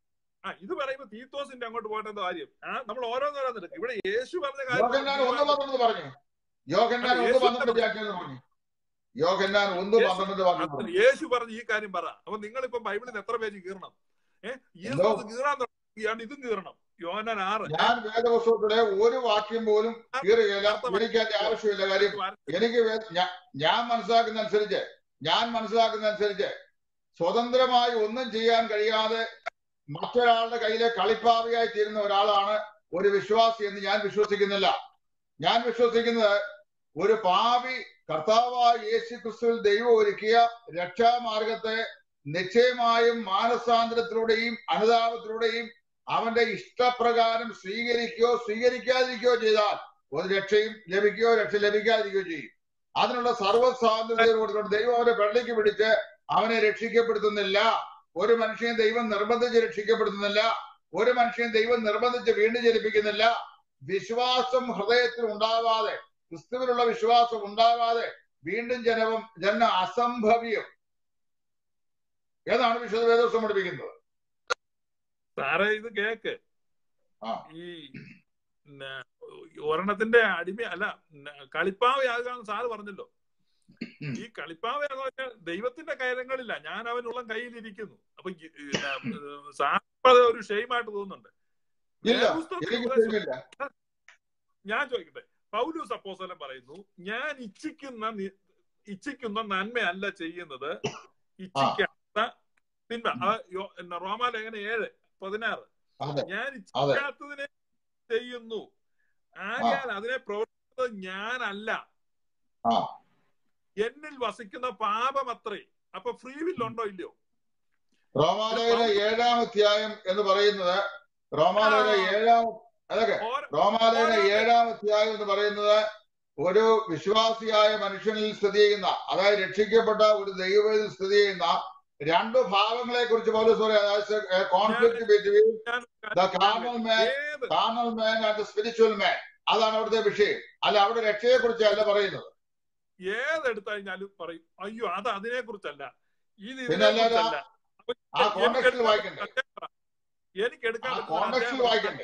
ആ ഇത് പറയുമ്പോ തീത്തോസിന്റെ അങ്ങോട്ട് പോകേണ്ട കാര്യം ആ നമ്മൾ ഓരോന്നോരോന്നെടുക്കും ഇവിടെ യേശു പറഞ്ഞ യോഹന്നാൻ ഒന്ന് കാര്യം പന്ത്രണ്ട് പറഞ്ഞു യോഹന്നാൻ ഒന്ന് പന്ത്രണ്ട് വ്യാഖ്യാനം പറഞ്ഞു യോഹന്നാൻ ഒന്ന് പന്ത്രണ്ട് വാക്യം അത് പറഞ്ഞു യേശു പറഞ്ഞ ഈ കാര്യം പറ അപ്പൊ നിങ്ങൾ ഇപ്പൊ ബൈബിളിൽ എത്ര പേജ് കീറണം ഏഹ് എന്തോ? യേശു കീറാൻ തുടങ്ങിയാണ് ഇതും കീറണം യോഹന്നാൻ ആറ് ഞാൻ വേദപുസ്തകത്തിലെ ഒരു വാക്യം പോലും കീറുകയില്ല എനിക്ക് അതിന്റെ ആവശ്യമില്ല കാര്യം എനിക്ക് വേ- ഞാ- ഞാൻ മനസ്സിലാക്കുന്ന അനുസരിച്ച് ഞാൻ മനസ്സിലാക്കുന്ന അനുസരിച്ച് സ്വതന്ത്രമായി ഒന്നും ചെയ്യാൻ കഴിയാതെ മറ്റൊരാളുടെ കയ്യിലെ കളിപ്പാവിയായി തീരുന്ന ഒരാളാണ് ഒരു വിശ്വാസി എന്ന് ഞാൻ വിശ്വസിക്കുന്നില്ല ഞാൻ വിശ്വസിക്കുന്നത് ഒരു പാപി കർത്താവായ യേശു ക്രിസ്തുവിൽ ദൈവം ഒരുക്കിയ രക്ഷാമാർഗത്തെ നിശ്ചയമായും മാനസാന്തരത്തിലൂടെയും അനുതാപത്തിലൂടെയും അവന്റെ ഇഷ്ടപ്രകാരം സ്വീകരിക്കുകയോ സ്വീകരിക്കാതിരിക്കുകയോ ചെയ്താൽ ഒരു രക്ഷയും ലഭിക്കുകയോ രക്ഷ ലഭിക്കാതിരിക്കുകയോ ചെയ്യും അതിനുള്ള സർവ്വ സ്വാതന്ത്ര്യം കൊടുത്തുകൊണ്ട് ദൈവം അവരെ പള്ളിക്ക് പിടിച്ച് അവനെ രക്ഷിക്കപ്പെടുത്തുന്നില്ല ഒരു മനുഷ്യനെ ദൈവം നിർബന്ധിച്ച് രക്ഷിക്കപ്പെടുത്തുന്നില്ല ഒരു മനുഷ്യനെ ദൈവം നിർബന്ധിച്ച് വീണ്ടും ജനിപ്പിക്കുന്നില്ല വിശ്വാസം ഹൃദയത്തിൽ ഉണ്ടാവാതെ ക്രിസ്തുവിനുള്ള വിശ്വാസം ഉണ്ടാവാതെ വീണ്ടും ജനവും ജന അസംഭവ്യം ഏതാണ് വിശുദ്ധ വേദോത്സവം പഠിപ്പിക്കുന്നത് സാറേ ഇത് കേക്ക് ആ. ഈ ന- ഒരെണ്ണത്തിന്റെ അടിമ അല്ല ന- കളിപ്പാവയാകാന്ന് സാറ് പറഞ്ഞല്ലോ ഉം. ഈ കളിപ്പാവയാകാൻ പറഞ്ഞാൽ ദൈവത്തിന്റെ കാര്യങ്ങളില്ല ഞാൻ അവനുള്ള കയ്യിലിരിക്കുന്നു അപ്പൊ ഈ- ഈ ന- സാറിന് അത് ഒരു ഷെയിമായിട്ട് തോന്നുന്നുണ്ട് ഇല്ല വേദപുസ്തകത്തിൽ എനിക്ക് ഉപദേശം- തെളിവില്ല ഞാൻ ചോദിക്കട്ടെ പൗലൂസ് അപ്പോസ്തലൻ പറയുന്നു ഞാൻ ഇച്ഛിക്കുന്ന നി- ഇച്ഛിക്കുന്ന നന്മയല്ല ചെയ്യുന്നത് ഇച്ഛിക്കാത്ത തിന്മ ആ യോ- എന്നാ റോമാലേഖന ഏഴ് പതിനാറ് അതെ ഞാൻ ഇച്ഛിക്കാത്തതിനെ ചെയ്യുന്നു ആകയാൽ അതിനെ പ്രവർത്തിക്കുന്നത് ഞാനല്ല ആ എന്നിൽ വസിക്കുന്ന പാപമത്രേ അപ്പൊ ഫ്രീ വില്ലുണ്ടോ ഇല്ലയോ റോമാലയന ഏഴാം അധ്യായം എന്ന് പറയുന്നത് റോമാലയന ഏഴാം അതൊക്കെ ഓരോ റോമാലയന ഏഴാം അധ്യായം എന്ന് പറയുന്നത് ഒരു വിശ്വാസിയായ മനുഷ്യനിൽ സ്ഥിതി ചെയ്യുന്ന അതായത് രക്ഷിക്കപ്പെട്ട ഒരു ദൈവത്തിൽ സ്ഥിതി ചെയ്യുന്ന രണ്ട് ഭാവങ്ങളെ കുറിച്ച് പോലും കോൺഫ്ലിക്ട് ബിറ്റ്വീൻ ഞാൻ ദ കാർണൽ മാൻ ഏത് carnal man and spiritual man അതാണ് അവിടുത്തെ വിഷയം അല്ല അവിടെ രക്ഷയെ കുറിച്ചല്ല പറയുന്നത് ഏതെടുത്തു കഴിഞ്ഞാലും പറയും അയ്യോ അത് അതിനെ കുറിച്ചല്ല ഇത് പിന്നെ ഇതിനെ അല്ലാതെ കുറിച്ചല്ല അപ്പൊ ആ എനിക്ക് കോണ്ടക്സ്റ്റിൽ എടുക്കാൻ വായിക്കണ്ടേ എനിക്ക് എടുക്കാൻ ആ പറ്റുന്ന കോണ്ടക്സ്റ്റിൽ അദ്ദേഹം വായിക്കണ്ടേ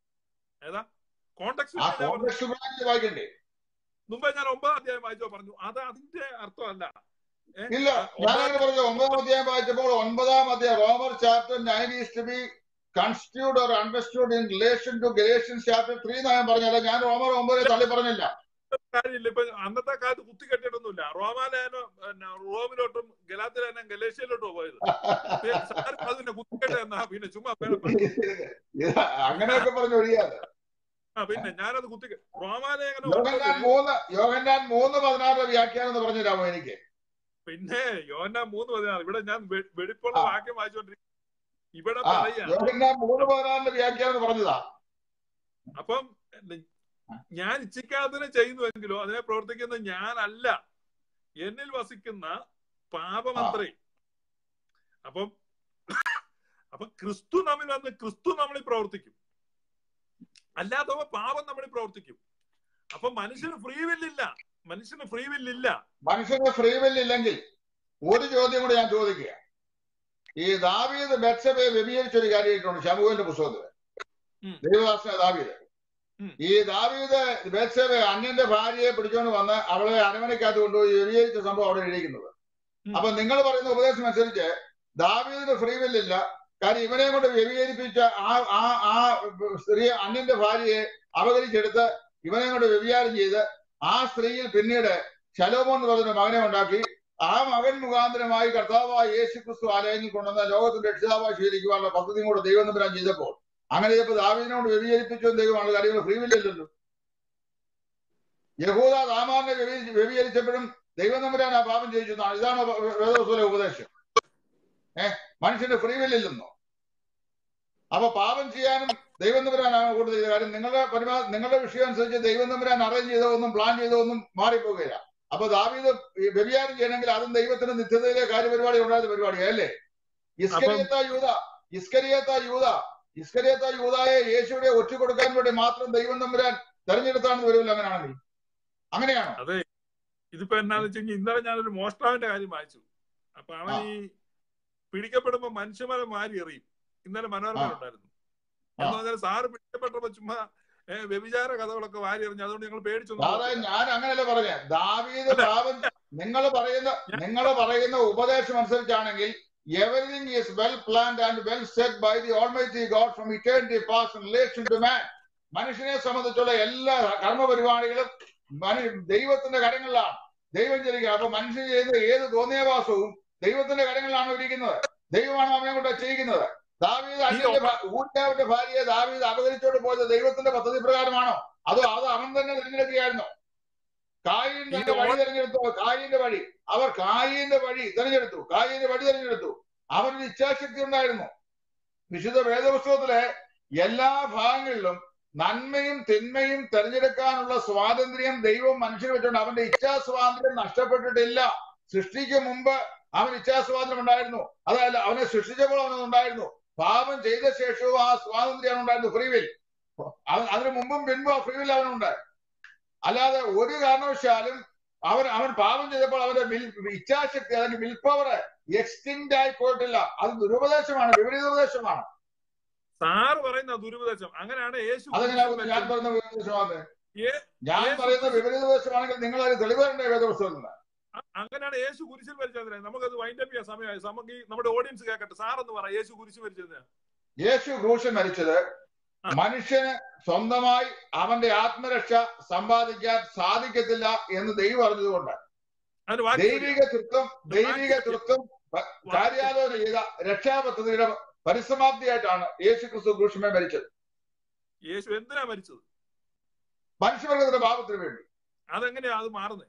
ഏതാ കോണ്ടക്സ്റ്റ് ആ കോണ്ടക്സ്റ്റിൽ വായിക്കണ്ടേ മുമ്പേ ഞാൻ ഒമ്പതാം അധ്യായം വായിച്ചോ പറഞ്ഞു അത് അതിന്റെ അർത്ഥമല്ല ഏ? ഇല്ല ഞാനങ്ങനെ പറഞ്ഞു ഒമ്പതാം അധ്യായം വായിച്ചപ്പോൾ ഒൻപതാം അധ്യായം റോമർ chapter nine is to be constituted or understood in relation to Galatians chapter three ഞാൻ പറഞ്ഞല്ല ഞാൻ റോമർ ഒമ്പതിനെ തള്ളി പറഞ്ഞില്ല കാര്യമില്ല ഇപ്പൊ അന്നത്തെ കാലത്ത് കുത്തി കെട്ടിയിട്ടൊന്നുമില്ല റോമാലയനോ പിന്നെ റോമിലോട്ടും ഗലാത്തിലേനും ഗലേഷ്യയിലോട്ടും പോയത് പിന്നെ സാറ് അതിനെ കുത്തിക്കെട്ട എന്നാ പിന്നെ ചുമ്മാ വേറെ ഇത് അങ്ങനെയൊക്കെ പറഞ്ഞു ഒഴിയാതെ ആ പിന്നെ ഞാനത് കുത്തി റോമാലേഖനം യോഹന്നാൻ ഒമ്പതിൽ മൂന്ന് യോഹന്നാൻ മൂന്ന് പതിനാറ് വ്യാഖ്യാനം എന്ന് പറഞ്ഞു തരാമോ എനിക്ക് പിന്നെ യോഹന്ന മൂന്ന് പതിനാറ് ഇവിടെ ഞാൻ വെ- വെടിപ്പുള്ള ആ. വാക്യം വായിച്ചോണ്ടിരിക്കും ഇവിടെ ആ പറയാ യോഹന്നാൻ മൂന്ന് പതിനാറിന്റെ വ്യാഖ്യാനം എന്ന് പറഞ്ഞതാ അപ്പം ഞാൻ ഇച്ഛിക്കാത്തതിനെ ചെയ്യുന്നുവെങ്കിലോ അതിനെ പ്രവർത്തിക്കുന്ന ഞാനല്ല എന്നിൽ വസിക്കുന്ന പാപമത്രേ അപ്പം അപ്പൊ ക്രിസ്തു നമ്മിൽ വന്ന് ക്രിസ്തു നമ്മളിൽ പ്രവർത്തിക്കും അല്ലാത്തവ പാപം നമ്മളിൽ പ്രവർത്തിക്കും അപ്പൊ മനുഷ്യന് ഫ്രീ വില്ലില്ല മനുഷ്യന് ഫ്രീ വില്ലില്ല മനുഷ്യന് ഫ്രീ വിൽ ഇല്ലെങ്കിൽ ഒരു ചോദ്യം കൂടി ഞാൻ ചോദിക്കുക ഈ ദാവീദ് ബെത്സബയെ വ്യഭിചരിച്ച ഒരു കാര്യമായിട്ടുണ്ട് ശമുവിന്റെ പുസ്തകത്തിൽ ഉം. ദൈവദാസന ദാവീദ് ഉം. ഈ ദാവീദ് ബെത്സബെ അന്യന്റെ ഭാര്യയെ പിടിച്ചുകൊണ്ട് വന്ന് അവളെ അരമനയ്ക്കകത്ത് കൊണ്ടുപോയി വ്യഭിചരിച്ച സംഭവം അവിടെ എഴുതിയിരിക്കുന്നത് ഉം. അപ്പൊ നിങ്ങൾ പറയുന്ന ഉപദേശം അനുസരിച്ച് ദാവീദിന് ഫ്രീ വില്ലില്ല കാര്യം ഇവനെ കൊണ്ട് വ്യഭിചരിപ്പിച്ച ആ ആ ആ സ്ത്രീ അന്യന്റെ ഭാര്യയെ അപകരിച്ചെടുത്ത് ഇവനെ കൊണ്ട് വ്യഭിചാരം ചെയ്ത് ആ സ്ത്രീയിൽ പിന്നീട് ശലോമോൻ എന്ന് പറഞ്ഞ മകനെ ഉണ്ടാക്കി ആ മകൻ മുഖാന്തരമായി കർത്താവായ യേശു ക്രിസ്തു ആലയങ്ങളിൽ കൊണ്ടുവന്ന ലോകത്തിന്റെ രക്ഷിതാവായി സ്വീകരിക്കുവാനുള്ള പദ്ധതിയും കൂടെ ദൈവം തമ്പുരാൻ ചെയ്തപ്പോൾ അങ്ങനെ ചെയ്തപ്പോൾ ദാവീദിനോട് വ്യഭിചരിപ്പിച്ചു ദൈവമാണ് കാര്യങ്ങൾ ഫ്രീ വില്ലല്ലോ യഹൂദ ദാമാറിനെ വ്യഭി- വ്യഭിചരിച്ചപ്പോഴും ദൈവം തമ്പുരാൻ ആ പാപം ചെയ്യിച്ചു എന്നാണ് ഇതാണ് വേദോസ്വല ഉപദേശം ഏഹ് മനുഷ്യന്റെ ഫ്രീ വില്ലില്ലെന്നോ അപ്പൊ പാപം ചെയ്യാനും ദൈവം തമ്പുരാനാണ് കൂടുതൽ ചെയ്ത കാര്യം നിങ്ങളുടെ പരമാ നിങ്ങളുടെ വിഷയം അനുസരിച്ച് ദൈവം തമ്പുരാൻ അറേഞ്ച് ചെയ്തതൊന്നും പ്ലാൻ ചെയ്തതൊന്നും മാറിപ്പോകുകയില്ല അപ്പൊ ദാവീദ് ഈ വ്യഭിചാരം ചെയ്യണമെങ്കിൽ അതും ദൈവത്തിന്റെ നിത്യതയിലെ കാര്യപരിപാടി ഉണ്ടായിരുന്ന പരിപാടിയാണ് അല്ലേ ഇസ്കരിയത്ത യൂത ഇസ്കരിയത്ത യൂത ഇസ്കരിയത്ത യൂതായെ യേശുവിടെ ഒറ്റ കൊടുക്കാൻ വേണ്ടി മാത്രം ദൈവം തമ്പുരാൻ തെരഞ്ഞെടുത്താണെന്ന് വരുമല്ലോ അങ്ങനെയാണെങ്കിൽ അങ്ങനെയാണോ അതെ ഇതിപ്പോ എന്നാന്ന് വെച്ചെങ്കിൽ ഇന്നലെ ഞാനൊരു മോഷ്ടാവിന്റെ കാര്യം വായിച്ചു അപ്പൊ അവൻ ആ. ഈ പിടിക്കപ്പെടുമ്പോ മനുഷ്യന്മാരെ മാറി എറിയും ഇന്നലെ മനോരമയിലുണ്ടായിരുന്നു എന്ന് പറഞ്ഞാൽ സാറ് പിടിക്കപ്പെട്ടപ്പോ ചുമ്മാ ഏ, വ്യഭിചാര കഥകളൊക്കെ വാരി എറിഞ്ഞു അതുകൊണ്ട് ഞങ്ങൾ പേടിച്ചൊന്നും അതെ പോയില്ല. ഞാൻ അങ്ങനെയല്ല പറഞ്ഞ ദാവീദ് അല്ല. പാപം നിങ്ങൾ പറയുന്ന നിങ്ങൾ പറയുന്ന ഉപദേശം അനുസരിച്ചാണെങ്കിൽ everything is well planned and well set by the almighty God from eternity past in relation to man മനുഷ്യനെ സംബന്ധിച്ചുള്ള എല്ലാ കർമ്മപരിപാടികളും മനു- ദൈവത്തിന്റെ കരങ്ങളിലാണ് ദൈവം ചെയ്യുക അപ്പൊ മനുഷ്യൻ ചെയ്യുന്ന ഏത് തോന്നിയവാസവും ദൈവത്തിന്റെ കരങ്ങളിലാണ് ഇരിക്കുന്നത് ദൈവമാണ് അവനെ കൊണ്ട് ചെയ്യിക്കുന്നത് ദാവീദ് അന്യന്റെ ഭാ- ഊറ്റാവിന്റെ ഭാര്യയെ ദാവീദ് അപകരിച്ചോണ്ട് പോയത് ദൈവത്തിന്റെ പദ്ധതി പ്രകാരമാണോ അതോ അത് അവൻ തന്നെ തിരഞ്ഞെടുക്കുകയായിരുന്നോ കായിൻ ഈ തന്റെ വഴി ഓ- തിരഞ്ഞെടുത്തു കായിന്റെ വഴി അവർ കായിന്റെ വഴി തിരഞ്ഞെടുത്തു കായിന്റെ വഴി തിരഞ്ഞെടുത്തു അവനൊരു ഇച്ഛാശക്തി ഉണ്ടായിരുന്നു വിശുദ്ധ വേദപുസ്തകത്തിലെ എല്ലാ ഭാഗങ്ങളിലും നന്മയും തിന്മയും തെരഞ്ഞെടുക്കാനുള്ള സ്വാതന്ത്ര്യം ദൈവം മനുഷ്യന് വെച്ചുകൊണ്ട് അവന്റെ ഇച്ഛാ സ്വാതന്ത്ര്യം നഷ്ടപ്പെട്ടിട്ടില്ല സൃഷ്ടിക്ക് മുമ്പ് അവൻ ഇച്ഛാ സ്വാതന്ത്ര്യം ഉണ്ടായിരുന്നു അതല്ല അവനെ സൃഷ്ടിച്ചപ്പോൾ അവനത് ഉണ്ടായിരുന്നു പാപം ചെയ്ത ശേഷവും ആ സ്വാതന്ത്ര്യമാണ് ഉണ്ടായിരുന്നു ഫ്രീവിൽ അവൻ അതിനു മുമ്പും പിൻപും ആ ഫ്രീവിൽ അവനുണ്ട് അല്ലാതെ ഒരു കാരണവശാലും അവൻ അവൻ പാപം ചെയ്തപ്പോൾ അവന്റെ വിൽ ഇച്ഛാശക്തി അല്ലെങ്കിൽ വിൽ പവർ എക്സ്റ്റിങ്റ്റ് ആയി പോയിട്ടില്ല അത് ദുരുപദേശമാണ് വിപരീത ഉപദേശമാണ് സാറ് പറയുന്ന ദുരുപദേശം അങ്ങനെയാണ് യേശു അതെങ്ങനെ കുരിശിൽ ഞാൻ മരിച്ചത്. പറയുന്ന വിപരീതമാണ് ഏ- ഞാൻ യേശു പറയുന്ന കുരിശിൽ- വിപരീത ഉപദേശമാണെങ്കിൽ നിങ്ങൾ അതിന് തെളിവുണ്ടേ വേദപുസ്തകത്തിൽ നിന്ന് അ- അങ്ങനെയാണ് യേശു കുരിശിൽ മരിച്ചത് നമുക്കത് വൈൻഡ് അപ്പ് ചെയ്യാൻ സമയമായി നമുക്ക് ഈ നമ്മുടെ ഓഡിയൻസ് കേൾക്കട്ടെ സാർ എന്ന് പറ യേശു കുരിശ് മരിച്ചത് യേശു ക്രൂശൻ മരിച്ചത് ആ. മനുഷ്യന് സ്വന്തമായി അവന്റെ ആത്മരക്ഷ സമ്പാദിക്കാൻ സാധിക്കത്തില്ല എന്ന് ദൈവം അറിഞ്ഞതുകൊണ്ട് അതിന് വാക്യം ദൈവിക തൃത്വം ദൈവിക തൃത്വം പ- കാര്യാലോചന ചെയ്ത രക്ഷാപദ്ധതിയുടെ പരിസമാപ്തിയായിട്ടാണ് യേശു ക്രിസ്തു ക്രൂശമേ മരിച്ചത് യേശു എന്തിനാ മരിച്ചത് മനുഷ്യവർഗത്തിന്റെ പാപത്തിന് വേണ്ടി അതെങ്ങനെയാ അത് മാറുന്നത്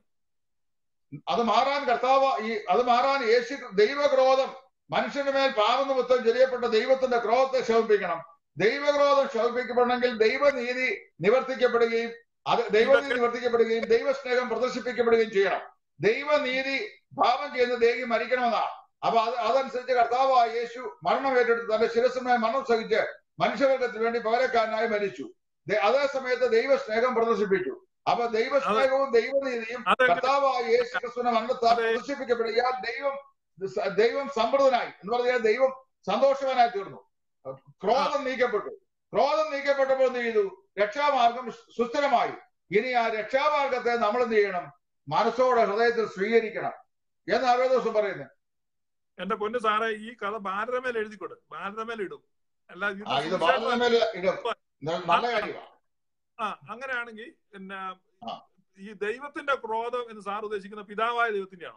അത് മാറാൻ കർത്താവ് ഈ അത് മാറാൻ യേശു ദൈവക്രോധം മനുഷ്യന്റെ മേൽ പാപം നിമിത്തം ചെറിയപ്പെട്ട ദൈവത്തിന്റെ ക്രോധത്തെ ശമിപ്പിക്കണം ദൈവക്രോധം ശമിപ്പിക്കപ്പെടണമെങ്കിൽ ദൈവനീതി നിവർത്തിക്കപ്പെടുകയും അത് ദൈവനീതി നിവർത്തിക്കപ്പെടുകയും ദൈവസ്നേഹം പ്രദർശിപ്പിക്കപ്പെടുകയും ചെയ്യണം ദൈവനീതി പാപം ചെയ്യുന്ന ദേഹി മരിക്കണമെന്നാണ് അപ്പൊ അത് അതനുസരിച്ച് കർത്താവായ യേശു മരണം ഏറ്റെടുത്ത് തന്റെ ശിരസ്സുമേ മരണം സഹിച്ച് മനുഷ്യവർഗത്തിന് വേണ്ടി പകരക്കാരനായി മരിച്ചു ദേ- അതേ സമയത്ത് ദൈവസ്നേഹം പ്രദർശിപ്പിച്ചു അപ്പൊ ദൈവസ്നേഹവും ദൈവനീതിയും അതെങ്ങനെ കർത്താവായ യേശു ക്രിസ്തുവിന്റെ മരണത്താൽ അതെ. പ്രദർശിപ്പിക്കപ്പെടുകയാൽ ദൈവം ദൈവം സമൃദ്ധനായി എന്ന് പറഞ്ഞാൽ ദൈവം സന്തോഷവാനായി തീർന്നു ക്രോധം നീക്കപ്പെട്ടു ക്രോധം നീക്കപ്പെട്ടപ്പോൾ എന്ത് ചെയ്തു രക്ഷാമാർഗം സുസ്ഥിരമായി ഇനി ആ രക്ഷാമാർഗത്തെ നമ്മൾ എന്ത് ചെയ്യണം മനസ്സോടെ ഹൃദയത്തിൽ സ്വീകരിക്കണം എന്ന് അറുപത് ദിവസം പറയുന്നത് എന്റെ പൊന്നു സാറേ ഈ കഥ ഭാരതമേൽ എഴുതിക്കൊടു ഭാരതമേൽ ഇടും അല്ല ഇത് ആ ഇത് സുവിശേഷം- ഭാരതമേൽ ഇടും ന- നല്ല കാര്യമാണ് ആ അങ്ങനെയാണെങ്കിൽ പിന്നെ ആ. ഈ ദൈവത്തിന്റെ ക്രോധം എന്ന് സാർ ഉദ്ദേശിക്കുന്ന പിതാവായ ദൈവത്തിന്റെയാണോ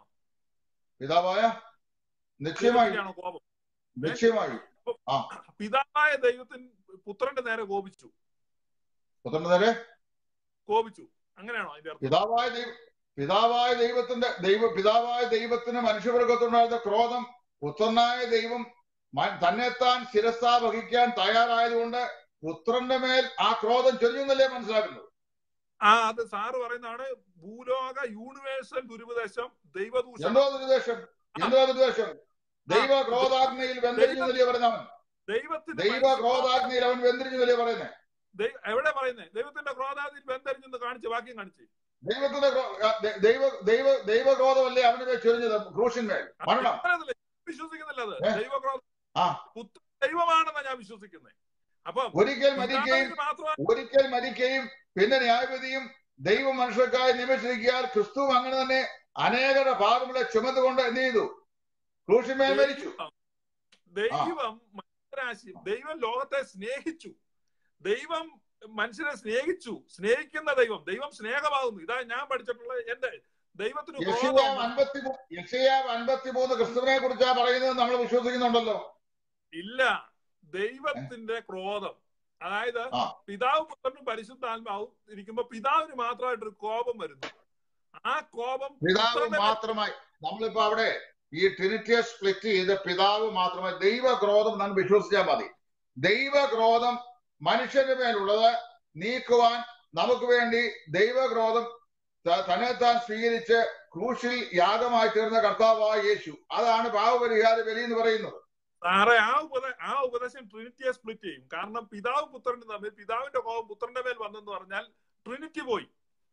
പിതാവായ നിശ്ചയമായി ദൈവത്തിന്റെയാണോ കോപം നിശ്ചയമായി പിതാവായ ദൈവത്തിന് പുത്രന്റെ നേരെ കോപിച്ചു പുത്രന്റെ നേരെ കോപിച്ചു അങ്ങനെയാണോ അതിന്റെ അർത്ഥം പിതാവായ ദൈവ പിതാവായ ദൈവത്തിന്റെ ദൈവ പിതാവായ ദൈവത്തിന് മനുഷ്യവർഗത്തുണ്ടായിരുന്ന ക്രോധം പുത്രനായ ദൈവം മ- തന്നെത്താൻ ശിരസ വഹിക്കാൻ തയ്യാറായതുകൊണ്ട് പുത്രന്റെ മേൽ ആ ക്രോധം ചൊരിഞ്ഞെന്നല്ലേ മനസ്സിലാക്കുന്നത് ആ അത് സാറ് പറയുന്നതാണ് ഭൂലോക യൂണിവേഴ്സൽ ദുരുപദേശം ദൈവദൂഷണം എന്തോ ദുരുദ്ദേശം എന്തോ ദുരുദ്ദേശം ദൈവ ക്രോധാഗ്നിയിൽ വെന്തിരിഞ്ഞെന്നല്ലേ പറയുന്നവൻ ദൈവത്തിന്റെ ദൈവ ക്രോധാഗ്നിയിൽ അവൻ വെന്തിരിഞ്ഞെന്നല്ലേ പറയുന്നത് ദൈ- എവിടെ പറയുന്നേ ദൈവത്തിന്റെ ക്രോധാതിൽ ബന്ധരിഞ്ഞെന്ന് കാണിച്ച് വാക്യം കാണിച്ച് ദൈവത്തിന്റെ ക്രോ- ആ, ദ- ദൈവ ദൈവ ദൈവക്രോധമല്ലേ അവന് മേൽ ചൊരിഞ്ഞത് ക്രൂശിന്മേൽ മരണം അങ്ങനെയൊന്നുമില്ല. ഞാൻ വിശ്വസിക്കുന്നില്ല അത് ഏ? ദൈവക്രോധം ആ. പുത്ര ദൈവമാണെന്നാ ഞാൻ വിശ്വസിക്കുന്നത് അപ്പം ഒരിക്കൽ മരിക്കുകയും പിതാവിന് മാത്രമാണ് ഒരിക്കൽ മരിക്കുകയും പിന്നെ ന്യായവിധിയും ദൈവം മനുഷ്യർക്കായി നിയമിച്ചിരിക്കാൻ ക്രിസ്തു അങ്ങനെ തന്നെ അനേകരുടെ പാപങ്ങളെ ചുമന്നുകൊണ്ട് എന്ത് ചെയ്തു ക്രൂശിന്മേൽ മരിച്ചു ദൈവം മനുഷ്യരാശി ദൈവം ലോകത്തെ സ്നേഹിച്ചു ദൈവം മനുഷ്യരെ സ്നേഹിച്ചു സ്നേഹിക്കുന്ന ദൈവം ദൈവം സ്നേഹമാകുന്നു ഇതാ ഞാൻ പഠിച്ചിട്ടുള്ള എന്റെ ദൈവത്തിന് യശയാവ് ക്രോധം അൻപത്തി യശയാവ് അൻപത്തിമൂന്ന് ക്രിസ്തുവിനെ കുറിച്ചാ പറയുന്നത് നമ്മൾ വിശ്വസിക്കുന്നുണ്ടല്ലോ ഇല്ല ദൈവത്തിന്റെ ക്രോധം അതായത് ആ. പിതാവ് പുത്രനും പരിശുദ്ധാത്മാവും ഇരിക്കുമ്പോ പിതാവിന് മാത്രമായിട്ടൊരു കോപം വരുന്നു ആ കോപം പിതാവ് പുത്രന്റെ മാത്രമായി നമ്മളിപ്പോ അവിടെ ഈ ട്രിനിറ്റിയെ സ്പ്ലിറ്റ് ചെയ്ത് പിതാവ് മാത്രമായി ദൈവക്രോധം നമ്മൾ വിശ്വസിച്ചാൽ മതി ദൈവക്രോധം മനുഷ്യന്റെ മേലുള്ളത് നീക്കുവാൻ നമുക്ക് വേണ്ടി ദൈവക്രോധം ത- തന്നെത്താൻ സ്വീകരിച്ച് ക്രൂശിൽ യാഗമായി തീർന്ന കർത്താവായ യേശു അതാണ് പാവപരിഹാര ബലി എന്ന് പറയുന്നത് സാറേ ആ ഉപദ ആ ഉപദേശം ട്രിനിറ്റിയെ സ്പ്ലിറ്റ് ചെയ്യും കാരണം പിതാവ് പുത്രനും തമ്മിൽ പിതാവിന്റെ കോപം പുത്രന്റെ മേൽ വന്നെന്ന് പറഞ്ഞാൽ ട്രിനിറ്റി പോയി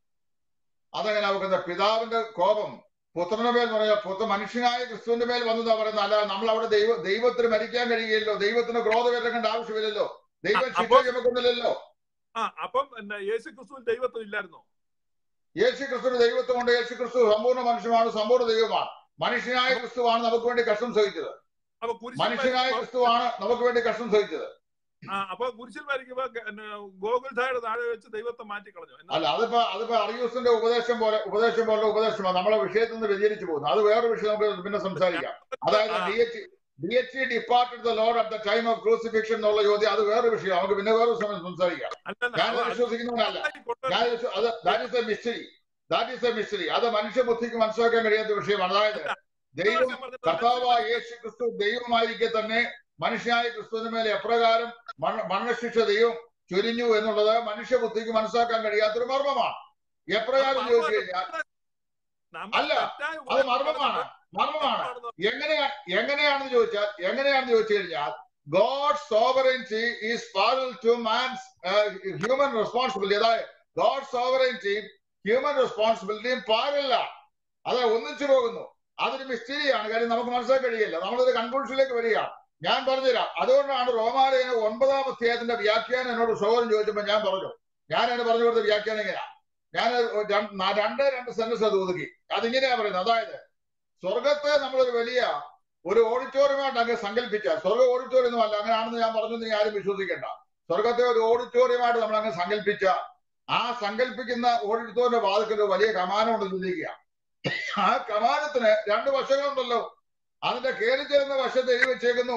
അതെങ്ങനെ നമുക്ക് പിതാവിന്റെ കോപം പുത്രന്റെ മേൽ പറയാ പുത്ര മനുഷ്യനായ ക്രിസ്തുവിന്റെ മേൽ വന്നതാ പറയുന്നത് അല്ല നമ്മൾ അവിടെ ദൈവ ദൈവത്തിന് മരിക്കാൻ കഴിയുകയില്ലോ ദൈവത്തിന് ക്രോധമേറ്റേണ്ട ആവശ്യമില്ലല്ലോ ദൈവം അ- ശിക്ഷ അപ്പൊ- ചുമക്കുന്നില്ലല്ലോ ആ അപ്പം പിന്നെ യേശു ക്രിസ്തുവിൽ ദൈവത്വം ഇല്ലായിരുന്നോ യേശു ക്രിസ്തു ദൈവത്വമുണ്ട് യേശു ക്രിസ്തു സമ്പൂർണ്ണ മനുഷ്യമാണ് സമ്പൂർണ്ണ ദൈവമാണ് മനുഷ്യനായ ക്രിസ്തുവാണ് നമുക്ക് വേണ്ടി കഷ്ടം സഹിച്ചത് അപ്പൊ കുരിശിൽ മനുഷ്യനായ മരിക്കുമ്പോ- ക്രിസ്തുവാണ് നമുക്ക് വേണ്ടി കഷ്ടം സഹിച്ചത് ആ അപ്പൊ കുരിശിൽ മരിക്കുമ്പോ പിന്നെ ഗോകുൽധായുടെ താഴെ വെച്ച് ദൈവത്തെ മാറ്റിക്കളഞ്ഞു എന്നാ- അല്ല അതിപ്പോ അതിപ്പോ അറിയൂസിന്റെ ഉപദേശം പോലെ ഉപദേശം പോലെ ഉപദേശമാണ് നമ്മളെ വിഷയത്തിൽ നിന്ന് വ്യതിചരിച്ചു പോകുന്നു അത് വേറൊരു വിഷയം നമുക്ക് പിന്നെ സംസാരിക്കാം അതായത് ആ. D H D H departed the Lord at the time of crucifixion എന്നുള്ള ചോദ്യം അത് വേറൊരു വിഷയം നമുക്ക് പിന്നെ വേറൊരു സമയം സംസാരിക്കാം അല്ലല്ല, ഞാൻ അത് വിശ്വസിക്കുന്നവനല്ല ഈ കൊണ്ടുവരുന്ന- ഞാൻ വിശ്വ- അത് that is a mystery that is a mystery അത് മനുഷ്യ ബുദ്ധിക്ക് മനസ്സിലാക്കാൻ കഴിയാത്ത വിഷയമാണ് അതായത് ദൈവം ഞാൻ പറഞ്ഞത് കർത്താവായ യേശു ക്രിസ്തു ദൈവമായിരിക്കെ തന്നെ മനുഷ്യനായ ക്രിസ്തുവിന് മേലെ എപ്രകാരം മരണ- മരണശിക്ഷ ദൈവം ചുരിഞ്ഞു എന്നുള്ളത് മനുഷ്യബുദ്ധിക്ക് മനസ്സിലാക്കാൻ കഴിയാത്തൊരു മർമ്മമാണ് എപ്രകാരം ചോദിച്ചു കഴിഞ്ഞാൽ നമ്മൾ അല്ല, തെറ്റായ അത് മർമ്മമാണ് മർമ്മമാണ് എങ്ങനെയാ എങ്ങനെയാണെന്ന് ചോദിച്ചാൽ എങ്ങനെയാണെന്ന് ചോദിച്ചു കഴിഞ്ഞാൽ God sovereignty is parallel to man's human responsibility അതായത് ഗോഡ് സോവറൻറ്റി ഹ്യൂമൻ റെസ്പോൺസിബിലിറ്റിയും പാരല്ല അത് ഒന്നിച്ചു പോകുന്നു അതൊരു മിസ്റ്ററിയാണ് കാര്യം നമുക്ക് മനസ്സിലാക്കാൻ കഴിയില്ല നമ്മളൊരു കൺക്ലൂഷനിലേക്ക് വരികയാണ് ഞാൻ പറഞ്ഞുതരാം അതുകൊണ്ടാണ് റോമാലയന ഒൻപതാം അധ്യായത്തിന്റെ വ്യാഖ്യാനം എന്നോട് സഹോദരൻ ചോദിച്ചപ്പോൾ ഞാൻ പറഞ്ഞു ഞാൻ അതിന് പറഞ്ഞു കൊടുത്ത വ്യാഖ്യാനം ഇങ്ങനെയാ ഞാൻ രണ്ട് രണ്ട് സെന്റൻസ് അത് ഒതുക്കി അതിങ്ങനെയാ പറയുന്നത് അതായത് സ്വർഗത്തെ നമ്മളൊരു വലിയ ഒരു ഓഡിറ്റോറിയമായിട്ട് അങ്ങ് സങ്കല്പിച്ചാൽ സ്വർഗ ഓഡിറ്റോറിയം ഒന്നും അല്ല അങ്ങനെയാണെന്ന് ഞാൻ പറഞ്ഞു നീ ആരും വിശ്വസിക്കണ്ട സ്വർഗത്തെ ഒരു ഓഡിറ്റോറിയമായിട്ട് നമ്മൾ അങ്ങ് സങ്കല്പിച്ച ആ സങ്കല്പിക്കുന്ന ഓഡിറ്റോറിയം വാതിക്കൽ ഒരു വലിയ കമാനം ചിന്തിക്കുക ആ കമാനത്തിന് രണ്ട് വശങ്ങളുണ്ടല്ലോ അതിന്റെ കയറി ചേരുന്ന വശത്ത് എഴുതി വെച്ചേക്കുന്നു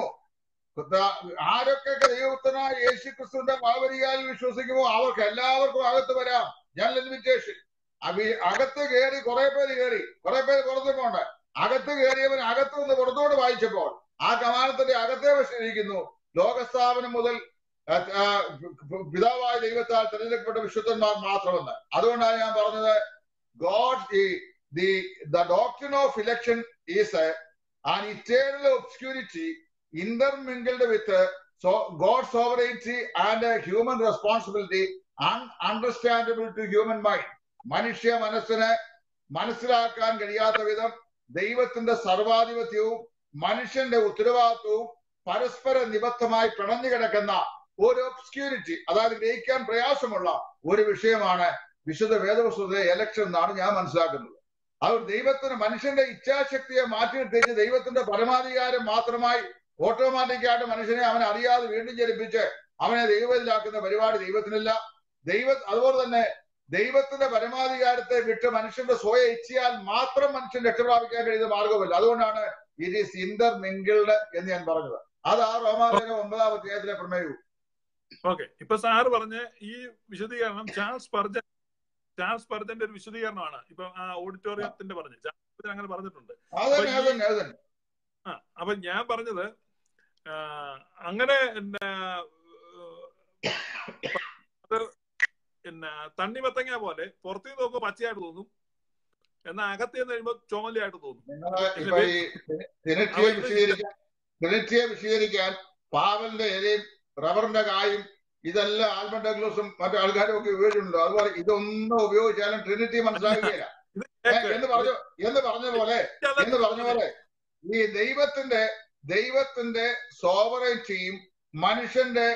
ആരൊക്കെ ദൈവത്തിനായ യേശു ക്രിസ്തുവിന്റെ മാവരിയാൽ വിശ്വസിക്കുമോ അവർക്ക് എല്ലാവർക്കും അകത്ത് വരാം ജനറൽ ഇൻവിറ്റേഷൻ അകത്ത് കയറി കുറെ പേര് കയറി കുറെ പേര് പുറത്തു പോണ്ട് അകത്ത് കയറിയവൻ അകത്ത് നിന്ന് പുറത്തോട് വായിച്ചപ്പോൾ ആ കമാനത്തിന്റെ അകത്തെ വശിരിക്കുന്നു ലോകസ്ഥാപനം മുതൽ പിതാവായ ദൈവത്താൽ തിരഞ്ഞെടുക്കപ്പെട്ട വിശുദ്ധന്മാർ മാത്രമെന്ന് അതുകൊണ്ടാണ് ഞാൻ പറഞ്ഞത് God the the doctor of election is an eternal obscurity intermingled with God sovereignty and human responsibility ununderstandable to human mind മനുഷ്യ മനസ്സിന് മനസ്സിലാക്കാൻ കഴിയാത്ത വിധം ദൈവത്തിന്റെ സർവാധിപത്യവും മനുഷ്യന്റെ ഉത്തരവാദിത്വവും പരസ്പര നിബദ്ധമായി പിണഞ്ഞു കിടക്കുന്ന ഒരു ഒബ്സ്ക്യൂരിറ്റി അതായത് ഗ്രഹിക്കാൻ പ്രയാസമുള്ള ഒരു വിഷയമാണ് വിശുദ്ധ വേദപുസ്തകത്തിലെ എലക്ഷൻ എന്നാണ് ഞാൻ മനസ്സിലാക്കുന്നത് അത് ദൈവത്തിന് മനുഷ്യന്റെ ഇച്ഛാശക്തിയെ മാറ്റി നിർത്തിച്ച് ദൈവത്തിന്റെ പരമാധികാരം മാത്രമായി ഓട്ടോമാറ്റിക്കായിട്ട് മനുഷ്യനെ അവനെ അറിയാതെ വീണ്ടും ജനിപ്പിച്ച് അവനെ ദൈവത്തിലാക്കുന്ന പരിപാടി ദൈവത്തിനില്ല ദൈവ അതുപോലെ തന്നെ ദൈവത്തിന്റെ പരമാധികാരത്തെ വിട്ട് മനുഷ്യന്റെ സ്വയ ഇച്ഛയാൽ മാത്രം മനുഷ്യൻ രക്ഷപ്രാപിക്കാൻ കഴിയുന്ന മാർഗമല്ല അതുകൊണ്ടാണ് ഇറ്റ് ഈസ് ഇന്റർ മിങ്കിൾഡ് എന്ന് ഞാൻ പറഞ്ഞത് അത് ആ റോമാലയം ഒമ്പതാം അധ്യായത്തിലെ പ്രമേയവും ഓക്കെ ഇപ്പൊ സാറ് പറഞ്ഞ ഈ വിശദീകരണം ചാൾസ് പർജൻ ചാൾസ് പർജന്റെ ഒരു വിശദീകരണമാണ് ഇപ്പൊ ആ ഓഡിറ്റോറിയത്തിന്റെ പറഞ്ഞത് ചാൾസ് അങ്ങനെ പറഞ്ഞിട്ടുണ്ട് അതന്നെ അതന്നെ അതന്നെ ആ അപ്പൊ ഞാൻ പറഞ്ഞത് അങ്ങനെ അത് പിന്നെ തണ്ണിമത്തങ്ങ പോലെ പുറത്തു നോക്കുമ്പോൾ പച്ചയായിട്ട് തോന്നും എന്നാൽ അകത്ത് നിന്ന് കഴിയുമ്പോൾ ചുമലയായിട്ട് തോന്നും ഇപ്പൊ ഈ ട്രിനിറ്റിയെ വിശദീകരിക്കാൻ ട്രിനിറ്റിയെ വിശദീകരിക്കാൻ പാവലിന്റെ ഇലയും റബ്ബറിന്റെ കായും ഇതെല്ലാം ആൽബർട്ട് ഡഗ്ലസും മറ്റു ആൾക്കാരും ഒക്കെ ഉപയോഗിച്ചിട്ടുണ്ട് അതുപോലെ ഇതൊന്നും ഉപയോഗിച്ചാലും ട്രിനിറ്റി മനസ്സിലാക്കുകയില്ല എന്ന് പറഞ്ഞു എന്ന് പറഞ്ഞ പോലെ എന്ന് പറഞ്ഞ പോലെ ഈ ദൈവത്തിന്റെ ദൈവത്തിന്റെ സോവറൈറ്റിയും മനുഷ്യന്റെ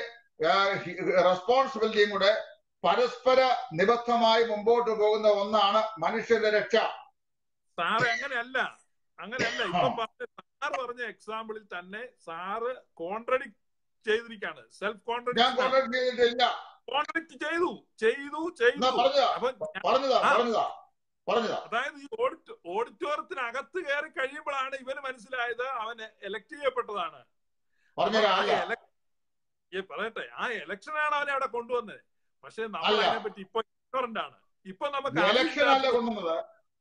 റെസ്പോൺസിബിലിറ്റിയും കൂടെ പരസ്പര നിബദ്ധമായി മുമ്പോട്ട് പോകുന്ന ഒന്നാണ് മനുഷ്യന്റെ രക്ഷ സാറ് അങ്ങനെയല്ല അങ്ങനെയല്ല ഇപ്പൊ പറഞ്ഞ സാറ് പറഞ്ഞ എക്സാമ്പിളിൽ തന്നെ സാറ് കോൺട്രഡിക്ട് ചെയ്തിരിക്കാണ് സെൽഫ് ഞാൻ കോൺട്രഡിക്ട് കോൺടാക്ട് ചെയ്തിട്ടില്ല കോൺട്രഡിക്ട് ചെയ്തു ചെയ്തു ചെയ്തു പറഞ്ഞതാ അപ്പൊ പറഞ്ഞതാ ആ. പറഞ്ഞതാ പറഞ്ഞതാ അതായത് ഈ ഓഡിറ്റ് ഓഡിറ്റോറിയത്തിനകത്ത് കയറി കഴിയുമ്പോഴാണ് ഇവന് മനസ്സിലായത് അവൻ എലക്ട് ചെയ്യപ്പെട്ടതാണ് പറഞ്ഞുതരാം ആ അല്ല elec- ഈ പറയട്ടെ ആ ഇലക്ഷനാണ് അവനെ അവിടെ കൊണ്ടുവന്നത് പക്ഷെ നമ്മൾ അല്ല. അതിനെ പറ്റി ഇപ്പൊ ignorant ആണ് ഇപ്പൊ നമുക്ക് എലക്ഷൻ അല്ല അറിയില്ലാത്ത- കൊണ്ടുവന്നത്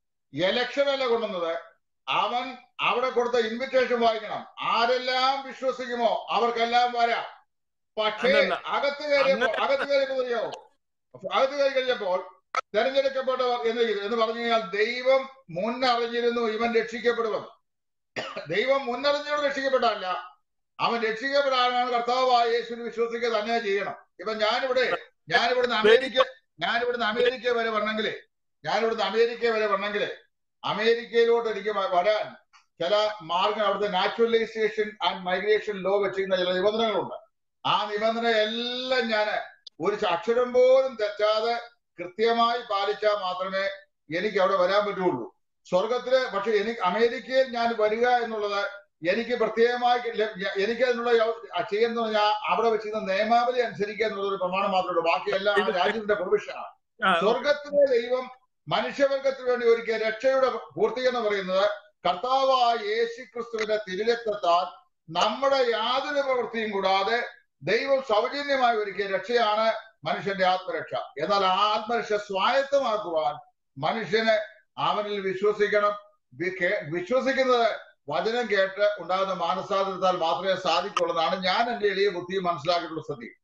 എലക്ഷൻ അല്ല കൊണ്ടുവന്നത് അവൻ അവിടെ കൊടുത്ത ഇൻവിറ്റേഷൻ വായിക്കണം ആരെല്ലാം വിശ്വസിക്കുമോ അവർക്കെല്ലാം വരാം പക്ഷേ അല്ലല്ല. അകത്ത് കയറിയപ്പോൾ അങ്ങനെ- അകത്ത് കയറിയപ്പോൾ അറിയോ അകത്ത് കയറി കഴിഞ്ഞപ്പോൾ തെരഞ്ഞെടുക്കപ്പെട്ടവർ എന്ന് എന്ന് പറഞ്ഞു കഴിഞ്ഞാൽ ദൈവം മുന്നറിഞ്ഞിരുന്നു ഇവൻ രക്ഷിക്കപ്പെടുമെന്ന് ദൈവം മുന്നറിഞ്ഞോട് രക്ഷിക്കപ്പെട്ടല്ല അവൻ രക്ഷിക്കപ്പെടാനാണ് കർത്താവായ യേശുവിന് വിശ്വസിക്കുക തന്നെ ചെയ്യണം ഇപ്പൊ ഞാനിവിടെ ഞാനിവിടുന്ന് അമേരിക്ക ഞാനിവിടുന്ന് അമേരിക്ക വരെ വരണമെങ്കിലേ ഞാനിവിടുന്ന് അമേരിക്ക വരെ വരണമെങ്കിലേ അമേരിക്കയിലോട്ട് എനിക്ക് വ- വരാൻ ചില മാർഗം അവിടുത്തെ നാച്ചുറലൈസേഷൻ ആൻഡ് മൈഗ്രേഷൻ ലോ വെച്ചിരുന്ന ചില നിബന്ധനകളുണ്ട് ആ നിബന്ധന എല്ലാം ഞാൻ ഒരു അക്ഷരം പോലും തെറ്റാതെ കൃത്യമായി പാലിച്ചാൽ മാത്രമേ എനിക്ക് അവിടെ വരാൻ പറ്റുള്ളൂ സ്വർഗത്തില് പക്ഷെ എനിക്ക് അമേരിക്കയിൽ ഞാൻ വരിക എന്നുള്ളത് എനിക്ക് പ്രത്യേകമായി ല- എനിക്ക് അതിനുള്ള യോ- ചെയ്യുന്നത് ഞാൻ അവിടെ വെച്ചിരുന്ന നിയമാവലി അനുസരിക്കുക എന്നുള്ള ഒരു പ്രമാണം മാത്രമേ ഉള്ളൂ ബാക്കിയെല്ലാം ആ രാജ്യത്തിന്റെ പ്രൊവിഷനാണ് ആ, സ്വർഗത്തിലെ ദൈവം മനുഷ്യവർഗത്തിന് വേണ്ടി ഒരുക്കിയ രക്ഷയുടെ പൂർത്തി എന്ന് പറയുന്നത് കർത്താവായ യേശു ക്രിസ്തുവിന്റെ തിരുരക്തത്താൽ നമ്മുടെ യാതൊരു പ്രവൃത്തിയും കൂടാതെ ദൈവം സൗജന്യമായി ഒരുക്കിയ രക്ഷയാണ് മനുഷ്യന്റെ ആത്മരക്ഷ എന്നാൽ ആ ആത്മരക്ഷ സ്വായത്തമാക്കുവാൻ മനുഷ്യന് അവനിൽ വിശ്വസിക്കണം വി- കേ- വിശ്വസിക്കുന്നത് വചനം കേട്ട് ഉണ്ടാകുന്ന മാനസാന്തരത്താൽ മാത്രമേ സാധിക്കുള്ളതാണ് ഞാൻ എന്റെ എളിയ ബുദ്ധിയും മനസ്സിലാക്കിയിട്ടുള്ള സ്ഥിതി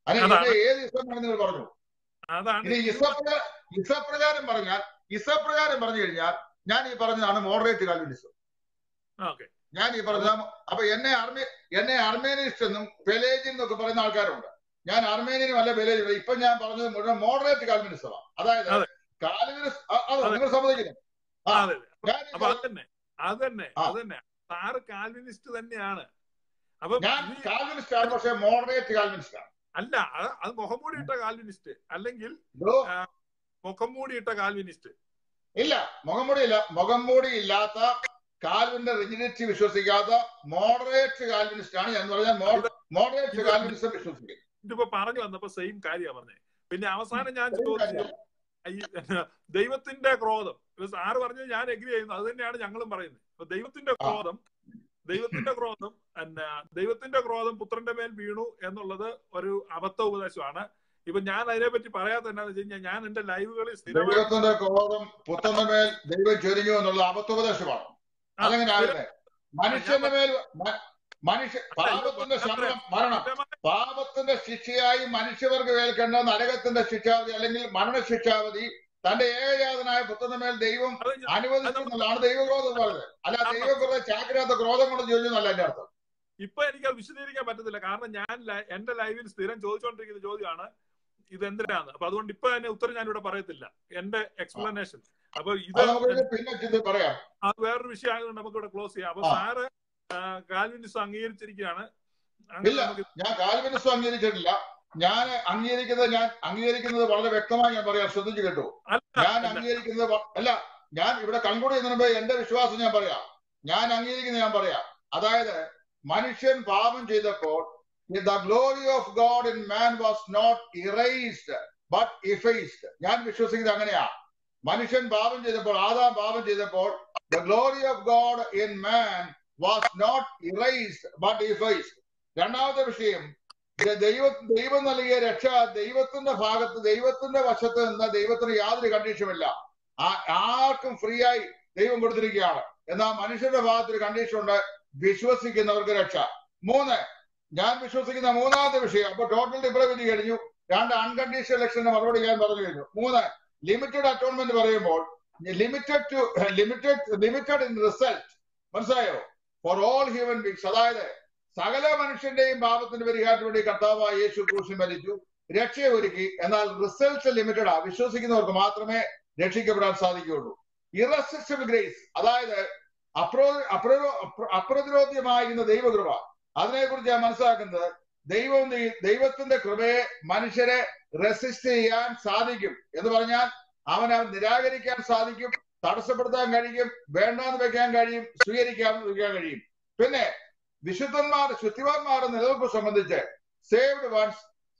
അല്ലെ അതാണ്. ഇതിന്റെ ഏത് ഇഷ്ടമാണ് നിങ്ങൾ പറഞ്ഞു അതാണ് ഇനി ഇസപ്രകാരം ഇസപ്രകാരം പറഞ്ഞാൽ ഇസപ്രകാരം പറഞ്ഞു കഴിഞ്ഞാൽ ഞാൻ ഈ പറഞ്ഞതാണ് മോഡറേറ്റ് കാൽവിനിസം ഓക്കെ ഞാൻ ഈ പറഞ്ഞ അപ്പൊ എന്നെ അർമേ എന്നെ അർമേനിസ്റ്റ് എന്നും പെലേജിൻ എന്നൊക്കെ പറയുന്ന ആൾക്കാരുണ്ട് ഞാൻ അർമേനിയനും അല്ല പെലേജും ഇപ്പൊ ഞാൻ പറഞ്ഞത് മുഴുവൻ മോഡറേറ്റ് കാൽവിനിസമാണ് അതായത് അതെ. കാൽവിനിസ് അ- അതെ അതെ. നിങ്ങൾ സമ്മതിക്കുന്നു ആ. അതെ ഞാൻ ഈ അപ്പൊ പറഞ്ഞ- അത് തന്നെ അത് തന്നെ ആ. അത് തന്നെ സാറ് കാൽവിനിസ്റ്റ് തന്നെയാണ് അപ്പൊ ഞാൻ ഈ- കാൽവിനിസ്റ്റ് ആണ് പക്ഷെ മോഡറേറ്റ് കാൽവിനിസ്റ്റ് ആണ് അല്ല അത് അത് മുഖംമൂടി ഇട്ട കാൽവിനിസ്റ്റ് അല്ലെങ്കിൽ ഇതോ മുഖംമൂടി ഇട്ട കാൽവിനിസ്റ്റ് ഇല്ല മുഖംമൂടി ഇല്ല മുഖംമൂടി ഇല്ലാത്ത കാൽവിന്റെ റിജിഡിറ്റി വിശ്വസിക്കാത്ത മോഡറേറ്റ് കാൽവിനിസ്റ്റ് ആണ് എന്ന് പറഞ്ഞാൽ മോഡറേറ്റ് ഇത് കാൽവിനിസം വിശ്വസിക്കും ഇതിപ്പോ പറഞ്ഞു വന്നപ്പോ സെയിം കാര്യമാണ് പറഞ്ഞത് പിന്നെ അവസാനം ഞാൻ Same ചോദിച്ചു കാര്യമാണ്. ഈ ദൈവത്തിന്റെ ക്രോധം ഇപ്പൊ സാറ് പറഞ്ഞത് ഞാൻ എഗ്രി ചെയ്യുന്നു അത് തന്നെയാണ് ഞങ്ങളും പറയുന്നത് ഇപ്പൊ ദൈവത്തിന്റെ ആ. ക്രോധം ദൈവത്തിന്റെ ക്രോധം പിന്നെ ദൈവത്തിന്റെ ക്രോധം പുത്രന്റെ മേൽ വീണു എന്നുള്ളത് ഒരു അബദ്ധ ഉപദേശമാണ് ഇപ്പൊ ഞാൻ അതിനെപ്പറ്റി പറയാത്ത എന്നാന്ന് വെച്ച് കഴിഞ്ഞാൽ ഞാൻ എന്റെ ലൈവുകളിൽ സ്ഥിരമായി ദൈവത്തിന്റെ ക്രോധം പുത്രന്റെ മേൽ ദൈവം ചൊരിഞ്ഞു എന്നുള്ള അബദ്ധോപദേശമാണ് ആ, അതങ്ങനെ സ്ഥിരം- ആവില്ലേ മനുഷ്യന്റെ മേൽ മ- മനുഷ്യ പാപത്തിന്റെ ശമ്പളം മരണം സ്ഥിരമായി പാപത്തിന്റെ ശിക്ഷയായി മനുഷ്യർക്ക് ഏൽക്കേണ്ട നരകത്തിന്റെ ശിക്ഷാവധി അല്ലെങ്കിൽ മരണശിക്ഷാവധി തന്റെ ഏകജാതനായ പുത്രന്റെ മേൽ ദൈവം അത് ഞാൻ- അനുവദിച്ചു എന്നുള്ളതാണ് ദൈവക്രോധം എന്ന് പറയുന്നത് അല്ല ദൈവം കുറെ ചാക്കിനകത്ത് ക്രോധം കൊണ്ട് ചോദിച്ചു എന്നല്ല എന്റെ അർത്ഥം ഇപ്പൊ എനിക്ക് അത് വിശദീകരിക്കാൻ പറ്റത്തില്ല കാരണം ഞാൻ ലൈ- എന്റെ ലൈവിൽ സ്ഥിരം ചോദിച്ചുകൊണ്ടിരിക്കുന്ന ചോദ്യമാണ് ഇത് എന്തിനാണ് അപ്പൊ അതുകൊണ്ട് ഇപ്പൊ തന്നെ ഉത്തരം ഞാൻ ഇവിടെ പറയത്തില്ല എന്റെ എക്സ്പ്ലനേഷൻ അപ്പൊ ഇത് അത് നമുക്ക് ഇനി പിന്നെ ചിന്തി പറയാം അത് വേറൊരു വിഷയമായതുകൊണ്ട് നമുക്ക് ഇവിടെ ക്ലോസ് ചെയ്യാം അപ്പൊ ആ. സാറ് കാൽവിനിസം അംഗീകരിച്ചിരിക്കുകയാണ് അങ്ങനെ ഇല്ല. നമുക്ക് ഞാൻ കാൽവിനിസം അംഗീകരിച്ചിട്ടില്ല ഞാൻ അംഗീകരിക്കുന്നത് ഞാൻ അംഗീകരിക്കുന്നത് വളരെ വ്യക്തമായി ഞാൻ പറയാം ശ്രദ്ധിച്ചു കേട്ടു അല്ല, ഞാൻ അല്ല. അംഗീകരിക്കുന്നത് വ- അല്ല ഞാൻ ഇവിടെ കൺക്ലൂഡ് ചെയ്യുന്നതിന് മുമ്പ് എന്റെ വിശ്വാസം ഞാൻ പറയാം ഞാൻ അംഗീകരിക്കുന്നത് ഞാൻ പറയാം അതായത് മനുഷ്യൻ പാപം ചെയ്തപ്പോൾ the glory of God in man was not erased but effaced ഞാൻ വിശ്വസിക്കുന്നത് അങ്ങനെയാ മനുഷ്യൻ പാപം ചെയ്തപ്പോൾ ആദാം പാപം ചെയ്തപ്പോൾ the glory of God in man was not erased but effaced രണ്ടാമത്തെ വിഷയം ദ- ദൈവ ദൈവം നൽകിയ രക്ഷ ദൈവത്തിന്റെ ഭാഗത്ത് ദൈവത്തിന്റെ വശത്ത് നിന്ന് ദൈവത്തിന് യാതൊരു കണ്ടീഷനുമില്ല ആ- ആർക്കും ഫ്രീ ആയി ദൈവം കൊടുത്തിരിക്കുകയാണ് എന്നാൽ മനുഷ്യന്റെ ഭാഗത്ത് ഒരു കണ്ടീഷൻ ഉണ്ട് വിശ്വസിക്കുന്നവർക്ക് രക്ഷ മൂന്ന് ഞാൻ വിശ്വസിക്കുന്ന മൂന്നാമത്തെ വിഷയം അപ്പൊ ടോട്ടൽ ഡിപ്രവിറ്റി കഴിഞ്ഞു രണ്ട് അൺകണ്ടീഷണൽ ഇലക്ഷന്റെ മറുപടി ഞാൻ പറഞ്ഞു കഴിഞ്ഞു മൂന്ന് ലിമിറ്റഡ് അറ്റോൺമെന്റ് പറയുമ്പോൾ limited to limited limited in result മനസ്സിലായോ ഫോർ ഓൾ ഹ്യൂമൻ ബീങ്സ് അതായത് സകല മനുഷ്യന്റെയും പാപത്തിന്റെ പരിഹാരത്തിന് വേണ്ടി കർത്താവായ യേശു ക്രൂശിൽ മരിച്ചു രക്ഷയെ ഒരുക്കി എന്നാൽ റിസൾട്ട് ലിമിറ്റഡ് ആ വിശ്വസിക്കുന്നവർക്ക് മാത്രമേ രക്ഷിക്കപ്പെടാൻ സാധിക്കുകയുള്ളൂ ഇറസിസ്റ്റബിൾ ഗ്രേസ് അതായത് അപ്രോ അപ്രോ അപ്രതിരോധ്യമായിരുന്ന ദൈവകൃപ അതിനെക്കുറിച്ച് ഞാൻ മനസ്സിലാക്കുന്നത് ദൈവം ഈ- ദൈവത്തിന്റെ കൃപയെ മനുഷ്യരെ റെസിസ്റ്റ് ചെയ്യാൻ സാധിക്കും എന്ന് പറഞ്ഞാൽ അവനെ നിരാകരിക്കാൻ സാധിക്കും തടസ്സപ്പെടുത്താൻ കഴിയും വേണ്ടാന്ന് വെക്കാൻ കഴിയും സ്വീകരിക്കാമെന്ന് വെക്കാൻ കഴിയും പിന്നെ വിശുദ്ധന്മാർ ശുദ്ധിവാന്മാരുടെ നിലനിൽപ്പ് സംബന്ധിച്ച് saved once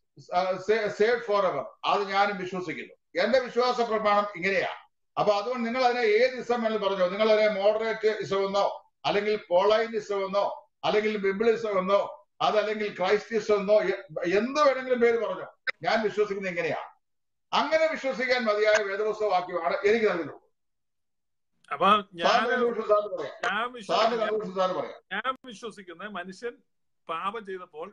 saved for ever അത് ഞാനും വിശ്വസിക്കുന്നു എന്റെ വിശ്വാസ പ്രമാണം ഇങ്ങനെയാണ് അപ്പൊ അതുകൊണ്ട് നിങ്ങൾ അതിനെ ഏത് ഇസം എന്ന് പറഞ്ഞോ നിങ്ങൾ അതിനെ മോഡറേറ്റ് ഇസമെന്നോ അല്ലെങ്കിൽ പോളൈൻ ഇസമെന്നോ അല്ലെങ്കിൽ ബിബിളിസം എന്നോ അതല്ലെങ്കിൽ ക്രൈസ്റ്റിസം എന്നോ എ- എന്ത് വേണമെങ്കിലും പേര് പറഞ്ഞോ ഞാൻ വിശ്വസിക്കുന്നത് ഇങ്ങനെയാണ് അങ്ങനെ വിശ്വസിക്കാൻ മതിയായ വേദപുസ്തക വാക്യമാണ് എനിക്ക് നൽകുന്നത് അപ്പൊ ഞാൻ സാറിന് കൺക്ലൂഷൻ സാറിന് പറയാം ഞാൻ സാറിന് വിശ്വസിക്കുന്ന കൺക്ലൂഷൻ സാറിന് പറയാം ഞാൻ വിശ്വസിക്കുന്ന മനുഷ്യൻ പാപം ചെയ്തപ്പോൾ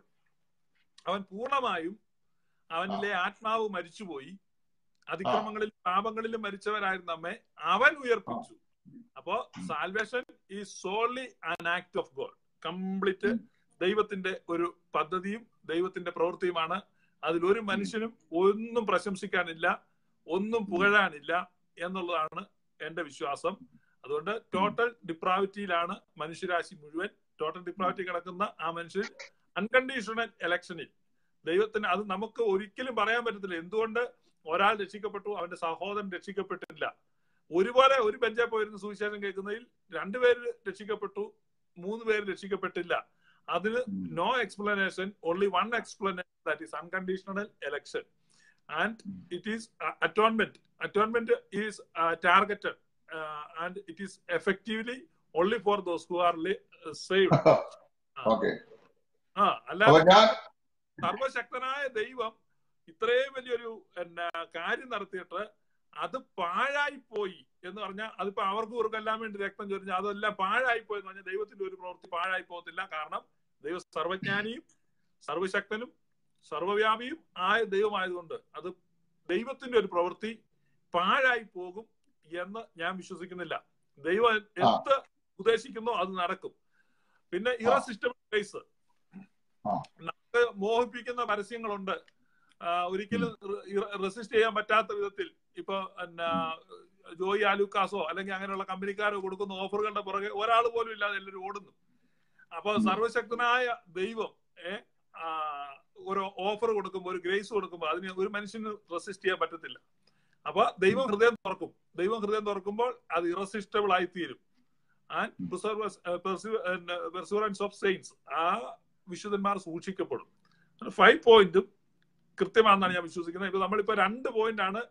അവൻ പൂർണ്ണമായും അവനിലെ ആത്മാവ് മരിച്ചുപോയി അതിക്രമങ്ങളിലും പാപങ്ങളിലും മരിച്ചവരായിരുന്നു നമ്മെ അവൻ ഉയർപ്പിച്ചു അപ്പോ salvation is solely an act of God complete ദൈവത്തിന്റെ ഒരു പദ്ധതിയും ദൈവത്തിന്റെ പ്രവൃത്തിയുമാണ് അതിലൊരു മനുഷ്യനും ഒന്നും പ്രശംസിക്കാനില്ല ഒന്നും പുകഴാനില്ല എന്നുള്ളതാണ് എന്റെ വിശ്വാസം അതുകൊണ്ട് ടോട്ടൽ ഡിപ്രാവിറ്റിയിലാണ് മനുഷ്യരാശി മുഴുവൻ ടോട്ടൽ ഡിപ്രാവിറ്റി കിടക്കുന്ന ആ മനുഷ്യർ അൺകണ്ടീഷണൽ ഇലക്ഷനിൽ ദൈവത്തിന് അത് നമുക്ക് ഒരിക്കലും പറയാൻ പറ്റത്തില്ല എന്തുകൊണ്ട് ഒരാൾ രക്ഷിക്കപ്പെട്ടു അവന്റെ സഹോദരൻ രക്ഷിക്കപ്പെട്ടില്ല ഒരുപോലെ ഒരു ബെഞ്ചിൽ പോയിരുന്ന സുവിശേഷം കേൾക്കുന്നതിൽ രണ്ടുപേര് രക്ഷിക്കപ്പെട്ടു മൂന്ന് പേര് രക്ഷിക്കപ്പെട്ടില്ല അതിന് no explanation only one explanation that is unconditional election and it is atonement atonement is targeted and it is effectively only for those who are saved okay ആ അപ്പൊ അല്ലാതെ ഞാൻ സർവശക്തനായ ദൈവം ഇത്രയും വലിയൊരു എന്നാ കാര്യം നടത്തിയിട്ട് അത് പാഴായി പോയി എന്ന് പറഞ്ഞാൽ അതിപ്പോ അവർക്ക് ഇവർക്കെല്ലാം വേണ്ടി രക്തം ചൊരിഞ്ഞാൽ അതെല്ലാം പാഴായി പോയി എന്ന് പറഞ്ഞാൽ ദൈവത്തിന്റെ ഒരു പ്രവൃത്തി പാഴായി പോകത്തില്ല കാരണം ദൈവം സർവജ്ഞാനിയും സർവശക്തനും സർവവ്യാപിയും ആയ ദൈവമായതുകൊണ്ട് അത് ദൈവത്തിന്റെ ഒരു പ്രവൃത്തി പാഴായി പോകും എന്ന് ഞാൻ വിശ്വസിക്കുന്നില്ല ദൈവം എന്ത് ഉദ്ദേശിക്കുന്നോ അത് നടക്കും പിന്നെ ഇറസിസ്റ്റബിൾ കേസ് ആ. നമുക്ക് മോഹിപ്പിക്കുന്ന പരസ്യങ്ങളുണ്ട് ആ, ഒരിക്കലും റെസിസ്റ്റ് ചെയ്യാൻ പറ്റാത്ത വിധത്തിൽ ഇപ്പൊ എന്നാ ജോയി ആലൂക്കാസോ അല്ലെങ്കിൽ അങ്ങനെയുള്ള കമ്പനിക്കാരോ കൊടുക്കുന്ന ഓഫറുകളുടെ പുറകെ ഒരാൾ പോലും ഇല്ലാതെ എല്ലാവരും ഓടുന്നു അപ്പൊ സർവശക്തനായ ദൈവം ഏ ആ, ഒരു ഓഫർ കൊടുക്കുമ്പോൾ ഒരു ഗ്രേസ് കൊടുക്കുമ്പോൾ അതിന് ഒരു മനുഷ്യന് റെസിസ്റ്റ് ചെയ്യാൻ പറ്റത്തില്ല അപ്പൊ ദൈവം ഹൃദയം തുറക്കും ദൈവം ഹൃദയം തുറക്കുമ്പോൾ അത് ഇറസിസ്റ്റബിൾ ആയി തീരും ആൻഡ് പെർസിവറൻസ് ഓഫ് സെയിൻസ് ആ വിശുദ്ധന്മാർ സൂക്ഷിക്കപ്പെടും ഫൈവ് പോയിന്റും കൃത്യമാണെന്നാണ് ഞാൻ വിശ്വസിക്കുന്നത് ഇപ്പൊ നമ്മളിപ്പോ രണ്ട് പോയിന്റ് ആണ്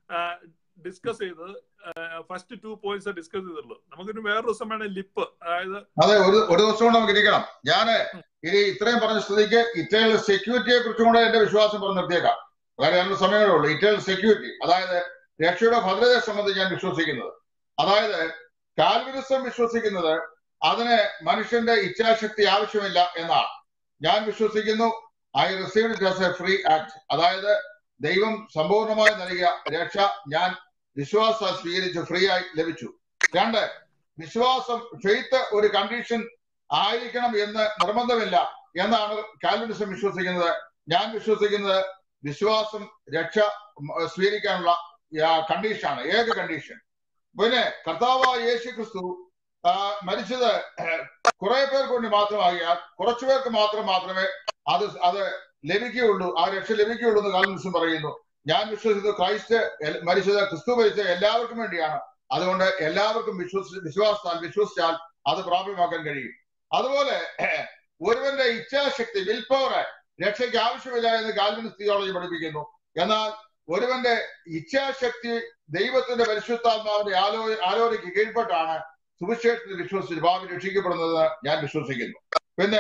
ഡിസ്കസ് ചെയ്തത് ഫസ്റ്റ് ടു പോയിന്റ്സ് ഡിസ്കസ് ചെയ്തിട്ടുള്ളൂ നമുക്കിനി വേറൊരു ദിവസം വേണേ ലിപ്പ് അതായത് അതെ ഒരു ഒരു ദിവസം കൊണ്ട് നമുക്ക് ഇരിക്കണം ഞാന് ഇനി ഇത്രയും പറഞ്ഞ സ്ഥിതിക്ക് ഇറ്റേണൽ സെക്യൂരിറ്റിയെ കുറിച്ചും കൂടെ എന്റെ വിശ്വാസം പറഞ്ഞു നിർത്തിയേക്കാം വളരെ രണ്ട് സമയമേ ഉള്ളൂ ഇറ്റേണൽ സെക്യൂരിറ്റി അതായത് രക്ഷയുടെ ഭദ്രതയെ സംബന്ധിച്ച് ഞാൻ വിശ്വസിക്കുന്നത് അതായത് കാൽവിനിസം വിശ്വസിക്കുന്നത് അതിന് മനുഷ്യന്റെ ഇച്ഛാശക്തി ആവശ്യമില്ല എന്നാണ് ഞാൻ വിശ്വസിക്കുന്നു I received it as a free act അതായത് ദൈവം സമ്പൂർണമായി നൽകിയ രക്ഷ ഞാൻ വിശ്വാസ സ്വീകരിച്ച് ഫ്രീ ആയി ലഭിച്ചു രണ്ട് വിശ്വാസം ഫെയ്ത്ത് ഒരു കണ്ടീഷൻ ആയിരിക്കണം എന്ന് നിർബന്ധമില്ല എന്നാണ് കാൽവിനിസം വിശ്വസിക്കുന്നത് ഞാൻ വിശ്വസിക്കുന്നത് വിശ്വാസം രക്ഷ സ്വീകരിക്കാനുള്ള കണ്ടീഷനാണ് ഏക കണ്ടീഷൻ പിന്നെ കർത്താവായ യേശു ക്രിസ്തു മരിച്ചത് കുറെ പേർക്ക് വേണ്ടി മാത്രമാകിയാൽ കുറച്ചു പേർക്ക് മാത്രം മാത്രമേ അത് അത് ലഭിക്കുകയുള്ളൂ ആ രക്ഷ ലഭിക്കുകയുള്ളൂ എന്ന് കാൽവിനിസം പറയുന്നു ഞാൻ വിശ്വസിക്കുന്നത് ക്രൈസ്റ്റ് മരിച്ചത് ക്രിസ്തു മരിച്ചത് എല്ലാവർക്കും വേണ്ടിയാണ് അതുകൊണ്ട് എല്ലാവർക്കും വിശ്വസി വിശ്വാസത്താൽ വിശ്വസിച്ചാൽ അത് പ്രാപ്യമാക്കാൻ കഴിയും അതുപോലെ ഒരുവന്റെ ഇച്ഛാശക്തി വിൽ പവർ രക്ഷയ്ക്ക് ആവശ്യമില്ല എന്ന് കാൽവിനിസ് തിയോളജി പഠിപ്പിക്കുന്നു എന്നാൽ ഒരുവന്റെ ഇച്ഛാശക്തി ദൈവത്തിന്റെ പരിശുദ്ധാത്മാവിന്റെ ആലോ ആലോചനയ്ക്ക് കീഴ്പ്പെട്ടാണ് സുവിശേഷത്തിൽ വിശ്വസിച്ച് ഭാവി രക്ഷിക്കപ്പെടുന്നത് ഞാൻ വിശ്വസിക്കുന്നു പിന്നെ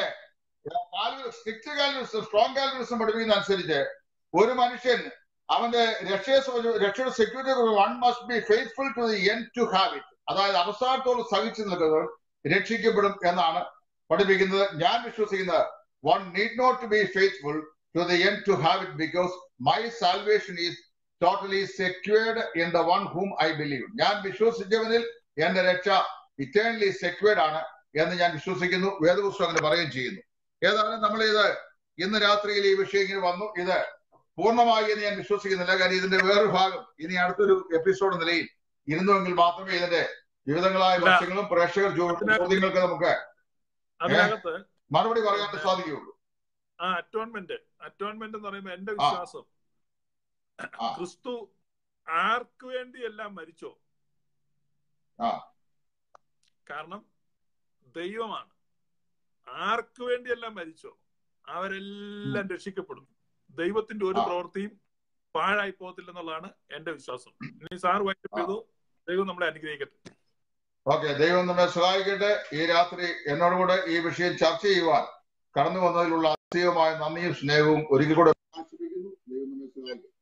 സ്ട്രിക്ട് കാൽവിനിസം സ്ട്രോങ് കാൽവിനിസം പഠിപ്പിക്കുന്ന അനുസരിച്ച് ഒരു മനുഷ്യൻ അവന്റെ രക്ഷയെ രക്ഷയുടെ security one must be faithful to the end to have it അതായത് അവസാനത്തോളം സഹിച്ചു നിൽക്കുന്നത് രക്ഷിക്കപ്പെടും എന്നാണ് പഠിപ്പിക്കുന്നത് ഞാൻ വിശ്വസിക്കുന്നത് one need not to be faithful to the end to have it because my salvation is totally secured in the one whom I believe ഞാൻ വിശ്വസിച്ചവനിൽ എന്റെ രക്ഷ ഇറ്റേണലി സെക്യൂർഡ് ആണ് എന്ന് ഞാൻ വിശ്വസിക്കുന്നു വേദപുസ്തകം അങ്ങനെ പറയുകയും ചെയ്യുന്നു ഏതായാലും നമ്മൾ ഇത് ഇന്ന് രാത്രിയിൽ ഈ വിഷയം ഇങ്ങനെ വന്നു ഇത് പൂർണ്ണമായി എന്ന് ഞാൻ വിശ്വസിക്കുന്നില്ല കാര്യം ഇതിന്റെ വേറൊരു ഭാഗം ഇനി അടുത്തൊരു എപ്പിസോഡ് നിലയിൽ ഇരുന്നുവെങ്കിൽ മാത്രമേ ഇതിന്റെ വിവിധങ്ങളായ വശങ്ങളും പ്രേക്ഷകർ ചോദ്യങ്ങൾക്ക് നമുക്ക് അതിനകത്ത് മറുപടി പറയാൻ സാധിക്കുകയുള്ളൂ ആ അറ്റോൺമെന്റ് അറ്റോൺമെന്റ് എന്ന് പറയുമ്പോൾ എന്റെ വിശ്വാസം ക്രിസ്തു ആർക്ക് വേണ്ടിയെല്ലാം മരിച്ചോ കാരണം ദൈവമാണ് ആർക്ക് വേണ്ടിയെല്ലാം മരിച്ചോ അവരെല്ലാം രക്ഷിക്കപ്പെടും ദൈവത്തിന്റെ ഒരു പ്രവൃത്തിയും പാഴായി പോകത്തില്ലെന്നുള്ളതാണ് എന്റെ വിശ്വാസം ഇനി സാർ വൈകിട്ട് ചെയ്തു ദൈവം നമ്മളെ അനുഗ്രഹിക്കട്ടെ ഓക്കെ ദൈവം നമ്മെ സഹായിക്കട്ടെ ഈ രാത്രി എന്നോടുകൂടെ ഈ വിഷയം ചർച്ച ചെയ്യുവാൻ കടന്നു വന്നതിലുള്ള അതിശയമായ നന്ദിയും സ്നേഹവും ഒരിക്കൽ കൂടെ ദൈവം നമ്മെ സഹായിക്കട്ടെ